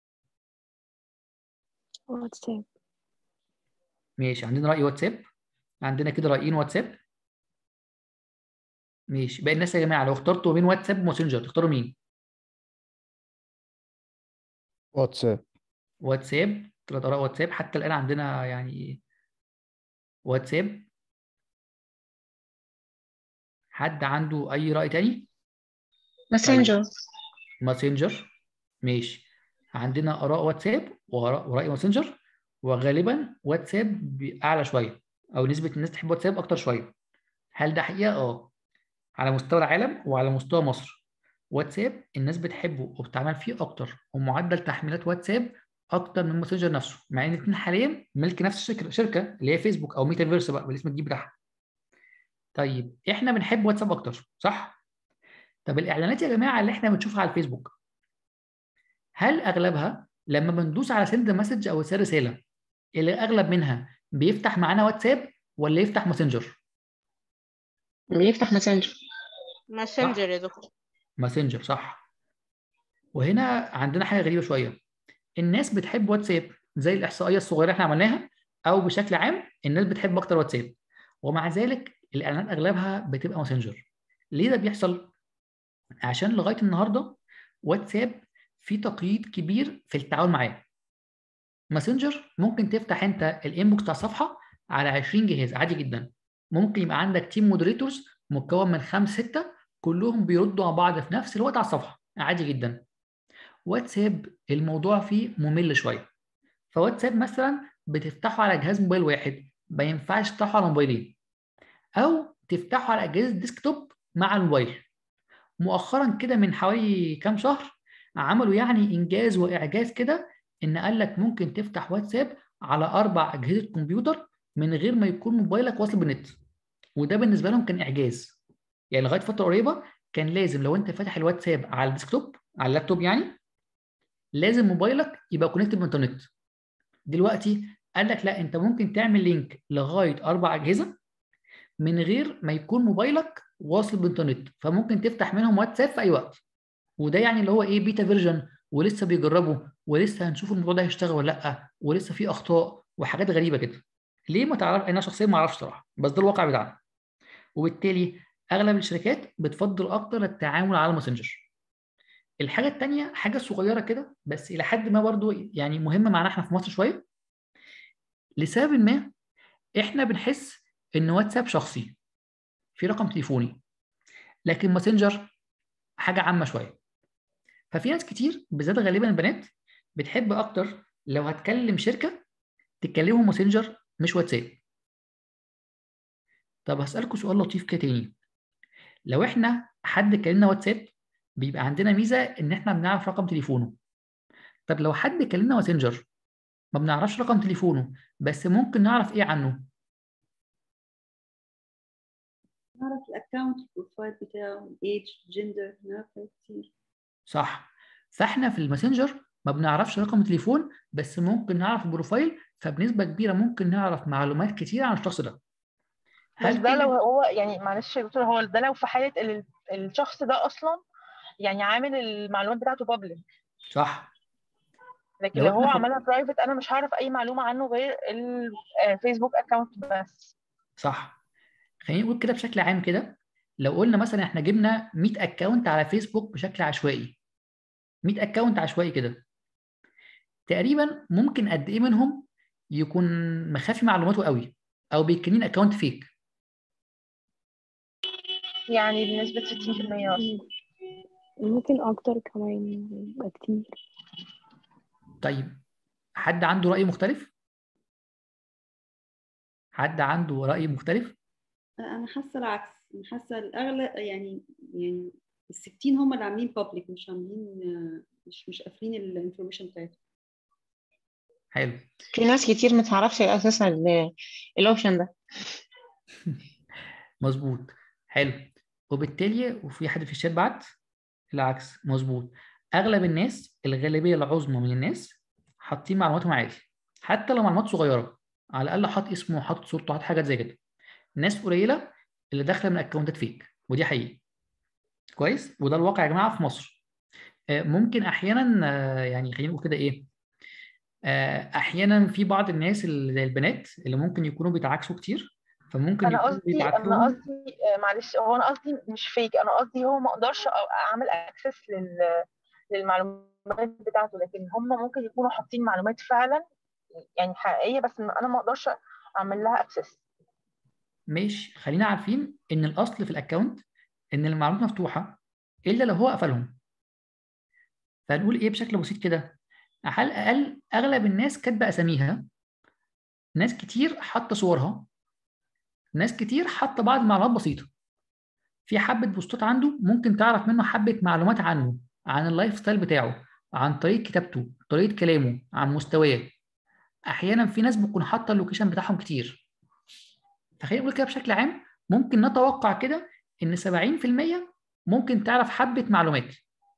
واتساب ماشي عندنا راي واتساب عندنا كده رايين واتساب ماشي باقي الناس يا جماعه لو اخترتوا بين واتساب وماسنجر تختاروا مين واتساب واتساب ثلاث اراء واتساب حتى الان عندنا يعني واتساب حد عنده اي راي تاني ماسنجر ماسنجر ماشي عندنا اراء واتساب وآراء- وراي ماسنجر وغالبا واتساب اعلى شويه او نسبه الناس تحب واتساب اكتر شويه هل ده حقيقه اه على مستوى العالم وعلى مستوى مصر واتساب الناس بتحبه وبتعمل فيه اكتر ومعدل تحميلات واتساب اكتر من ماسنجر نفسه مع ان الاثنين حاليا ملك نفس الشركه شركه اللي هي فيسبوك او ميتافيرس بقى بالاسم الجديد بتاعها طيب احنا بنحب واتساب اكتر صح طب الاعلانات يا جماعه اللي احنا بنشوفها على الفيسبوك هل اغلبها لما بندوس على سند مسج او ارسال رساله اللي اغلب منها بيفتح معانا واتساب ولا يفتح ماسنجر بيفتح ماسنجر ماسنجر يا دكتور ماسنجر صح وهنا عندنا حاجه غريبه شويه الناس بتحب واتساب زي الاحصائيه الصغيره اللي احنا عملناها او بشكل عام الناس بتحب اكتر واتساب ومع ذلك الاعلانات اغلبها بتبقى ماسنجر ليه ده بيحصل عشان لغايه النهارده واتساب في تقييد كبير في التعامل معاه ماسنجر ممكن تفتح انت الانبوكس بتاع الصفحه على 20 جهاز عادي جدا ممكن يبقى عندك تيم مودريتورز مكون من خمس ستة كلهم بيردوا على بعض في نفس الوقت على الصفحه عادي جدا واتساب الموضوع فيه ممل شويه فواتساب مثلا بتفتحه على جهاز موبايل واحد ما ينفعش تفتحه على موبايلين او تفتحه على اجهزه ديسكتوب مع الموبايل مؤخرا كده من حوالي كام شهر عملوا يعني انجاز واعجاز كده ان قال لك ممكن تفتح واتساب على اربع اجهزه كمبيوتر من غير ما يكون موبايلك واصل بالنت وده بالنسبه لهم كان اعجاز يعني لغايه فتره قريبه كان لازم لو انت فاتح الواتساب على الديسكتوب على اللابتوب يعني لازم موبايلك يبقى كونكتد بالانترنت دلوقتي قال لك لا انت ممكن تعمل لينك لغايه اربع اجهزه من غير ما يكون موبايلك واصل بالانترنت فممكن تفتح منهم واتساب في اي وقت وده يعني اللي هو ايه بيتا فيرجن ولسه بيجربوا ولسه هنشوف الموضوع ده هيشتغل ولا لا ولسه في اخطاء وحاجات غريبه كده ليه ما تعرف انا شخصيا ما اعرفش صراحه بس ده الواقع بتاعنا وبالتالي اغلب الشركات بتفضل اكتر التعامل على الماسنجر الحاجه الثانيه حاجه صغيره كده بس الى حد ما برضو يعني مهمه معانا احنا في مصر شويه لسبب ما احنا بنحس ان واتساب شخصي في رقم تليفوني لكن ماسنجر حاجه عامه شويه ففي ناس كتير بالذات غالبا البنات بتحب اكتر لو هتكلم شركه تكلمهم ماسنجر مش واتساب طب هسألكم سؤال لطيف كده تاني لو احنا حد كلمنا واتساب بيبقى عندنا ميزه ان احنا بنعرف رقم تليفونه طب لو حد كلمنا ماسنجر ما بنعرفش رقم تليفونه بس ممكن نعرف ايه عنه نعرف الاكونت البروفايل بتاعه الايدج جندر نعرف حاجات كتير صح فاحنا في الماسنجر ما بنعرفش رقم تليفون بس ممكن نعرف البروفايل فبنسبه كبيره ممكن نعرف معلومات كتير عن الشخص ده بس ده لو هو يعني معلش يا دكتور هو ده لو في حاله ال- الشخص ده اصلا يعني عامل المعلومات بتاعته بابليك صح لكن لو لو هو إحنا فك- عملها برايفت انا مش هعرف اي معلومه عنه غير الفيسبوك اكونت بس صح خلينا نقول كده بشكل عام كده لو قلنا مثلا احنا جبنا 100 اكونت على فيسبوك بشكل عشوائي 100 اكونت عشوائي كده تقريبا ممكن قد ايه منهم يكون مخافي معلوماته قوي او بيكنين اكونت فيك يعني بنسبه 60% اصلا ممكن أكتر كمان يبقى كتير طيب حد عنده رأي مختلف حد عنده رأي مختلف انا حاسه العكس انا حاسه الاغلب يعني يعني ال 60 هم اللي عاملين بابليك مش عاملين مش مش قافلين الانفورميشن بتاعتهم حلو في ناس كتير ما تعرفش اساسا ال- الاوبشن ده مظبوط حلو وبالتالي وفي حد في الشات بعت العكس مظبوط اغلب الناس الغالبيه العظمى من الناس حاطين معلوماتهم عادي حتى لو معلومات صغيره على الاقل حاط اسمه حاطط صورته حاطط حاجات زي كده ناس قليله اللي داخله من اكونتات فيك ودي حقيقي كويس وده الواقع يا جماعه في مصر آه، ممكن احيانا آه، يعني خلينا نقول كده ايه آه، احيانا في بعض الناس اللي زي البنات اللي ممكن يكونوا بيتعاكسوا كتير فممكن انا يكونوا قصدي بيتعت انا لهم قصدي آه، معلش هو انا قصدي مش فيك انا قصدي هو ما اقدرش أ- اعمل اكسس لل للمعلومات بتاعته لكن هم ممكن يكونوا حاطين معلومات فعلا يعني حقيقيه بس انا ما اقدرش اعمل لها اكسس مش خلينا عارفين ان الاصل في الاكونت ان المعلومات مفتوحه الا لو هو قفلهم فنقول ايه بشكل بسيط كده على الاقل اغلب الناس كاتبه اساميها ناس كتير حاطه صورها ناس كتير حاطه بعض المعلومات بسيطه في حبه بوستات عنده ممكن تعرف منه حبه معلومات عنه عن اللايف ستايل بتاعه عن طريقه كتابته طريقه كلامه عن مستواه احيانا في ناس بتكون حاطه اللوكيشن بتاعهم كتير فخلينا نقول كده بشكل عام ممكن نتوقع كده ان 70% ممكن تعرف حبه معلومات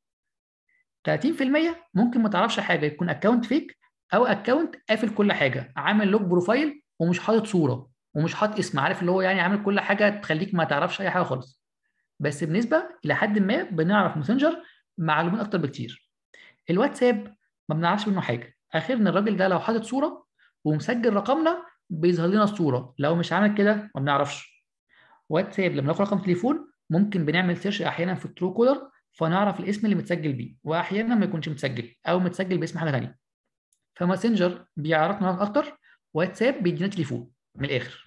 30% ممكن ما تعرفش حاجه يكون اكونت فيك او اكونت قافل كل حاجه عامل لوك بروفايل ومش حاطط صوره ومش حاطط اسم عارف اللي هو يعني عامل كل حاجه تخليك ما تعرفش اي حاجه خالص بس بنسبه الى حد ما بنعرف ماسنجر معلومات اكتر بكتير الواتساب ما بنعرفش منه حاجه اخرنا الراجل ده لو حاطط صوره ومسجل رقمنا بيظهر لنا الصوره لو مش عامل كده ما بنعرفش واتساب لما ناخد رقم تليفون ممكن بنعمل سيرش احيانا في الترو كولر فنعرف الاسم اللي متسجل بيه واحيانا ما يكونش متسجل او متسجل باسم حاجه ثانيه فماسنجر بيعرفنا اكتر واتساب بيدينا تليفون من الاخر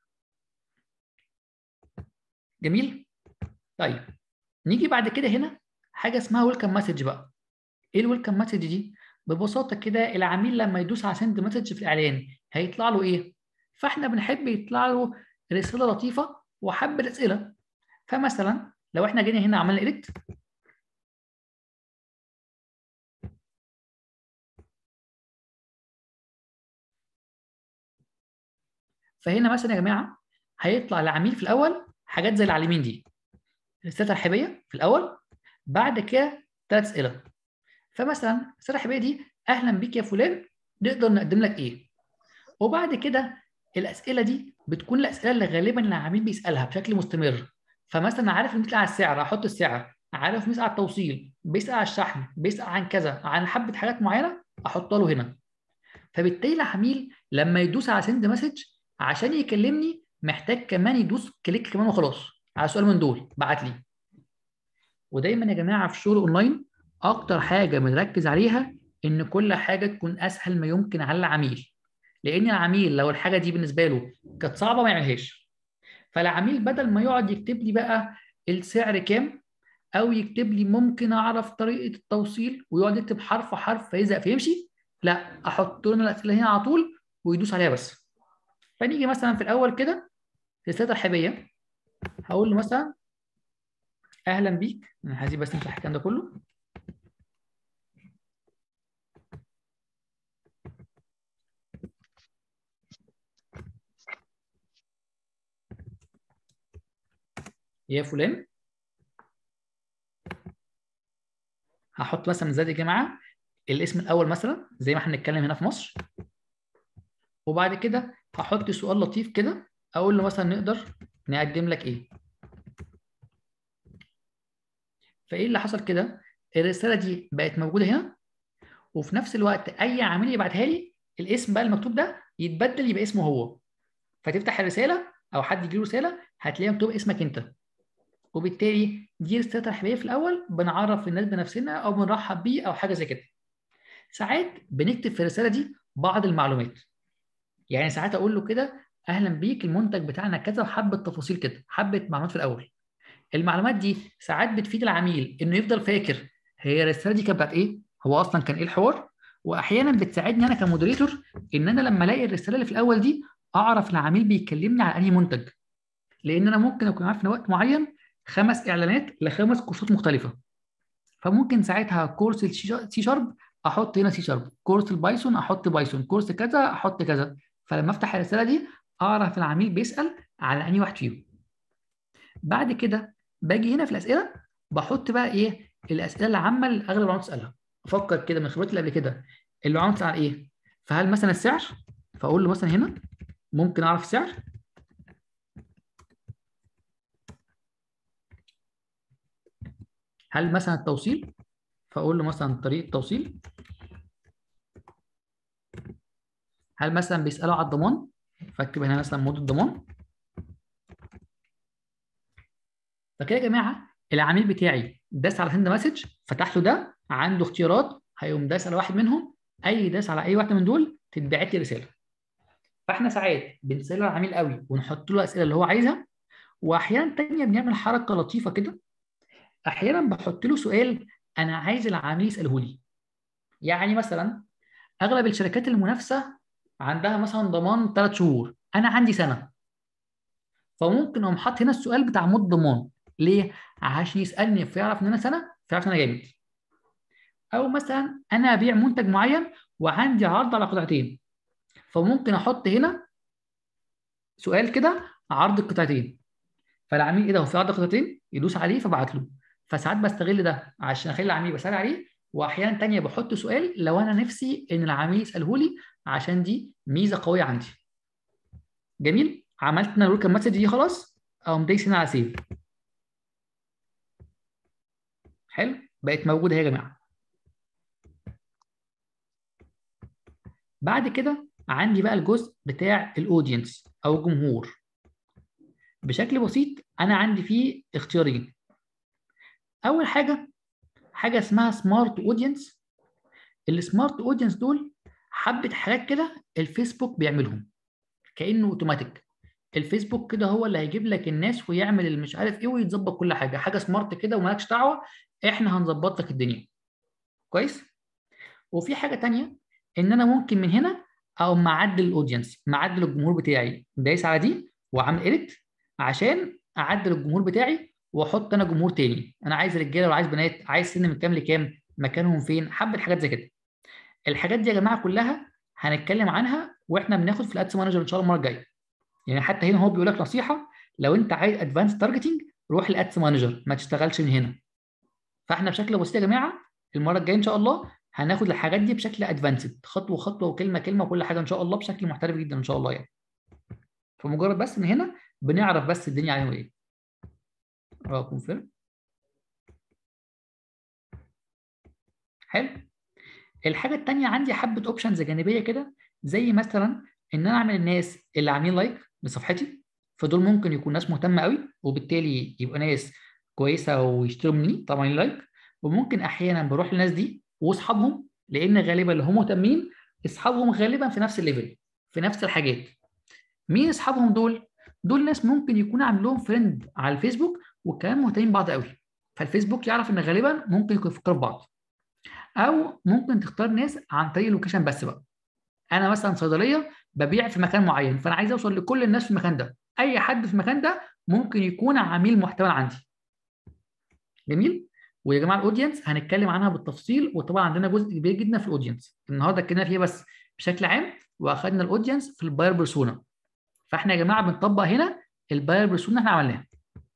جميل طيب نيجي بعد كده هنا حاجه اسمها ويلكم مسج بقى ايه الويلكم مسج دي ببساطه كده العميل لما يدوس على سند مسج في الاعلان هيطلع له ايه فاحنا بنحب يطلع له رساله لطيفه وحبه اسئله فمثلا لو احنا جينا هنا عملنا اديت فهنا مثلا يا جماعه هيطلع العميل في الاول حاجات زي اللي على اليمين دي رساله ترحيبيه في الاول بعد كده ثلاث اسئله فمثلا الرساله الترحيبيه دي اهلا بيك يا فلان نقدر نقدم لك ايه وبعد كده الاسئله دي بتكون الاسئله اللي غالبا العميل بيسالها بشكل مستمر فمثلا عارف ان بيسال على السعر احط السعر عارف بيسال على التوصيل بيسال على الشحن بيسال عن كذا عن حبه حاجات معينه احطها له هنا فبالتالي العميل لما يدوس على سند مسج عشان يكلمني محتاج كمان يدوس كليك كمان وخلاص على سؤال من دول بعت لي ودايما يا جماعه في الشغل اونلاين اكتر حاجه بنركز عليها ان كل حاجه تكون اسهل ما يمكن على العميل لان العميل لو الحاجه دي بالنسبه له كانت صعبه ما يعملهاش فالعميل بدل ما يقعد يكتب لي بقى السعر كام او يكتب لي ممكن اعرف طريقه التوصيل ويقعد يكتب حرف حرف فيزهق فيمشي لا احط له الاسئله هنا على طول ويدوس عليها بس فنيجي مثلا في الاول كده رساله ترحيبيه هقول له مثلا اهلا بيك انا هسيب بس نمسح الكلام ده كله يا فلان هحط مثلا زي يا جماعه الاسم الاول مثلا زي ما احنا بنتكلم هنا في مصر وبعد كده هحط سؤال لطيف كده اقول له مثلا نقدر نقدم لك ايه فايه اللي حصل كده الرساله دي بقت موجوده هنا وفي نفس الوقت اي عميل يبعتها لي الاسم بقى المكتوب ده يتبدل يبقى اسمه هو فتفتح الرساله او حد يجي له رساله هتلاقيها مكتوب اسمك انت وبالتالي دي رساله ترحيبيه في الاول بنعرف الناس بنفسنا او بنرحب بيه او حاجه زي كده ساعات بنكتب في الرساله دي بعض المعلومات يعني ساعات اقول له كده اهلا بيك المنتج بتاعنا كذا وحبه تفاصيل كده حبه معلومات في الاول المعلومات دي ساعات بتفيد العميل انه يفضل فاكر هي الرساله دي كانت بتاعت ايه هو اصلا كان ايه الحوار واحيانا بتساعدني انا كمودريتور ان انا لما الاقي الرساله اللي في الاول دي اعرف العميل بيكلمني على انهي منتج لان انا ممكن اكون عارف في وقت معين خمس اعلانات لخمس كورسات مختلفه فممكن ساعتها كورس السي شارب احط هنا سي شارب كورس البايثون احط بايثون كورس كذا احط كذا فلما افتح الرساله دي اعرف العميل بيسال على انهي واحد فيهم بعد كده باجي هنا في الاسئله بحط بقى ايه الاسئله العامه اللي اغلب العملاء تسالها افكر كده من خبرتي اللي قبل كده العملاء تسال على ايه فهل مثلا السعر فاقول له مثلا هنا ممكن اعرف السعر هل مثلا التوصيل فاقول له مثلا طريقه التوصيل هل مثلا بيسالوا على الضمان فاكتب هنا مثلا مده الضمان فكده يا جماعه العميل بتاعي داس على سند مسج فتح له ده عنده اختيارات هيقوم داس على واحد منهم اي داس على اي واحده من دول تتبعت لي رساله فاحنا ساعات بنسال العميل قوي ونحط له الاسئله اللي هو عايزها واحيانا تانية بنعمل حركه لطيفه كده احيانا بحط له سؤال انا عايز العميل يساله لي يعني مثلا اغلب الشركات المنافسه عندها مثلا ضمان ثلاث شهور انا عندي سنه فممكن اقوم حاطط هنا السؤال بتاع مده ضمان ليه عشان يسالني فيعرف ان انا سنه فيعرف ان انا جامد او مثلا انا ابيع منتج معين وعندي عرض على قطعتين فممكن احط هنا سؤال كده عرض القطعتين فالعميل ايه ده هو في عرض قطعتين يدوس عليه فبعت له فساعات بستغل ده عشان اخلي العميل بسال عليه واحيانا تانية بحط سؤال لو انا نفسي ان العميل يساله لي عشان دي ميزه قويه عندي جميل عملت انا الويلكم مسج دي خلاص اقوم دايس هنا على سيف حلو بقت موجوده اهي يا جماعه بعد كده عندي بقى الجزء بتاع الاودينس او الجمهور بشكل بسيط انا عندي فيه اختيارين اول حاجه حاجه اسمها سمارت اودينس السمارت اودينس دول حبه حاجات كده الفيسبوك بيعملهم كانه اوتوماتيك الفيسبوك كده هو اللي هيجيب لك الناس ويعمل اللي مش عارف ايه ويتظبط كل حاجه حاجه سمارت كده ومالكش دعوه احنا هنظبط لك الدنيا كويس وفي حاجه تانية ان انا ممكن من هنا او معدل الاودينس معدل الجمهور بتاعي دايس على دي وعامل اديت عشان اعدل الجمهور بتاعي واحط انا جمهور تاني انا عايز رجاله وعايز بنات عايز سن من كام لكام مكانهم فين حبه حاجات زي كده الحاجات دي يا جماعه كلها هنتكلم عنها واحنا بناخد في الادس مانجر ان شاء الله المره الجايه يعني حتى هنا هو بيقول لك نصيحه لو انت عايز ادفانس تارجتنج روح الادس مانجر ما تشتغلش من هنا فاحنا بشكل بسيط يا جماعه المره الجايه ان شاء الله هناخد الحاجات دي بشكل ادفانسد خطوه خطوه وكلمه كلمه وكل حاجه ان شاء الله بشكل محترف جدا ان شاء الله يعني فمجرد بس من هنا بنعرف بس الدنيا عليهم ايه اه كونفيرم حلو الحاجه الثانيه عندي حبه اوبشنز جانبيه كده زي مثلا ان انا اعمل الناس اللي عاملين لايك لصفحتي فدول ممكن يكون ناس مهتمه قوي وبالتالي يبقى ناس كويسه ويشتروا مني طبعا لايك وممكن احيانا بروح للناس دي واصحابهم لان غالبا اللي هم مهتمين اصحابهم غالبا في نفس الليفل في نفس الحاجات مين اصحابهم دول دول ناس ممكن يكون عامل لهم فريند على الفيسبوك وكمان مهتمين بعض قوي فالفيسبوك يعرف ان غالبا ممكن يكونوا يفكروا ببعض او ممكن تختار ناس عن طريق اللوكيشن بس بقى انا مثلا صيدليه ببيع في مكان معين فانا عايز اوصل لكل الناس في المكان ده اي حد في المكان ده ممكن يكون عميل محتوى عندي جميل ويا جماعه الاودينس هنتكلم عنها بالتفصيل وطبعا عندنا جزء كبير جدا في الاودينس النهارده اتكلمنا فيها بس بشكل عام واخدنا الاودينس في الباير بيرسونا فاحنا يا جماعه بنطبق هنا الباير بيرسونا احنا عملناها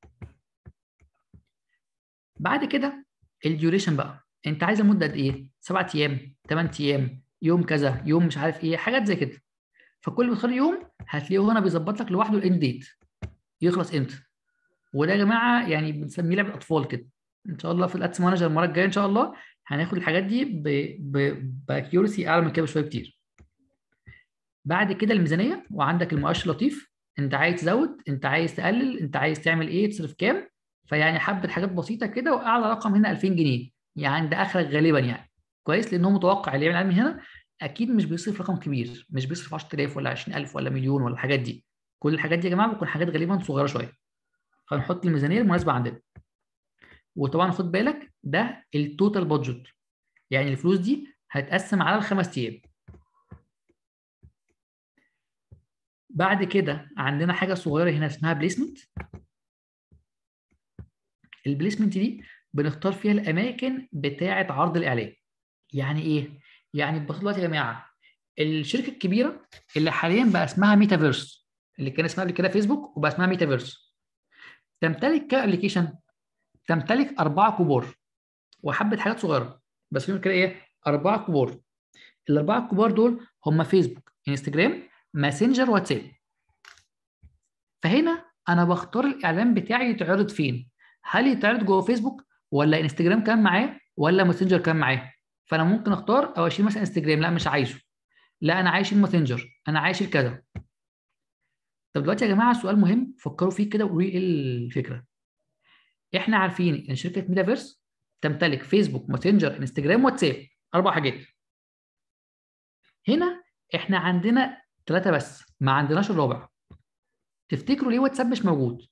بعد كده الديوريشن بقى انت عايز المده قد ايه؟ سبعة ايام 8 ايام يوم كذا يوم مش عارف ايه حاجات زي كده فكل ما تختار يوم هتلاقيه هنا بيظبط لك لوحده الاند ديت يخلص امتى وده يا جماعه يعني بنسميه لعبه اطفال كده ان شاء الله في الادس مانجر المره الجايه ان شاء الله هناخد الحاجات دي باكيورسي اعلى من كده بشويه كتير بعد كده الميزانيه وعندك المؤشر لطيف انت عايز تزود انت عايز تقلل انت عايز تعمل ايه تصرف كام فيعني حبه حاجات بسيطه كده واعلى رقم هنا 2000 جنيه يعني ده اخرك غالبا يعني كويس لان هو متوقع اللي يعمل علم هنا اكيد مش بيصرف رقم كبير مش بيصرف 10000 ولا 20000 ولا مليون ولا الحاجات دي كل الحاجات دي يا جماعه بتكون حاجات غالبا صغيره شويه فنحط الميزانيه المناسبه عندنا وطبعا خد بالك ده التوتال بادجت يعني الفلوس دي هتقسم على الخمس ايام بعد كده عندنا حاجه صغيره هنا اسمها بليسمنت البليسمنت دي بنختار فيها الاماكن بتاعه عرض الاعلان يعني ايه يعني ببساطه دلوقتي يا جماعه الشركه الكبيره اللي حاليا بقى اسمها ميتافيرس اللي كان اسمها قبل كده فيسبوك وبقى اسمها ميتافيرس تمتلك كابلكيشن تمتلك اربعه كبار وحبه حاجات صغيره بس فيهم كده ايه اربعه كبار الاربعه الكبار دول هم فيسبوك انستجرام ماسنجر واتساب فهنا انا بختار الاعلان بتاعي يتعرض فين هل يتعرض جوه فيسبوك ولا انستجرام كان معاه ولا ماسنجر كان معاه فانا ممكن اختار او اشيل مثلا انستجرام لا مش عايزه لا انا عايش الماسنجر انا عايش الكذا طب دلوقتي يا جماعه سؤال مهم فكروا فيه كده وقولوا ايه الفكره احنا عارفين ان شركه ميتافيرس تمتلك فيسبوك ماسنجر انستجرام واتساب اربع حاجات هنا احنا عندنا ثلاثه بس ما عندناش الرابع تفتكروا ليه واتساب مش موجود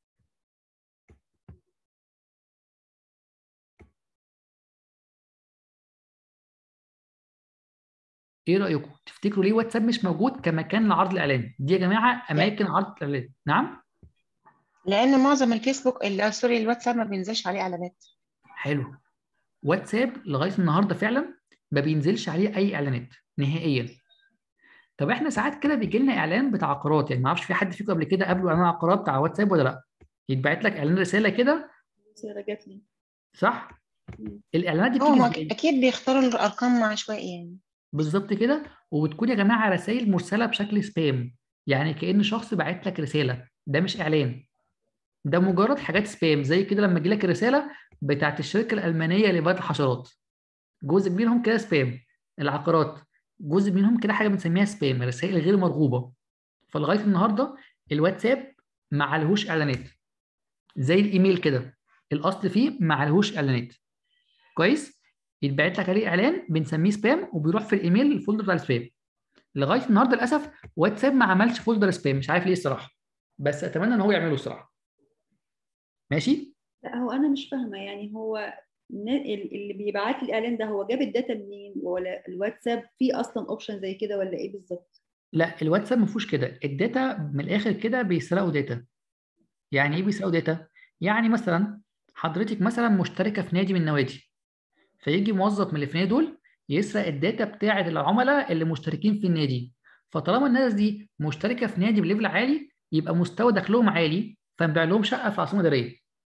ايه رايكم تفتكروا ليه واتساب مش موجود كمكان لعرض الاعلان دي يا جماعه اماكن عرض الاعلان نعم لان معظم الفيسبوك ال- سوري الواتساب ما بينزلش عليه اعلانات حلو واتساب لغايه النهارده فعلا ما بينزلش عليه اي اعلانات نهائيا طب احنا ساعات كده بيجي لنا اعلان بتاع عقارات يعني ما اعرفش في حد فيكم قبل كده قابله اعلان عقارات بتاع واتساب ولا لا يتبعت لك اعلان رساله كده رسالة جات لي صح الاعلانات دي هو بتيجي ما ازاي اكيد بيختاروا الارقام عشوائي يعني بالظبط كده وبتكون يا جماعه رسائل مرسله بشكل سبام يعني كأن شخص باعت لك رساله ده مش اعلان ده مجرد حاجات سبام زي كده لما تجي لك الرساله بتاعت الشركه الالمانيه لبيع الحشرات جزء منهم كده سبام العقارات جزء منهم كده حاجه بنسميها سبام رسائل غير مرغوبه فلغايه النهارده الواتساب ما عليهوش اعلانات زي الايميل كده الاصل فيه ما عليهوش اعلانات كويس يتبعت لك عليه اعلان بنسميه سبام وبيروح في الايميل الفولدر بتاع السبام لغايه النهارده للاسف واتساب ما عملش فولدر سبام مش عارف ليه الصراحه بس اتمنى ان هو يعمله الصراحه ماشي لا هو انا مش فاهمه يعني هو ن- ال- اللي بيبعت لي الاعلان ده هو جاب الداتا منين ولا الواتساب فيه اصلا اوبشن زي كده ولا ايه بالظبط لا الواتساب ما فيهوش كده الداتا من الاخر كده بيسرقوا داتا يعني ايه بيسرقوا داتا يعني مثلا حضرتك مثلا مشتركه في نادي من النوادي فيجي موظف من اللي في النادي دول يسرق الداتا بتاعه العملاء اللي مشتركين في النادي فطالما الناس دي مشتركه في نادي بليفل عالي يبقى مستوى دخلهم عالي فنبيع لهم شقه في العاصمه الاداريه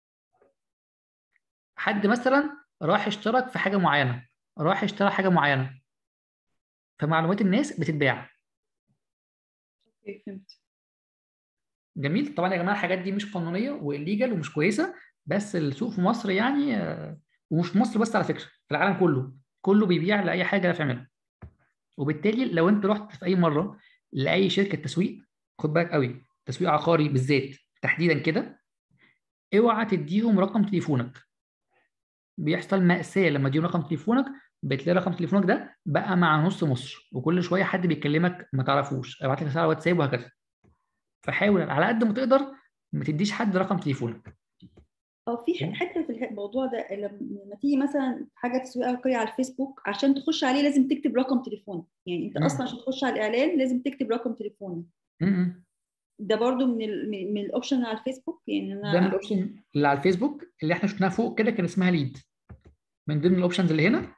حد مثلا راح اشترك في حاجه معينه راح اشترى حاجه معينه فمعلومات الناس بتتباع اوكي فهمت جميل طبعا يا جماعه الحاجات دي مش قانونيه والليجل ومش كويسه بس السوق في مصر يعني آه، ومش في مصر بس على فكره في العالم كله كله بيبيع لاي حاجه يعرف يعملها وبالتالي لو انت رحت في اي مره لاي شركه تسويق خد بالك قوي تسويق عقاري بالذات تحديدا كده اوعى تديهم رقم تليفونك بيحصل مأساة لما تديهم رقم تليفونك بتلاقي رقم تليفونك ده بقى مع نص مصر وكل شويه حد بيكلمك ما تعرفوش ابعت لك رساله على واتساب وهكذا فحاول على قد ما تقدر ما تديش حد رقم تليفونك اه في ح- حته في الح- الموضوع ده لما تيجي مثلا حاجه تسويق عقاري على الفيسبوك عشان تخش عليه لازم تكتب رقم تليفون يعني انت مم. اصلا عشان تخش على الاعلان لازم تكتب رقم تليفونك م-م. ده برضو من ال من الاوبشن اللي على الفيسبوك يعني انا ده من الاوبشن اللي على الفيسبوك اللي احنا شفناها فوق كده كان اسمها ليد من ضمن الاوبشنز اللي هنا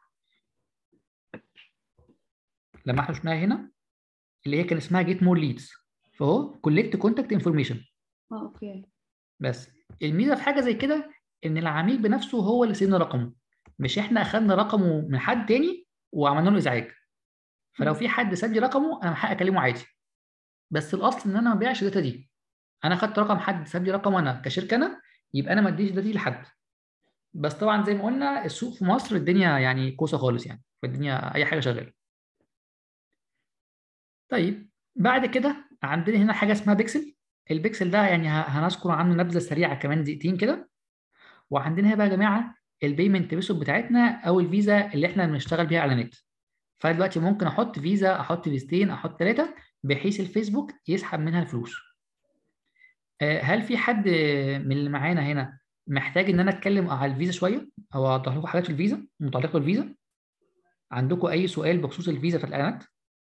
لما احنا شفناها هنا اللي هي كان اسمها جيت مور ليدز فهو كولكت كونتاكت انفورميشن اه اوكي بس الميزه في حاجه زي كده ان العميل بنفسه هو اللي سيبنا رقمه مش احنا اخدنا رقمه من حد تاني وعملنا له ازعاج فلو في حد ساب لي رقمه انا من حقي اكلمه عادي بس الاصل ان انا ما ابيعش الداتا دي انا خدت رقم حد ساب لي رقم انا كشركه انا يبقى انا ما اديش الداتا دي لحد بس طبعا زي ما قلنا السوق في مصر الدنيا يعني كوسه خالص يعني فالدنيا اي حاجه شغاله طيب بعد كده عندنا هنا حاجه اسمها بيكسل البيكسل ده يعني هنذكر عنه نبذه سريعه كمان دقيقتين كده وعندنا هنا بقى يا جماعه البيمنت ميثود بتاعتنا او الفيزا اللي احنا بنشتغل بيها اعلانات فانا دلوقتي ممكن احط فيزا احط فيزتين احط ثلاثه بحيث الفيسبوك يسحب منها الفلوس هل في حد من اللي معانا هنا محتاج ان انا اتكلم على الفيزا شويه او اوضح لكم حاجات في الفيزا متعلقه بالفيزا عندكم اي سؤال بخصوص الفيزا في الاعلانات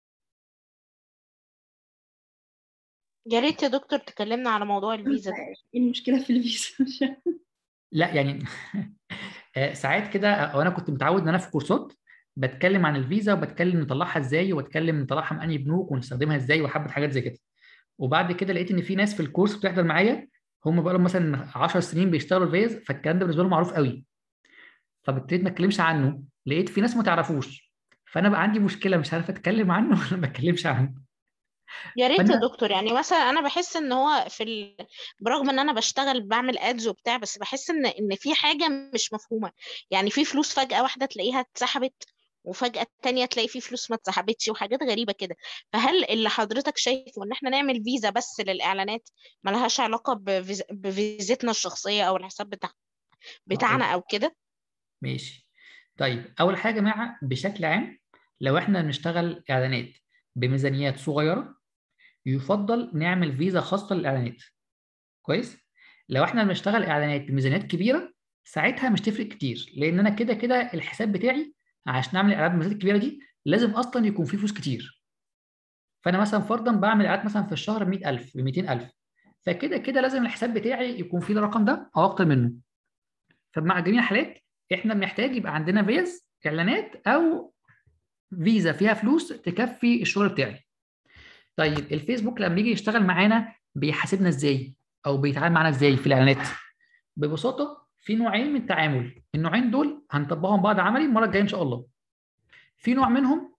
يا ريت يا دكتور تكلمنا على موضوع الفيزا ده ايه المشكله في الفيزا لا يعني ساعات كده او انا كنت متعود ان انا في كورسات بتكلم عن الفيزا وبتكلم نطلعها ازاي وبتكلم نطلعها من انهي بنوك ونستخدمها ازاي وحبه حاجات زي كده وبعد كده لقيت ان في ناس في الكورس بتحضر معايا هم بقى لهم مثلا 10 سنين بيشتغلوا الفيز فالكلام ده بالنسبه لهم معروف قوي فابتديت ما اتكلمش عنه لقيت في ناس ما تعرفوش فانا بقى عندي مشكله مش عارف اتكلم عنه ولا ما اتكلمش عنه يا ريت فأنا- يا دكتور يعني مثلا انا بحس ان هو في ال... برغم ان انا بشتغل بعمل ادز وبتاع بس بحس ان ان في حاجه مش مفهومه يعني في فلوس فجاه واحده تلاقيها اتسحبت وفجاه التانية تلاقي في فلوس ما اتسحبتش وحاجات غريبه كده فهل اللي حضرتك شايفه ان احنا نعمل فيزا بس للاعلانات ملهاش علاقه بفيز... بفيزتنا الشخصيه او الحساب بتاع بتاعنا او كده ماشي طيب اول حاجه يا جماعه بشكل عام لو احنا بنشتغل اعلانات بميزانيات صغيره يفضل نعمل فيزا خاصه للاعلانات كويس لو احنا بنشتغل اعلانات بميزانيات كبيره ساعتها مش تفرق كتير لان انا كده كده الحساب بتاعي عشان اعمل اعلانات بميزانيات الكبيره دي لازم اصلا يكون فيه فلوس كتير فانا مثلا فرضا بعمل اعلانات مثلا في الشهر ب 100000 ب 200000 فكده كده لازم الحساب بتاعي يكون فيه الرقم ده او اكتر منه فمع جميع الحالات احنا بنحتاج يبقى عندنا فيز اعلانات او فيزا فيها فلوس تكفي الشغل بتاعي طيب الفيسبوك لما يجي يشتغل معانا بيحاسبنا ازاي او بيتعامل معانا ازاي في الاعلانات ببساطه في نوعين من التعامل النوعين دول هنطبقهم بعض عملي المره الجايه ان شاء الله في نوع منهم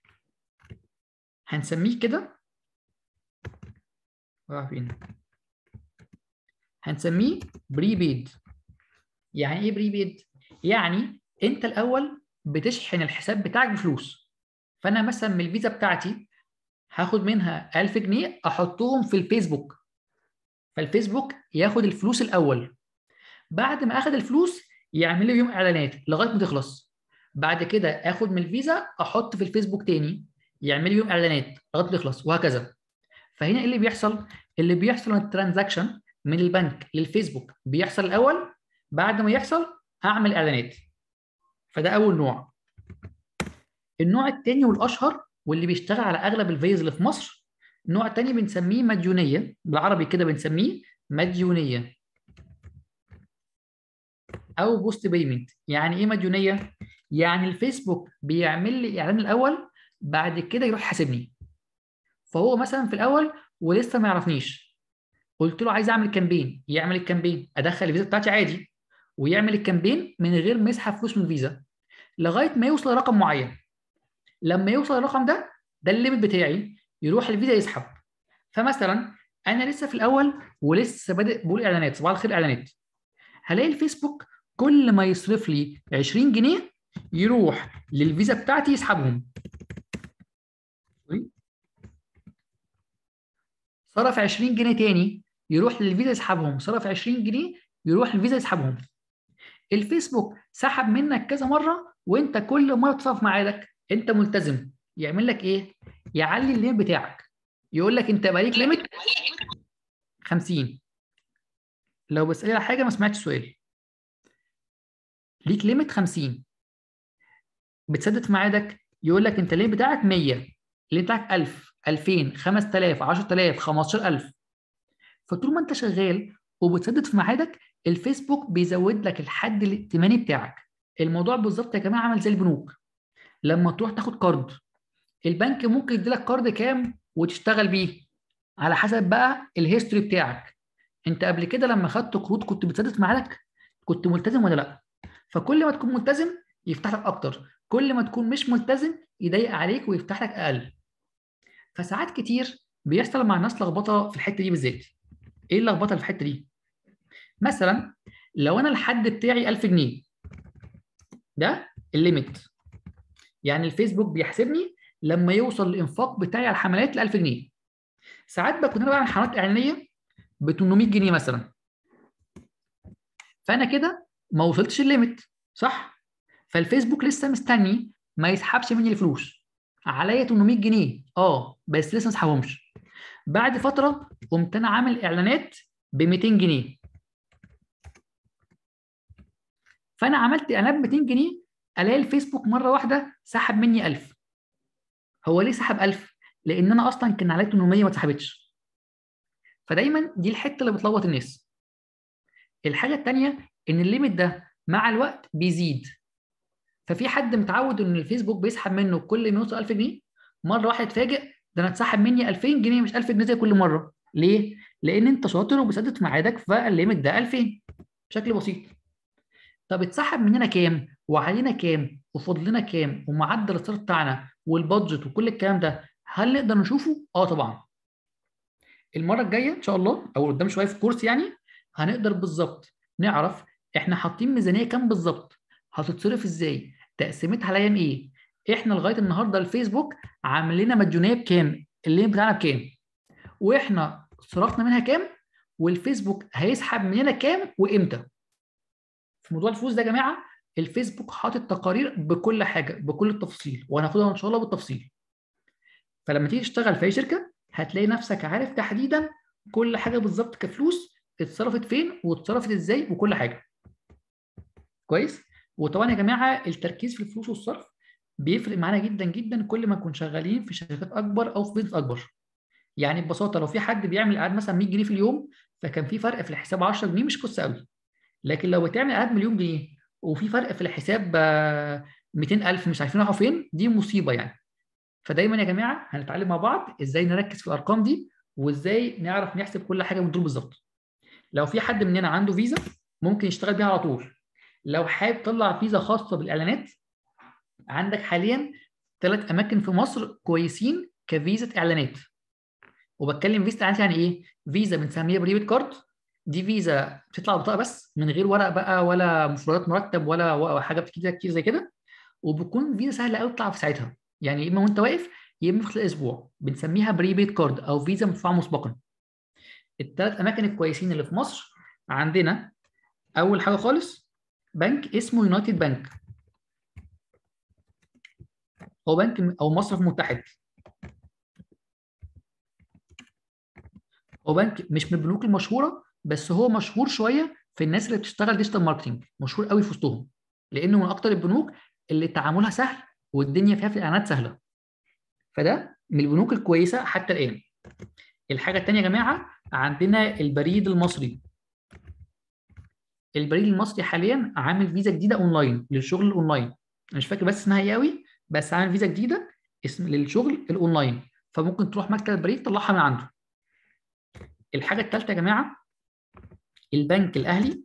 هنسميه كده راح فين هنسميه بريبيد يعني ايه بريبيد يعني انت الاول بتشحن الحساب بتاعك بفلوس فانا مثلا من الفيزا بتاعتي هاخد منها 1000 جنيه احطهم في الفيسبوك فالفيسبوك ياخد الفلوس الاول بعد ما اخد الفلوس يعمل لي يوم اعلانات لغايه ما تخلص بعد كده اخد من الفيزا احط في الفيسبوك تاني يعمل لي يوم اعلانات لغايه ما تخلص وهكذا فهنا ايه اللي بيحصل اللي بيحصل ان الترانزاكشن من البنك للفيسبوك بيحصل الاول بعد ما يحصل هعمل اعلانات فده اول نوع النوع الثاني والاشهر واللي بيشتغل على اغلب الفيز اللي في مصر النوع الثاني بنسميه مديونيه بالعربي كده بنسميه مديونيه او بوست بيمنت يعني ايه مديونيه يعني الفيسبوك بيعمل لي اعلان الاول بعد كده يروح حاسبني فهو مثلا في الاول ولسه ما يعرفنيش قلت له عايز اعمل كامبين يعمل الكامبين ادخل الفيزا بتاعتي عادي ويعمل الكامبين من غير ما يسحب فلوس من الفيزا لغايه ما يوصل لرقم معين لما يوصل للرقم ده ده الليميت بتاعي يروح الفيزا يسحب فمثلا انا لسه في الاول ولسه بادئ بقول اعلانات صباح الخير اعلانات هلاقي الفيسبوك كل ما يصرف لي 20 جنيه يروح للفيزا بتاعتي يسحبهم صرف 20 جنيه تاني يروح للفيزا يسحبهم صرف 20 جنيه يروح للفيزا يسحبهم الفيسبوك سحب منك كذا مره وانت كل مره تصرف ميعادك انت ملتزم يعمل لك ايه يعلي الليميت بتاعك يقول لك انت بقى ليك ليميت 50 لو بسألي على حاجه ما سمعتش السؤال ليك ليميت 50 بتسدد في ميعادك يقول لك انت الليميت بتاعك 100 الليميت بتاعك 1000 2000 5000 10000 15000 فطول ما انت شغال وبتسدد في ميعادك الفيسبوك بيزود لك الحد الائتماني بتاعك الموضوع بالظبط يا جماعه عامل زي البنوك لما تروح تاخد كارد البنك ممكن يديلك كارد كام وتشتغل بيه على حسب بقى الهيستوري بتاعك انت قبل كده لما خدت قروض كنت بتسدد في ميعادك كنت ملتزم ولا لا فكل ما تكون ملتزم يفتح لك اكتر كل ما تكون مش ملتزم يضيق عليك ويفتح لك اقل فساعات كتير بيحصل مع الناس لخبطه في الحته دي بالذات ايه اللخبطه اللي في الحته دي مثلا لو انا الحد بتاعي 1000 جنيه ده الليميت يعني الفيسبوك بيحسبني لما يوصل الانفاق بتاعي على الحملات ل 1000 جنيه ساعات بكون انا بعمل حملات اعلانيه ب 800 جنيه مثلا فانا كده ما وصلتش الليميت صح فالفيسبوك لسه مستني ما يسحبش مني الفلوس عليا 800 جنيه اه بس لسه ما سحبهمش بعد فتره قمت انا عامل اعلانات ب 200 جنيه فانا عملت اعلان ب 200 جنيه الاقي الفيسبوك مره واحده سحب مني 1000 هو ليه سحب 1000 لان انا اصلا كان عليا 800 ما اتسحبتش فدايما دي الحته اللي بتلخبط الناس الحاجه الثانيه ان الليميت ده مع الوقت بيزيد ففي حد متعود ان الفيسبوك بيسحب منه كل ما يوصل 1000 جنيه مره واحده اتفاجئ ده انا اتسحب مني 2000 جنيه مش 1000 جنيه زي كل مره ليه لان انت شاطر وبتسدد في ميعادك فالليميت ده 2000 بشكل بسيط طب اتسحب مننا كام وعلينا كام وفضلنا كام ومعدل الصرف بتاعنا والبادجت وكل الكلام ده هل نقدر نشوفه اه طبعا المره الجايه ان شاء الله او قدام شويه في الكورس يعني هنقدر بالظبط نعرف احنا حاطين ميزانيه كام بالظبط هتتصرف ازاي تقسيمتها على ايام ايه احنا لغايه النهارده الفيسبوك عامل لنا مديونيه بكام الليمت بتاعنا بكام واحنا صرفنا منها كام والفيسبوك هيسحب مننا كام وامتى في موضوع الفلوس ده يا جماعه الفيسبوك حاطط تقارير بكل حاجه بكل التفاصيل وهناخدها ان شاء الله بالتفصيل فلما تيجي تشتغل في اي شركه هتلاقي نفسك عارف تحديدا كل حاجه بالظبط كفلوس اتصرفت فين واتصرفت ازاي وكل حاجه كويس وطبعا يا جماعه التركيز في الفلوس والصرف بيفرق معانا جدا جدا كل ما نكون شغالين في شركات اكبر او في بيزنس اكبر يعني ببساطه لو في حد بيعمل اعلان مثلا 100 جنيه في اليوم فكان في فرق في الحساب 10 جنيه مش قصه قوي لكن لو بتعمل اعلان مليون جنيه وفي فرق في الحساب 200000 مش عارفين راحوا فين دي مصيبه يعني فدايما يا جماعه هنتعلم مع بعض ازاي نركز في الارقام دي وازاي نعرف نحسب كل حاجه من دول بالظبط لو في حد مننا عنده فيزا ممكن يشتغل بيها على طول لو حابب تطلع فيزا خاصه بالاعلانات عندك حاليا ثلاث اماكن في مصر كويسين كفيزا اعلانات وبتكلم فيزا اعلانات يعني ايه فيزا بنسميها بريبت كارد دي فيزا بتطلع بطاقه بس من غير ورق بقى ولا مفردات مرتب ولا حاجه كتير كتير زي كده وبتكون فيزا سهله قوي تطلع في ساعتها يعني يا اما وانت واقف يا اما في خلال اسبوع بنسميها بريبيد كارد او فيزا مدفوعه مسبقا الثلاث اماكن الكويسين اللي في مصر عندنا اول حاجه خالص بنك اسمه يونايتد بنك هو بنك او مصرف متحد هو بنك مش من البنوك المشهوره بس هو مشهور شويه في الناس اللي بتشتغل ديجيتال ماركتنج مشهور قوي في وسطهم لانه من اكتر البنوك اللي تعاملها سهل والدنيا فيها في الاعلانات سهله فده من البنوك الكويسه حتى الان الحاجه الثانيه يا جماعه عندنا البريد المصري البريد المصري حاليا عامل فيزا جديده اونلاين للشغل الاونلاين انا مش فاكر بس اسمها ايه قوي بس عامل فيزا جديده اسم للشغل الاونلاين فممكن تروح مكتب البريد تطلعها من عنده الحاجه الثالثه يا جماعه البنك الاهلي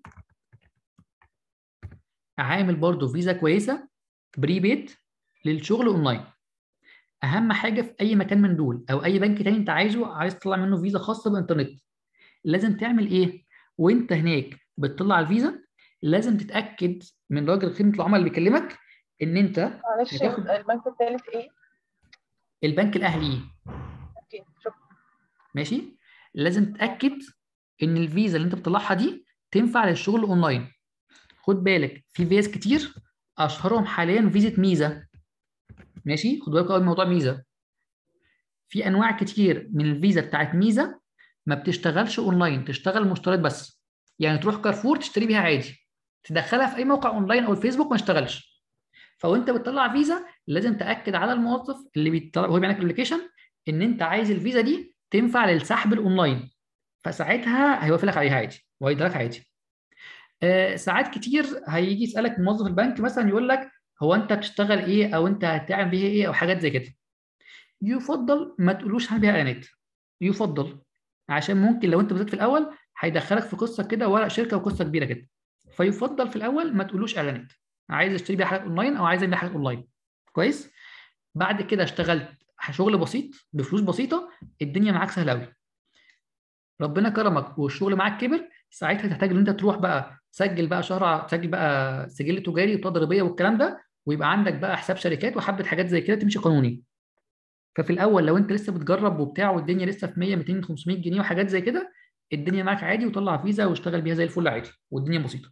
عامل برضه فيزا كويسه بريبيد للشغل اونلاين اهم حاجه في اي مكان من دول او اي بنك تاني انت عايزه عايز تطلع منه فيزا خاصه بالانترنت لازم تعمل ايه وانت هناك بتطلع الفيزا لازم تتاكد من راجل خدمه العملاء اللي بيكلمك ان انت معلش هتاخد- البنك الثالث ايه؟ البنك الاهلي اوكي شكرا ماشي لازم تتاكد ان الفيزا اللي انت بتطلعها دي تنفع للشغل اونلاين خد بالك في فيز كتير اشهرهم حاليا فيزا ميزه ماشي خد بالك قوي من موضوع ميزه في انواع كتير من الفيزا بتاعت ميزه ما بتشتغلش اونلاين تشتغل مشتريات بس يعني تروح كارفور تشتري بيها عادي تدخلها في اي موقع اونلاين او الفيسبوك ما اشتغلش فوانت بتطلع فيزا لازم تاكد على الموظف اللي بيطلع هو بيعمل لك الابلكيشن ان انت عايز الفيزا دي تنفع للسحب الاونلاين فساعتها هيوافق لك عليها عادي وهيديلك عادي آه، ساعات كتير هيجي يسالك موظف البنك مثلا يقول لك هو انت بتشتغل ايه او انت هتعمل بيها ايه او حاجات زي كده يفضل ما تقولوش هعمل بيها اعلانات يفضل عشان ممكن لو انت بدأت في الاول هيدخلك في قصه كده ورق شركه وقصه كبيره كده فيفضل في الاول ما تقولوش اعلانات عايز اشتري بيها حاجات اونلاين او عايز اعمل بيها حاجات اونلاين كويس بعد كده اشتغلت شغل بسيط بفلوس بسيطه الدنيا معاك سهله قوي ربنا كرمك والشغل معاك كبر ساعتها تحتاج ان انت تروح بقى تسجل بقى شهر تسجل بقى سجل تجاري وبطاقه ضريبيه والكلام ده ويبقى عندك بقى حساب شركات وحبه حاجات زي كده تمشي قانوني ففي الاول لو انت لسه بتجرب وبتاع والدنيا لسه في 100 200 500 جنيه وحاجات زي كده الدنيا معاك عادي وطلع فيزا واشتغل بيها زي الفل عادي والدنيا بسيطه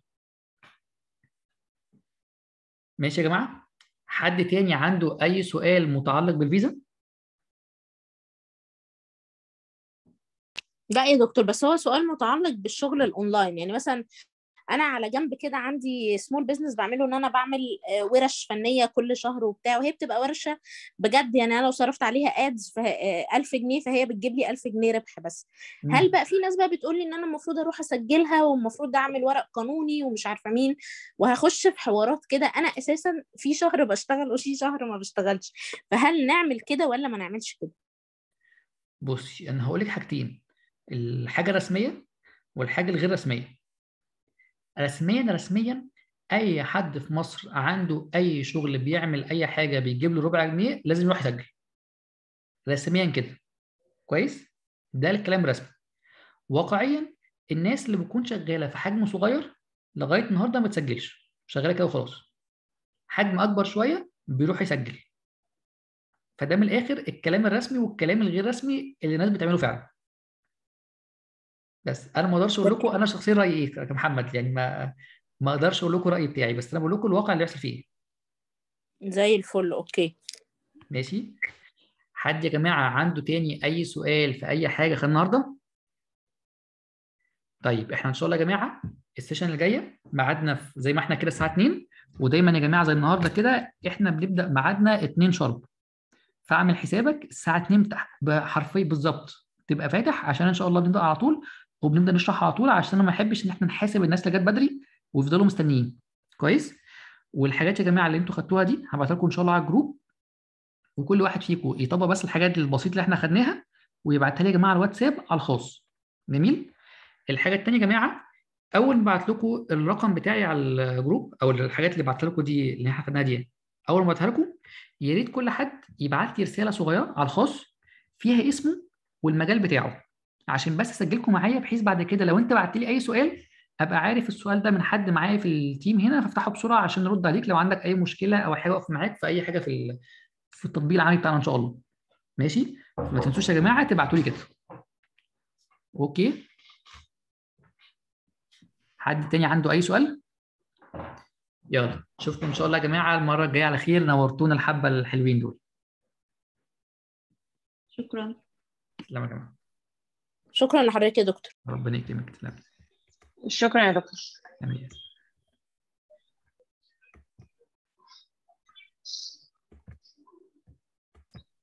ماشي يا جماعه حد تاني عنده اي سؤال متعلق بالفيزا لا يا دكتور بس هو سؤال متعلق بالشغل الاونلاين يعني مثلا انا على جنب كده عندي سمول بزنس بعمله ان انا بعمل آه، ورش فنيه كل شهر وبتاع وهي بتبقى ورشه بجد يعني انا لو صرفت عليها ادز 1000 جنيه فهي بتجيب لي 1000 جنيه ربح بس مم. هل بقى في ناس بقى بتقول لي ان انا المفروض اروح اسجلها والمفروض اعمل ورق قانوني ومش عارفه مين وهخش في حوارات كده انا اساسا في شهر بشتغل وفي شهر ما بشتغلش فهل نعمل كده ولا ما نعملش كده بصي انا هقول لك حاجتين الحاجه الرسميه والحاجه الغير رسميه رسميا رسميا اي حد في مصر عنده اي شغل بيعمل اي حاجه بيجيب له ربع جنيه لازم يروح يسجل رسميا كده كويس ده الكلام رسمي واقعيا الناس اللي بتكون شغاله في حجم صغير لغايه النهارده ما تسجلش شغاله كده وخلاص حجم اكبر شويه بيروح يسجل فده من الاخر الكلام الرسمي والكلام الغير رسمي اللي الناس بتعمله فعلا بس انا ما اقدرش اقول لكم انا شخصيا رايي ايه كمحمد يعني ما ما اقدرش اقول لكم رايي بتاعي بس انا بقول لكم الواقع اللي بيحصل فيه ايه زي الفل اوكي ماشي حد يا جماعه عنده تاني اي سؤال في اي حاجه خلال النهارده طيب احنا ان شاء الله يا جماعه السيشن اللي جايه ميعادنا في- زي ما احنا كده الساعه 2 ودايما يا جماعه زي النهارده كده احنا بنبدا ميعادنا 2 شرب فاعمل حسابك الساعه 2 بتاع- بحرفيا بالظبط تبقى فاتح عشان ان شاء الله بنبدا على طول وبنبدا نشرح على طول عشان انا ما احبش ان احنا نحاسب الناس اللي جت بدري ويفضلوا مستنيين كويس والحاجات يا جماعه اللي انتوا خدتوها دي هبعتها لكم ان شاء الله على الجروب وكل واحد فيكم يطبق بس الحاجات البسيطه اللي احنا خدناها ويبعتها لي يا جماعه على الواتساب على الخاص جميل الحاجه الثانيه يا جماعه اول ما ابعت لكم الرقم بتاعي على الجروب او الحاجات اللي بعتها لكم دي اللي احنا خدناها دي اول ما ابعتها لكم يا ريت كل حد يبعت لي رساله صغيره على الخاص فيها اسمه والمجال بتاعه عشان بس اسجلكم معايا بحيث بعد كده لو انت بعت لي اي سؤال ابقى عارف السؤال ده من حد معايا في التيم هنا فافتحه بسرعه عشان نرد عليك لو عندك اي مشكله او حاجه واقف معاك في اي حاجه في ال- في التطبيق العملي بتاعنا ان شاء الله ماشي ما تنسوش يا جماعه تبعتوا لي كده اوكي حد تاني عنده اي سؤال يلا اشوفكم ان شاء الله يا جماعه المره الجايه على خير نورتونا الحبه الحلوين دول شكرا سلام يا جماعه شكرا لحضرتك يا دكتور ربنا يكرمك تسلم شكرا يا دكتور تسلم